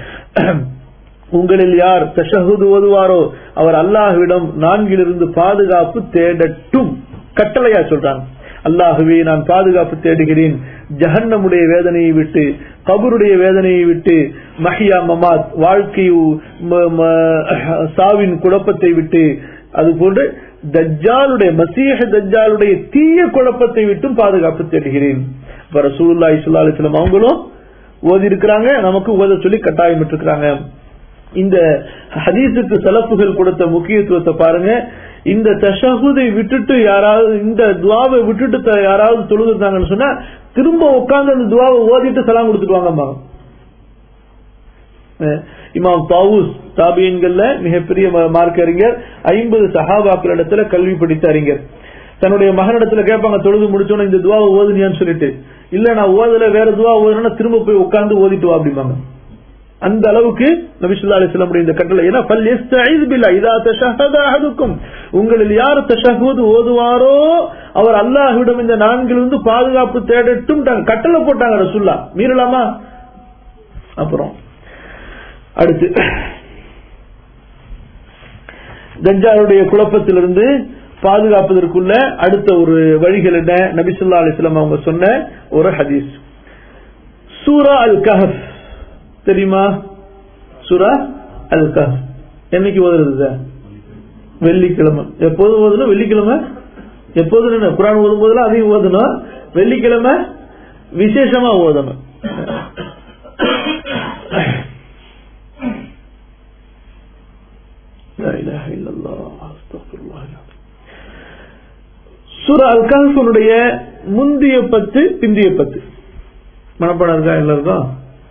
உங்களில் யார் தஷஹுது ஓதுவாரோ அவர் அல்லாஹ்விடம் நான்கிலிருந்து பாதுகாப்பு தேடட்டும் கட்டளையா சொல்றாங்க அல்லாஹுவே நான் பாதுகாப்பு தேடுகிறேன் ஜஹன்னமுடைய வேதனையை விட்டு கபருடைய வேதனையை விட்டு மஹியா மமாத் வாழ்க்கை ம- ம- சாவின் குழப்பத்தை விட்டு அதுபோன்று தஜ்ஜாலுடைய மசீஹ தஜ்ஜாலுடைய தீய குழப்பத்தை விட்டும் பாதுகாப்பு தேடுகிறேன் இப்ப ரசூலுல்லாஹி ஸல்லல்லாஹு அலைஹி வஸல்லம் அவங்களும் ஓதி இருக்கிறாங்க நமக்கு ஓத சொல்லி கட்டாயம் இருக்கிறாங்க இந்த ஹதீஸுக்கு சலப்புகள் கொடுத்த முக்கியத்துவத்தை பாருங்க இந்த தஷஹுதை விட்டுட்டு யாராவது இந்த துவாவை விட்டுட்டு த- யாராவது தொழுதுட்டாங்கன்னு சொன்னா திரும்ப உட்கார்ந்து அந்த துவாவை ஓதிட்டு சலாம் கொடுத்துட்டு இமாம் தாவூஸ் தாபியன்கள்ல மிகப்பெரிய ம- மார்க்க அறிஞர் ஐம்பது சஹாபாக்களிடத்துல கல்வி படித்த அறிஞர் தன்னுடைய மகனிடத்துல கேட்பாங்க தொழுது முடிச்சோன்னு இந்த துவாவை ஓதுனியான்னு சொல்லிட்டு இல்ல நான் ஓதல வேற துவா ஓதுனா திரும்ப போய் உட்கார்ந்து ஓதிட்டு வா அப்படிம்பாங்க அந்த அளவுக்கு நபிசுல்லா அலிஸ்லாம் இந்த கட்டளை ஏன்னா ஃபல் யஸ்தஈஸ் பில்லாஹ் இதா தஷஹத அஹதுக்கும் உங்களில் யார் தஷஹூத் ஓதுவாரோ அவர் அல்லாஹ்விடம் இந்த நான்கிலிருந்து பாதுகாப்பு தேடட்டும் டாங்க. கட்டளை போட்டாங்க ரசூல்லா மீறலாமா அப்புறம் அடுத்து தஜ்ஜாலுடைய குழப்பத்திலிருந்து பாதுகாப்பதற்குள்ள அடுத்த ஒரு வழிகள் என்ன நபிசுல்லா அலிஸ்லாம் அவங்க சொன்ன ஒரு ஹதீஸ் சூரா அல் கஹஃப் தெரியுமா சூரா அல் கஹஃப் என்னைக்கு ஓதுறது சார் வெள்ளிக்கிழமை எப்போது ஓதணும் வெள்ளிக்கிழமை எப்போது என்ன குரான் ஓதும் போதெல்லாம் அதையும் ஓதணும் வெள்ளிக்கிழமை விசேஷமா ஓதணும் لا إله إلا الله أستغفر الله العظيم சூரா அல் கஹ்ஃபுடைய முந்திய பத்து பிந்திய பத்து மனப்பாடம் இருக்கா எல்லாருக்கும்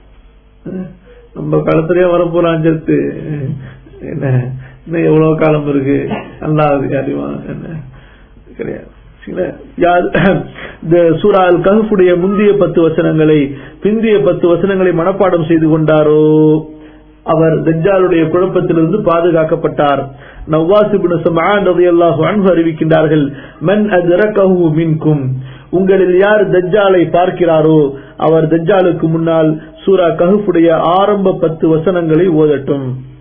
நம்ம காலத்திலேயே வரப்போற அஞ்சத்து என்ன இன்னும் எவ்வளவு காலம் இருக்கு அல்லாஹ் அறிவான் என்ன கிடையாது சரிங்களா? யார் இந்த சூரா அல் கஹ்ஃபுடைய முந்திய பத்து வசனங்களை பிந்திய பத்து வசனங்களை மனப்பாடம் செய்து கொண்டாரோ அவர் தஜ்ஜாலுடைய குழப்பத்திலிருந்து பாதுகாக்கப்பட்டார் நவ்வாஸ் இப்னு சம்ஆன் ரலியல்லாஹு அன்ஹு அறிவிக்கின்றார்கள் மன் அத்ரகஹு மின்கும் உங்களில் யார் தஜ்ஜாலை பார்க்கிறாரோ அவர் தஜ்ஜாலுக்கு முன்னால் சூரா கஹ்ஃபுடைய ஆரம்ப பத்து வசனங்களை ஓதட்டும்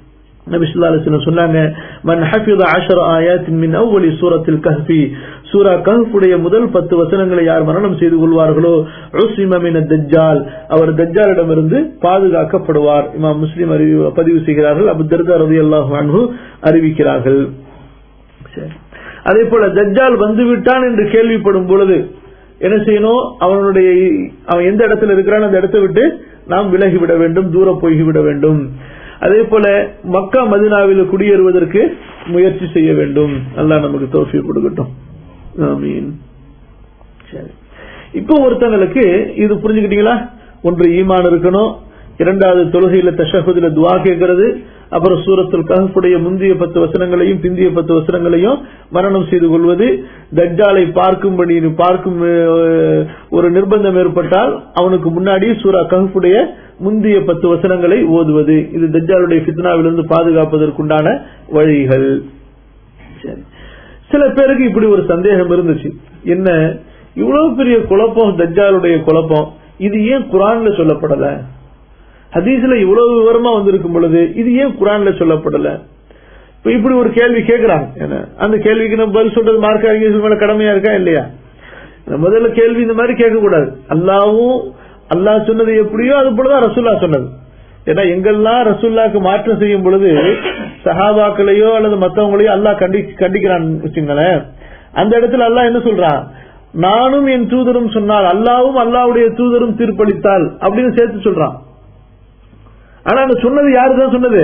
நபி ஸல்லல்லாஹு அலைஹி வஸல்லம் சொன்னாங்க மன் ஹஃபித 10 ஆயாத்தின் மின் அவ்வலி சூரத்தில் கஹ்ஃபி சூரா கஹ்ஃபுடைய முதல் 10 வசனங்களை யார் மரணம் செய்து கொள்வார்களோ உஸ்லிம மின தஜ்ஜால் அவர் தஜ்ஜாலிடமிருந்து பாதுகாக்கப்படுவார் இமாம் முஸ்லிம் அறிவி பதிவு செய்கிறார்கள் அபு தர்தா ரலியல்லாஹு அன்ஹு அறிவிக்கிறார்கள் சரி. அதே போல தஜ்ஜால் வந்து விட்டான் என்று கேள்விப்படும் பொழுது என்ன செய்யணும் அவனுடைய அவன் எந்த இடத்துல இருக்கிறான் அந்த இடத்தை விட்டு நாம் விலகிவிட வேண்டும் தூரம் போய்விட வேண்டும் அதே போல மக்கா மதினாவில் குடியேறுவதற்கு முயற்சி செய்ய வேண்டும் அல்லாஹ் நமக்கு தோஃபி கொடுக்கட்டும் ஆமீன் சரி இப்போ ஒருத்தங்களுக்கு இது புரிஞ்சுக்கிட்டீங்களா ஒன்று ஈமான் இருக்கணும் இரண்டாவது தொழுகையில தஷஹுதுல துவா கேட்கிறது அப்புறம் சூரத்துல் கஹ்ஃபுடைய முந்தைய பத்து வசனங்களையும் பிந்திய பத்து வசனங்களையும் மரணம் செய்து கொள்வது தஜ்ஜாலை பார்க்கும்படி பார்க்கும் அஹ், ஒரு நிர்பந்தம் ஏற்பட்டால் அவனுக்கு முன்னாடி சூரா கஹ்ஃபுடைய முந்தைய பத்து வசனங்களை ஓதுவது இது தஜ்ஜாலுடைய ஃபித்னாவிலிருந்து பாதுகாப்பதற்குண்டான வழிகள் சரி சில பேருக்கு இப்படி ஒரு சந்தேகம் இருந்துச்சு என்ன இவ்வளவு பெரிய குழப்பம் தஜ்ஜாலுடைய குழப்பம் இது ஏன் குரான்ல சொல்லப்படல ஹதீஸ்ல இவ்வளவு விவரமா வந்திருக்கும் பொழுது இது ஏன் குரான்ல சொல்லப்படல இப்ப இப்படி ஒரு கேள்வி கேட்கிறாங்க என்ன அந்த கேள்விக்கு நம்ம பதில் சொல்றது மார்க்க அறிஞர்கள் மேல கடமையா இருக்கா இல்லையா முதல்ல கேள்வி இந்த மாதிரி கேட்க கூடாது அல்லாவும் அல்லாஹ் சொன்னது எப்படியோ அது போலதான் ரசூல்லா சொன்னது ஏன்னா எங்கெல்லாம் ரசூல்லாக்கு மாற்றம் செய்யும் பொழுது சஹாபாக்களையோ அல்லது மத்தவங்களையோ அல்லாஹ் கண்டி கண்டிக்கிறான் வச்சுங்களேன் அந்த இடத்துல அல்லாஹ் என்ன சொல்றான் நானும் என் தூதரும் சொன்னால் அல்லாவும் அல்லாவுடைய தூதரும் தீர்ப்பளித்தால் அப்படின்னு சேர்த்து சொல்றான் ஆனா அந்த சொன்னது யாரு தான் சொன்னது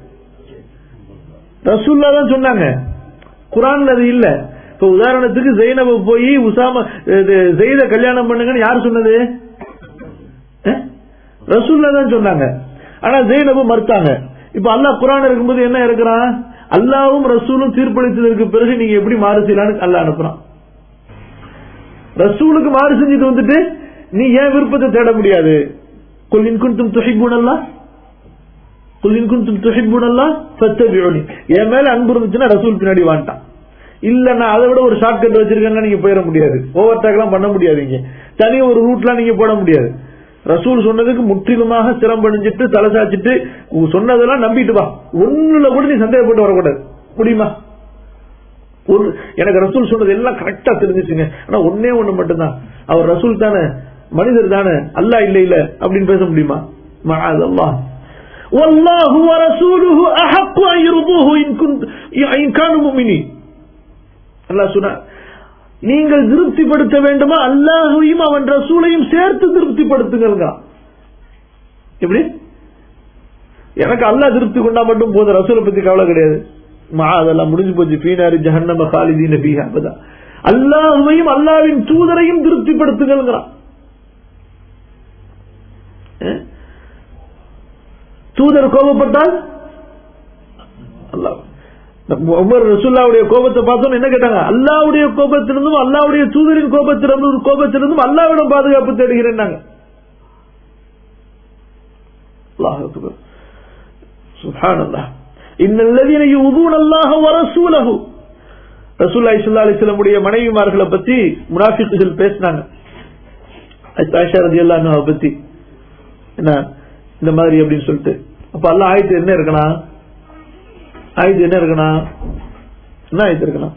ரசூல்லா தான் சொன்னாங்க குரான்ல அது இல்ல இப்ப உதாரணத்துக்கு ஜெயினப போய் உசாம இது ஜெயித கல்யாணம் பண்ணுங்கன்னு யார் சொன்னது அஹ்? ரசூல்லா தான் சொன்னாங்க ஆனா ஜெயினபு மறுத்தாங்க இப்ப அல்லாஹ் குரான் இருக்கும்போது என்ன இருக்கிறான் அல்லாவும் ரசூலும் தீர்ப்பளித்ததற்கு பிறகு நீங்க எப்படி மாறு செய்யலான்னு அல்லாஹ் அனுப்புறான் ரசூலுக்கு மாறு செஞ்சுட்டு வந்துட்டு நீ ஏன் விருப்பத்தை தேட முடியாது குல் இன் குன்தும் துஹிப்பூனல்லாஹ் குல் இன் குன்தும் துஹிப்பூனல்லாஹ் ஃபத்தபிஊனி என் மேல அன்பு இருந்துச்சுன்னா ரசூல் பின்னாடி வாண்டான் இல்ல நான் அதை விட ஒரு ஷார்ட்கட் வச்சிருக்கேன்னா நீங்க போயிட முடியாது ஓவர் டேக்லாம் பண்ண முடியாது இங்க தனி ஒரு ரூட்லாம் நீங்க போட முடியாது ரசூல் சொன்னதுக்கு முற்றிலுமாக சிரம்பணிஞ்சிட்டு தலை சாச்சிட்டு உ- சொன்னதெல்லாம் நம்பிட்டு வா ஒண்ணுல கூட நீ சந்தேகப்பட்டு வரக்கூடாது முடியுமா ஒரு எனக்கு ரசூல் சொன்னது எல்லாம் கரெக்டா தெரிஞ்சிச்சுங்க ஆனா ஒன்னே ஒண்ணு மட்டும்தான் அவர் ரசூல் தானே மனிதர் தானே அல்லாஹ் இல்ல இல்ல அப்படின்னு பேச முடியுமா மஅதல்லாஹ் والله ورسوله احق ان يرضوه ان كنت ان كانوا مؤمنين அல்லாஹ் சொன்னா நீங்கள் திருப்திப்படுத்த வேண்டுமா அல்லாஹையும் அவன் ரசூலையும் சேர்த்து திருப்திப்படுத்துங்க எப்படி எனக்கு அல்லாஹ் திருப்தி கொண்டா மட்டும் போதும் ரசூலை பத்தி கவலை கிடையாது மா அதெல்லாம் முடிஞ்சு போச்சு பீனாரி ஜஹன்னம காலிதீன பீஹா அப்பதான் அல்லாஹுவையும் அல்லாவின் தூதரையும் திருப்திப்படுத்துங்கிறான் அஹ்? தூதர் கோபப்பட்டால் அல்லாஹ் நம்ம உமர் ரசூல்லாவுடைய கோபத்தை பார்த்தோம் என்ன கேட்டாங்க அல்லாவுடைய கோபத்திலிருந்தும் அல்லாவுடைய தூதரின் கோபத்திலிருந்தும் கோபத்திலிருந்தும் அல்லாவிடம் பாதுகாப்பு தேடுகிறேன் அல்லாஹ் அக்பர் சுப்ஹான் அல்லாஹ் இன்னல்லதீன யூதூன அல்லாஹ வரசூலஹு ரசூலுல்லாஹி ஸல்லல்லாஹு அலைஹி வஸல்லம் உடைய மனைவிமார்களை பத்தி முனாஃபிக்குகள் பேசினாங்க ஆயிஷா ரலியல்லாஹு அன்ஹா பத்தி என்ன இந்த மாதிரி அப்படின்னு சொல்லிட்டு அப்ப அல்லாஹ் ஆயத்து என்ன இருக்கலாம் ஆயத்து என்ன இருக்கணும் என்ன ஆயத்து இருக்கணும்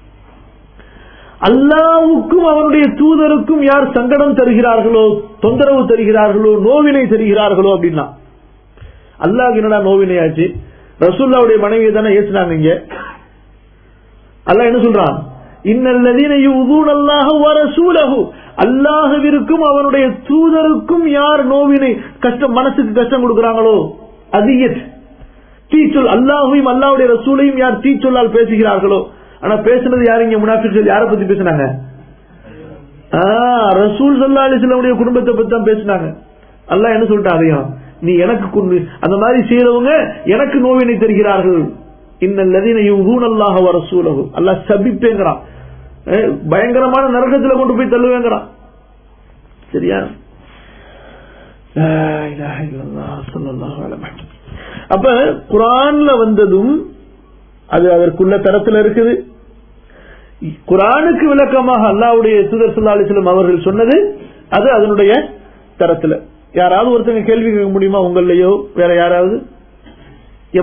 அல்லாவுக்கும் அவனுடைய தூதருக்கும் யார் சங்கடம் தருகிறார்களோ தொந்தரவு தருகிறார்களோ நோவினை தருகிறார்களோ அப்படின்னா அல்லாஹ் என்னடா நோவினை ஆச்சு ரசூல்லாவுடைய மனைவியை தானே ஏசுனாங்க இங்க அல்லாஹ் என்ன சொல்றான் இன்னல்லதீன யூதூன அல்லாஹ வ ரசூலஹு அல்லாஹ்விற்கும் அவனுடைய தூதருக்கும் யார் நோவினை கஷ்டம் மனசுக்கு கஷ்டம் கொடுக்கறாங்களோ அதியத் தீச்சொல் அல்லாஹையும் அல்லாஹ்வுடைய ரசூலையும் யார் தீச்சொல்லால் பேசுகிறார்களோ ஆனா பேசுனது யார் இங்க முனாஃபிக்கள் யாரை பத்தி பேசுனாங்க ஆ, ரசூல் சல்லா அலிஸ்லாமுடைய குடும்பத்தை பத்தி தான் பேசினாங்க அல்லாஹ் என்ன சொல்லிட்டான் அதையும் நீ எனக்கு குண்டு- அந்த மாதிரி செய்யறவங்க எனக்கு நோவினை தருகிறார்கள் இன்னல்லதீன யூதூன அல்லாஹ வ ரசூலஹு அல்லாஹ் சபிப்பேங்கிறான் அஹ், பயங்கரமான நரகத்துல கொண்டு போய் தள்ளுவேங்கிறான் சரியா லா இலாஹ இல்லல்லாஹ் ஸல்லல்லாஹு அலைஹி வஸல்லம். அப்ப குரான்ல வந்ததும் அது அதற்குள்ள தரத்துல இருக்குது குரானுக்கு விளக்கமாக அல்லாவுடைய தூதர் ஸல்லல்லாஹு அலைஹி வஸல்லம் அவர்கள் சொன்னது அது அதனுடைய தரத்துல யாராவது ஒருத்தங்க கேள்வி கேட்க முடியுமா உங்களையோ வேற யாராவது ஏப்பா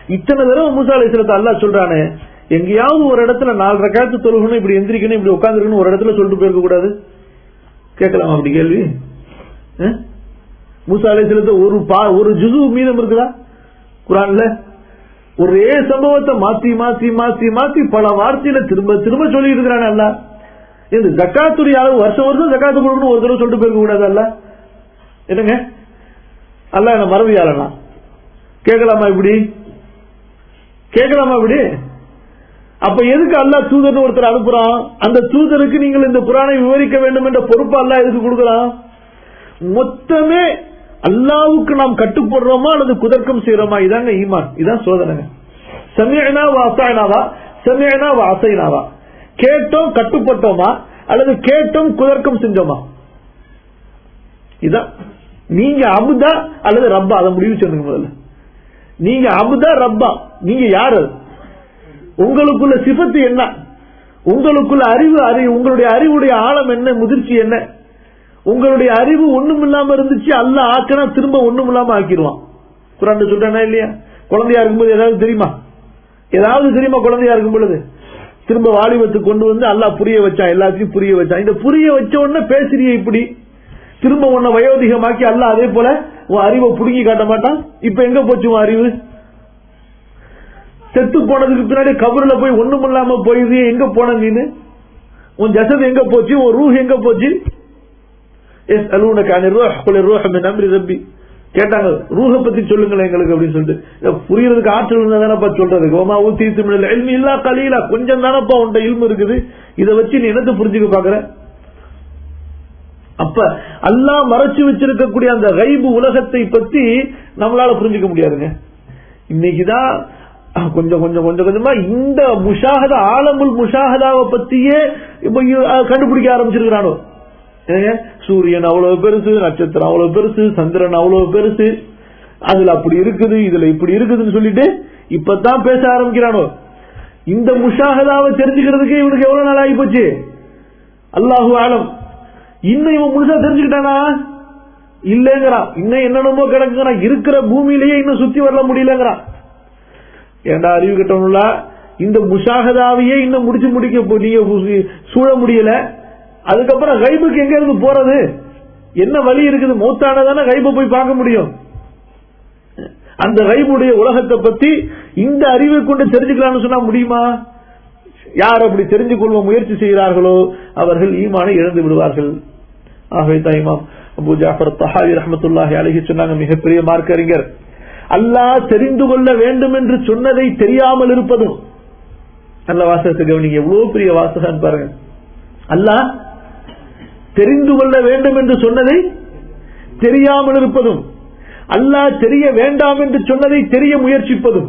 இத்தனை தடவை மூசா அலிஸ்லத்தை அல்லாஹ் சொல்றானே எங்கேயாவது ஒரு இடத்துல நாலு ரக்காத்து தொழுகணும் இப்படி எந்திரிக்கணும் இப்படி உட்காந்துருக்கணும் ஒரு இடத்துல சொல்லிட்டு போயிருக்க கூடாது கேட்கலாமா அப்படி கேள்வி அஹ்? மூசா அலிஸ்லத்தை ஒரு பா ஒரு ஜுசு மீதம் இருக்குதா குரான்ல ஒரே சம்பவத்தை மாத்தி மாத்தி மாத்தி மாத்தி பல வார்த்தையில திரும்ப திரும்ப சொல்லி இருக்கிறான் அல்ல இந்த ஜக்காத்துடைய அளவு வருஷம் வருஷம் ஜக்காத்து கொடுக்கணும் ஒரு தடவை சொல்லிட்டு போயிருக்க கூடாது அல்ல என்னங்க அல்ல என்ன மறதியாளனா கேட்கலாமா இப்படி கேட்கலாமா இப்படி அப்ப எதுக்கு அல்லாஹ் தூதர்னு ஒருத்தர் அனுப்புறான் அந்த தூதருக்கு நீங்கள் இந்த குரானை விவரிக்க வேண்டும் என்ற பொறுப்பு அல்லாஹ் எதுக்கு கொடுக்கலாம் மொத்தமே அல்லாவுக்கு நாம் கட்டுப்படுறோமா அல்லது குதர்க்கம் செய்யறோமா இதாங்க ஈமான் இதான் சோதனைங்க சமயனா வாசாயனாவா சமயனா வாசைனாவா கேட்டோம் கட்டுப்பட்டோமா அல்லது கேட்டோம் குதர்க்கம் செஞ்சோமா இதான் நீங்க அபுதா அல்லது ரப்பா அதை முடிவு சொல்லுங்க முதல்ல நீங்க அபுதா ரப்பா நீங்க யார் அது உங்களுக்குள்ள சிபத்து என்ன உங்களுக்குள்ள அறிவு அறிவு உங்களுடைய அறிவுடைய ஆழம் என்ன முதிர்ச்சி என்ன உங்களுடைய அறிவு ஒண்ணும் இல்லாம இருந்துச்சு அல்ல ஆக்கினா திரும்ப ஒண்ணும் இல்லாம ஆக்கிடுவான் குரான் சொல்றானா இல்லையா குழந்தையா இருக்கும்போது ஏதாவது தெரியுமா ஏதாவது தெரியுமா குழந்தையா இருக்கும் பொழுது திரும்ப வாலிபத்துக்கு கொண்டு வந்து அல்லாஹ் புரிய வச்சான் எல்லாத்தையும் புரிய வச்சான் இந்த புரிய வச்ச உடனே பேசுறிய இப்படி திரும்ப உன்னை வயோதிகமாக்கி அல்லாஹ் அதே போல உன் அறிவை புடுங்கி காட்ட மாட்டான் இப்ப எங்க போச்சு உன் அறிவு செத்து போனதுக்கு பின்னாடி கபருல போய் ஒண்ணும் இல்லாம போயுது எங்க போன நீனு உன் ஜசது எங்க போச்சு உன் ரூஹ் எங்க போச்சு எஸ் அலூனக்கு அனி ரூஹ் குல ரூஹ் மின் அம்ரி ரப்பி கேட்டாங்க ரூஹ பத்தி சொல்லுங்களேன் எங்களுக்கு அப்படின்னு சொல்லிட்டு இத புரியறதுக்கு ஆற்றல் இருந்தா தானப்பா சொல்றதுக்கு ஓமா ஊத்தி தமிழ்ல எல்மி இல்லா கலீலா கொஞ்சம் தானப்பா உன்ட இல்மு இருக்குது இத வச்சு நீ என்னத்தை புரிஞ்சுக்க பாக்குற அப்ப அல்லாஹ் மறைச்சு வச்சிருக்கக்கூடிய அந்த கைபு உலகத்தை பத்தி நம்மளால புரிஞ்சுக்க முடியாதுங்க இன்னைக்குதான் கொஞ்சம் கொஞ்சம் கொஞ்சம் கொஞ்சமா இந்த முஷாகதா ஆலமுல் முஷாகதாவை பத்தியே இப்ப இ- அஹ் கண்டுபிடிக்க ஆரம்பிச்சிருக்கிறானோ ஏங்க, சூரியன் அவ்வளவு பெருசு நட்சத்திரம் அவ்வளவு பெருசு சந்திரன் அவ்வளவு பெருசு அதுல அப்படி இருக்குது இதுல இப்படி இருக்குதுன்னு சொல்லிட்டு இப்பதான் பேச ஆரம்பிக்கிறானோ இந்த முஷாகதாவை தெரிஞ்சுக்கிறதுக்கு இவனுக்கு எவ்வளவு நாள் ஆகி போச்சு அல்லாஹு ஆலம் இன்னும் இவன் முழுசா தெரிஞ்சுக்கிட்டானா இல்லங்கிறான் இன்னும் என்னென்னமோ கிடக்குங்கிறான் இருக்கிற பூமியிலேயே இன்னும் சுத்தி வரல முடியலங்கிறான் ஏண்டா அறிவு கட்டணும்ல இந்த முஷாகதாவையே இன்னும் முடிச்சு முடிக்க போ- நீங்க சூ- சூழ முடியல அதுக்கப்புறம் கைபுக்கு எங்க இருந்து போறது என்ன வழி இருக்குது மூத்தானதானே கைபை போய் பார்க்க முடியும் அந்த கைபுடைய உலகத்தை பத்தி இந்த அறிவை கொண்டு தெரிஞ்சுக்கலாம்னு சொன்னா முடியுமா யார் அப்படி தெரிஞ்சு கொள்ள முயற்சி செய்கிறார்களோ அவர்கள் ஈமானை இழந்து விடுவார்கள் ஆகவே தான் இமாம் அபு ஜாஃபர் தஹாவி ரஹமத்துல்லாஹி அழகி சொன்னாங்க மிகப்பெரிய மார்க்க அறிஞர் அல்லாஹ் தெரிந்து கொள்ள வேண்டும் என்று சொன்னதை தெரியாமல் இருப்பதும் நல்ல வாசகத்தை கவனிங்க எவ்வளவு பெரிய வாசகம் பாருங்க அல்லாஹ் தெரிந்து கொள்ள வேண்டும் என்று சொன்னதை தெரியாமல் இருப்பதும் அல்லாஹ் தெரிய வேண்டாம் என்று சொன்னதை தெரிய முயற்சிப்பதும்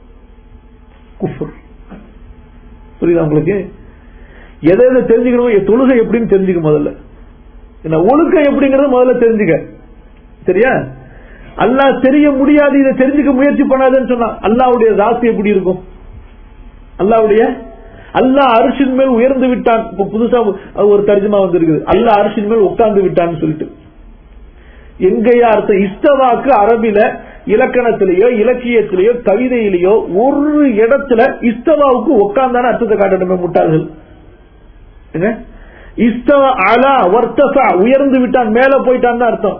குஃபுர் புரியுதா உங்களுக்கு எதை எதை தெரிஞ்சுக்கணுமோ என் தொழுகை எப்படின்னு தெரிஞ்சுக்க முதல்ல என்ன ஒழுக்கம் எப்படிங்கறத முதல்ல தெரிஞ்சுக்க சரியா அல்லாஹ் தெரிய முடியாது இதை தெரிஞ்சுக்க முயற்சி பண்ணாதுன்னு சொன்னா அல்லாவுடைய ராசி எப்படி இருக்கும் அல்லாவுடைய அல்லாஹ் அரிசின் மேல் உயர்ந்து விட்டான் இப்ப புதுசா ஒரு தர்ஜமா வந்திருக்குது அல்லாஹ் அரிசின் மேல் உட்கார்ந்து விட்டான்னு சொல்லிட்டு எங்கேயா அர்த்தம் இஸ்தவாக்கு அரபில இலக்கணத்திலேயோ இலக்கியத்திலேயோ கவிதையிலேயோ ஒரு இடத்துல இஸ்தவாவுக்கு உட்கார்ந்தான அர்த்தத்தை காட்டணுமே முட்டாள்கள் என்ன? இஸ்தவா அலா வர்த்தசா உயர்ந்து விட்டான் மேல போயிட்டான் அர்த்தம்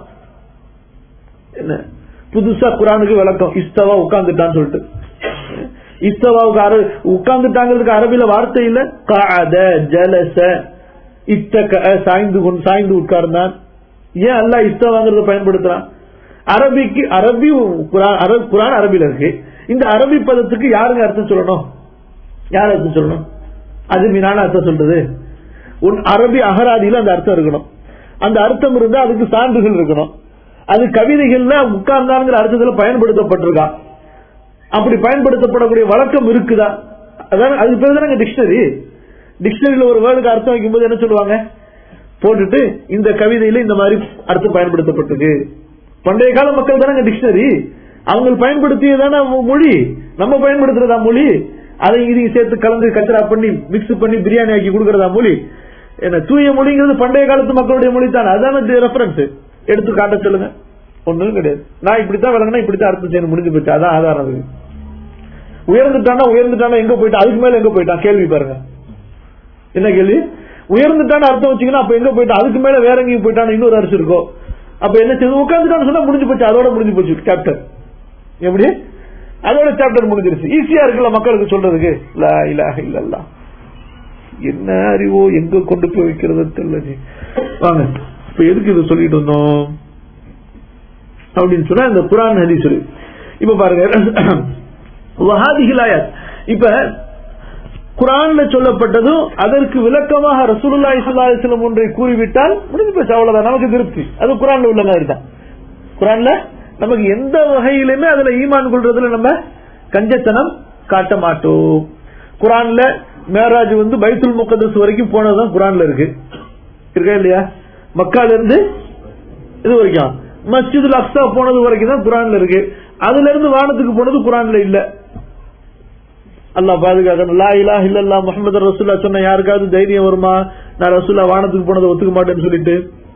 என்ன புதுசா குரானுக்கு விளக்கம் இஸ்தவா உட்கார்ந்துட்டான்னு சொல்லிட்டு இஸ்தவாவுக்கு அர உட்கார்ந்துட்டாங்கிறதுக்கு அரபில வார்த்தை இல்ல காத ஜலச இத்தக சாய்ந்து கொண்டு சாய்ந்து உட்கார்ந்தான் ஏன் அல்லாஹ் இஸ்தவாங்கிறத பயன்படுத்துறான் அரபிக்கு அரபி குரான் அரபி- குரான் அரபில இருக்கு இந்த அரபி பதத்துக்கு யாருங்க அர்த்தம் சொல்லணும் யார் அர்த்தம் சொல்லணும் அது மீனான அர்த்தம் சொல்றது உன் அரபி அகராதியில அந்த அர்த்தம் இருக்கணும் அந்த அர்த்தம் இருந்தா அதுக்கு சான்றுகள் இருக்கணும் அது கவிதைகள்ல உட்கார்ந்தாங்கிற அர்த்தத்துல பயன்படுத்தப்பட்டிருக்கா அப்படி பயன்படுத்தப்படக்கூடிய வழக்கம் இருக்குதா அதான் அது பேர் தானே டிக்ஷனரி டிக்ஷனரியில ஒரு வேர்டுக்கு அர்த்தம் வைக்கும்போது என்ன சொல்லுவாங்க போட்டுட்டு இந்த கவிதையில இந்த மாதிரி அர்த்தம் பயன்படுத்தப்பட்டிருக்கு பண்டைய கால மக்கள் தானே டிக்ஷனரி அவங்க பயன்படுத்தியதான மொழி நம்ம பயன்படுத்துறதா மொழி அதை இதையும் சேர்த்து கலந்து கச்சரா பண்ணி மிக்ஸ் பண்ணி பிரியாணி ஆக்கி கொடுக்கறதா மொழி என்ன தூய மொழிங்கிறது பண்டைய காலத்து மக்களுடைய மொழி தானே அதான ரெஃபரன்ஸ் எடுத்து காட்ட சொல்லுங்க ஒண்ணும் கிடையாது நான் இப்படித்தான் விளங்கினா இப்படித்தான் அர்த்தம் செய்யணும் முடிஞ்சு போச்சு அதான் ஆதாரம் அது உயர்ந்துட்டானா உயர்ந்துட்டானா எங்க போயிட்டான் அதுக்கு மேல எங்க போயிட்டான் கேள்வி பாருங்க என்ன கேள்வி உயர்ந்துட்டான்னு அர்த்தம் வச்சீங்கன்னா அப்ப எங்க போயிட்டான் அதுக்கு மேல வேற எங்கேயும் போயிட்டான் இன்னொரு அரிசி இருக்கும் அப்ப என்ன செய்யுது உட்காந்துட்டான்னு சொன்னா முடிஞ்சு போச்சு அதோட முடிஞ்சு போச்சு சாப்டர் எப்படி அதோட சாப்டர் முடிஞ்சிருச்சு ஈஸியா இருக்குல்ல மக்களுக்கு சொல்றதுக்கு லா இலாஹ இல்லல்லாஹ் என்ன அறிவோ எங்க கொண்டு போய் வைக்கிறது தெரியல ஜி. வாங்க இப்ப எதுக்கு இது சொல்லிட்டு இருந்தோம் அப்படின்னு சொன்னா இந்த குரான் ஹதீஸ் இருக்கு. இப்ப பாருங்க வஹாதிஹில் ஆயாத். இப்ப குரான்ல சொல்லப்பட்டதும் அதற்கு விளக்கமாக ரசூலுல்லாஹி ஸல்லல்லாஹு அலைஹி வஸல்லம் ஒன்றை கூறிவிட்டால் முடிஞ்சு போச்சு அவ்வளவுதான் நமக்கு திருப்தி அது குரான்ல உள்ள மாதிரி தான் குரான்ல நமக்கு எந்த வகையிலுமே அதுல ஈமான் கொள்றதுல நம்ம கஞ்சத்தனம் காட்ட மாட்டோம் குரான்ல மேராஜ் வந்து பைத்துல் முகதஸ் வரைக்கும் போனதுதான் குரான்ல இருக்கு இருக்கா இல்லையா மக்கால இருந்து இது வரைக்கும் மஸ்ஜிதுல் அக்ஸா போனது வரைக்கும் தான் குரான்ல இருக்கு அதுல இருந்து வானத்துக்கு போனது குரான்ல இல்ல அல்லாஹ் பாதுகாக்கணும் லா இலாஹ இல்லல்லாஹ் முஹம்மது ரசூல்லா சொன்ன யாருக்காவது தைரியம் வருமா நான் ரசூல்லா வானத்துக்கு போனதை ஒத்துக்க மாட்டேன்னு சொல்லிட்டு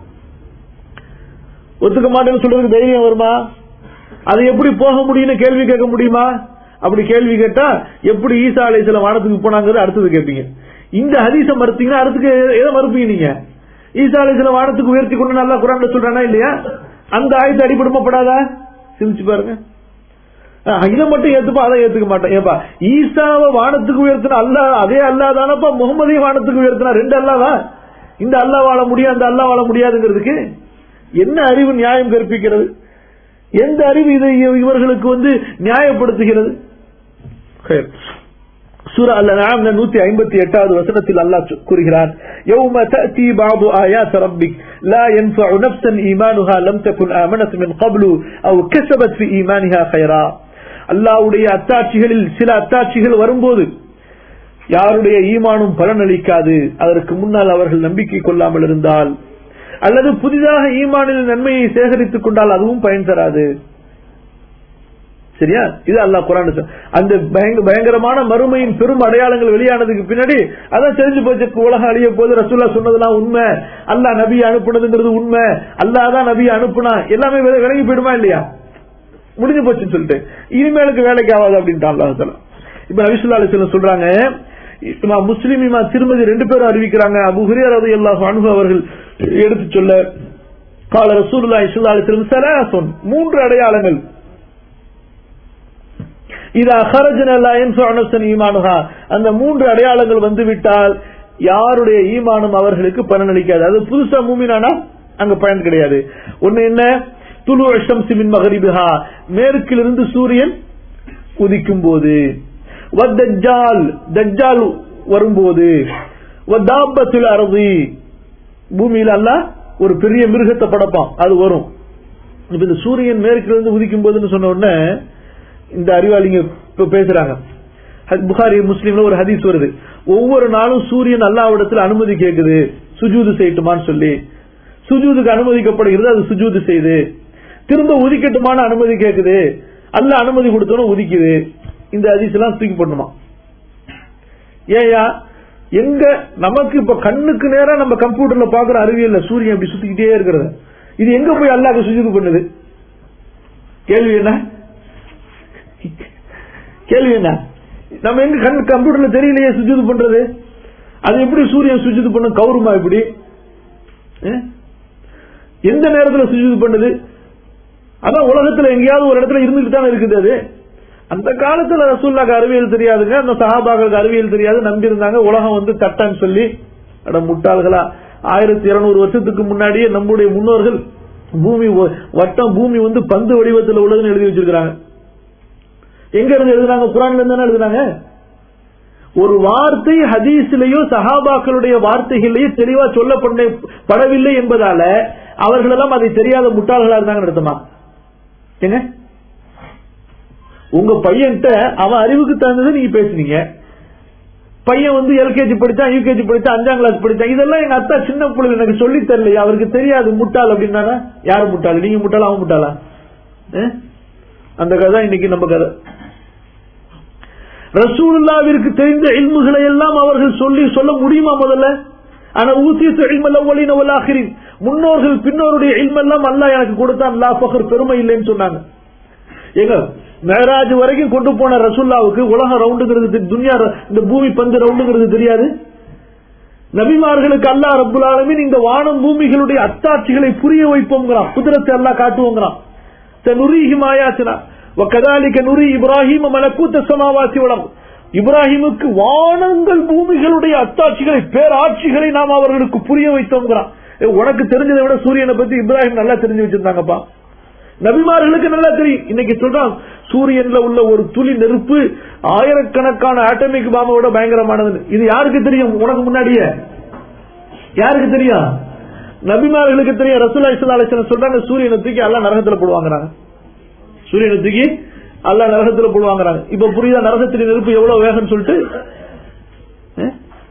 ஒத்துக்க மாட்டேன்னு சொல்றதுக்கு தைரியம் வருமா அது எப்படி போக முடியும்னு கேள்வி கேட்க முடியுமா அப்படி கேள்வி கேட்டா எப்படி ஈசா அலைசல வானத்துக்கு போனாங்கிறது அடுத்தது கேட்பீங்க இந்த ஹதீஸ மறுத்தீங்கன்னா அடுத்துக்கு எதை மறுப்பீங்க நீங்க ஈசா அலைசல வானத்துக்கு உயர்த்தி கொண்டு நல்லா குரான்ல சொல்றானா இல்லையா அந்த ஆயத்தை அடிபடுமப்படாதா சிந்திச்சு பாருங்க அஹ் இதை மட்டும் ஏத்துப்பா அதை ஏத்துக்க மாட்டேன் ஏப்பா ஈசாவை வானத்துக்கு உயர்த்தின அல்லா அதே அல்லா தானப்பா முகமதையும் வானத்துக்கு உயர்த்தினா ரெண்டு அல்லாவா இந்த அல்லா வாழ முடியும் அந்த அல்லா வாழ முடியாதுங்கிறதுக்கு என்ன அறிவு நியாயம் கற்பிக்கிறது எந்த அறிவு இதை இவர்களுக்கு வந்து நியாயப்படுத்துகிறது خير. சூரா அல் அன்ஆம்ல 158வது வசனத்தில் அல்லாஹ் சொ- கூறுகிறான் யௌம தஅதி பஅது ஆயாத் ரப்பிக் லா யன்ஃபஉ நஃப்ஸன் ஈமானுஹா லம் தகுன் ஆமனத் மின் கப்லு அவ் கஸபத் ஃபி ஈமானிஹா கைரா அல்லாஹ்வுடைய அத்தாட்சிகளில் சில அத்தாட்சிகள் வரும்போது யாருடைய ஈமானும் பலனளிக்காது அதற்கு முன்னால் அவர்கள் நம்பிக்கை கொள்ளாமல் இருந்தால் அல்லது புதிதாக ஈமானில் நன்மையை சேகரித்துக் கொண்டால் அதுவும் பயன் தராது சரியா இது அல்லாஹ் குரான் சொல்~ அந்த பயங்க- பயங்கரமான மறுமையின் பெரும் அடையாளங்கள் வெளியானதுக்கு பின்னாடி அதான் தெரிஞ்சு போச்சு உலகம் அழிய போது ரசூல்லா சொன்னதெல்லாம் உண்மை அல்லாஹ் நபி அனுப்புனதுங்கிறது உண்மை அல்லாஹ் தான் நபி அனுப்புனா எல்லாமே வில- விலகி போயிடுமா இல்லையா முடிஞ்சு போச்சுன்னு சொல்லிட்டு இனிமேலுக்கு வேலைக்கு ஆகாது அப்படின்ட்டு அல்லாஹ் தஆலா. இப்ப நபிசுல்லா அலிஸ்லாம் சொல்றாங்க இமா முஸ்லிம் இமா திருமதி ரெண்டு பேரும் அறிவிக்கிறாங்க அபு ஹுரேரா ரலியல்லாஹு அன்ஹு அவர்கள் எடுத்து சொல்ல கால ரசூலுல்லாஹி ஸல்லல்லாஹு அலைஹி வஸல்லம் சலாசுன் மூன்று அடையாளங்கள் இதா ஹரஜன லா யன்ஃபஉ நஃப்ஸன் ஈமானுஹா அந்த மூன்று அடையாளங்கள் வந்துவிட்டால் யாருடைய ஈமானும் அவர்களுக்கு பலனளிக்காது அது புதுசா மூமினானா அங்க பயன் கிடையாது ஒண்ணு என்ன துலு ஷம்சி மின் மகரிபிஹா மேற்கிலிருந்து சூரியன் உதிக்கும் போது வத்தஜ்ஜால் தஜ்ஜால் வரும்போது வத்தாபத்துல் அர்தி பூமியில அல்லாஹ் ஒரு பெரிய மிருகத்தை படைப்பான் அது வரும் இப்ப இந்த சூரியன் மேற்கிலிருந்து உதிக்கும் போதுன்னு சொன்ன உடனே இந்த அறிவாளிங்க இப்ப பேசுறாங்க ஹத்- புகாரி முஸ்லீம்ல ஒரு ஹதீஸ் வருது ஒவ்வொரு நாளும் சூரியன் அல்லாவிடத்தில் அனுமதி கேக்குது சுஜூது செய்யட்டுமான்னு சொல்லி சுஜூதுக்கு அனுமதிக்கப்படுகிறது அது சுஜூது செய்யுது திரும்ப உதிக்கட்டுமான அனுமதி கேக்குது அல்ல அனுமதி கொடுத்தோன்னு உதிக்குது இந்த ஹதீஸ் எல்லாம் தூக்கி போடணுமா ஏயா எங்க நமக்கு இப்ப கண்ணுக்கு நேரா நம்ம கம்ப்யூட்டர்ல பாக்குற அறிவியல்ல சூரியன் அப்படி சுத்திக்கிட்டே இருக்கிறது இது எங்க போய் அல்லாஹ் சுஜூது பண்ணுது கேள்வி என்ன கேள்வி என்ன நம்ம எங்க கண் கம்ப்யூட்டர்ல தெரியலையே சுஜூது பண்றது அது எப்படி சூரியன் சுஜூது பண்ணும் கௌருமா எப்படி அஹ்? எந்த நேரத்துல சுஜூது பண்ணுது அதான் உலகத்துல எங்கேயாவது ஒரு இடத்துல இருந்துட்டு தானே இருக்குது அது அந்த காலத்துல ரசூல்லாக்கு அறிவியல் தெரியாதுங்க அந்த சஹாபாக்களுக்கு அறிவியல் தெரியாது நம்பி இருந்தாங்க உலகம் வந்து தட்டான்னு சொல்லி அட முட்டாள்களா ஆயிரத்தி இருநூறு வருஷத்துக்கு முன்னாடியே நம்முடைய முன்னோர்கள் பூமி ஒ- வட்டம் பூமி வந்து பந்து வடிவத்தில் உள்ளதுன்னு எழுதி வச்சிருக்காங்க எங்க இருந்து எழுதுனாங்க குரான்ல இருந்து தானே எழுதுனாங்க ஒரு வார்த்தை ஹதீஸிலேயோ சஹாபாக்களுடைய வார்த்தைகளிலேயோ தெளிவா சொல்லப்பட படவில்லை என்பதால அவர்கள் எல்லாம் அதை தெரியாத முட்டாள்களா இருந்தாங்க அர்த்தமா ஏங்க உங்க பையன்கிட்ட அவன் அறிவுக்கு தகுந்ததை நீங்க பேசுனீங்க பையன் வந்து எல்கேஜி படிச்சான் யூகேஜி படிச்சான் அஞ்சாம் கிளாஸ் படிச்சான் இதெல்லாம் எங்க அத்தா சின்ன பிள்ளை எனக்கு சொல்லி தரலையா அவருக்கு தெரியாது முட்டாள் அப்படின்னா யாரு முட்டாள் நீங்க முட்டாளா அவன் முட்டாளா அஹ்? அந்த கதை தான் இன்னைக்கு நம்ம கதை ரசூலுல்லாவிற்கு தெரிந்த இல்முகளை எல்லாம் அவர்கள் சொல்லி சொல்ல முடியுமா முதல்ல ஆனா ஊசியத்து இல்மல்ல ஒலின ஆகிரின் முன்னோர்கள் பின்னோருடைய இல்மெல்லாம் அல்லாஹ் எனக்கு கொடுத்தான் லா ஃபஹர் பெருமை இல்லைன்னு சொன்னாங்க ஏங்க மேராஜ் வரைக்கும் கொண்டு போன ரசுல்லாவுக்கு உலகம் ரவுண்டுங்கிறது தெரி- துனியா ர- இந்த பூமி பந்து ரவுண்டுங்கிறது தெரியாது நபிமார்களுக்கு அல்லாஹ் ரப்புல் ஆலமீன் இந்த வானம் பூமிகளுடைய அத்தாட்சிகளை புரிய வைப்போங்கிறான் குதிரத்தை அல்லாஹ் காட்டுவோங்கிறான் நுரீஹிம் ஆயாத்தினா وكذلك نري ابراهيم ملكوت السماوات والارض இப்ராஹிமுக்கு வானங்கள் பூமிகளுடைய அத்தாட்சிகளை பேராட்சிகளை நாம் அவர்களுக்கு புரிய வைத்தோங்கிறான் ஏ, உனக்கு தெரிஞ்சதை விட சூரியனை பத்தி இப்ராஹிம் நல்லா தெரிஞ்சு வச்சிருந்தாங்கப்பா நபிமார்களுக்கு நல்லா தெரியும் இன்னைக்கு சொல்றான் சூரியன்ல உள்ள ஒரு துளி நெருப்பு ஆயிரக்கணக்கான ஆட்டமிக் பாம்போட பயங்கரமானது இது யாருக்கு தெரியும் உனக்கு முன்னாடியே யாருக்கு தெரியும் நபிமார்களுக்கு தெரியும் ரசூல்லா இஸ்லா அலிஸ்லாம் சொல்றாங்க சூரியனை தூக்கி எல்லாம் நரகத்துல போடுவாங்கிறாங்க சூரியனை தூக்கி அல்லா நரகத்துல போடுவாங்கிறாங்க இப்ப புரியுதா நரகத்தின் நெருப்பு எவ்வளவு வேகம்னு சொல்லிட்டு அஹ்?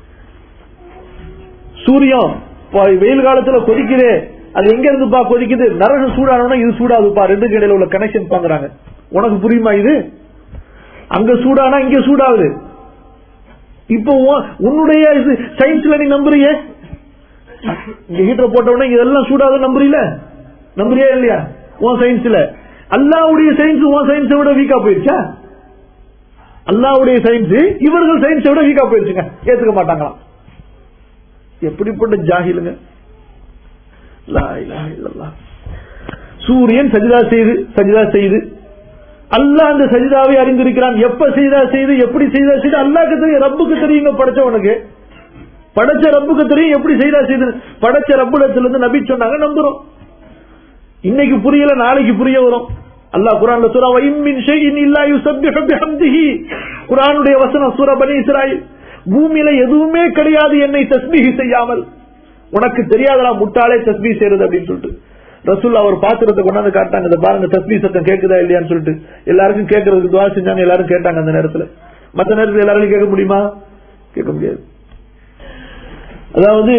சூரியன் ப- வெயில் காலத்துல கொதிக்குது அது எங்க இருந்துப்பா கொதிக்குது நரகம் சூடானோன்னா இது சூடாதுப்பா ரெண்டு இடையில உள்ள கனெக்ஷன் பாக்குறாங்க உனக்கு புரியுமா இது அங்க சூடானா இங்க சூடாகுது இப்போ உன்- உன்னுடைய இது சயின்ஸ்ல நீ நம்புறிய இங்க ஹீட்டர் போட்ட உடனே இதெல்லாம் சூடாகுது நம்புறீல நம்புறியா இல்லையா உன் சயின்ஸ்ல அல்லாவுடைய சயின்ஸ் உன் சயின்ஸை விட வீக்கா போயிருச்சா அல்லாவுடைய சயின்ஸ் இவர்கள் சயின்ஸை விட வீக்கா போயிருச்சுங்க ஏத்துக்க மாட்டாங்களாம் எப்படிப்பட்ட ஜாகிலுங்க லா இலாஹ இல்லல்லாஹ். சூரியன் சஜிதா செய்து சஜிதா செய்து அல்லாஹ் அந்த சஜிதாவை அறிந்திருக்கிறான் எப்ப செய்தா செய்து எப்படி செய்தா செய்து அல்லாஹ்க்கு தெரியும் ரப்புக்கு தெரியுங்க படைச்சவனுக்கு படைச்ச ரப்புக்கு தெரியும் எப்படி செய்தா செய்து படைச்ச ரப்புடத்துல இருந்து நபி சொன்னாங்க நம்புறோம் இன்னைக்கு புரியல நாளைக்கு புரிய வரும் அல்லாஹ் குரான்ல சூரா வைமின் ஷைஇன் இல்லா யுஸப்பிஹு பிஹம்திஹி குர்ஆனுடைய வசனம் சூரா பனி இஸ்ராயில் பூமியில எதுவுமே கிடையாது என்னை தஸ்பீஹ் செய்யாமல் உனக்கு தெரியாதடா முட்டாளே தஸ்பீஹ் செய்யறது அப்படின்னு சொல்லிட்டு ரசூல்லா ஒரு பாத்திரத்தை கொண்டாந்து காட்டாங்க இதை பாருங்க தஸ்பீஹ் சத்தம் கேக்குதா இல்லையான்னு சொல்லிட்டு எல்லாருக்கும் கேட்கறதுக்கு துவா செஞ்சாங்க எல்லாரும் கேட்டாங்க அந்த நேரத்துல மத்த நேரத்துல எல்லாரும் கேட்க முடியுமா கேட்க முடியாது அதாவது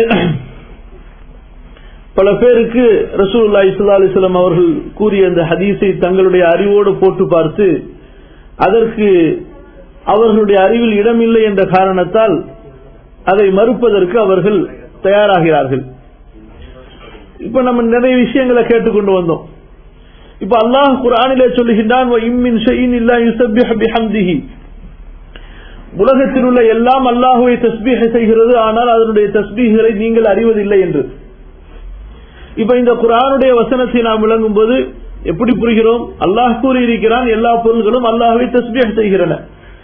பல பேருக்கு ரசூலுல்லா இஸ்லா அலிஸ்லாம் அவர்கள் கூறிய அந்த ஹதீஸை தங்களுடைய அறிவோடு போட்டு பார்த்து அதற்கு அவர்களுடைய அறிவில் இடமில்லை என்ற காரணத்தால் அதை மறுப்பதற்கு அவர்கள் தயாராகிறார்கள் இப்ப நம்ம நிறைய விஷயங்களை கேட்டுக்கொண்டு வந்தோம் இப்ப அல்லாஹ் குர்ஆனிலே சொல்லுகின்றான் "வ இம்மின் ஷைஇன் இல்லா யுஸப்பிஹு பிஹம்திஹி." உலகத்தில் உள்ள எல்லாம் அல்லாஹுவை தஸ்பீஹ் செய்கிறது ஆனால் அதனுடைய தஸ்பீஹ்களை நீங்கள் அறிவதில்லை என்று இப்ப இந்த குரானுடைய வசனத்தை நாம் விளங்கும் போது எப்படி புரிகிறோம் அல்லாஹ் கூறியிருக்கிறான் எல்லா பொருள்களும் அல்லாஹுவை தஸ்பீஹ் செய்கிறன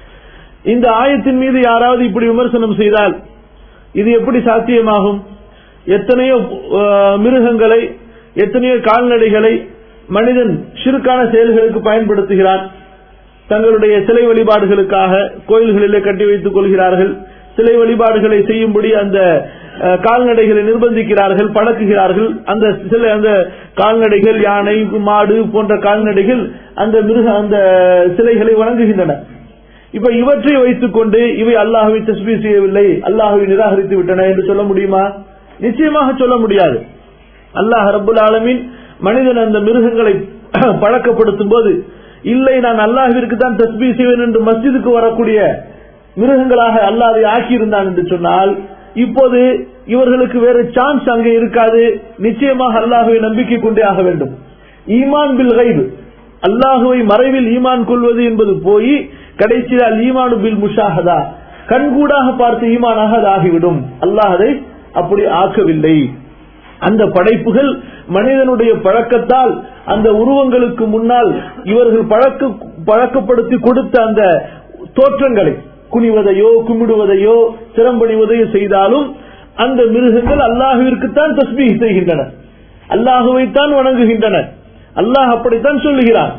இந்த ஆயத்தின் மீது யாராவது இப்படி விமர்சனம் செய்தால் இது எப்படி சாத்தியமாகும் எத்தனையோ அஹ், மிருகங்களை எத்தனையோ கால்நடைகளை மனிதன் சிறுக்கான செயல்களுக்கு பயன்படுத்துகிறான் தங்களுடைய சிலை வழிபாடுகளுக்காக கோயில்களிலே கட்டி வைத்துக் கொள்கிறார்கள் சிலை வழிபாடுகளை செய்யும்படி அந்த அஹ், கால்நடைகளை நிர்பந்திக்கிறார்கள் பழக்குகிறார்கள் அந்த சில அந்த கால்நடைகள் யானை மாடு போன்ற கால்நடைகள் அந்த மிருக அந்த சிலைகளை வணங்குகின்றன இப்ப இவற்றை வைத்துக் கொண்டு இவை அல்லாஹுவை தஸ்பீ செய்யவில்லை அல்லாஹுவை நிராகரித்து விட்டன என்று சொல்ல முடியுமா நிச்சயமாக சொல்ல முடியாது அல்லாஹ் ரப்புல் ஆலமீன் மனிதன் அந்த மிருகங்களை பழக்கப்படுத்தும் போது இல்லை நான் அல்லாஹிற்கு தான் தஸ்பீ செய்வேன் என்று மஸ்ஜிதுக்கு வரக்கூடிய மிருகங்களாக அல்லாஹ் அதை ஆக்கியிருந்தான் என்று சொன்னால் இப்போது இவர்களுக்கு வேற சான்ஸ் அங்கே இருக்காது நிச்சயமாக அல்லாஹுவை நம்பிக்கை கொண்டே ஆக வேண்டும் ஈமான் பில் கைது அல்லாஹுவை மறைவில் ஈமான் கொள்வது என்பது போய் கடைசியில் ஈமானு பில் முஷாஹதா கண்கூடாக பார்த்து ஈமானாக அது ஆகிவிடும் அல்லாஹ் அதை அப்படி ஆக்கவில்லை அந்த படைப்புகள் மனிதனுடைய பழக்கத்தால் அந்த உருவங்களுக்கு முன்னால் இவர்கள் பழக்க பழக்கப்படுத்தி கொடுத்த அந்த தோற்றங்களை குனிவதையோ கும்பிடுவதையோ சிரம்பணிவதையோ செய்தாலும் அந்த மிருகங்கள் அல்லாஹுவிற்குத்தான் தஸ்பீஹ் செய்கின்றன அல்லாஹுவைத்தான் வணங்குகின்றன அல்லாஹ் அப்படித்தான் சொல்லுகிறான்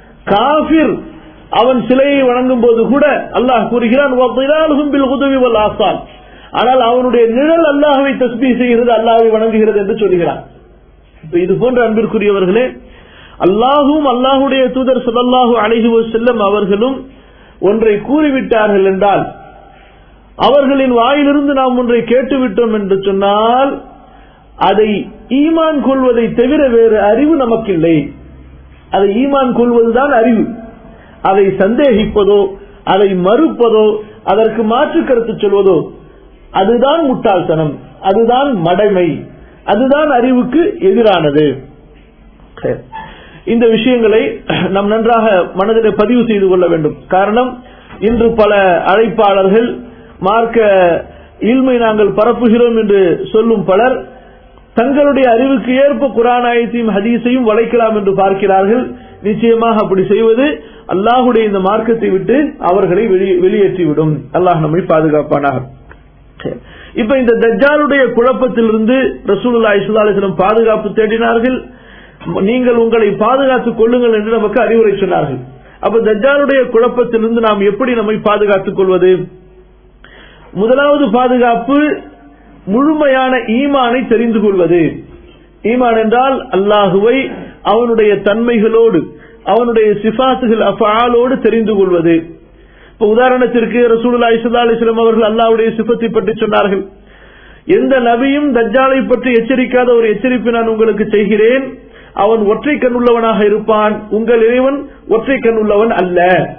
காபிர் அவன் சிலையை வணங்கும் போது கூட அல்லாஹ் கூறுகிறான் "வظِلَالُهُمْ بِالْغُدُوِّ وَالْآصَالِ." ஆனால் அவனுடைய நிழல் அல்லாஹுவை தஸ்பீ செய்கிறது அல்லாஹுவை வணங்குகிறது என்று சொல்கிறான் இப்ப இது போன்ற அன்பிற்குரியவர்களே அல்லாஹும் அல்லாஹுடைய தூதர் ஸல்லல்லாஹு அலைஹி வஸல்லம் அவர்களும் ஒன்றை கூறிவிட்டார்கள் என்றால் அவர்களின் வாயிலிருந்து நாம் ஒன்றை கேட்டுவிட்டோம் என்று சொன்னால் அதை ஈமான் கொள்வதை தவிர வேறு அறிவு நமக்கில்லை அதை ஈமான் கொள்வதுதான் அறிவு அதை சந்தேகிப்பதோ அதை மறுப்பதோ அதற்கு மாற்று கருத்து சொல்வதோ அதுதான் முட்டாள்தனம் அதுதான் மடைமை அதுதான் அறிவுக்கு எதிரானது சரி. இந்த விஷயங்களை நாம் நன்றாக மனதிலே பதிவு செய்து கொள்ள வேண்டும் காரணம் இன்று பல அழைப்பாளர்கள் மார்க்க இல்மை நாங்கள் பரப்புகிறோம் என்று சொல்லும் பலர் தங்களுடைய அறிவுக்கு ஏற்ப குரான் ஆயத்தையும் ஹதீஸையும் வளைக்கலாம் என்று பார்க்கிறார்கள் நிச்சயமாக அப்படி செய்வது அல்லாஹுடைய இந்த மார்க்கத்தை விட்டு அவர்களை வெளியே- வெளியேற்றிவிடும் அல்லாஹ் நம்மை பாதுகாப்பானாக இப்ப இந்த தஜ்ஜாலுடைய குழப்பத்திலிருந்து ரசூலுல்லாஹி ஸல்லல்லாஹு அலைஹி வஸல்லம் பாதுகாப்பு தேடினார்கள் நீங்கள் உங்களை பாதுகாத்துக் கொள்ளுங்கள் என்று நமக்கு அறிவுரை சொன்னார்கள் அப்ப தஜ்ஜாலுடைய குழப்பத்திலிருந்து நாம் எப்படி நம்மை பாதுகாத்துக் கொள்வது முதலாவது பாதுகாப்பு முழுமையான ஈமானை தெரிந்து கொள்வது ஈமான் என்றால் அல்லாஹுவை அவனுடைய தன்மைகளோடு அவனுடைய சிபாசுகள் அஃபாலோடு தெரிந்து கொள்வது இப்ப உதாரணத்திற்கு ரசூலுல்லாஹி ஸல்லல்லாஹு அலைஹி வஸல்லம் அவர்கள் அல்லாஹ்வுடைய சிபத்தை பற்றி சொன்னார்கள் எந்த நபியும் தஜ்ஜாலை பற்றி எச்சரிக்காத ஒரு எச்சரிப்பை நான் உங்களுக்கு செய்கிறேன் அவன் ஒற்றை கண் உள்ளவனாக இருப்பான் உங்கள் இறைவன் ஒற்றை கண் உள்ளவன் அல்ல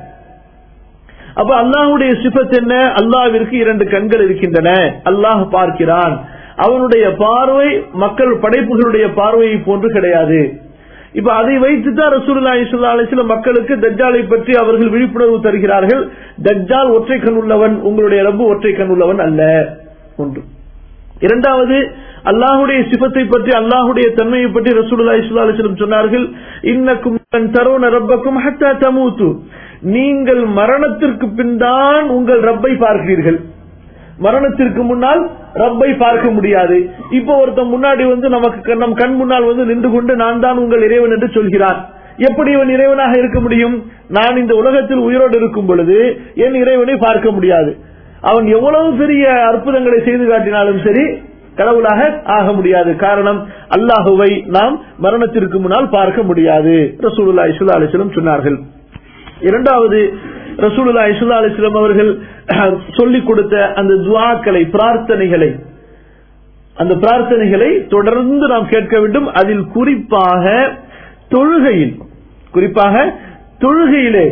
அப்ப அல்லாஹுடைய சிபத் என்ன அல்லாஹ்விற்கு இரண்டு கண்கள் இருக்கின்றன அல்லாஹ் பார்க்கிறான் அவனுடைய பார்வை மக்கள் படைப்புகளுடைய பார்வையை போன்று கிடையாது இப்ப அதை வைத்து தான் ரசூலுல்லாஹி ஸல்லல்லாஹு அலைஹி வஸல்லம் மக்களுக்கு தஜ்ஜாலை பற்றி அவர்கள் விழிப்புணர்வு தருகிறார்கள் தஜ்ஜால் ஒற்றை கண் உள்ளவன் உங்களுடைய ரப்பு ஒற்றை கண் உள்ளவன் அல்ல ஒன்று இரண்டாவது அல்லாஹுடைய சிபத்தை பற்றி அல்லாஹுடைய தன்மையை பற்றி ரசூலுல்லாஹி ஸல்லல்லாஹு அலைஹி வஸல்லம் சொன்னார்கள் இன்னக்கும் லன் தரவுன ரப்பக்கும் ஹத்தா தமூத்து நீங்கள் மரணத்திற்கு பின் தான் உங்கள் ரப்பை பார்க்கிறீர்கள் மரணத்திற்கு முன்னால் ரப்பை பார்க்க முடியாது இப்போ ஒருத்தன் முன்னாடி வந்து நமக்கு கண்- நம் கண் முன்னால் வந்து நின்று கொண்டு நான் தான் உங்கள் இறைவன் என்று சொல்கிறான் எப்படி இவன் இறைவனாக இருக்க முடியும் நான் இந்த உலகத்தில் உயிரோடு இருக்கும் பொழுது என் இறைவனை பார்க்க முடியாது அவன் எவ்வளவு பெரிய அற்புதங்களை செய்து காட்டினாலும் சரி கடவுளாக ஆக முடியாது காரணம் அல்லாஹுவை நாம் மரணத்திற்கு முன்னால் பார்க்க முடியாது ரசூலுல்லாஹி ஸல்லல்லாஹு அலைஹி வஸல்லம் சொன்னார்கள் இரண்டாவது ரசூலுல்லாஹி ஸல்லல்லாஹு அலைஹி வஸல்லம் அவர்கள் அஹ், சொல்லிக் கொடுத்த அந்த துஆக்களை பிரார்த்தனைகளை அந்த பிரார்த்தனைகளை தொடர்ந்து நாம் கேட்க வேண்டும் அதில் குறிப்பாக தொழுகையில் குறிப்பாக தொழுகையிலே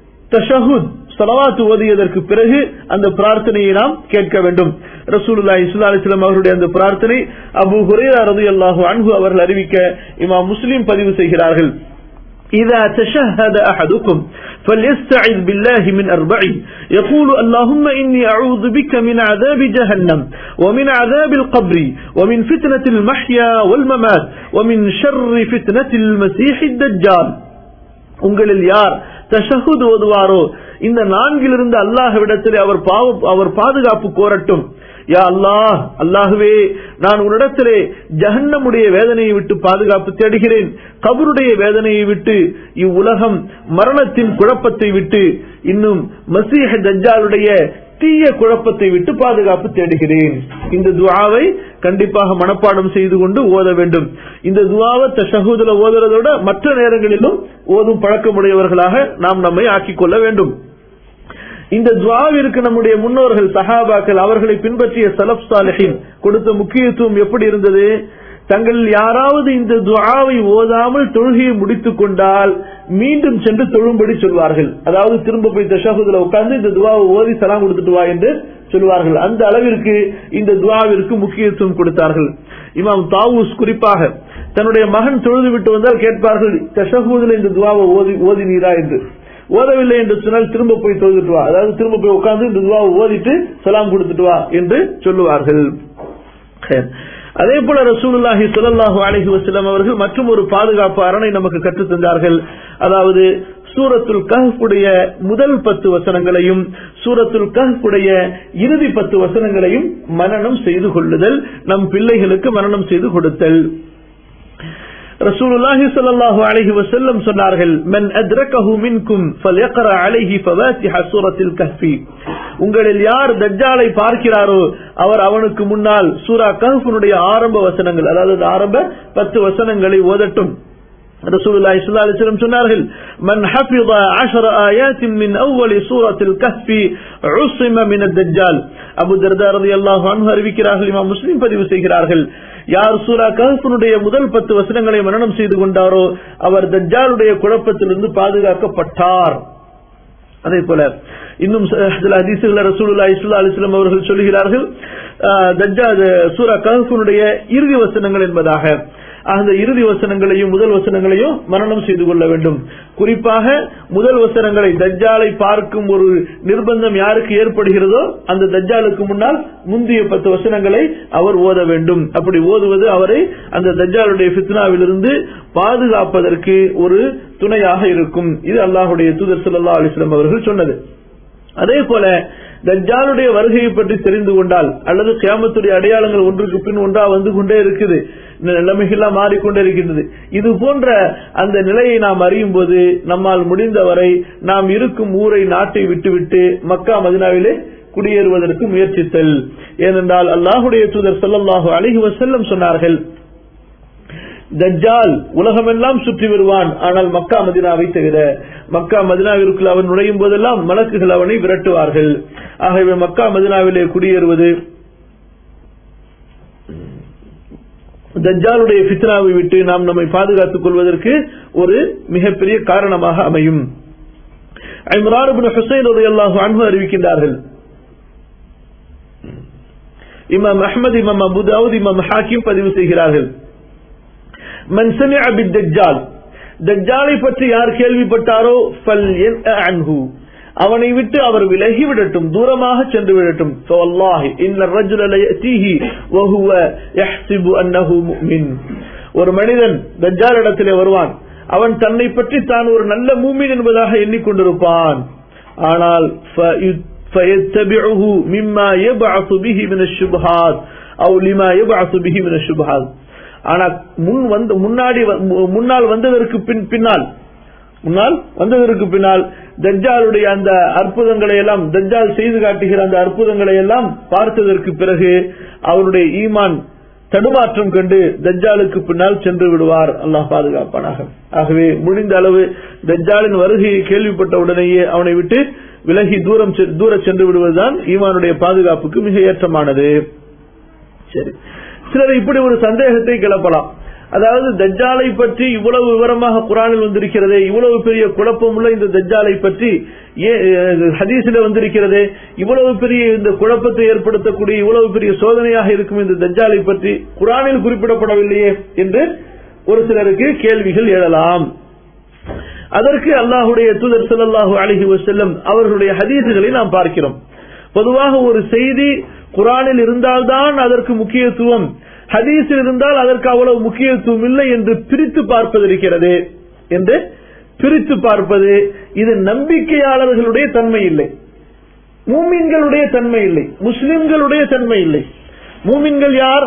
தஷஹுத் ஸலவாத் ஓதியதற்கு பிறகு அந்த பிரார்த்தனையை நாம் கேட்க வேண்டும் ரசூலுல்லாஹி ஸல்லல்லாஹு அலைஹி வஸல்லம் அவருடைய அந்த பிரார்த்தனை அபூ ஹுரைரா ரலியல்லாஹு அன்ஹு அவர்கள் அறிவிக்க இமாம் முஸ்லிம் பதிவு செய்கிறார்கள் إذا تشهد أحدكم فليستعذ بالله من أربع يقول اللهم إني أعوذ بك من عذاب جهنم ومن عذاب القبر ومن فتنة المحيا والممات ومن شر فتنة المسيح الدجال உங்களில் யார் தஷஹுத் ஓதுவாரோ இந்த நான்கிலிருந்து அல்லாஹ்விடத்தில் அவர் பாவ- அவர் பாதுகாப்பு கோரட்டும் யா அல்லாஹ் அல்லாஹுவே நான் உன்னிடத்திலே ஜஹன்னமுடைய வேதனையை விட்டு பாதுகாப்பு தேடுகிறேன் கபருடைய வேதனையை விட்டு இவ்வுலகம் மரணத்தின் குழப்பத்தை விட்டு இன்னும் மசீஹ் தஜ்ஜாலுடைய தீய குழப்பத்தை விட்டு பாதுகாப்பு தேடுகிறேன் இந்த துஆவை கண்டிப்பாக மனப்பாடம் செய்து கொண்டு ஓத வேண்டும் இந்த துஆவை தஷஹூதுல ஓதுறதோட மற்ற நேரங்களிலும் ஓதும் பழக்கமுடையவர்களாக நாம் நம்மை ஆக்கிக் கொள்ள வேண்டும் இந்த துவாவிற்கு நம்முடைய முன்னோர்கள் சஹாபாக்கள் அவர்களை பின்பற்றிய சலப் சாலிஹின் கொடுத்த முக்கியத்துவம் எப்படி இருந்தது தங்கள் யாராவது இந்த துஆவை ஓதாமல் தொழுகையை முடித்துக் கொண்டால் மீண்டும் சென்று தொழும்படி சொல்வார்கள் அதாவது திரும்ப போய் தஷாஹுதுல உட்கார்ந்து இந்த துவாவை ஓதி சலாம் கொடுத்துட்டு வா என்று சொல்வார்கள் அந்த அளவிற்கு இந்த துவாவிற்கு முக்கியத்துவம் கொடுத்தார்கள் இமாம் தாவூஸ் குறிப்பாக தன்னுடைய மகன் தொழுது விட்டு வந்தால் கேட்பார்கள் தஷஹூதுல இந்த துவாவை ஓதி ஓதினீரா என்று ஓதவில்லை என்று சொன்னால் திரும்ப போய் தொழுதுட்டு வா அதாவது திரும்ப போய் உட்கார்ந்து இந்த துவாவை ஓதிட்டு சலாம் கொடுத்துட்டு வா என்று சொல்லுவார்கள் ஹைர். அதே போல ரசூலுல்லாஹி ஸல்லல்லாஹு அலைஹி வஸல்லம் அவர்கள் மற்றும் ஒரு பாதுகாப்பு அரணை நமக்கு கற்றுத் தந்தார்கள் அதாவது சூரத்துல் கஹ்ஃபுடைய முதல் பத்து வசனங்களையும் சூரத்துல் கஹ்ஃபுடைய இறுதி பத்து வசனங்களையும் மனனம் செய்து கொள்ளுதல் நம் பிள்ளைகளுக்கு மனனம் செய்து கொடுத்தல் ரசூலுல்லாஹி ஸல்லல்லாஹு அலைஹி வஸல்லம் சொன்னார்கள் மன் அத்ரகஹு மின்கும் ஃபல்யக்ரா அலைஹி ஃபவாத்திஹ சூரத்தில் கஹ்ஃபி உங்களில் யார் தஜ்ஜாலை பார்க்கிறாரோ அவர் அவனுக்கு முன்னால் சூரா கஹ்ஃபுனுடைய ஆரம்ப வசனங்கள் அதாவது அந்த ஆரம்ப பத்து வசனங்களை ஓதட்டும் ரசூலுல்லாஹி ஸல்லல்லாஹு அலைஹி வஸல்லம் சொன்னார்கள் மன் ஹஃபிظ 10 ஆயாத் மின் அவ்வல் சூரத்தில் கஹ்ஃபி உஸிம மின் அத்-தஜ்ஜால் அபூ தர்தா ரலியல்லாஹு அன்ஹு அறிவிக்கிறார்கள் இமாம் முஸ்லிம் பதிவு செய்கிறார்கள் யார் சூரா கஹ்ஃபுனுடைய முதல் பத்து வசனங்களை மனனம் செய்து கொண்டாரோ அவர் தஜ்ஜாலுடைய குழப்பத்திலிருந்து பாதுகாக்கப்பட்டார் அதே போல இன்னும் ச- சில ஹதீசுகள் ரசூலுல்லாஹி ஸல்லல்லாஹு அலைஹி வஸல்லம் அவர்கள் சொல்லுகிறார்கள் ஆஹ், தஜ்ஜா அது சூரா கஹ்ஃபுனுடைய இறுதி வசனங்கள் என்பதாக அந்த இறுதி வசனங்களையும் முதல் வசனங்களையும் மரணம் செய்து கொள்ள வேண்டும் குறிப்பாக முதல் வசனங்களை தஜ்ஜாலை பார்க்கும் ஒரு நிர்பந்தம் யாருக்கு ஏற்படுகிறதோ அந்த தஜ்ஜாலுக்கு முன்னால் முந்திய பத்து வசனங்களை அவர் ஓத வேண்டும் அப்படி ஓதுவது அவரை அந்த தஜ்ஜாலுடைய ஃபித்னாவிலிருந்து பாதுகாப்பதற்கு ஒரு துணையாக இருக்கும் இது அல்லாஹுடைய தூதர் ஸல்லல்லாஹு அலைஹி வஸல்லம் அவர்கள் சொன்னது அதே போல தஜ்ஜாலுடைய வருகையை பற்றி தெரிந்து கொண்டால் அல்லது கியாமத்துடைய அடையாளங்கள் ஒன்றுக்கு பின் ஒன்றா வந்து கொண்டே இருக்குது இந்த நிலைமைகள்லாம் மாறிக்கொண்டே இருக்கின்றது இது போன்ற அந்த நிலையை நாம் அறியும் போது நம்மால் முடிந்தவரை நாம் இருக்கும் ஊரை நாட்டை விட்டுவிட்டு மக்கா மதினாவிலே குடியேறுவதற்கு முயற்சித்தல் ஏனென்றால் அல்லாஹுடைய தூதர் ஸல்லல்லாஹு அலைஹி வஸல்லம் சொன்னார்கள் தஜ்ஜால் உலகமெல்லாம் சுற்றி வருவான் ஆனால் மக்கா மதினாவை தவிர மக்கா மதினாவிற்குள் அவன் நுழையும் போதெல்லாம் மலக்குகள் அவனை விரட்டுவார்கள் ஆகவே மக்கா மதினாவிலே குடியேறுவது தஜ்ஜாலுடைய ஃபித்னாவை விட்டு நாம் நம்மை பாதுகாத்துக் கொள்வதற்கு ஒரு மிகப்பெரிய காரணமாக அமையும் இம்ரான் இப்னு ஹுசைன் ரலியல்லாஹு அன்ஹு அறிவிக்கின்றார்கள் இமாம் அஹ்மத் இமாம் அபு தாவூத் இமாம் ஹாக்கிம் பதிவு செய்கிறார்கள் மன் சமிஅ பித்தஜ்ஜால் தஜ்ஜாலை பற்றி யார் கேள்விப்பட்டாரோ ஃபல் அன்ஹு அவனை விட்டு அவர் விலகி விடட்டும் தூரமாக சென்று விடட்டும் فوالله ان الرجل لياتيه وهو يحسب انه مؤمن ஒரு மனிதன் தஜ்ஜால் இடத்திலே வருவான் அவன் தன்னை பற்றி தான் ஒரு நல்ல மூமின் என்பதாக எண்ணிக்கொண்டிருப்பான் ஆனால் فيتبعه مما يبعث به من الشبهات او لما يبعث به من الشبهات ஆனா முன் வந்து முன்னாடி முன்னால் வந்ததற்கு பின் பின்னால் முன்னால் வந்ததற்கு பின்னால் தஜ்ஜாலுடைய அந்த அற்புதங்களை எல்லாம் தஜ்ஜால் செய்து காட்டுகிற அந்த அற்புதங்களை எல்லாம் பார்த்ததற்கு பிறகு அவருடைய ஈமான் தடுமாற்றம் கண்டு தஜ்ஜாலுக்கு பின்னால் சென்று விடுவார் அல்லாஹ் பாதுகாப்பானாக ஆகவே முடிந்த அளவு தஜ்ஜாலின் வருகையை கேள்விப்பட்ட உடனேயே அவனை விட்டு விலகி தூரம் தூர சென்று விடுவதுதான் ஈமானுடைய பாதுகாப்புக்கு மிக ஏற்றமானது சரி சிலர் இப்படி ஒரு சந்தேகத்தை கிளப்பலாம் அதாவது தஜ்ஜாலை பற்றி இவ்வளவு விவரமாக குரானில் வந்திருக்கிறதே இவ்வளவு பெரிய குழப்பம் உள்ள இந்த தஜ்ஜாலை பற்றி ஹதீஸில் வந்திருக்கிறதே இவ்வளவு பெரிய இந்த குழப்பத்தை ஏற்படுத்தக்கூடிய இவ்வளவு பெரிய சோதனையாக இருக்கும் இந்த தஜ்ஜாலை பற்றி குரானில் குறிப்பிடப்படவில்லையே என்று ஒரு சிலருக்கு கேள்விகள் எழலாம் அதற்கு அல்லாஹுடைய தூதர் ஸல்லல்லாஹு அலைஹி வஸல்லம் அவர்களுடைய ஹதீஸுகளை நாம் பார்க்கிறோம் பொதுவாக ஒரு செய்தி குரானில் இருந்தால்தான் அதற்கு முக்கியத்துவம் ஹதீஸில் இருந்தால் அதற்கு அவ்வளவு முக்கியத்துவம் இல்லை என்று பிரித்து பார்ப்பது இருக்கிறது என்று பிரித்து பார்ப்பது இது நம்பிக்கையாளர்களுடைய தன்மை இல்லை மூமின்களுடைய தன்மை இல்லை முஸ்லிம்களுடைய தன்மை இல்லை மூமின்கள் யார்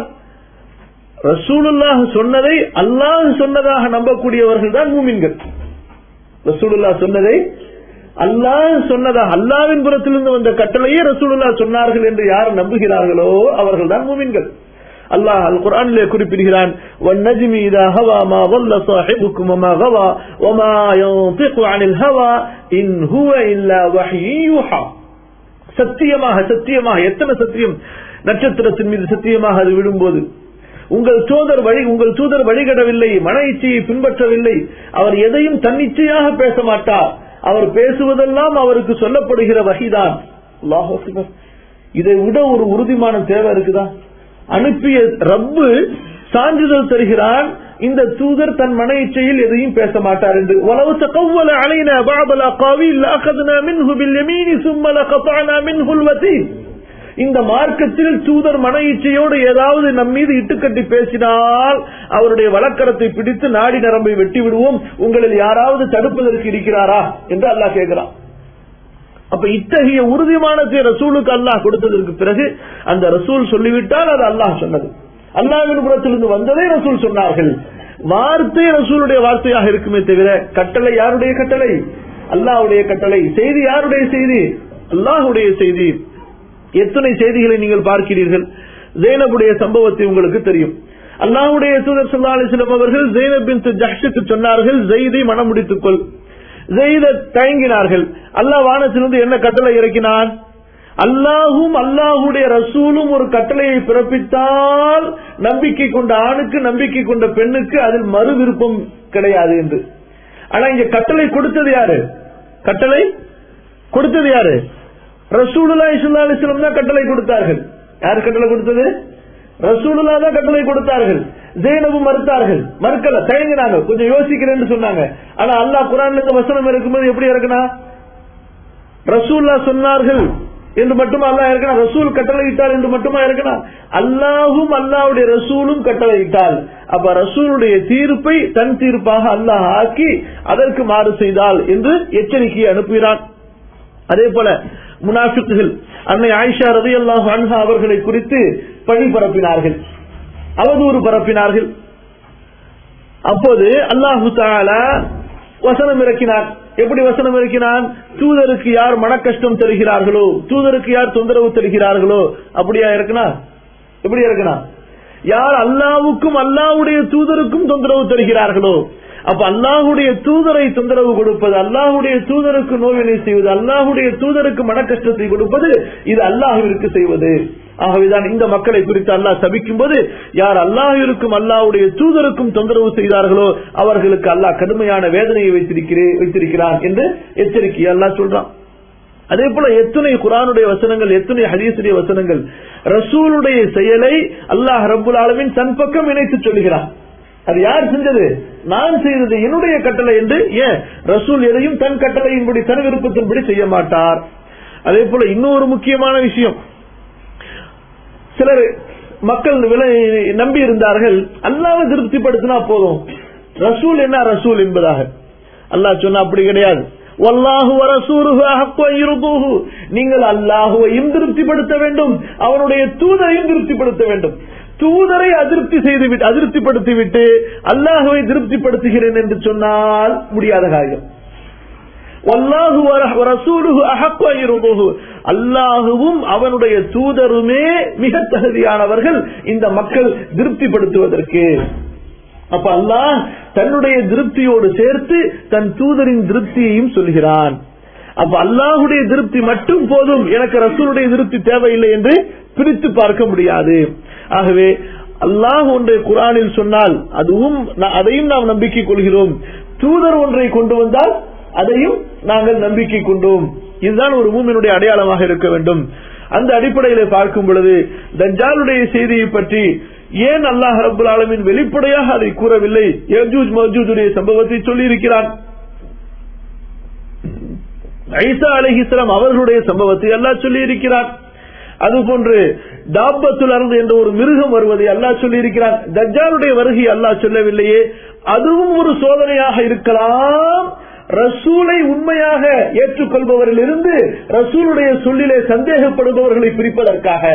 ரசூலுல்லாஹ் சொன்னதை அல்லாஹ் சொன்னதாக நம்பக்கூடியவர்கள் தான் மூமின்கள் ரசூலுல்லா சொன்னதை அல்லாஹ் சொன்னதாக அல்லாவின் புறத்திலிருந்து வந்த கட்டளையே ரசூலுல்லா சொன்னார்கள் என்று யார் நம்புகிறார்களோ அவர்கள் தான் மூமின்கள் அல்லாஹ் அல் குர்ஆனிலே குறிப்பிடுகிறான் والنجم اذا هوى ما ضل صاحبكم وما غوى وما ينطق عن الهوى ان هو الا وحي يوحى சத்தியமாக சத்தியமாக எத்தனை சத்தியம் நட்சத்திரத்தின் மீது சத்தியமாக அது விடும்போது உங்கள் தூதர் வழி உங்கள் தூதர் வழிகடவில்லை மன இச்சையை பின்பற்றவில்லை அவர் எதையும் தன்னிச்சையாக பேச மாட்டார் அவர் பேசுவதெல்லாம் அவருக்கு சொல்லப்படுகிற வகைதான் இதை விட ஒரு உறுதிமான தேவை இருக்குதா அனுப்பிய ரப்பு சான்றிதழ் தருகிறான் இந்த தூதர் தன் மன இச்சையில் எதையும் பேச மாட்டார் என்று உளவு தகவல அலைன பாபலா காவில் அகதுனா மின்ஹு பில் யமீனி சும்ம லகதஅனா மின்ஹுல் வதீன் இந்த மார்க்கத்தில் தூதர் மன இச்சையோடு ஏதாவது நம் மீது இட்டுக்கட்டி பேசினால் அவருடைய வழக்கரத்தை பிடித்து நாடி நரம்பை வெட்டி விடுவோம் உங்களில் யாராவது தடுப்பதற்கு இருக்கிறாரா என்று அல்லாஹ் கேட்கிறான் அப்ப இத்தகைய உறுதிமானத்தை ரசூலுக்கு அல்லாஹ் கொடுத்ததற்கு பிறகு அந்த ரசூல் சொல்லிவிட்டால் அது அல்லாஹ் சொன்னது அல்லாவின் புறத்திலிருந்து வந்ததே ரசூல் சொன்னார்கள் வார்த்தை ரசூலுடைய வார்த்தையாக இருக்குமே தவிர கட்டளை யாருடைய கட்டளை அல்லாஹுடைய கட்டளை செய்தி யாருடைய செய்தி அல்லாஹுடைய செய்தி எத்தனை செய்திகளை நீங்கள் பார்க்கிறீர்கள் ஜெயனபுடைய சம்பவத்தை உங்களுக்கு தெரியும் அல்லாஹுடைய தூதர் சல்லா அலிஸ்லம் அவர்கள் ஜெயனபின் ஜஹ்ஷுக்கு சொன்னார்கள் ஜெயிதை மனம் முடித்துக் கொள் ஜெயித தயங்கினார்கள் அல்லாஹ் வானத்திலிருந்து என்ன கட்டளை இறக்கினான் அல்லாஹும் அல்லாஹுடைய ரசூலும் ஒரு கட்டளையை பிறப்பித்தால் நம்பிக்கை கொண்ட ஆணுக்கு நம்பிக்கை கொண்ட பெண்ணுக்கு அதில் மறு விருப்பம் கிடையாது என்று ஆனா இங்க கட்டளை கொடுத்தது யாரு கட்டளை கொடுத்தது யாரு ரசூலுல்லா இஸ்லா அலிஸ்லம் தான் கட்டளை கொடுத்தார்கள் யார் கட்டளை கொடுத்தது ரசூலுல்லா தான் கட்டளை கொடுத்தார்கள் ஜெயினபு மறுத்தார்கள் மறுக்கல தயங்கினாங்க கொஞ்சம் யோசிக்கிறேன்னு சொன்னாங்க ஆனா அல்லாஹ் குரான்ல இந்த வசனம் இருக்கும்போது எப்படி இருக்குன்னா ரசூல்லா சொன்னார்கள் என்று மட்டுமா அல்லாஹ் இருக்கணும் ரசூல் கட்டளையிட்டார் என்று மட்டுமா இருக்கணும் அல்லாஹும் அல்லாவுடைய ரசூலும் கட்டளையிட்டால் அப்ப ரசூலுடைய தீர்ப்பை தன் தீர்ப்பாக அல்லாஹ் ஆக்கி அதற்கு மாறு செய்தால் என்று எச்சரிக்கையை அனுப்புகிறான் அதே போல முனாஃபிக்குகள் அன்னை ஆயிஷா ரதி அல்லாஹ் அன்ஹா அவர்களை குறித்து பழி பரப்பினார்கள் அவதூறு பரப்பினார்கள் அப்போது அல்லாஹு தாலா வசனம் இறக்கினார் எப்படி வசனம் இறக்கினான் தூதருக்கு யார் மன கஷ்டம் தருகிறார்களோ தூதருக்கு யார் தொந்தரவு தருகிறார்களோ அப்படியா இருக்குனா எப்படி இருக்குனா யார் அல்லாவுக்கும் அல்லாவுடைய தூதருக்கும் தொந்தரவு தருகிறார்களோ அப்ப அல்லாஹுடைய தூதரை தொந்தரவு கொடுப்பது அல்லாஹுடைய தூதருக்கு நோவினை செய்வது அல்லாஹுடைய தூதருக்கு மன கஷ்டத்தை கொடுப்பது இது அல்லாஹுவிற்கு செய்வது ஆகவேதான் இந்த மக்களை குறித்து அல்லாஹ் சபிக்கும் போது யார் அல்லாஹிற்கும் அல்லாஹுடைய தூதருக்கும் தொந்தரவு செய்தார்களோ அவர்களுக்கு அல்லாஹ் கடுமையான வேதனையை வைத்திருக்கிறே- வைத்திருக்கிறான் என்று எச்சரிக்கை அல்லாஹ் சொல்றான் அதே போல எத்தனை குரானுடைய வசனங்கள் எத்தனை ஹதீசுடைய வசனங்கள் ரசூலுடைய செயலை அல்லாஹ் ரப்புல் ஆலமின் தன் பக்கம் இணைத்து சொல்லுகிறான் அது யார் செஞ்சது நான் செய்தது என்னுடைய கட்டளை என்று ஏன் ரசூல் எதையும் தன் கட்டளையின்படி தன் விருப்பத்தின்படி செய்ய மாட்டார் அதே போல இன்னொரு முக்கியமான விஷயம் சிலர் மக்கள் விலை நம்பி இருந்தார்கள் அல்லாவை திருப்திப்படுத்தினா போதும் ரசூல் என்ன ரசூல் என்பதாக அல்லாஹ் சொன்னா அப்படி கிடையாது வல்லாஹு வரசூருஹு அஹக்கு அன் யுர்துஹு. நீங்கள் அல்லாஹுவையும் திருப்திப்படுத்த வேண்டும் அவனுடைய தூதரையும் திருப்திப்படுத்த வேண்டும் தூதரை அதிருப்தி செய்து விட்டு அதிருப்திப்படுத்தி விட்டு அல்லாஹுவை திருப்திப்படுத்துகிறேன் என்று சொன்னால் முடியாத காரியம் வல்லாஹு வர- வரசூலுஹு அஹக்கு அன் யுர்துஹு. அல்லாஹுவும் அவனுடைய தூதருமே மிக தகுதியானவர்கள் இந்த மக்கள் திருப்திப்படுத்துவதற்கு அப்ப அல்லாஹ் தன்னுடைய திருப்தியோடு சேர்த்து தன் தூதரின் திருப்தியையும் சொல்கிறான் அப்ப அல்லாஹுடைய திருப்தி மட்டும் போதும் எனக்கு ரசூலுடைய திருப்தி தேவையில்லை என்று பிரித்து பார்க்க முடியாது ஆகவே அல்லாஹ் ஒன்றை குரானில் சொன்னால் அதுவும் நா- அதையும் நாம் நம்பிக்கை கொள்கிறோம் தூதர் ஒன்றை கொண்டு வந்தால் அதையும் நாங்கள் நம்பிக்கை கொண்டோம் இதுதான் ஒரு மூமினுடைய அடையாளமாக இருக்க வேண்டும் அந்த அடிப்படையில பார்க்கும் பொழுது தஜ்ஜாலுடைய செய்தியை பற்றி ஏன் அல்லாஹ் ரபுல் ஆலமின் வெளிப்படையாக அதை கூறவில்லை யஜூஜ் மஜூஜுடைய சம்பவத்தை சொல்லி இருக்கிறான் ஐசா அலிஹிஸ்லாம் அவர்களுடைய சம்பவத்தை அல்லாஹ் சொல்லி இருக்கிறான் அதுபோன்று தாபத்துல் அருந்து என்ற ஒரு மிருகம் வருவதை அல்லாஹ் சொல்லி இருக்கிறான் தஜ்ஜாலுடைய வருகை அல்லாஹ் சொல்லவில்லையே அதுவும் ஒரு சோதனையாக இருக்கலாம் ரசூலை உண்மையாக ஏற்றுக்கொள்பவரில் இருந்து ரசூலுடைய சொல்லிலே சந்தேகப்படுபவர்களை பிரிப்பதற்காக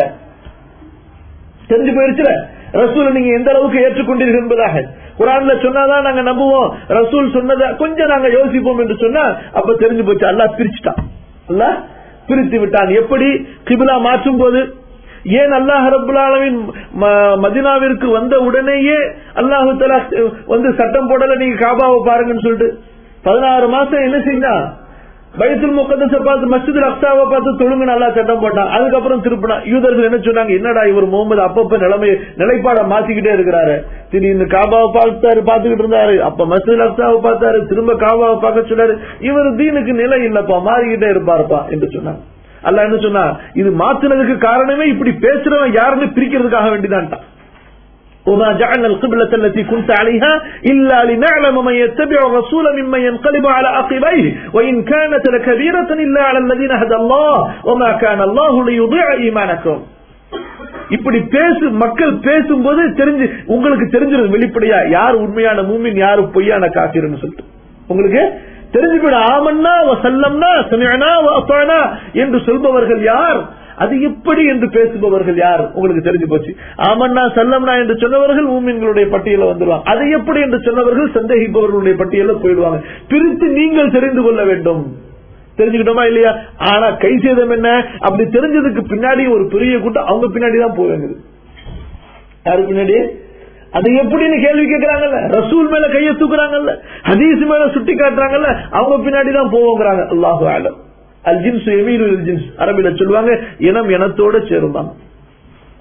தெரிஞ்சு போயிருச்சுல ரசூல் நீங்க எந்த அளவுக்கு ஏற்றுக்கொண்டீர்கள் என்பதாக குரான்ல சொன்னாதான் நாங்க நம்புவோம் ரசூல் சொன்னதை கொஞ்சம் நாங்க யோசிப்போம் என்று சொன்னா அப்ப தெரிஞ்சு போச்சு அல்லாஹ் பிரிச்சுட்டான் அல்லாஹ் பிரித்து விட்டான் எப்படி கிபிலா மாற்றும் போது ஏன் அல்லாஹ் ரபுல் ஆலமின் ம- மதினாவிற்கு வந்த உடனேயே அல்லாஹு தலா வந்து சட்டம் போடல நீங்க காபாவை பாருங்கன்னு சொல்லிட்டு பதினாறு மாசம் என்ன செஞ்சா பைத்துல் முகத்தஸ பார்த்து மஸ்ஜிதுல் அக்ஸாவை பார்த்து தொழுங்க நல்லா சட்டம் போட்டான் அதுக்கப்புறம் திருப்பினா யூதர்கள் என்ன சொன்னாங்க என்னடா இவர் முகமது அப்பப்ப நிலைமை நிலைப்பாட மாத்திக்கிட்டே இருக்கிறாரு திடீர்னு காபாவை பார்த்தாரு பார்த்துக்கிட்டு இருந்தாரு அப்ப மஸ்ஜிதுல் அக்ஸாவை பார்த்தாரு திரும்ப காபாவை பார்க்க சொன்னாரு இவர் தீனுக்கு நிலை இல்லப்பா மாறிக்கிட்டே இருப்பாருப்பா என்று சொன்னாங்க அல்லாஹ் என்ன சொன்னா இது மாத்துனதுக்கு காரணமே இப்படி பேசுறவன் யாருன்னு பிரிக்கிறதுக்காக வேண்டிதான்ட்டான் وما جعلنا القبلة التي كنت عليها إلا لنعلم من يتبع الرسول ممن ينقلب على عقبيه وإن كانت لكبيرة إلا على الذين هدى الله وما كان الله ليضيع إيمانكم இப்படி பேசு மக்கள் பேசும்போது தெரிஞ்சு உங்களுக்கு தெரிஞ்சிருது வெளிப்படையா யார் உண்மையான மூமின் யாரு பொய்யான காசிருன்னு சொல்லிட்டு உங்களுக்கு தெரிஞ்சு போயிடும் ஆமன்னா சல்லம்னா சமயனா அப்பானா என்று சொல்பவர்கள் யார் அது எப்படி என்று பேசுபவர்கள் யார் உங்களுக்கு தெரிஞ்சு போச்சு ஆமன்னா சல்லம்னா என்று சொன்னவர்கள் மூமின்களுடைய பட்டியல வந்துருவாங்க அது எப்படி என்று சொன்னவர்கள் சந்தேகிப்பவர்களுடைய பட்டியல போயிடுவாங்க பிரித்து நீங்கள் தெரிந்து கொள்ள வேண்டும் தெரிஞ்சுக்கிட்டோமா இல்லையா ஆனா கை சேதம் என்ன அப்படி தெரிஞ்சதுக்கு பின்னாடி ஒரு பெரிய கூட்டம் அவங்க பின்னாடி தான் போவாங்க யாரு பின்னாடி அது எப்படின்னு கேள்வி கேட்கறாங்கல்ல ரசூல் மேல கைய தூக்குறாங்கல்ல ஹதீஸ் மேல சுட்டி காட்டுறாங்கல்ல அவங்க பின்னாடி தான் போவோங்கிறாங்க அல்லாஹு ஆலம் அல் ஜின்ஸ் எமீரு ஜின்ஸ் அரபில சொல்லுவாங்க இனம் இனத்தோட சேருவாங்க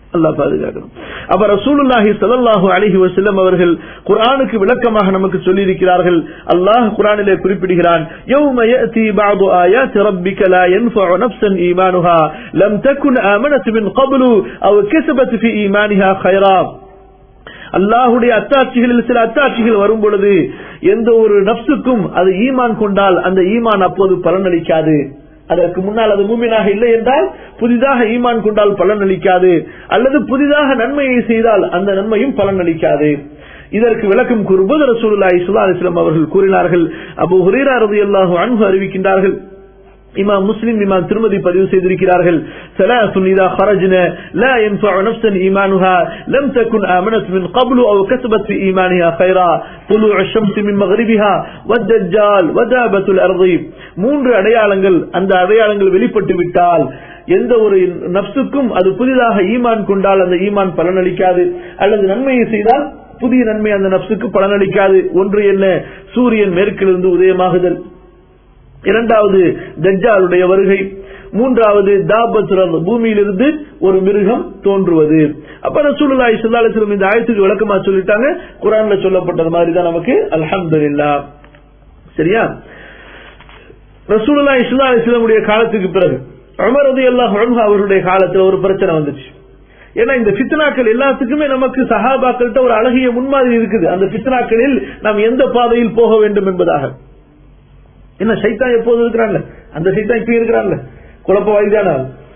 அல்லாஹ் பாதுகாக்கணும் அப்ப ரசூலுல்லாஹி ஸல்லல்லாஹு அலைஹி வஸல்லம் அவர்கள் குர்ஆனுக்கு விளக்கமாக நமக்கு சொல்லி இருக்கிறார்கள் அல்லாஹ் குர்ஆனிலே குறிப்பிடுகிறான் யௌம யஅதி பஅது ஆயாத்தி ரப்பிக லா யன்ஃபஉ நஃப்ஸன் ஈமானுஹா லம் தகுன் ஆமனத் மின் قبل أو كسبت في إيمانها خيرا அல்லாஹுடைய அத்தாட்சிகளில் சில அத்தாட்சிகள் வரும் பொழுது எந்த ஒரு நப்சுக்கும் அது ஈமான் கொண்டால் அந்த ஈமான் அப்போது பலனளிக்காது அதற்கு முன்னால் அது மூமினாக இல்லை என்றால் புதிதாக ஈமான் கொண்டால் பலனளிக்காது அல்லது புதிதாக நன்மையை செய்தால் அந்த நன்மையும் பலனளிக்காது இதற்கு விளக்கம் கூறும்போது ரசூலுல்லாஹி ஸல்லல்லாஹு அலைஹி வஸல்லம் அவர்கள் கூறினார்கள் அபூ ஹுரைரா ரலியல்லாஹு அன்ஹு அறிவிக்கின்றார்கள் இமாம் முஸ்லிம் இமாம் திருமதி பதிவு செய்திருக்கிறார்கள் ثلاث إذا خرجنا لا ينفع نفسا إيمانها لم تكن آمنت من قبل أو كسبت في إيمانها خيرا طلوع الشمس من مغربها والدجال ودابة الأرض மூன்று அடையாளங்கள் அந்த அடையாளங்கள் வெளிப்பட்டு விட்டால் எந்த ஒரு நப்சுக்கும் அது புதிதாக ஈமான் கொண்டால் அந்த ஈமான் பலனளிக்காது அல்லது நன்மையை செய்தால் புதிய நன்மை அந்த நப்சுக்கு பலனளிக்காது ஒன்று என்ன சூரியன் மேற்கிலிருந்து உதயமாகுதல் இரண்டாவது தஜ்ஜாலுடைய வருகை மூன்றாவது தாபத்துரம் பூமியிலிருந்து ஒரு மிருகம் தோன்றுவது அப்ப ரசூலுல்லாஹி ஸல்லல்லாஹு அலைஹி வஸல்லம் இந்த ஆயத்துக்கு விளக்கமா சொல்லிட்டாங்க குர்ஆன்ல சொல்லப்பட்டது மாதிரி தான் நமக்கு அல்ஹம்துலில்லாஹ் சரியா ரசூலுல்லாஹி ஸல்லல்லாஹு அலைஹி வஸல்லமுடைய காலத்துக்கு பிறகு உமர் ரலியல்லாஹு அன்ஹு அவருடைய காலத்துல ஒரு பிரச்சனை வந்துச்சு ஏன்னா இந்த பித்னாக்கள் எல்லாத்துக்குமே நமக்கு சஹாபாக்கள்கிட்ட ஒரு அழகிய முன்மாதிரி இருக்குது அந்த பித்னாக்களில் நாம் எந்த பாதையில் போக வேண்டும் என்பதாக என்ன சைத்தான் எப்போது இருக்கிறாங்க அந்த சைத்தான் இப்ப இருக்கிறாங்க குழப்ப வாய்தான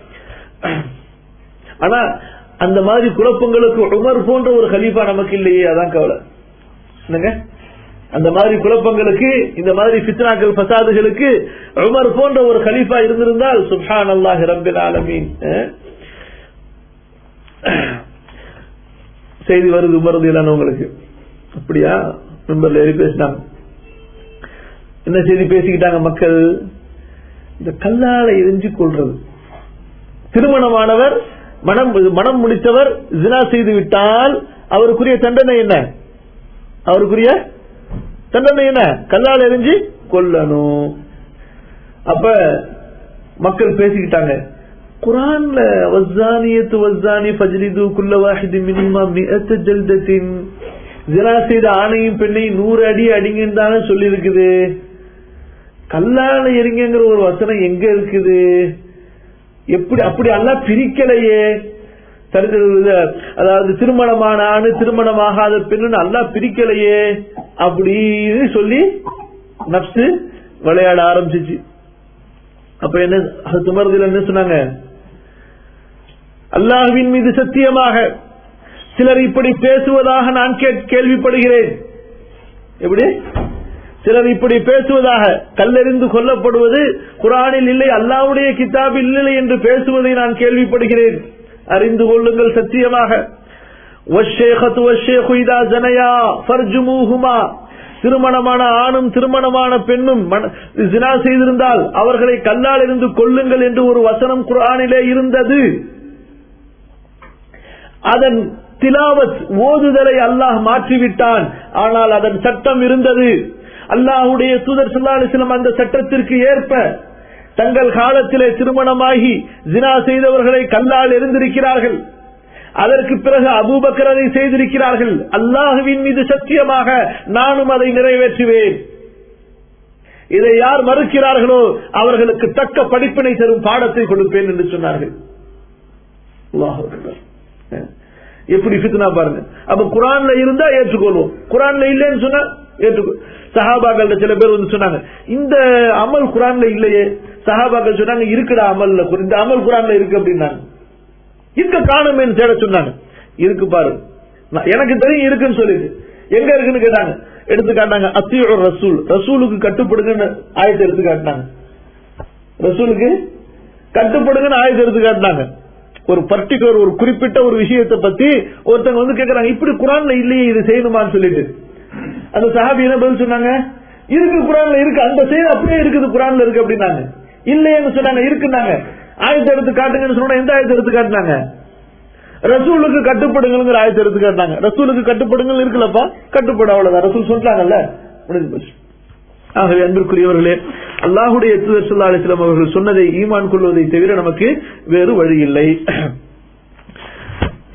ஆனா அந்த மாதிரி குழப்பங்களுக்கு உமர் போன்ற ஒரு கலீஃபா நமக்கு இல்லையே அதான் கவலை என்னங்க அந்த மாதிரி குழப்பங்களுக்கு இந்த மாதிரி பித்னாக்கள் பசாதுகளுக்கு உமர் போன்ற ஒரு கலீஃபா இருந்திருந்தால் சுப்ஹான் அல்லாஹ் ரபில் ஆலமீன் செய்தி வருது உமரது இல்லைன்னு உங்களுக்கு அப்படியா மெம்பர்ல ஏறி பேசினாங்க என்ன செய்தி பேசிக்கிட்டாங்க மக்கள் இந்த கல்லால எரிஞ்சு கொள்றது திருமணமானவர் மனம் மனம் முடித்தவர் ஜினா செய்து விட்டால் அவருக்குரிய தண்டனை என்ன அவருக்குரிய தண்டனை என்ன கல்லால் எரிஞ்சு கொல்லணும் அப்ப மக்கள் பேசிக்கிட்டாங்க குரான்ல வஸ்ஸானியத்து வஸ்ஸானி ஃபஜ்லிது குல்ல வாஹிதி மினிமா மிஅத்த ஜல்தத்தின் ஜினா செய்த ஆணையும் பெண்ணையும் நூறு அடி அடிங்கன்னு தானே சொல்லி இருக்குது கல்லால எரிங்கிற ஒரு வசனம் எங்க இருக்குது எப்படி அப்படி எல்லாம் பிரிக்கலையே அதாவது திருமணமான ஆணு திருமணமாகாத பெண்ணு அல்லா பிரிக்கலையே அப்படின்னு சொல்லி நப்சு விளையாட ஆரம்பிச்சிச்சு அப்ப என்ன துமரதில் என்ன சொன்னாங்க அல்லாஹ்வின் மீது சத்தியமாக சிலர் இப்படி பேசுவதாக நான் கேள்விப்படுகிறேன் எப்படி சிலர் இப்படி பேசுவதாக கல்லெறிந்து கொல்லப்படுவது குரானில் இல்லை அல்லாவுடைய கிதாபில் இல்லை என்று பேசுவதை நான் கேள்விப்படுகிறேன் அறிந்து கொள்ளுங்கள் சத்தியமாக திருமணமான ஆணும் திருமணமான பெண்ணும் ஜினா செய்திருந்தால் அவர்களை கல்லால் இருந்து கொள்ளுங்கள் என்று ஒரு வசனம் குரானிலே இருந்தது அதன் திலாவத் ஓதுதலை அல்லாஹ் மாற்றிவிட்டான் ஆனால் அதன் சட்டம் இருந்தது அல்லாஹுடைய தூதர் சுல்லாலிஸ்லம் அந்த சட்டத்திற்கு ஏற்ப தங்கள் காலத்திலே திருமணமாகி ஜினா செய்தவர்களை கல்லால் எரிந்திருக்கிறார்கள் அதற்கு பிறகு அபூபக்கர் அதை செய்திருக்கிறார்கள் அல்லாஹுவின் மீது சத்தியமாக நானும் அதை நிறைவேற்றுவேன் இதை யார் மறுக்கிறார்களோ அவர்களுக்கு தக்க படிப்பினை தரும் பாடத்தை கொடுப்பேன் என்று சொன்னார்கள் எப்படி பித்னா பாருங்க அப்ப குரான்ல இருந்தா ஏற்றுக்கொள்வோம் குரான்ல இல்லைன்னு சொன்னா ஏற்றுக்கொள் சஹாபாக்கள் சில பேர் வந்து சொன்னாங்க இந்த அமல் குரான்ல இல்லையே சஹாபாக்கள் சொன்னாங்க இருக்குடா அமல்ல இந்த அமல் குரான்ல இருக்கு அப்படின்னாங்க இருக்க காணுமே தேட சொன்னாங்க இருக்கு பாரு எனக்கு தெரியும் இருக்குன்னு சொல்லிட்டு எங்க இருக்குன்னு கேட்டாங்க எடுத்து காட்டினாங்க அத்தியோட ரசூல் ரசூலுக்கு கட்டுப்படுங்கன்னு ஆயத்தை எடுத்து காட்டினாங்க ரசூலுக்கு கட்டுப்படுங்கன்னு ஆயத்தை எடுத்து காட்டினாங்க ஒரு பர்டிகுலர் ஒரு குறிப்பிட்ட ஒரு விஷயத்தை பத்தி ஒருத்தங்க வந்து கேக்குறாங்க இப்படி குரான்ல இல்லையே இது செய்யணுமான்னு சொல்லிட்டு அந்த சஹாபி என்ன பதில் சொன்னாங்க இருக்கு குரான்ல இருக்கு அந்த செயல் அப்படியே இருக்குது குரான்ல இருக்கு அப்படின்னாங்க இல்லையேன்னு சொன்னாங்க இருக்குன்னாங்க ஆயத்தை எடுத்து காட்டுங்கன்னு சொன்னா எந்த ஆயத்தை எடுத்து காட்டினாங்க ரசூலுக்கு கட்டுப்படுங்கிற ஆயத்தை எடுத்து காட்டினாங்க ரசூலுக்கு கட்டுப்படுங்கள் இருக்குல்லப்பா கட்டுப்பட அவ்வளவுதான் ரசூல் சொல்றாங்கல்ல முடிஞ்சு போச்சு ஆகவே அன்பிற்குரியவர்களே அல்லாஹுடைய தூதர் சொல்லா அலிஸ்லாம் அவர்கள் சொன்னதை ஈமான் கொள்வதை தவிர நமக்கு வேறு வழி இல்லை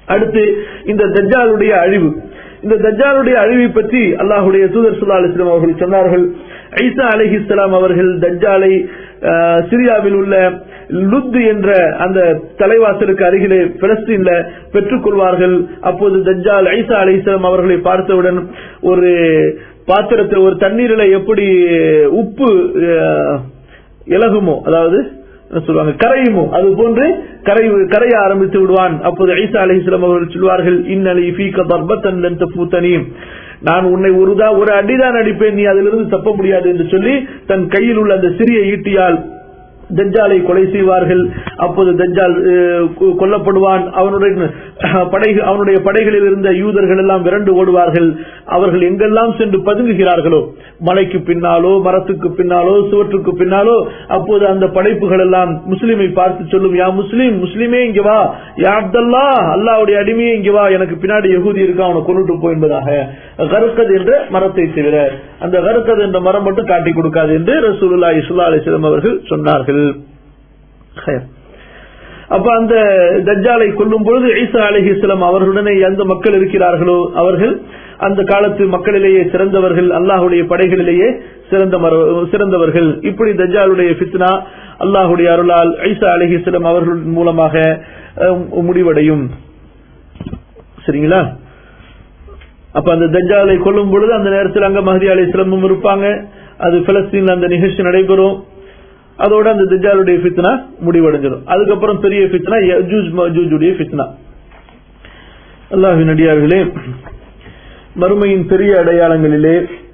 அடுத்து இந்த தஜ்ஜாலுடைய அழிவு இந்த தஜ்ஜாலுடைய அழிவை பற்றி அல்லாஹுடைய தூதர் சுல்லா அலிஸ்லாம் அவர்கள் சொன்னார்கள் ஐசா அலிஹிஸ்லாம் அவர்கள் தஜ்ஜாலை அஹ், சிரியாவில் உள்ள லுத் என்ற அந்த தலைவாசலுக்கு அருகிலே பிலஸ்தீன்ல பெற்றுக் கொள்வார்கள் அப்போது தஜ்ஜால் ஐசா அலிஸ்லாம் அவர்களை பார்த்தவுடன் ஒரு பாத்திரத்தில் ஒரு தண்ணீரில எப்படி உப்பு அஹ், இலகுமோ அதாவது என்ன சொல்லுவாங்க கரையுமோ அது போன்று கரை கரைய ஆரம்பித்து விடுவான் அப்போது ஐசா அலிஸ்லாம் அவர்கள் சொல்வார்கள் இன்னலி ஃபீக தர்பத்தன் லன் தஃபூத்தனி நான் உன்னை ஒருதா ஒரு அடிதான் அடிப்பேன் நீ அதிலிருந்து தப்ப முடியாது என்று சொல்லி தன் கையில் உள்ள அந்த சிறிய ஈட்டியால் தஜ்ஜாலை கொலை செய்வார்கள் அப்போது தஜ்ஜால் அஹ், கொ- கொல்லப்படுவான் அவனுடைய அஹ், படை அவனுடைய படைகளில் இருந்த யூதர்கள் எல்லாம் விரண்டு ஓடுவார்கள் அவர்கள் எங்கெல்லாம் சென்று பதுங்குகிறார்களோ மலைக்கு பின்னாலோ மரத்துக்கு பின்னாலோ சுவற்றுக்கு பின்னாலோ அப்போது அந்த படைப்புகள் எல்லாம் முஸ்லிமை பார்த்து சொல்லும் யா முஸ்லிம் முஸ்லிமே இங்க வா யா அப்தல்லா அல்லாவுடைய அடிமையே இங்க வா எனக்கு பின்னாடி யகூதி இருக்கா அவனை கொண்டுட்டு போ என்பதாக கருக்கத் என்ற மரத்தை தவிர அந்த கருக்கத் என்ற மரம் மட்டும் காட்டி கொடுக்காது என்று ரசூலுல்லாஹி ஸல்லல்லாஹு அலைஹி வஸல்லம் அவர்கள் சொன்னார்கள் ஹைர். அப்ப அந்த தஜ்ஜாலை கொல்லும் பொழுது ஈசா அலிஹிஸ்லாம் அவர்களுடனே எந்த மக்கள் இருக்கிறார்களோ அவர்கள் அந்த காலத்து மக்களிலேயே சிறந்தவர்கள் அல்லாஹுடைய படைகளிலேயே சிறந்த மர- சிறந்தவர்கள் இப்படி தஜ்ஜாலுடைய ஃபித்னா அல்லாஹுடைய அருளால் ஐசா அலிஹிஸ்லாம் அவர்கள் மூலமாக அஹ், முடிவடையும் சரிங்களா அப்ப அந்த தஜ்ஜாலை கொல்லும் பொழுது அந்த நேரத்தில் அங்க மஹதி அலி இஸ்லாமும் இருப்பாங்க அது பிலஸ்தீன்ல அந்த நிகழ்ச்சி நடைபெறும் அதோட அந்த தஜ்ஜாலுடைய ஃபித்னா முடிவடைஞ்சிடும் அதுக்கப்புறம் பெரிய ஃபித்னா யஜூஜ் மஜூஜுடைய ஃபித்னா அல்லாஹின் அடியார்களே மறுமையின் பெரிய அடையாளங்களிலே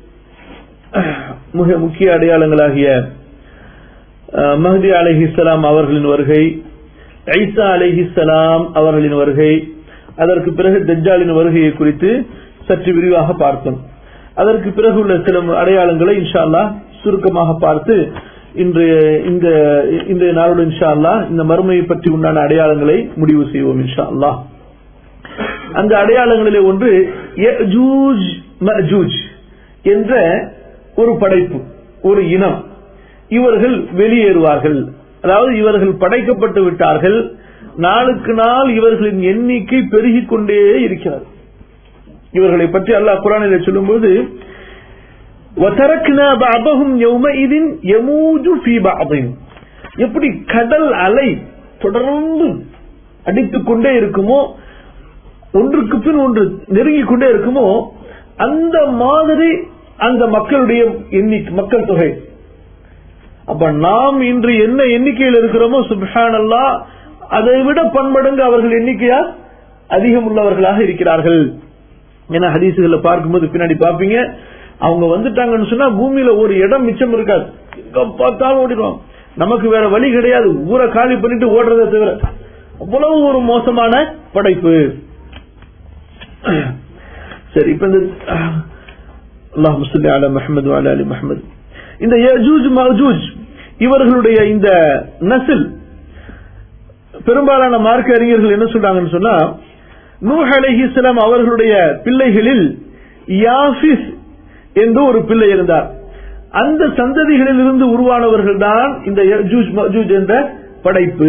மிக முக்கிய அடையாளங்களாகிய அஹ், மஹதி அலைஹிஸ்ஸலாம் அவர்களின் வருகை ஐசா அலைஹிஸ்ஸலாம் அவர்களின் வருகை அதற்கு பிறகு தஜ்ஜாலின் வருகையை குறித்து சற்று விரிவாக பார்த்தோம் அதற்கு பிறகு உள்ள சில அடையாளங்களை இன்ஷா அல்லாஹ் சுருக்கமாக பார்த்து இன்றைய இந்த இன்றைய நாளோடு இன்ஷா அல்லாஹ் இந்த மறுமையை பற்றி உண்டான அடையாளங்களை முடிவு செய்வோம் இன்ஷா அல்லாஹ் அந்த அடையாளங்களிலே ஒன்று யஜூஜ் மஜூஜ் என்ற ஒரு படைப்பு ஒரு இனம் இவர்கள் வெளியேறுவார்கள் அதாவது இவர்கள் படைக்கப்பட்டு விட்டார்கள் நாளுக்கு நாள் இவர்களின் எண்ணிக்கை பெருகிக் கொண்டே இருக்கிறது இவர்களை பற்றி அல்லாஹ் குரானிலே சொல்லும்போது وَتَرَكْنَا بَعْضَهُمْ يَوْمَئِذٍ يَمُوجُ فِي بَعْضٍ எப்படி கடல் அலை தொடர்ந்து அடித்துக் கொண்டே இருக்குமோ ஒன்றுக்கு பின் ஒன்று நெருங்கிக் கொண்டே இருக்குமோ அந்த மாதிரி அந்த மக்களுடைய எண்ணிக்கை மக்கள் தொகை அப்ப நாம் இன்று என்ன எண்ணிக்கையில் இருக்கிறோமோ சுப்ஹானல்லா அதை விட பன்மடங்கு அவர்கள் எண்ணிக்கையா அதிகம் உள்ளவர்களாக இருக்கிறார்கள் ஏன்னா ஹதீசுகளை பார்க்கும்போது பின்னாடி பாப்பீங்க அவங்க வந்துட்டாங்கன்னு சொன்னா பூமியில ஒரு இடம் மிச்சம் இருக்காது எங்க பார்த்தாலும் ஓடிடுவாங்க நமக்கு வேற வழி கிடையாது ஊரை காலி பண்ணிட்டு ஓடுறதை தவிர அவ்வளவு ஒரு மோசமான படைப்பு சரி இப்ப இந்த அல்லாஹ் முஸ்லி அல முஹம்மது அல அலி முஹம்மது இந்த யஜூஜ் மஜூஜ் இவர்களுடைய இந்த நசில் பெரும்பாலான மார்க்க அறிஞர்கள் என்ன சொல்றாங்கன்னு சொன்னா நூஹ் அலைஹிஸ்ஸலாம் அவர்களுடைய பிள்ளைகளில் யாஃபிஸ் என்று ஒரு பிள்ளை இருந்தார் அந்த சந்ததிகளில் இருந்து உருவானவர்கள் தான் இந்த யஜூஜ் மஜூஜ் என்ற படைப்பு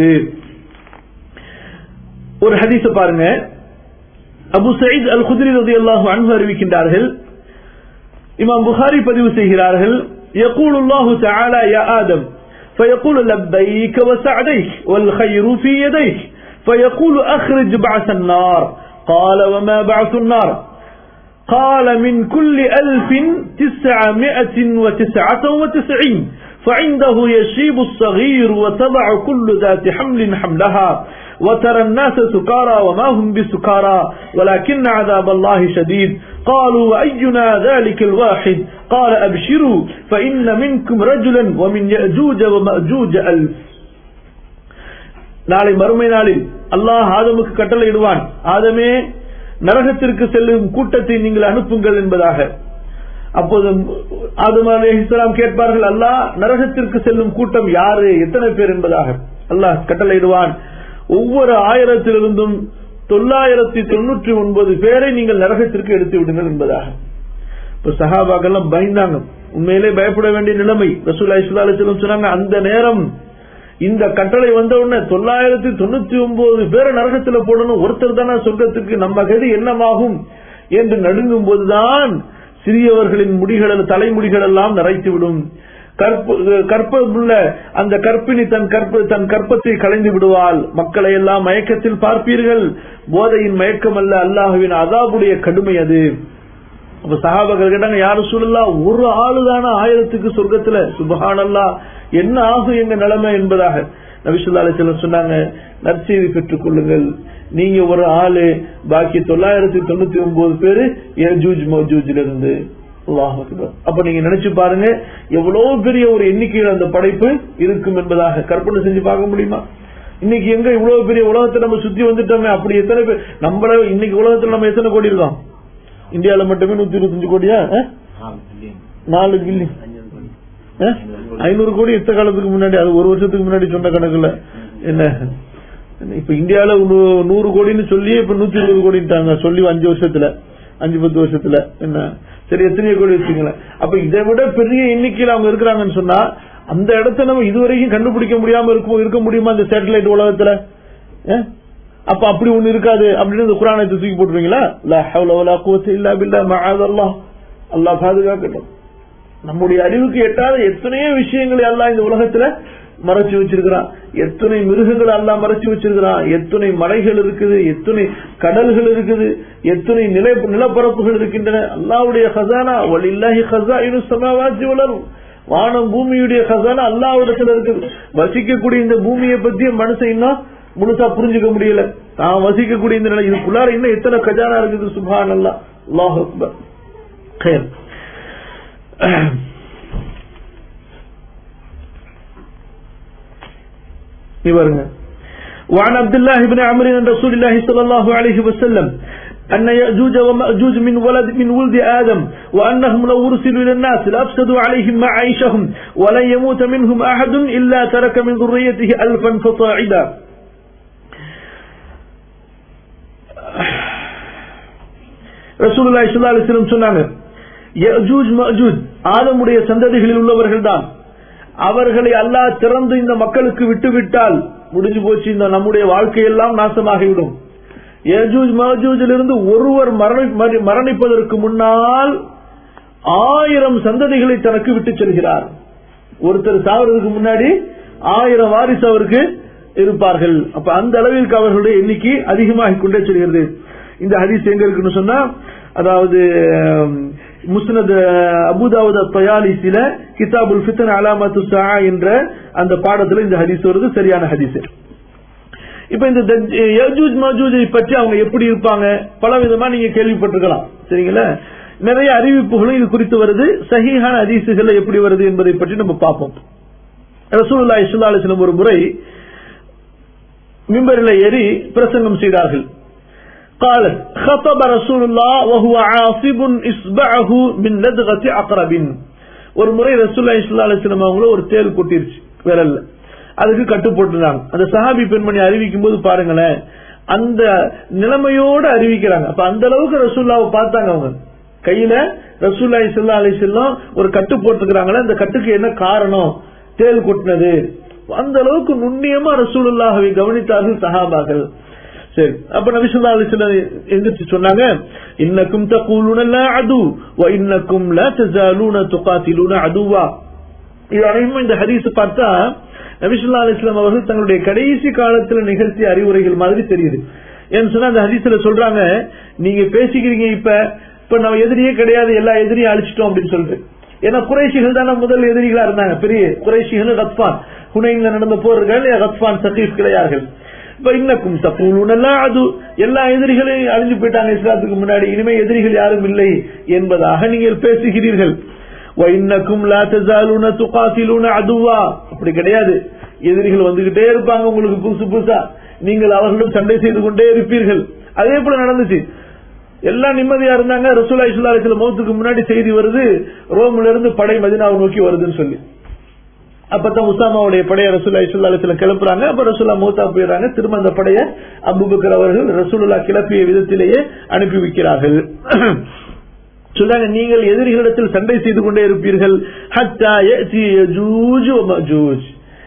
ஒரு ஹதீஸ பாருங்க அபு சயீத் அல் குதிரி ரலியல்லாஹு அன்ஹு அறிவிக்கின்றார்கள் இமாம் புகாரி பதிவு செய்கிறார்கள் يقول الله تعالى يا آدم فيقول لبيك وسعديك والخير في يديك فيقول أخرج بعث النار قال وما بعث النار قال من كل ألف تسعمائة وتسعة وتسعين فعنده يشيب الصغير وتضع كل ذات حمل حملها وترى الناس سكارى وما هم بسكارى ولكن عذاب الله شديد قالوا وأينا ذلك الواحد قال أبشروا فإن منكم رجلا ومن يأجوج ومأجوج ألف நாளை மறுமை நாளில் அல்லாஹ் ஆதமுக்கு கட்டளையிடுவான் ஆதமே நரகத்திற்கு செல்லும் கூட்டத்தை நீங்கள் அனுப்புங்கள் என்பதாக அப்போது ஆதம் அலிஹிஸ்லாம் கேட்பார்கள் அல்லாஹ் நரகத்திற்கு செல்லும் கூட்டம் யாரு எத்தனை பேர் என்பதாக அல்லாஹ் கட்டளையிடுவான் ஒவ்வொரு ஆயிரத்திலிருந்தும் தொள்ளாயிரத்தி தொண்ணூற்றி ஒன்பது பேரை நீங்கள் நரகத்திற்கு எடுத்து விடுங்கள் என்பதாக இப்ப சஹாபாக்கெல்லாம் பயந்தாங்க உண்மையிலே பயப்பட வேண்டிய நிலைமை ரசூல்லா இஸ்லா அலிஸ்லம் சொன்னாங்க அந்த நேரம் இந்த கட்டளை வந்த உடனே தொள்ளாயிரத்தி தொண்ணூத்தி ஒன்பது பேரை நரகத்துல போடணும் ஒருத்தர் தானே சொர்க்கத்துக்கு நம்ம கதி என்னமாகும் என்று நடுங்கும் போதுதான் சிறியவர்களின் முடிகள் தலைமுடிகள் எல்லாம் நரைத்து விடும் கற்புள்ள அந்த கற்பிணி தன் கற்ப தன் கற்பத்தை கலைந்து விடுவாள் மக்களை எல்லாம் மயக்கத்தில் பார்ப்பீர்கள் போதையின் மயக்கம் அல்ல அல்லாஹுவின் அதாபுடைய கடுமை அது அப்ப சகாபர்கள் கேட்டாங்க யாரு சொல்லலாம் ஒரு ஆளுதான ஆயிரத்துக்கு சொர்க்கத்துல சுபஹானல்லா என்ன ஆகும் எங்க நிலைமை என்பதாக நபிசுல்லா அலிசல்லம் சொன்னாங்க நற்செய்தி பெற்றுக் கொள்ளுங்கள் நீங்க ஒரு ஆளு பாக்கி தொள்ளாயிரத்தி தொண்ணூத்தி ஒன்பது பேரு ஏஜூஜ் மௌஜூஜ்ல இருந்து அப்ப நீங்க நினைச்சு பாருங்க எவ்வளவு பெரிய ஒரு எண்ணிக்கையில் அந்த படைப்பு இருக்கும் என்பதாக கற்பனை செஞ்சு பார்க்க முடியுமா இன்னைக்கு எங்க இவ்வளவு பெரிய உலகத்தை நம்ம சுத்தி வந்துட்டோமே அப்படி எத்தனை பேர் நம்மள இன்னைக்கு உலகத்துல நம்ம எத்தனை கோடி இருக்கோம் இந்தியாவில மட்டுமே நூத்தி இருபத்தஞ்சு கோடியா நாலு பில்லியன் ஐநூறு கோடி எத்த காலத்துக்கு முன்னாடி அது ஒரு வருஷத்துக்கு முன்னாடி சொன்ன கணக்குல என்ன இப்ப இந்தியாவில நூறு கோடின்னு சொல்லி இப்ப நூத்தி இருபது கோடிட்டாங்க சொல்லி அஞ்சு வருஷத்துல அஞ்சு பத்து வருஷத்துல என்ன சரி எத்தனையோ கோடி வச்சுங்களேன் அப்ப இதை விட பெரிய எண்ணிக்கையில் அவங்க இருக்கிறாங்கன்னு சொன்னா அந்த இடத்த நம்ம இதுவரைக்கும் கண்டுபிடிக்க முடியாம இருக்கும் இருக்க முடியுமா இந்த சேட்டலைட் உலகத்துல அப்ப அப்படி ஒண்ணு இருக்காது அப்படின்னு இந்த குரானத்தை தூக்கி போட்டுருவீங்களா அல்லா பாதுகாக்கட்டும் நம்முடைய அறிவுக்கு எட்டாத எத்தனையோ விஷயங்களை எல்லாம் இந்த உலகத்துல மறைச்சு வச்சிருக்கிறான் எத்தனை மிருகங்கள் எல்லாம் மறைச்சு வச்சிருக்கிறான் எத்தனை மலைகள் இருக்குது எத்தனை கடல்கள் இருக்குது எத்தனை நில நிலப்பரப்புகள் இருக்கின்றன அல்லாவுடைய ஹசானா வலில்லாஹி ஹசா இனு சமாவாச்சி வளரும் வானம் பூமியுடைய ஹசானா அல்லாவிடத்துல இருக்குது வசிக்கக்கூடிய இந்த பூமியை பத்தி மனுஷன் இன்னும் முழுசா புரிஞ்சுக்க முடியல தான் வசிக்கக்கூடிய இந்த நிலை இதுக்குள்ளார இன்னும் எத்தனை கஜானா இருக்குது சுபான் அல்லா அல்லாஹ் பாருங்க وعن عبد الله بن عمرو عن رسول الله صلى الله عليه وسلم أن يأجوج ومأجوج من ولد من ولد آدم وأنهم لو أرسلوا إلى الناس لأفسدوا عليهم معايشهم ولن يموت منهم أحد إلا ترك من ذريته ألفا فصاعدا ரசூலுல்லாஹி ஸல்லல்லாஹு அலைஹி வஸல்லம் சொன்னாங்க யஜூஜ் மஜூஜ் ஆதமுடைய சந்ததிகளில் உள்ளவர்கள் தான் அவர்களை அல்லாஹ் திறந்து இந்த மக்களுக்கு விட்டுவிட்டால் முடிஞ்சு போச்சு இந்த நம்முடைய வாழ்க்கையெல்லாம் நாசமாகிவிடும் யஜூஜ் மஜூஜிலிருந்து ஒருவர் மரணிப்பதற்கு முன்னால் ஆயிரம் சந்ததிகளை தனக்கு விட்டு செல்கிறார் ஒருத்தர் சாவறதுக்கு முன்னாடி ஆயிரம் வாரிசு அவருக்கு இருப்பார்கள் அப்ப அந்த அளவிற்கு அவர்களுடைய எண்ணிக்கை அதிகமாகிக் கொண்டே செல்கிறது இந்த ஹதீஸ் எங்க இருக்குன்னு சொன்னா அதாவது முஸ்னத் அபுதாவுத தயாலிசில கிதாபுல் ஃபித்தன் அலாமத்து சா என்ற அந்த பாடத்துல இந்த ஹதீஸ் வருது சரியான ஹதீஸ் இப்ப இந்த யஜூஜ் மஜூஜை பற்றி அவங்க எப்படி இருப்பாங்க பல விதமா நீங்க கேள்விப்பட்டிருக்கலாம் சரிங்களா நிறைய அறிவிப்புகளும் இது குறித்து வருது சஹீஹான ஹதீசுகள் எப்படி வருது என்பதை பற்றி நம்ம பார்ப்போம் ரசூலுல்லாஹி ஸல்லல்லாஹு அலைஹி வஸல்லம் ஒரு முறை மிம்பரில் ஏறி பிரசங்கம் செய்தார்கள் قالت خطب رسول الله وهو عاصب اصبعه من لدغه عقرب ஒரு முறை ரசூலுல்லாஹி ஸல்லல்லாஹு அலைஹி வஸல்லம் அவங்கள ஒரு தேள் கொட்டிருச்சு விரல்ல அதுக்கு கட்டு போட்டுறாங்க அந்த சஹாபி பெண்மணி அறிவிக்கும் போது பாருங்களேன் அந்த நிலைமையோட அறிவிக்கிறாங்க அப்ப அந்த அளவுக்கு ரசூல்லாவை பார்த்தாங்க அவங்க கையில ரசூல்லாய் ஸல்லல்லாஹு அலைஹி வஸல்லம் ஒரு கட்டு போட்டுக்கிறாங்களே அந்த கட்டுக்கு என்ன காரணம் தேள் கொட்டினது அந்த அளவுக்கு நுண்ணியமா ரசூலுல்லாஹவை கவனித்தார்கள் சஹாபாக்கள் சரி அப்ப நபி சொல்லா அலிஸ்லாம் எந்திரிச்சு சொன்னாங்க இன்னக்கும் தகூலுன லா அது வ இன்னக்கும் லா தஸாலூன துகாத்திலூன அதுவா இது அனைத்தும் இந்த ஹதீஸ் பார்த்தா நபிசுல்லா அலிஸ்லாம் அவர்கள் தங்களுடைய கடைசி காலத்துல நிகழ்த்திய அறிவுரைகள் மாதிரி தெரியுது ஏன்னு சொன்னா அந்த ஹதீஸ்ல சொல்றாங்க நீங்க பேசிக்கிறீங்க இப்ப இப்ப நம்ம எதிரியே கிடையாது எல்லா எதிரியும் அழிச்சிட்டோம் அப்படின்னு சொல்லிட்டு ஏன்னா குறைஷிகள் தானே முதல் எதிரிகளா இருந்தாங்க பெரிய குறைஷிகள் ரத்பான் ஹுனைன்ல நடந்த போர்கள் ரத்பான் சகீப் கிடையார்கள் இப்ப இன்னக்கும் தப்பூலுனல்லா அது எல்லா எதிரிகளையும் அழிஞ்சு போயிட்டாங்க இஸ்லாத்துக்கு முன்னாடி இனிமே எதிரிகள் யாரும் இல்லை என்பதாக நீங்கள் பேசுகிறீர்கள் இன்னக்கும் லா தஸாலுன துகாத்திலுன அதுவா அப்படி கிடையாது எதிரிகள் வந்துகிட்டே இருப்பாங்க உங்களுக்கு புதுசு புதுசா நீங்கள் அவர்களும் சண்டை செய்து கொண்டே இருப்பீர்கள் அதே போல நடந்துச்சு எல்லாம் நிம்மதியா இருந்தாங்க ரசூலா இஸ்லா சில மௌத்துக்கு முன்னாடி செய்தி வருது ரோம்ல இருந்து படை மதினாவை நோக்கி வருதுன்னு சொல்லி அப்பதான் உசாமாவுடைய படைய ரசூல்லா இஸ்லா சில கிளப்புறாங்க அப்ப ரசூல்லா மூத்தா போயிடுறாங்க திரும்ப அந்த படைய அபுபக்கர் அவர்கள் ரசூலுல்லா கிளப்பிய விதத்திலேயே அனுப்பி வைக்கிறார்கள் சொல்லாங்க நீங்கள் எதிரிகளிடத்தில் சண்டை செய்து கொண்டே இருப்பீர்கள் ஹத்தா யஜூஜ் மஜூஜ்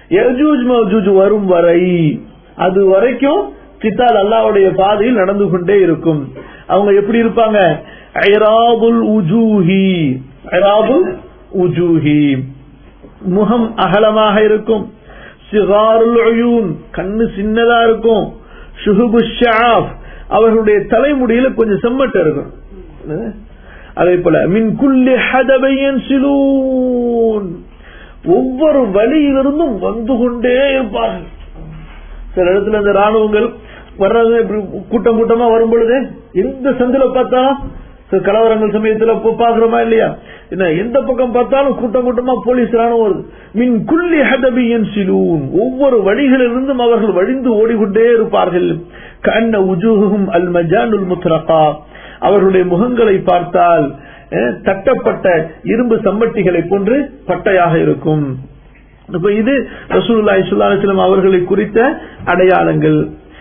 யஜூஜ் மௌஜூஜ் வரும் வரை அது வரைக்கும் கித்தால் அல்லாவுடைய பாதையில் நடந்து கொண்டே இருக்கும் அவங்க எப்படி இருப்பாங்க ஐராபுல் உஜூஹி ஐராபுல் உஜூஹி முகம் அகலமாக இருக்கும் சிகாருல் உயூன் கண்ணு சின்னதா இருக்கும் ஷுஹுபு ஷாஃப் அவர்களுடைய தலைமுடியில கொஞ்சம் செம்மட்ட இருக்கும் அதே போல மின் குல்லி ஹதபையன் சிலூன் ஒவ்வொரு வழியிலிருந்தும் வந்து கொண்டே இருப்பார்கள் சில இடத்துல இந்த ராணுவங்கள் வர்றது இப்படி கூட்டம் கூட்டமா வரும் பொழுது எந்த சந்தில பார்த்தாலும் சில கலவரங்கள் சமயத்துல பாக்குறோமா இல்லையா என்ன எந்த பக்கம் பார்த்தாலும் கூட்டம் கூட்டமா போலீஸ் ராணுவம் வருது மின் குல்லி ஹதபியன் சிலூன் ஒவ்வொரு வழிகளிலிருந்தும் அவர்கள் வழிந்து ஓடிக்கொண்டே இருப்பார்கள் கண்ண உஜூகும் அல் மஜானுல் முத்ரகா அவர்களுடைய முகங்களை பார்த்தால் தட்டப்பட்ட இரும்பு சம்மட்டிகளை போன்று பட்டையாக இருக்கும் இப்ப இது ரசூலுல்லாஹி ஸல்லல்லாஹு அலைஹி வஸல்லம் அவர்களை குறித்த அடையாளங்கள்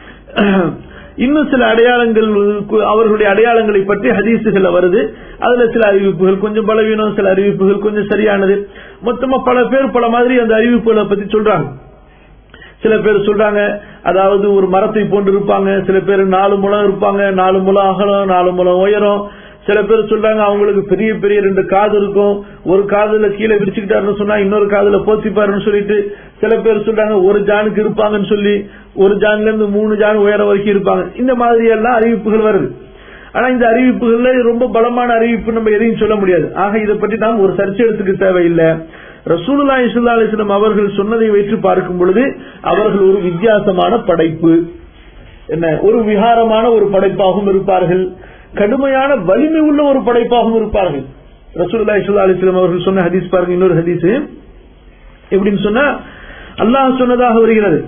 இன்னும் சில அடையாளங்கள் அவர்களுடைய அடையாளங்களை பற்றி ஹதீசுகள் வருது அதுல சில அறிவிப்புகள் கொஞ்சம் பலவீனம் சில அறிவிப்புகள் கொஞ்சம் சரியானது மொத்தமா பல பேர் பல மாதிரி அந்த அறிவிப்புகளை பத்தி சொல்றாங்க சில பேர் சொல்றாங்க அதாவது ஒரு மரத்தை போன்று இருப்பாங்க சில பேர் நாலு முழம் இருப்பாங்க நாலு முழம் அகலம் நாலு முழம் உயரம் சில பேர் சொல்றாங்க அவங்களுக்கு பெரிய பெரிய ரெண்டு காது இருக்கும் ஒரு காதுல கீழே விரிச்சுக்கிட்டாருன்னு சொன்னா இன்னொரு காதுல போத்திப்பாருன்னு சொல்லிட்டு சில பேர் சொல்றாங்க ஒரு ஜானுக்கு இருப்பாங்கன்னு சொல்லி ஒரு ஜான்ல இருந்து மூணு ஜான் உயரம் வரைக்கும் இருப்பாங்க இந்த மாதிரி எல்லாம் அறிவிப்புகள் வருது ஆனா இந்த அறிவிப்புகள்ல ரொம்ப பலமான அறிவிப்பு நம்ம எதையும் சொல்ல முடியாது ஆக இதை பற்றி நாம் ஒரு சர்ச்சை எடுத்துக்க தேவையில்லை ரசூலுல்லா இஸ்லா அலிஸ்லாம் அவர்கள் சொன்னதை வைத்து பார்க்கும் பொழுது அவர்கள் ஒரு வித்தியாசமான படைப்பு என்ன ஒரு விகாரமான ஒரு படைப்பாகவும் இருப்பார்கள் கடுமையான வலிமை உள்ள ஒரு படைப்பாகவும் இருப்பார்கள் ரசூல்லா இஸ்லா அலிஸ்லாம் அவர்கள் சொன்ன ஹதீஸ் பாருங்க இன்னொரு ஹதீஸ் எப்படின்னு சொன்னா அல்லாஹ் சொன்னதாக வருகிறது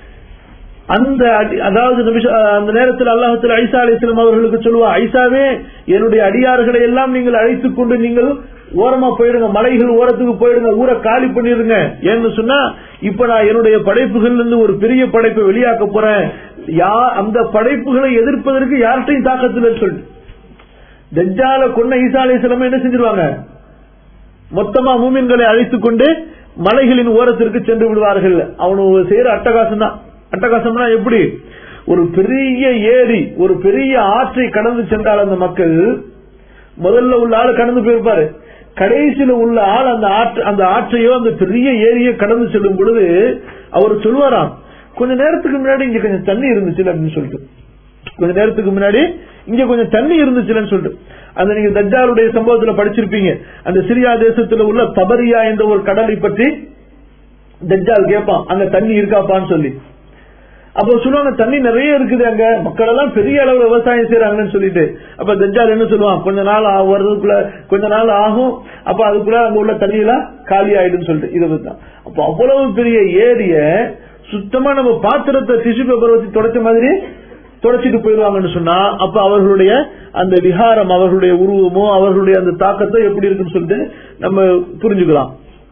அந்த அதாவது அந்த நேரத்தில் அல்லாஹத்தில் ஐசா அலிஸ்லாம் அவர்களுக்கு சொல்லுவா ஐசாவே என்னுடைய அடியார்களை எல்லாம் நீங்கள் அழைத்துக் கொண்டு நீங்கள் ஓரமா போயிடுங்க மலைகள் ஓரத்துக்கு போயிடுங்க ஊரை காலி பண்ணிருங்க ஏன்னு சொன்னா இப்ப நான் என்னுடைய படைப்புகள் இருந்து ஒரு பெரிய படைப்பை வெளியாக்க போறேன் யா அந்த படைப்புகளை எதிர்ப்பதற்கு யார்கிட்டையும் தாக்கத்தில் சொல்லிட்டு தஜ்ஜால கொன்ன ஈசா அலிஸ்லாம என்ன செஞ்சிருவாங்க மொத்தமா மூமின்களை அழைத்துக் கொண்டு மலைகளின் ஓரத்திற்கு சென்று விடுவார்கள் அவனு செய்யற அட்டகாசம் தான் அட்டகாசம்னா எப்படி ஒரு பெரிய ஏரி ஒரு பெரிய ஆற்றை கடந்து சென்றால் அந்த மக்கள் முதல்ல உள்ள ஆள் கடந்து போயிருப்பாரு கடைசியில உள்ள ஆள் அந்த ஆற்று அந்த ஆற்றையோ அந்த பெரிய ஏரியோ கடந்து செல்லும் பொழுது அவர் சொல்வாராம் கொஞ்ச நேரத்துக்கு முன்னாடி இங்க கொஞ்சம் தண்ணி இருந்துச்சு அப்படின்னு சொல்லிட்டு கொஞ்ச நேரத்துக்கு முன்னாடி இங்க கொஞ்சம் தண்ணி இருந்துச்சுன்னு சொல்லிட்டு அந்த நீங்க தஜ்ஜாலுடைய சம்பவத்துல படிச்சிருப்பீங்க அந்த சிரியா தேசத்துல உள்ள தபரியா என்ற ஒரு கடலை பற்றி தஜ்ஜால் கேட்பான் அங்க தண்ணி இருக்காப்பான்னு சொல்லி அப்போ சொல்லுவாங்க தண்ணி நிறைய இருக்குது அங்க மக்கள் எல்லாம் பெரிய அளவுல விவசாயம் செய்யறாங்கன்னு சொல்லிட்டு அப்ப தஜ்ஜால் என்ன சொல்லுவான் கொஞ்ச நாள் வர்றதுக்குள்ள கொஞ்ச நாள் ஆகும் அப்ப அதுக்குள்ள அங்க உள்ள தண்ணி எல்லாம் காலி ஆயிடும் சொல்லிட்டு இதை தான் அப்போ அவ்வளவு பெரிய ஏரிய சுத்தமா நம்ம பாத்திரத்தை டிஷ்யூ பேப்பர் வச்சு தொடச்ச மாதிரி தொடச்சிட்டு போயிடுவாங்கன்னு சொன்னா அப்ப அவர்களுடைய அந்த விகாரம் அவர்களுடைய உருவமோ அவர்களுடைய அந்த தாக்கத்தை எப்படி இருக்குன்னு சொல்லிட்டு நம்ம புரிஞ்சுக்கலாம்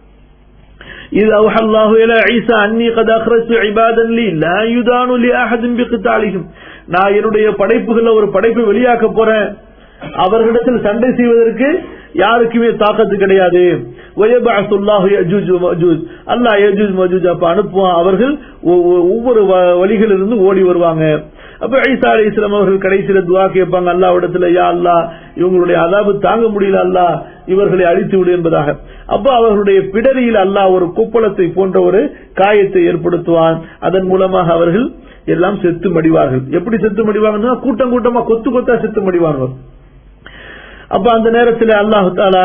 إذ أوحى الله إلى عيسى أني قد أخرجت عبادا لي لا يدان لأحد بقتالهم நான் என்னுடைய படைப்புகள்ல ஒரு படைப்பை வெளியாக்க போறேன் அவர்களிடத்தில் சண்டை செய்வதற்கு யாருக்குமே தாக்கத்து கிடையாது அல்லா யஜூஜ் மஜூஜ் அப்ப அனுப்புவான் அவர்கள் ஒவ்வொரு வழிகளிலிருந்து ஓடி வருவாங்க அப்ப ஐசா அலி இஸ்லாம் அவர்கள் கடைசியில துவா கேட்பாங்க அல்லாவிடத்துல யா அல்லா இவங்களுடைய அதாபு தாங்க முடியல அல்லா இவர்களை அழித்து விடு என்பதாக அப்ப அவர்களுடைய பிடரியில் அல்லாஹ் ஒரு கொப்பளத்தை போன்ற ஒரு காயத்தை ஏற்படுத்துவான் அதன் மூலமாக அவர்கள் எல்லாம் செத்து மடிவார்கள் எப்படி செத்து மடிவாங்கன்னா கூட்டம் கூட்டமா கொத்து கொத்தா செத்து மடிவார்கள் அப்ப அந்த நேரத்தில் அல்லாஹு தாலா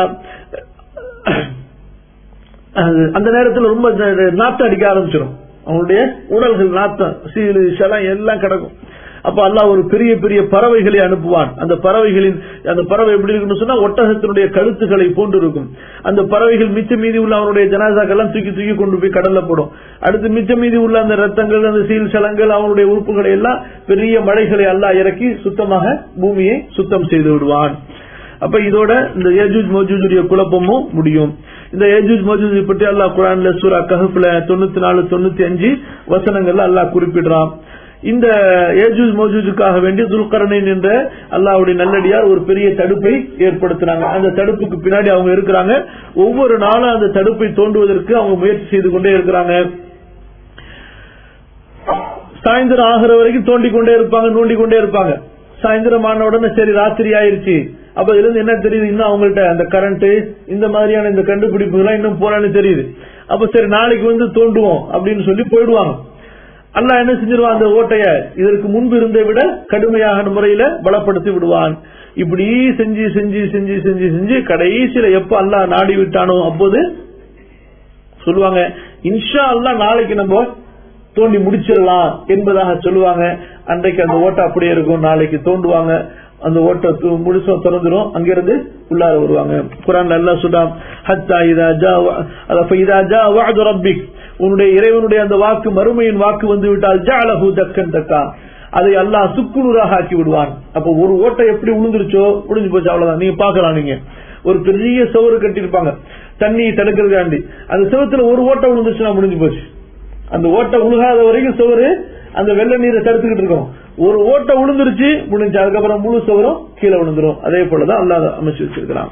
அந்த நேரத்தில் ரொம்ப நாத்தம் அடிக்க ஆரம்பிச்சிடும் அவங்களுடைய உடல்கள் நாத்தம் சீலு சலம் எல்லாம் கிடக்கும் அப்ப அல்லாஹ் ஒரு பெரிய பெரிய பறவைகளை அனுப்புவான் அந்த பறவைகளின் அந்த பறவை எப்படி இருக்குன்னு சொன்னா ஒட்டகத்தினுடைய கழுத்துக்களை போன்று இருக்கும் அந்த பறவைகள் மிச்ச மீதி உள்ள அவனுடைய ஜனாசாக்கெல்லாம் தூக்கி தூக்கி கொண்டு போய் கடல்ல போடும் அடுத்து மிச்ச மீதி உள்ள அந்த ரத்தங்கள் அந்த சீல் சலங்கள் அவனுடைய உறுப்புகளை எல்லாம் பெரிய மழைகளை அல்லாஹ் இறக்கி சுத்தமாக பூமியை சுத்தம் செய்து விடுவான் அப்ப இதோட இந்த ஏஜூஜ் மோஜூஜுடைய குழப்பமும் முடியும் இந்த ஏஜூஜ் மோஜூஜ் பற்றி அல்லாஹ் குரான்ல சூரா கஹப்ல தொண்ணூத்தி நாலு தொண்ணூத்தி அஞ்சு வசனங்கள்ல அல்லாஹ் குறிப்பிடுறான் இந்த ஏஜூஜ் மோஜூஜுக்காக வேண்டி துல்கரணின் என்ற அல்லாவுடைய நல்லடியார் ஒரு பெரிய தடுப்பை ஏற்படுத்தினாங்க அந்த தடுப்புக்கு பின்னாடி அவங்க இருக்கிறாங்க ஒவ்வொரு நாளும் அந்த தடுப்பை தோண்டுவதற்கு அவங்க முயற்சி செய்து கொண்டே இருக்கிறாங்க சாயந்தரம் ஆகிற வரைக்கும் தோண்டி கொண்டே இருப்பாங்க நோண்டி கொண்டே இருப்பாங்க சாயந்தரம் ஆன உடனே சரி ராத்திரி ஆயிருச்சு அப்ப இதுல இருந்து என்ன தெரியுது இன்னும் அவங்கள்ட்ட அந்த கரண்ட் இந்த மாதிரியான இந்த கண்டுபிடிப்புகள் இன்னும் போறான்னு தெரியுது அப்ப சரி நாளைக்கு வந்து தோண்டுவோம் அப்படின்னு சொல்லி போயிடுவாங்க அல்லாஹ் என்ன செஞ்சிருவான் அந்த ஓட்டைய இதற்கு முன்பு இருந்ததை விட கடுமையான முறையில பலப்படுத்தி விடுவான் இப்படி செஞ்சு செஞ்சு செஞ்சு செஞ்சு செஞ்சு கடைசியில எப்ப அல்லாஹ் நாடி விட்டானோ அப்போது சொல்லுவாங்க இன்ஷா அல்லாஹ் நாளைக்கு நம்ம தோண்டி முடிச்சிடலாம் என்பதாக சொல்லுவாங்க அன்றைக்கு அந்த ஓட்டை அப்படியே இருக்கும் நாளைக்கு தோண்டுவாங்க அந்த ஓட்டை து- முழுசா திறந்துரும் அங்கிருந்து உள்ளார வருவாங்க குரான் நல்லா சொல்றான் ஹத்தா இதா ஜா அத ஃபைதா ஜா வஅது ரப்பிக் உன்னுடைய இறைவனுடைய அந்த வாக்கு மறுமையின் வாக்கு வந்து விட்டால் ஜஅலஹு தக்கன் தக்கா அதை அல்லாஹ் சுக்குநூறாக ஆக்கி விடுவான் அப்ப ஒரு ஓட்டை எப்படி விழுந்துருச்சோ முடிஞ்சு போச்சு அவ்வளவுதான் நீங்க பாக்கலாம் நீங்க ஒரு பெரிய சவுறு கட்டியிருப்பாங்க தண்ணி தடுக்கிறதுக்காண்டி அந்த செவத்துல ஒரு ஓட்டை விழுந்துச்சுன்னா முடிஞ்சு போச்சு அந்த ஓட்டை உழுகாத வரைக்கும் சுவரு அந்த வெள்ள நீரை தடுத்துக்கிட்டு இருக்கும் ஒரு ஓட்டை விழுந்துருச்சு முடிஞ்சு அதுக்கப்புறம் முழு சுவரும் கீழே விழுந்துரும் அதே போலதான் அல்லாஹ் அமைச்சு வச்சிருக்கிறான்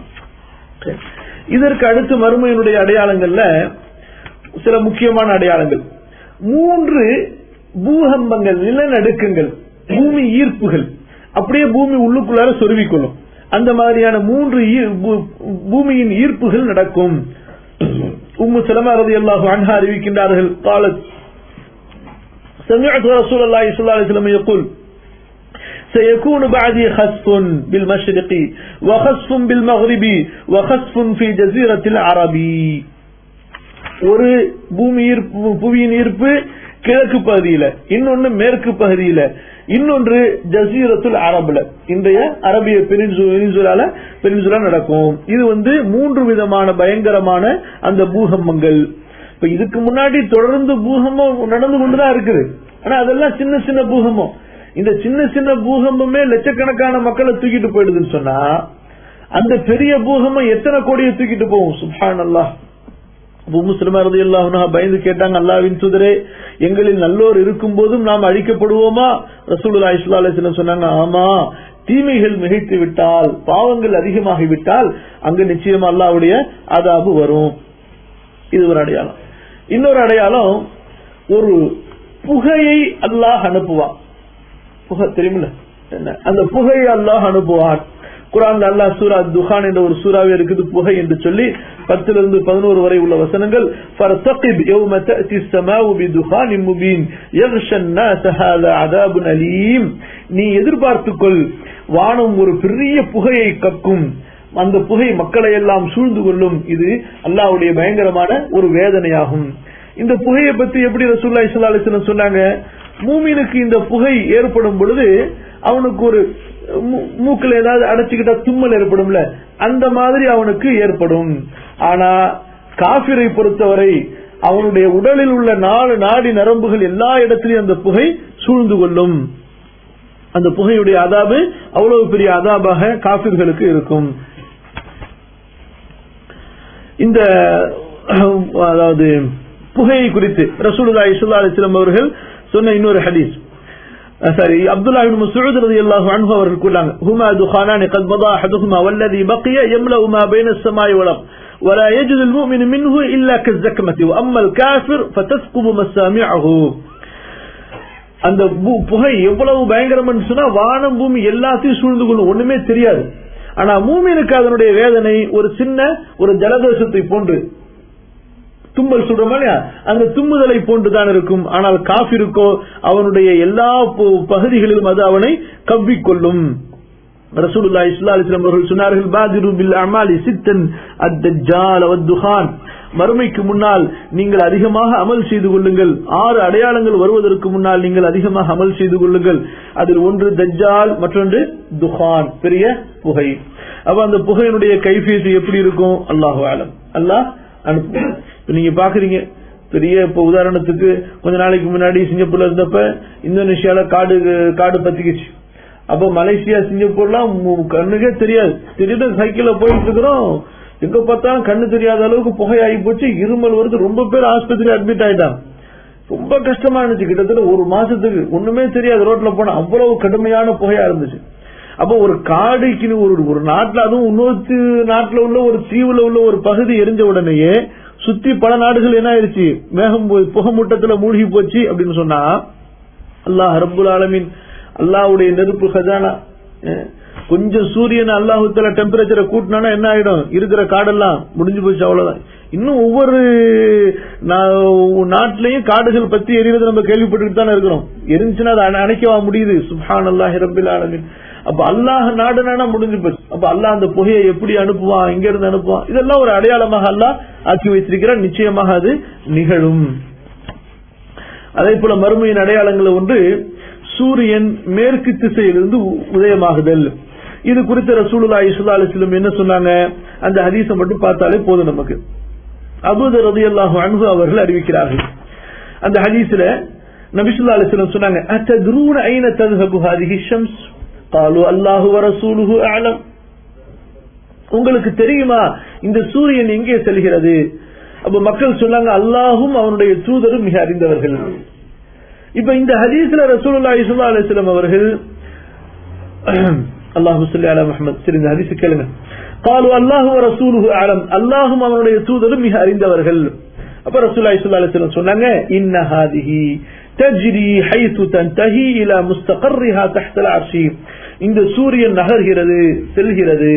இதற்கு அடுத்து மறுமையினுடைய அடையாளங்கள்ல சில முக்கியமான அடையாளங்கள் மூன்று பூகம்பங்கள் நிலநடுக்கங்கள் பூமி ஈர்ப்புகள் அப்படியே பூமி உள்ளுக்குள்ளார சொருவிக்கொள்ளும் அந்த மாதிரியான மூன்று ஈ- பூ- பூமியின் ஈர்ப்புகள் நடக்கும் உம்மு சலமா ரலியல்லாஹு அன்ஹா அறிவிக்கின்றார்கள் قالت سمعت رسول الله صلى الله عليه وسلم يقول سيكون بعدي خسف بالمشرق وخسف بالمغرب وخسف في جزيرة العرب ஒரு பூமி ஈர்ப்பு புவியின் ஈர்ப்பு கிழக்கு பகுதியில இன்னொன்னு மேற்கு பகுதியில இன்னொன்று ஜசீரத்துல் அரபுல இன்றைய அரபிய பெனின்சுலால பெனின்சுலா நடக்கும் இது வந்து மூன்று விதமான பயங்கரமான அந்த பூகம்பங்கள் இப்ப இதுக்கு முன்னாடி தொடர்ந்து பூகம்பம் நடந்து கொண்டுதான் இருக்குது ஆனா அதெல்லாம் சின்ன சின்ன பூகம்பம் இந்த சின்ன சின்ன பூகம்பமே லட்சக்கணக்கான மக்களை தூக்கிட்டு போயிடுதுன்னு சொன்னா அந்த பெரிய பூகம்பம் எத்தனை கோடியை தூக்கிட்டு போகும் சுப்ஹான் அல்லாஹ் அபு முஸ்லிமா ரலியல்லாஹு அன்ஹா பயந்து கேட்டாங்க அல்லாஹ்வின் தூதரே எங்களில் நல்லோர் இருக்கும் போதும் நாம் அழிக்கப்படுவோமா ரசூலுல்லாஹி ஸல்லல்லாஹு அலைஹி வஸல்லம் சொன்னாங்க ஆமா தீமைகள் மிகைத்து விட்டால் பாவங்கள் அதிகமாகி விட்டால் அங்கு நிச்சயமா அல்லாஹ்வுடைய அதாபு வரும் இது ஒரு அடையாளம் இன்னொரு அடையாளம் ஒரு புகையை அல்லாஹ் அனுப்புவான் புகை தெரியுமில்ல என்ன அந்த புகையை அல்லாஹ் அனுப்புவான் குரான் அல்லாஹ் சூரா துஹான் என்ற ஒரு சூறாவே இருக்குது புகை என்று சொல்லி பத்துல இருந்து பதினோரு வரை உள்ள வசனங்கள் فَارْتَقِبْ يَوْمَ تَأْتِي السَّمَاءُ بِدُخَانٍ مُبِينٍ يَغْشَى النَّاسَ هَذَا عَذَابٌ أَلِيمٌ நீ எதிர்பார்த்துக்கொள் வானம் ஒரு பெரிய புகையை கக்கும் அந்த புகை மக்களை எல்லாம் சூழ்ந்து கொள்ளும் இது அல்லாஹ்வுடைய பயங்கரமான ஒரு வேதனையாகும் இந்த புகையை பத்தி எப்படி ரசூலுல்லாஹி ஸல்லல்லாஹு அலைஹி வஸல்லம் சொன்னாங்க மூமினுக்கு இந்த புகை ஏற்படும் பொழுது அவனுக்கு ஒரு மூ- மூக்குல ஏதாவது அடைச்சுக்கிட்டா தும்மல் ஏற்படும்ல அந்த மாதிரி அவனுக்கு ஏற்படும் ஆனா காபிரை பொறுத்தவரை அவனுடைய உடலில் உள்ள நாலு நாடி நரம்புகள் எல்லா இடத்திலும் அந்த புகை சூழ்ந்து கொள்ளும் அந்த புகையுடைய அதாபு அவ்வளவு பெரிய அதாபாக காபிர்களுக்கு இருக்கும் இந்த அதாவது புகையை குறித்து ரசூலுல்லாஹி ஸல்லல்லாஹு அலைஹி வஸல்லம் அவர்கள் சொன்ன இன்னொரு ஹதீஸ் சாரி அப்துல்லா இப்னு மஸ்ஊத் ரலியல்லாஹு அன்ஹு அவர்கள் கூறாங்க ஹுமா துகானான் قد مضى احدهما والذي بقي يملا ما بين السماء والارض ولا يجد المؤمن منه الا كالزكمه واما الكافر فتثقب مسامعه அந்த பூ- புகை எவ்வளவு பயங்கரம் சொன்னா வானம் பூமி எல்லாத்தையும் சூழ்ந்து கொள்ளும் ஒண்ணுமே தெரியாது ஆனா மூமினுக்கு அதனுடைய வேதனை ஒரு சின்ன ஒரு ஜலதோஷத்தை போன்று தும்மல் சொல்றோமா இல்லையா அந்த தும்முதலை போன்றுதான் இருக்கும் ஆனால் காபிருக்கோ அவனுடைய எல்லா பு- பகுதிகளிலும் அது அவனை கவ்விக்கொள்ளும் ரசூலுல்லாஹி ஸல்லல்லாஹு அலைஹி வஸல்லம் அவர்கள் சொன்னார்கள் பாதிரு பில் அமாலி சித்தன் அத்-தஜ்ஜால் வத்-துஹான் மறுமைக்கு முன்னால் நீங்கள் அதிகமாக அமல் செய்து கொள்ளுங்கள் ஆறு அடையாளங்கள் வருவதற்கு முன்னால் நீங்கள் அதிகமாக அமல் செய்து கொள்ளுங்கள் அதில் ஒன்று தஜ்ஜால் மற்றொன்று துஹான் பெரிய புகை அப்ப அந்த புகையினுடைய கைஃபியத்து எப்படி இருக்கும் அல்லாஹு ஆலம் அல்லாஹ் அனுப்பும் இப்ப நீங்க பாக்குறீங்க பெரிய இப்ப உதாரணத்துக்கு கொஞ்ச நாளைக்கு முன்னாடி சிங்கப்பூர்ல இருந்தப்ப இந்தோனேஷியால காடு காடு பத்திக்கிச்சு அப்ப மலேசியா சிங்கப்பூர்லாம் மு- கண்ணுக்கே தெரியாது திடீர்னு சைக்கிள்ல போயிட்டு இருக்கிறோம் எங்க பார்த்தாலும் கண்ணு தெரியாத அளவுக்கு புகையாகி போச்சு இருமல் வருது ரொம்ப பேர் ஆஸ்பத்திரி அட்மிட் ஆயிட்டாங்க ரொம்ப கஷ்டமா இருந்துச்சு கிட்டத்தட்ட ஒரு மாசத்துக்கு ஒண்ணுமே தெரியாது ரோட்ல போனா அவ்வளவு கடுமையான புகையா இருந்துச்சு அப்ப ஒரு காடுக்கு ஒரு ஒரு நாட்டுல அதுவும் இன்னொரு நாட்டுல உள்ள ஒரு தீவுல உள்ள ஒரு பகுதி எரிஞ்ச உடனேயே சுத்தி பல நாடுகள் என்ன ஆயிருச்சு மேகம் போய் புகை மூட்டத்துல மூழ்கி போச்சு அப்படின்னு சொன்னா அல்லாஹ் ரப்புல் ஆலமின் அல்லாஹ்வுடைய நெருப்பு ஹஜானா அஹ், கொஞ்சம் சூரியன் அல்லாஹுத்தல டெம்பரேச்சரை கூட்டினா என்ன ஆயிடும் இருக்கிற காடெல்லாம் முடிஞ்சு போச்சு அவ்வளவுதான் இன்னும் ஒவ்வொரு நா- நாட்டிலையும் காடுகள் பத்தி எரியறது நம்ம கேள்விப்பட்டுட்டு தானே இருக்கிறோம் எரிஞ்சுன்னா அதை அணை- அணைக்கவா முடியுது சுப்ஹான் அல்லாஹ் ரபில் ஆலமின் அப்ப அல்லாஹ் நாடுனா முடிஞ்சு போச்சு அப்ப அல்லாஹ் அந்த புகையை எப்படி அனுப்புவான் எங்க இருந்து அனுப்புவான் இதெல்லாம் ஒரு அடையாளமாக அல்லாஹ் ஆக்கி வைத்திருக்கிறான் நிச்சயமாக அது நிகழும் அதே போல மறுமையின் அடையாளங்கள் ஒன்று சூரியன் மேற்கு திசையிலிருந்து உ- உதயமாகுதல் இது குறித்த ரசூலுல்லாஹி ஸல்லல்லாஹு அலைஹி வஸல்லம் என்ன சொன்னாங்க அந்த ஹதீஸை மட்டும் பார்த்தாலே போதும் நமக்கு அபூத ரலியல்லாஹு அன்ஹு அவர்கள் அறிவிக்கிறார்கள் அந்த ஹதீஸ்ல நபி ஸல்லல்லாஹு அலைஹி வஸல்லம் சொன்னாங்க அத்தத்ரூன ஐன தذهب هذه الشمس قالوا الله ورسوله اعلم உங்களுக்கு தெரியுமா இந்த சூரியன் எங்கே செல்கிறது அப்ப மக்கள் சொன்னாங்க அல்லாஹும் அவனுடைய தூதரும் மிக அறிந்தவர்கள் இப்ப இந்த ஹதீஸ்ல ரசூலுல்லாஹி ஸல்லல்லாஹு அலைஹி வஸல்லம் அவர்கள் அல்லாஹு ஸல்லி அலா முஹம்மத் சரி இந்த ஹதீஸ் கேளுங்க قالوا الله ورسوله اعلم அல்லாஹும் அவனுடைய தூதரும் மிக அறிந்தவர்கள் அப்ப ரசூலுல்லாஹி ஸல்லல்லாஹு அலைஹி வஸல்லம் சொன்னாங்க இன்ன ஹாதிஹி تجري حيث تنتهي الى مستقرها تحت العرش இந்த சூரியன் நகர்கிறது செல்கிறது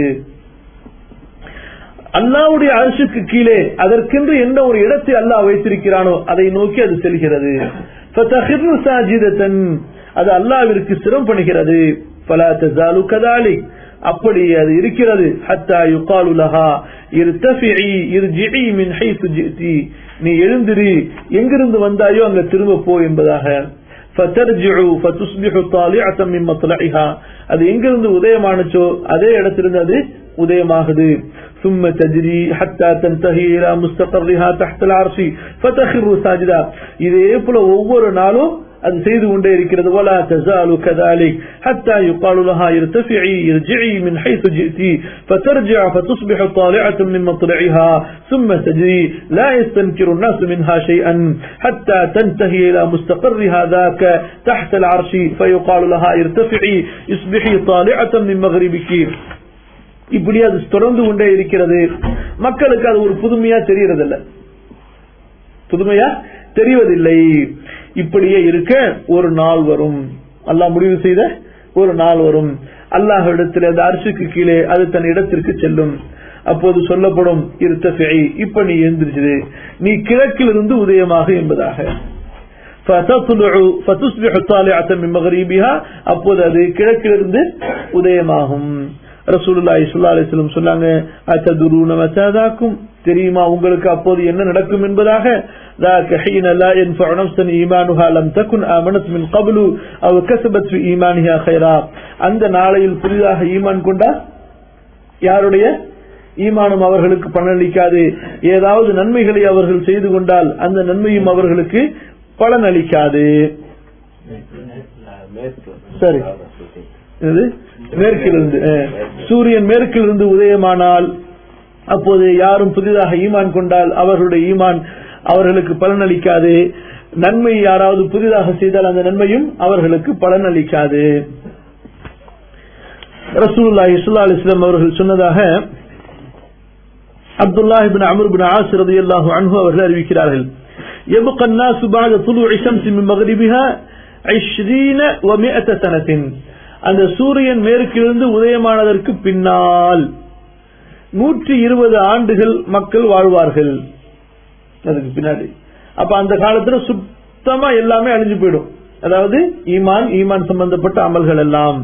அல்லாவுடைய அரசுக்கு கீழே அதற்கென்று எந்த ஒரு இடத்தை அல்லாஹ் வைத்திருக்கிறானோ அதை நோக்கி அது செல்கிறது فَتَخِرُّ سَاجِدَةً அது அல்லாவிற்கு சிரம் பண்ணுகிறது فَلَا تَزَالُ كَذَلِكَ அப்படி அது இருக்கிறது حَتَّى يُقَالُ لَهَا ارْتَفِعِي ارْجِعِي مِنْ حَيْثُ جِئْتِ நீ எழுந்திரு எங்கிருந்து வந்தாயோ அங்க திரும்ப போ என்பதாக فترجع فتصبح طالعة من مطلعها அது எங்கிருந்து உதயமானுச்சோ அதே இடத்திலிருந்து அது உதயமாகுது ثم تجري حتى تنتهي الى مستقرها تحت العرش فتخر ساجدا இதே போல ஒவ்வொரு நாளும் அது செய்து கொண்டே இருக்கிறது ولا تزال كذلك حتى يقال لها ارتفعي ارجعي من حيث جئت فترجع فتصبح طالعة من مطلعها ثم تجري لا يستنكر الناس منها شيئا حتى تنتهي إلى مستقرها ذاك تحت العرش فيقال لها ارتفعي اصبحي طالعة من مغربك இப்படி அது தொடர்ந்து கொண்டே இருக்கிறது மக்களுக்கு அது ஒரு புதுமையா தெரியறதில்ல புதுமையா தெரிவதில்லை இப்படியே இருக்க ஒரு நாள் வரும் அல்லாஹ் முடிவு செய்த ஒரு நாள் வரும் அல்லாஹ் இடத்துல அந்த அரிசிக்கு கீழே அது தன் இடத்திற்கு செல்லும் அப்போது சொல்லப்படும் இருத்தஃபை இப்ப நீ எழுந்திருச்சது நீ கிழக்கிலிருந்து உதயமாக என்பதாக فتطلع فتصبح طالعة من مغربها அப்போது அது கிழக்கிலிருந்து உதயமாகும் ரசூலுல்லாஹி ஸல்லல்லாஹு அலைஹி வஸல்லம் சொன்னாங்க அத்ததுரூன மசாதாக்கும் தெரியுமா உங்களுக்கு அப்போது என்ன நடக்கும் என்பதாக ذاك حين لا ينفع نفسا ايمانها لم تكن امنت من قبل او كسبت في ايمانها خيرا அந்த நாளையில் புதிதாக ஈமான் கொண்டா யாருடைய ஈமானும் அவர்களுக்கு பலனளிக்காது ஏதாவது நன்மைகளை அவர்கள் செய்து கொண்டால் அந்த நன்மையும் அவர்களுக்கு பலனளிக்காது சரி இது மேற்கிலிருந்து அஹ், சூரியன் மேற்கிலிருந்து உதயமானால் அப்போது யாரும் புதிதாக ஈமான் கொண்டால் அவர்களுடைய ஈமான் அவர்களுக்கு பலனளிக்காது நன்மை யாராவது புதிதாக செய்தால் அந்த நன்மையும் அவர்களுக்கு பலனளிக்காது ரசூலுல்லாஹி ஸல்லல்லாஹு அலைஹி வஸல்லம் அவர்கள் சொன்னதாக Abdullah ibn Amr ibn As ரலியல்லாஹு அன்ஹு அவர்கள் அறிவிக்கிறார்கள் يبقى الناس بعد طلوع الشمس من مغربها 20 و100 سنة அந்த சூரியன் மேற்கிலிருந்து உதயமானதற்கு பின்னால் நூற்றி இருபது ஆண்டுகள் மக்கள் வாழ்வார்கள் அதுக்கு பின்னாடி அப்ப அந்த காலத்துல சுத்தமா எல்லாமே அழிஞ்சு போயிடும் அதாவது ஈமான் ஈமான் சம்பந்தப்பட்ட அமல்கள் எல்லாம்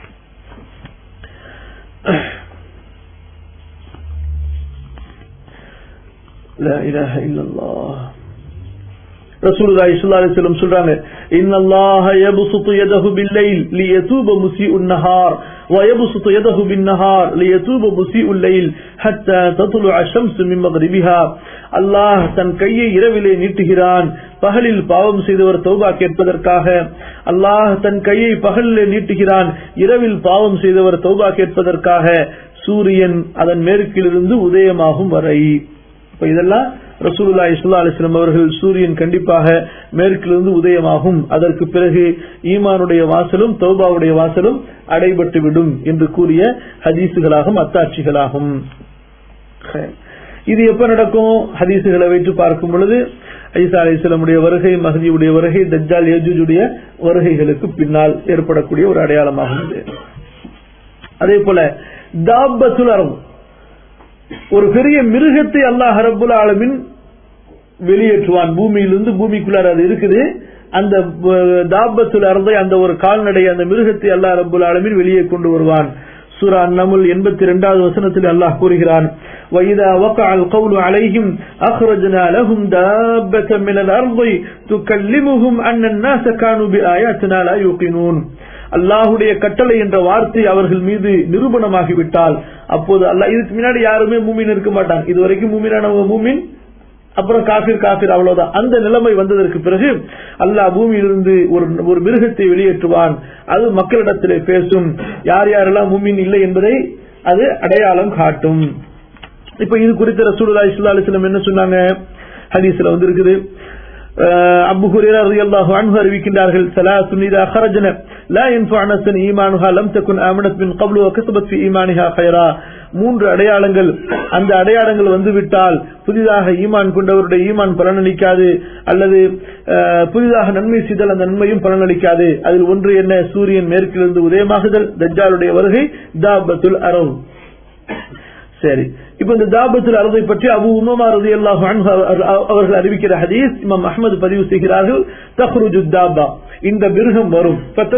لا إله إلا الله رسول الله صلى الله عليه وسلم சொல்றாங்க إن الله يبسط يده بالليل ليتوب مسيء النهار ويبسط يده بالنهار ليتوب مسيء الليل حتى تطلع الشمس من مغربها அல்லாஹ் தன் கையை இரவிலே நீட்டுகிறான் பகலில் பாவம் செய்தவர் தௌபா கேட்பதற்காக அல்லாஹ் தன் கையை பகலிலே நீட்டுகிறான் இரவில் பாவம் செய்தவர் தௌபா கேட்பதற்காக சூரியன் அதன் மேற்கிலிருந்து உதயமாகும் வரை இப்ப இதெல்லாம் ரசூலுல்லா இஸ்லா அலிஸ்லாம் அவர்கள் சூரியன் கண்டிப்பாக மேற்கிலிருந்து உதயமாகும் அதற்கு பிறகு ஈமானுடைய வாசலும் தௌபாவுடைய வாசலும் அடைபட்டு விடும் என்று கூறிய ஹதீசுகளாகும் அத்தாட்சிகளாகும் இது எப்ப நடக்கும் ஹதீசுகளை வைத்து பார்க்கும் பொழுது ஐசா அலிஸ்லமுடைய வருகை மஹதியுடைய வருகை தஜ்ஜால் யஜூஜுடைய வருகைகளுக்கு பின்னால் ஏற்படக்கூடிய ஒரு அடையாளமாகும் இது அதே போல தாபத்துல் அறம் ஒரு பெரிய மிருகத்தை அல்லாஹ் ரபுல் ஆலமின் வெளியேற்றுவான் பூமியிலிருந்து பூமிக்குள்ளார அது இருக்குது அந்த தாபத்துல் அறந்தை அந்த ஒரு கால்நடை அந்த மிருகத்தை அல்லாஹ் ரபுல் ஆலமின் வெளியே கொண்டு வருவான் சூரா நமுல் எண்பத்தி இரண்டாவது வசனத்தில் அல்லாஹ் கூறுகிறான் وَإِذَا وَقَعَ الْقَوْلُ عَلَيْهِمْ أَخْرَجْنَا لَهُمْ دَابَّةً مِنَ الْأَرْضِ تُكَلِّمُهُمْ أَنَّ النَّاسَ كَانُوا بِآيَاتِنَا لَا يُوقِنُونَ அல்லாஹுடைய கட்டளை என்ற வார்த்தை அவர்கள் மீது நிரூபணமாகிவிட்டால் அப்போது அல்லாஹ் இதுக்கு முன்னாடி யாருமே மூமின் இருக்க மாட்டாங்க இது வரைக்கும் மூமினானவங்க மூமின் அப்புறம் காபிர் காபிர் அவ்வளவுதான் அந்த நிலைமை வந்ததற்கு பிறகு அல்லாஹ் பூமியிலிருந்து ஒரு ஒரு மிருகத்தை வெளியேற்றுவான் அது மக்களிடத்திலே பேசும் யார் யாரெல்லாம் மூமின் இல்லை என்பதை அது அடையாளம் காட்டும் இப்ப இது குறித்த ரசூலுல்லாஹி ஸல்லல்லாஹு அலைஹி வஸல்லம் என்ன சொன்னாங்க ஹதீஸ்ல வந்து இருக்குது அபு ஹுரேரா ரலியல்லாஹு அன்ஹு அறிவிக்கின்றார்கள் ثلاث اذا خرجنا لا ينفع نفسا ايمانها لم تكن امنت من قبل وكسبت في ايمانها خيرا மூன்று அடையாளங்கள் அந்த அடையாளங்கள் வந்துவிட்டால் புதிதாக ஈமான் கொண்டவருடைய ஈமான் பலனளிக்காது அல்லது புதிதாக நன்மை செய்தல் அந்த நன்மையும் பலனளிக்காது அதில் ஒன்று என்ன சூரியன் மேற்கிலிருந்து உதயமாகுதல் தஜ்ஜாலுடைய வருகை தாபத்துல் அரவ் சரி இப்ப இந்த தாபத்துல் அரதை பற்றி அபு உமமா ரதி அல்லாஹ் அவர்கள் அறிவிக்கிற ஹதீஸ் இமாம் அஹமது பதிவு செய்கிறார்கள் தஹ்ருஜு தாபா இந்த மிருகம் வரும்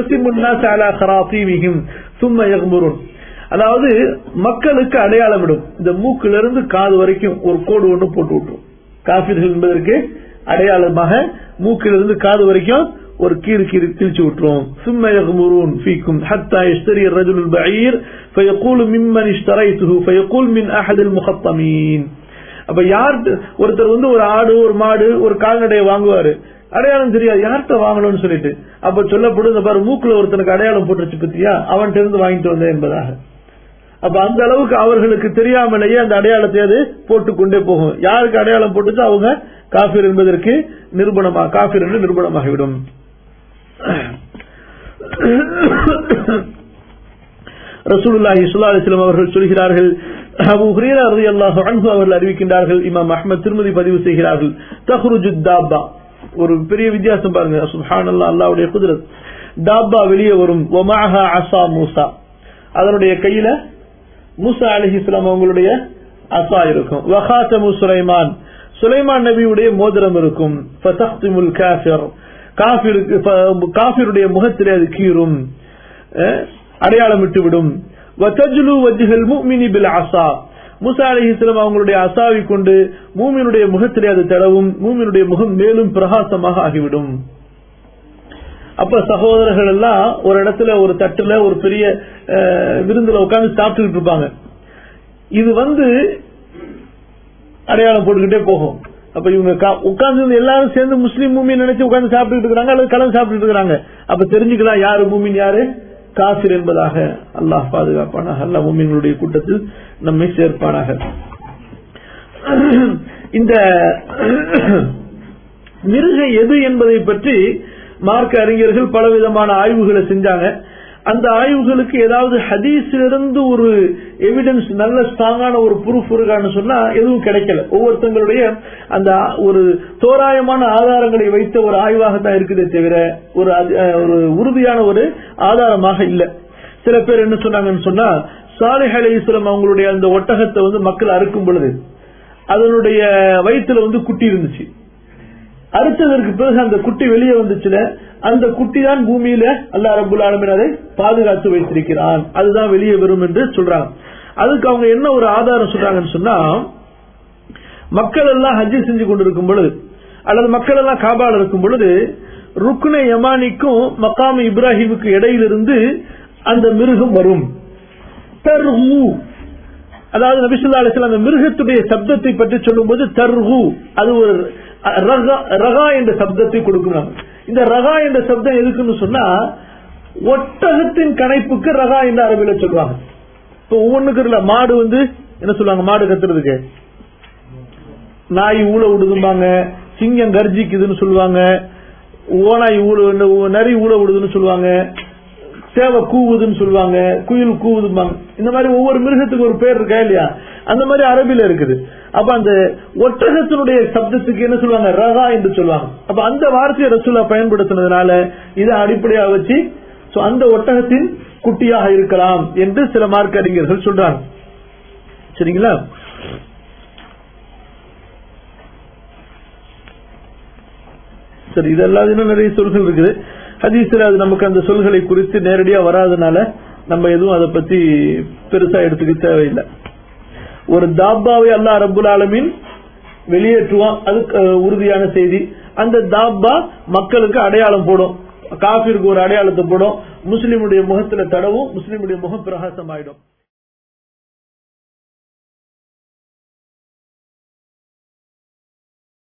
சும்ம யக்முருன் அதாவது மக்களுக்கு அடையாளம் விடும் இந்த மூக்குல இருந்து காது வரைக்கும் ஒரு கோடு ஒன்று போட்டு விட்டுரும் காபிர்கள் என்பதற்கு அடையாளமாக மூக்கிலிருந்து காது வரைக்கும் ஒரு கீறு கீறு கிழிச்சு விட்டுரும் ثم يغمرون فيكم حتى يشتري الرجل البعير فيقول ممن اشتريته فيقول من احد المخطمين அப்ப யார் ஒருத்தர் வந்து ஒரு ஆடு ஒரு மாடு ஒரு கால்நடையை வாங்குவாரு அடையாளம் தெரியாது யார்கிட்ட வாங்கணும்னு சொல்லிட்டு அப்ப சொல்லப்படும் இந்த பாரு மூக்குல ஒருத்தனுக்கு அடையாளம் போட்டுருச்சு பத்தியா அவன்கிட்ட இருந்து வாங்கிட்டு வந்தேன் என்பதாக அப்ப அந்த அளவுக்கு அவர்களுக்கு தெரியாமலேயே அந்த அடையாளத்தை அது போட்டுக்கொண்டே போகும் யாருக்கு அடையாளம் போட்டுச்சு அவங்க காஃபிர் என்பதற்கு நிரூபணமா காஃபிர் என்று நிரூபணமாகிவிடும் ரசூலுல்லாஹி ஸல்லல்லாஹு அலைஹி வஸல்லம் அவர்கள் சொல்கிறார்கள் அபூ ஹுரைரா রাদিয়াল্লাহு அன்ஹு அவர்கள் அறிவிக்கின்றார்கள் இமாம் அஹ்மத் திருமதி பதிவு செய்கிறார்கள் தஹ்ருஜு தாபா ஒரு பெரிய வித்தியாசம் பாருங்க சுப்ஹானல்லாஹ் அல்லாஹ்வுடைய குதிரத் தாபா வெளியே வரும் வமாஹா அஸா மூசா அதனுடைய கையில மூசா அலிஹிஸ்லாம் அவங்களுடைய அசா இருக்கும் வஹாத்தமு சுலைமான் சுலைமான் நபியுடைய மோதிரம் இருக்கும் ஃபதஹ்திமுல் காஃபிர் காஃபிருக்கு காஃபிருடைய முகத்திலே அது கீறும் அடையாளம் விட்டுவிடும் வத்தஜ்லு வஜ்ஹல் முஃமினி பில் அஸா மூசா அலிஹிஸ்லாம் அவங்களுடைய அசாவை கொண்டு மூமினுடைய முகத்திலே அது தடவும் மூமினுடைய முகம் மேலும் பிரகாசமாக ஆகிவிடும் அப்ப சகோதரர்கள் எல்லாம் ஒரு இடத்துல ஒரு தட்டுல ஒரு பெரிய விருந்துல உட்கார்ந்து சாப்பிட்டுக்கிட்டு இருப்பாங்க இது வந்து அடையாளம் போட்டுக்கிட்டே போகும் அப்ப இவங்க உட்கார்ந்து எல்லாரும் சேர்ந்து முஸ்லீம் மூமின் நினைச்சு உட்கார்ந்து சாப்பிட்டு இருக்காங்க அல்லது கலந்து சாப்பிட்டு இருக்காங்க அப்ப தெரிஞ்சுக்கலாம் யாரு மூமின் யாரு காசிர் என்பதாக அல்லாஹ் பாதுகாப்பானாக அல்லா மூமின்களுடைய கூட்டத்தில் நம்மை சேர்ப்பானாக இந்த மிருகம் எது என்பதை பற்றி மார்க்க அறிஞர்கள் பலவிதமான ஆய்வுகளை செஞ்சாங்க அந்த ஆய்வுகளுக்கு ஏதாவது ஹதீஸிலிருந்து ஒரு எவிடன்ஸ் நல்ல ஸ்ட்ராங்கான ஒரு ப்ரூஃப் இருக்கான்னு சொன்னா எதுவும் கிடைக்கல ஒவ்வொருத்தங்களுடைய அந்த ஒரு தோராயமான ஆதாரங்களை வைத்த ஒரு ஆய்வாகத்தான் இருக்குதே தவிர ஒரு ஒரு உறுதியான ஒரு ஆதாரமாக இல்ல சில பேர் என்ன சொன்னாங்கன்னு சொன்னா சாலிஹ் அலிஸ்லாம் அவங்களுடைய அந்த ஒட்டகத்தை வந்து மக்கள் அறுக்கும் பொழுது அதனுடைய வயிற்றுல வந்து குட்டி இருந்துச்சு அறுத்ததற்கு பிறகு அந்த குட்டி வெளியே வந்துச்சுல அந்த குட்டி தான் பூமியில அல்லா ரபுல் ஆலமின் அதை பாதுகாத்து வைத்திருக்கிறான் அதுதான் வெளியே வரும் என்று சொல்றாங்க அதுக்கு அவங்க என்ன ஒரு ஆதாரம் சொல்றாங்கன்னு சொன்னா மக்கள் எல்லாம் ஹஜ்ஜி செஞ்சு கொண்டிருக்கும் பொழுது அல்லது மக்கள் எல்லாம் காபால இருக்கும் பொழுது ருக்குனை யமானிக்கும் மக்காம இப்ராஹிமுக்கு இடையிலிருந்து அந்த மிருகம் வரும் தர்ஹு அதாவது நபிசுல்லா அலிஸ்லாம் அந்த மிருகத்துடைய சப்தத்தை பற்றி சொல்லும்போது தர்ஹு அது ஒரு ரகா என்ற சப்தத்தை கொடுக்கிறாங்க இந்த ரகா என்ற சப்தம் எதுக்குன்னு சொன்னா ஒட்டகத்தின் கணைப்புக்கு ரகா என்று அரபில சொல்லுவாங்க இப்போ ஒவ்வொன்றுக்கு இல்ல மாடு வந்து என்ன சொல்லுவாங்க மாடு கத்துறதுக்கு நாய் ஊழ விடுதும்பாங்க சிங்கம் கர்ஜிக்குதுன்னு சொல்லுவாங்க ஓனாய் ஊழ நரி ஊழ விடுதுன்னு சொல்லுவாங்க சேவை கூவுதுன்னு சொல்லுவாங்க குயில் கூவுதும்பாங்க இந்த மாதிரி ஒவ்வொரு மிருகத்துக்கு ஒரு பேர் இருக்கா இல்லையா அந்த மாதிரி அரபில இருக்குது அப்ப அந்த ஒட்டகத்தினுடைய சப்தத்துக்கு என்ன சொல்லுவாங்க ரகா என்று சொல்லுவாங்க அப்ப அந்த வார்த்தையை ரசூலா பயன்படுத்தினதுனால இதை அடிப்படையாக வச்சு சோ அந்த ஒட்டகத்தின் குட்டியாக இருக்கலாம் என்று சில மார்க்க அறிஞர்கள் சொல்றாங்க சரிங்களா சரி இதெல்லாம் இன்னும் நிறைய சொல்கள் இருக்குது ஹதீஸ்ல அது நமக்கு அந்த சொல்களை குறித்து நேரடியா வராதனால நம்ம எதுவும் அதை பத்தி பெருசா எடுத்துக்க தேவையில்லை ஒரு தாப்பாவை அல்லாஹ் ரப்புல் ஆலமீன் வெளியேற்றுவான் அது அஹ், உறுதியான செய்தி அந்த தாப்பா மக்களுக்கு அடையாளம் போடும் காஃபிற்கு ஒரு அடையாளத்தை போடும் முஸ்லிமுடைய முகத்துல தடவும் முஸ்லிமுடைய முகம் பிரகாசம் ஆயிடும்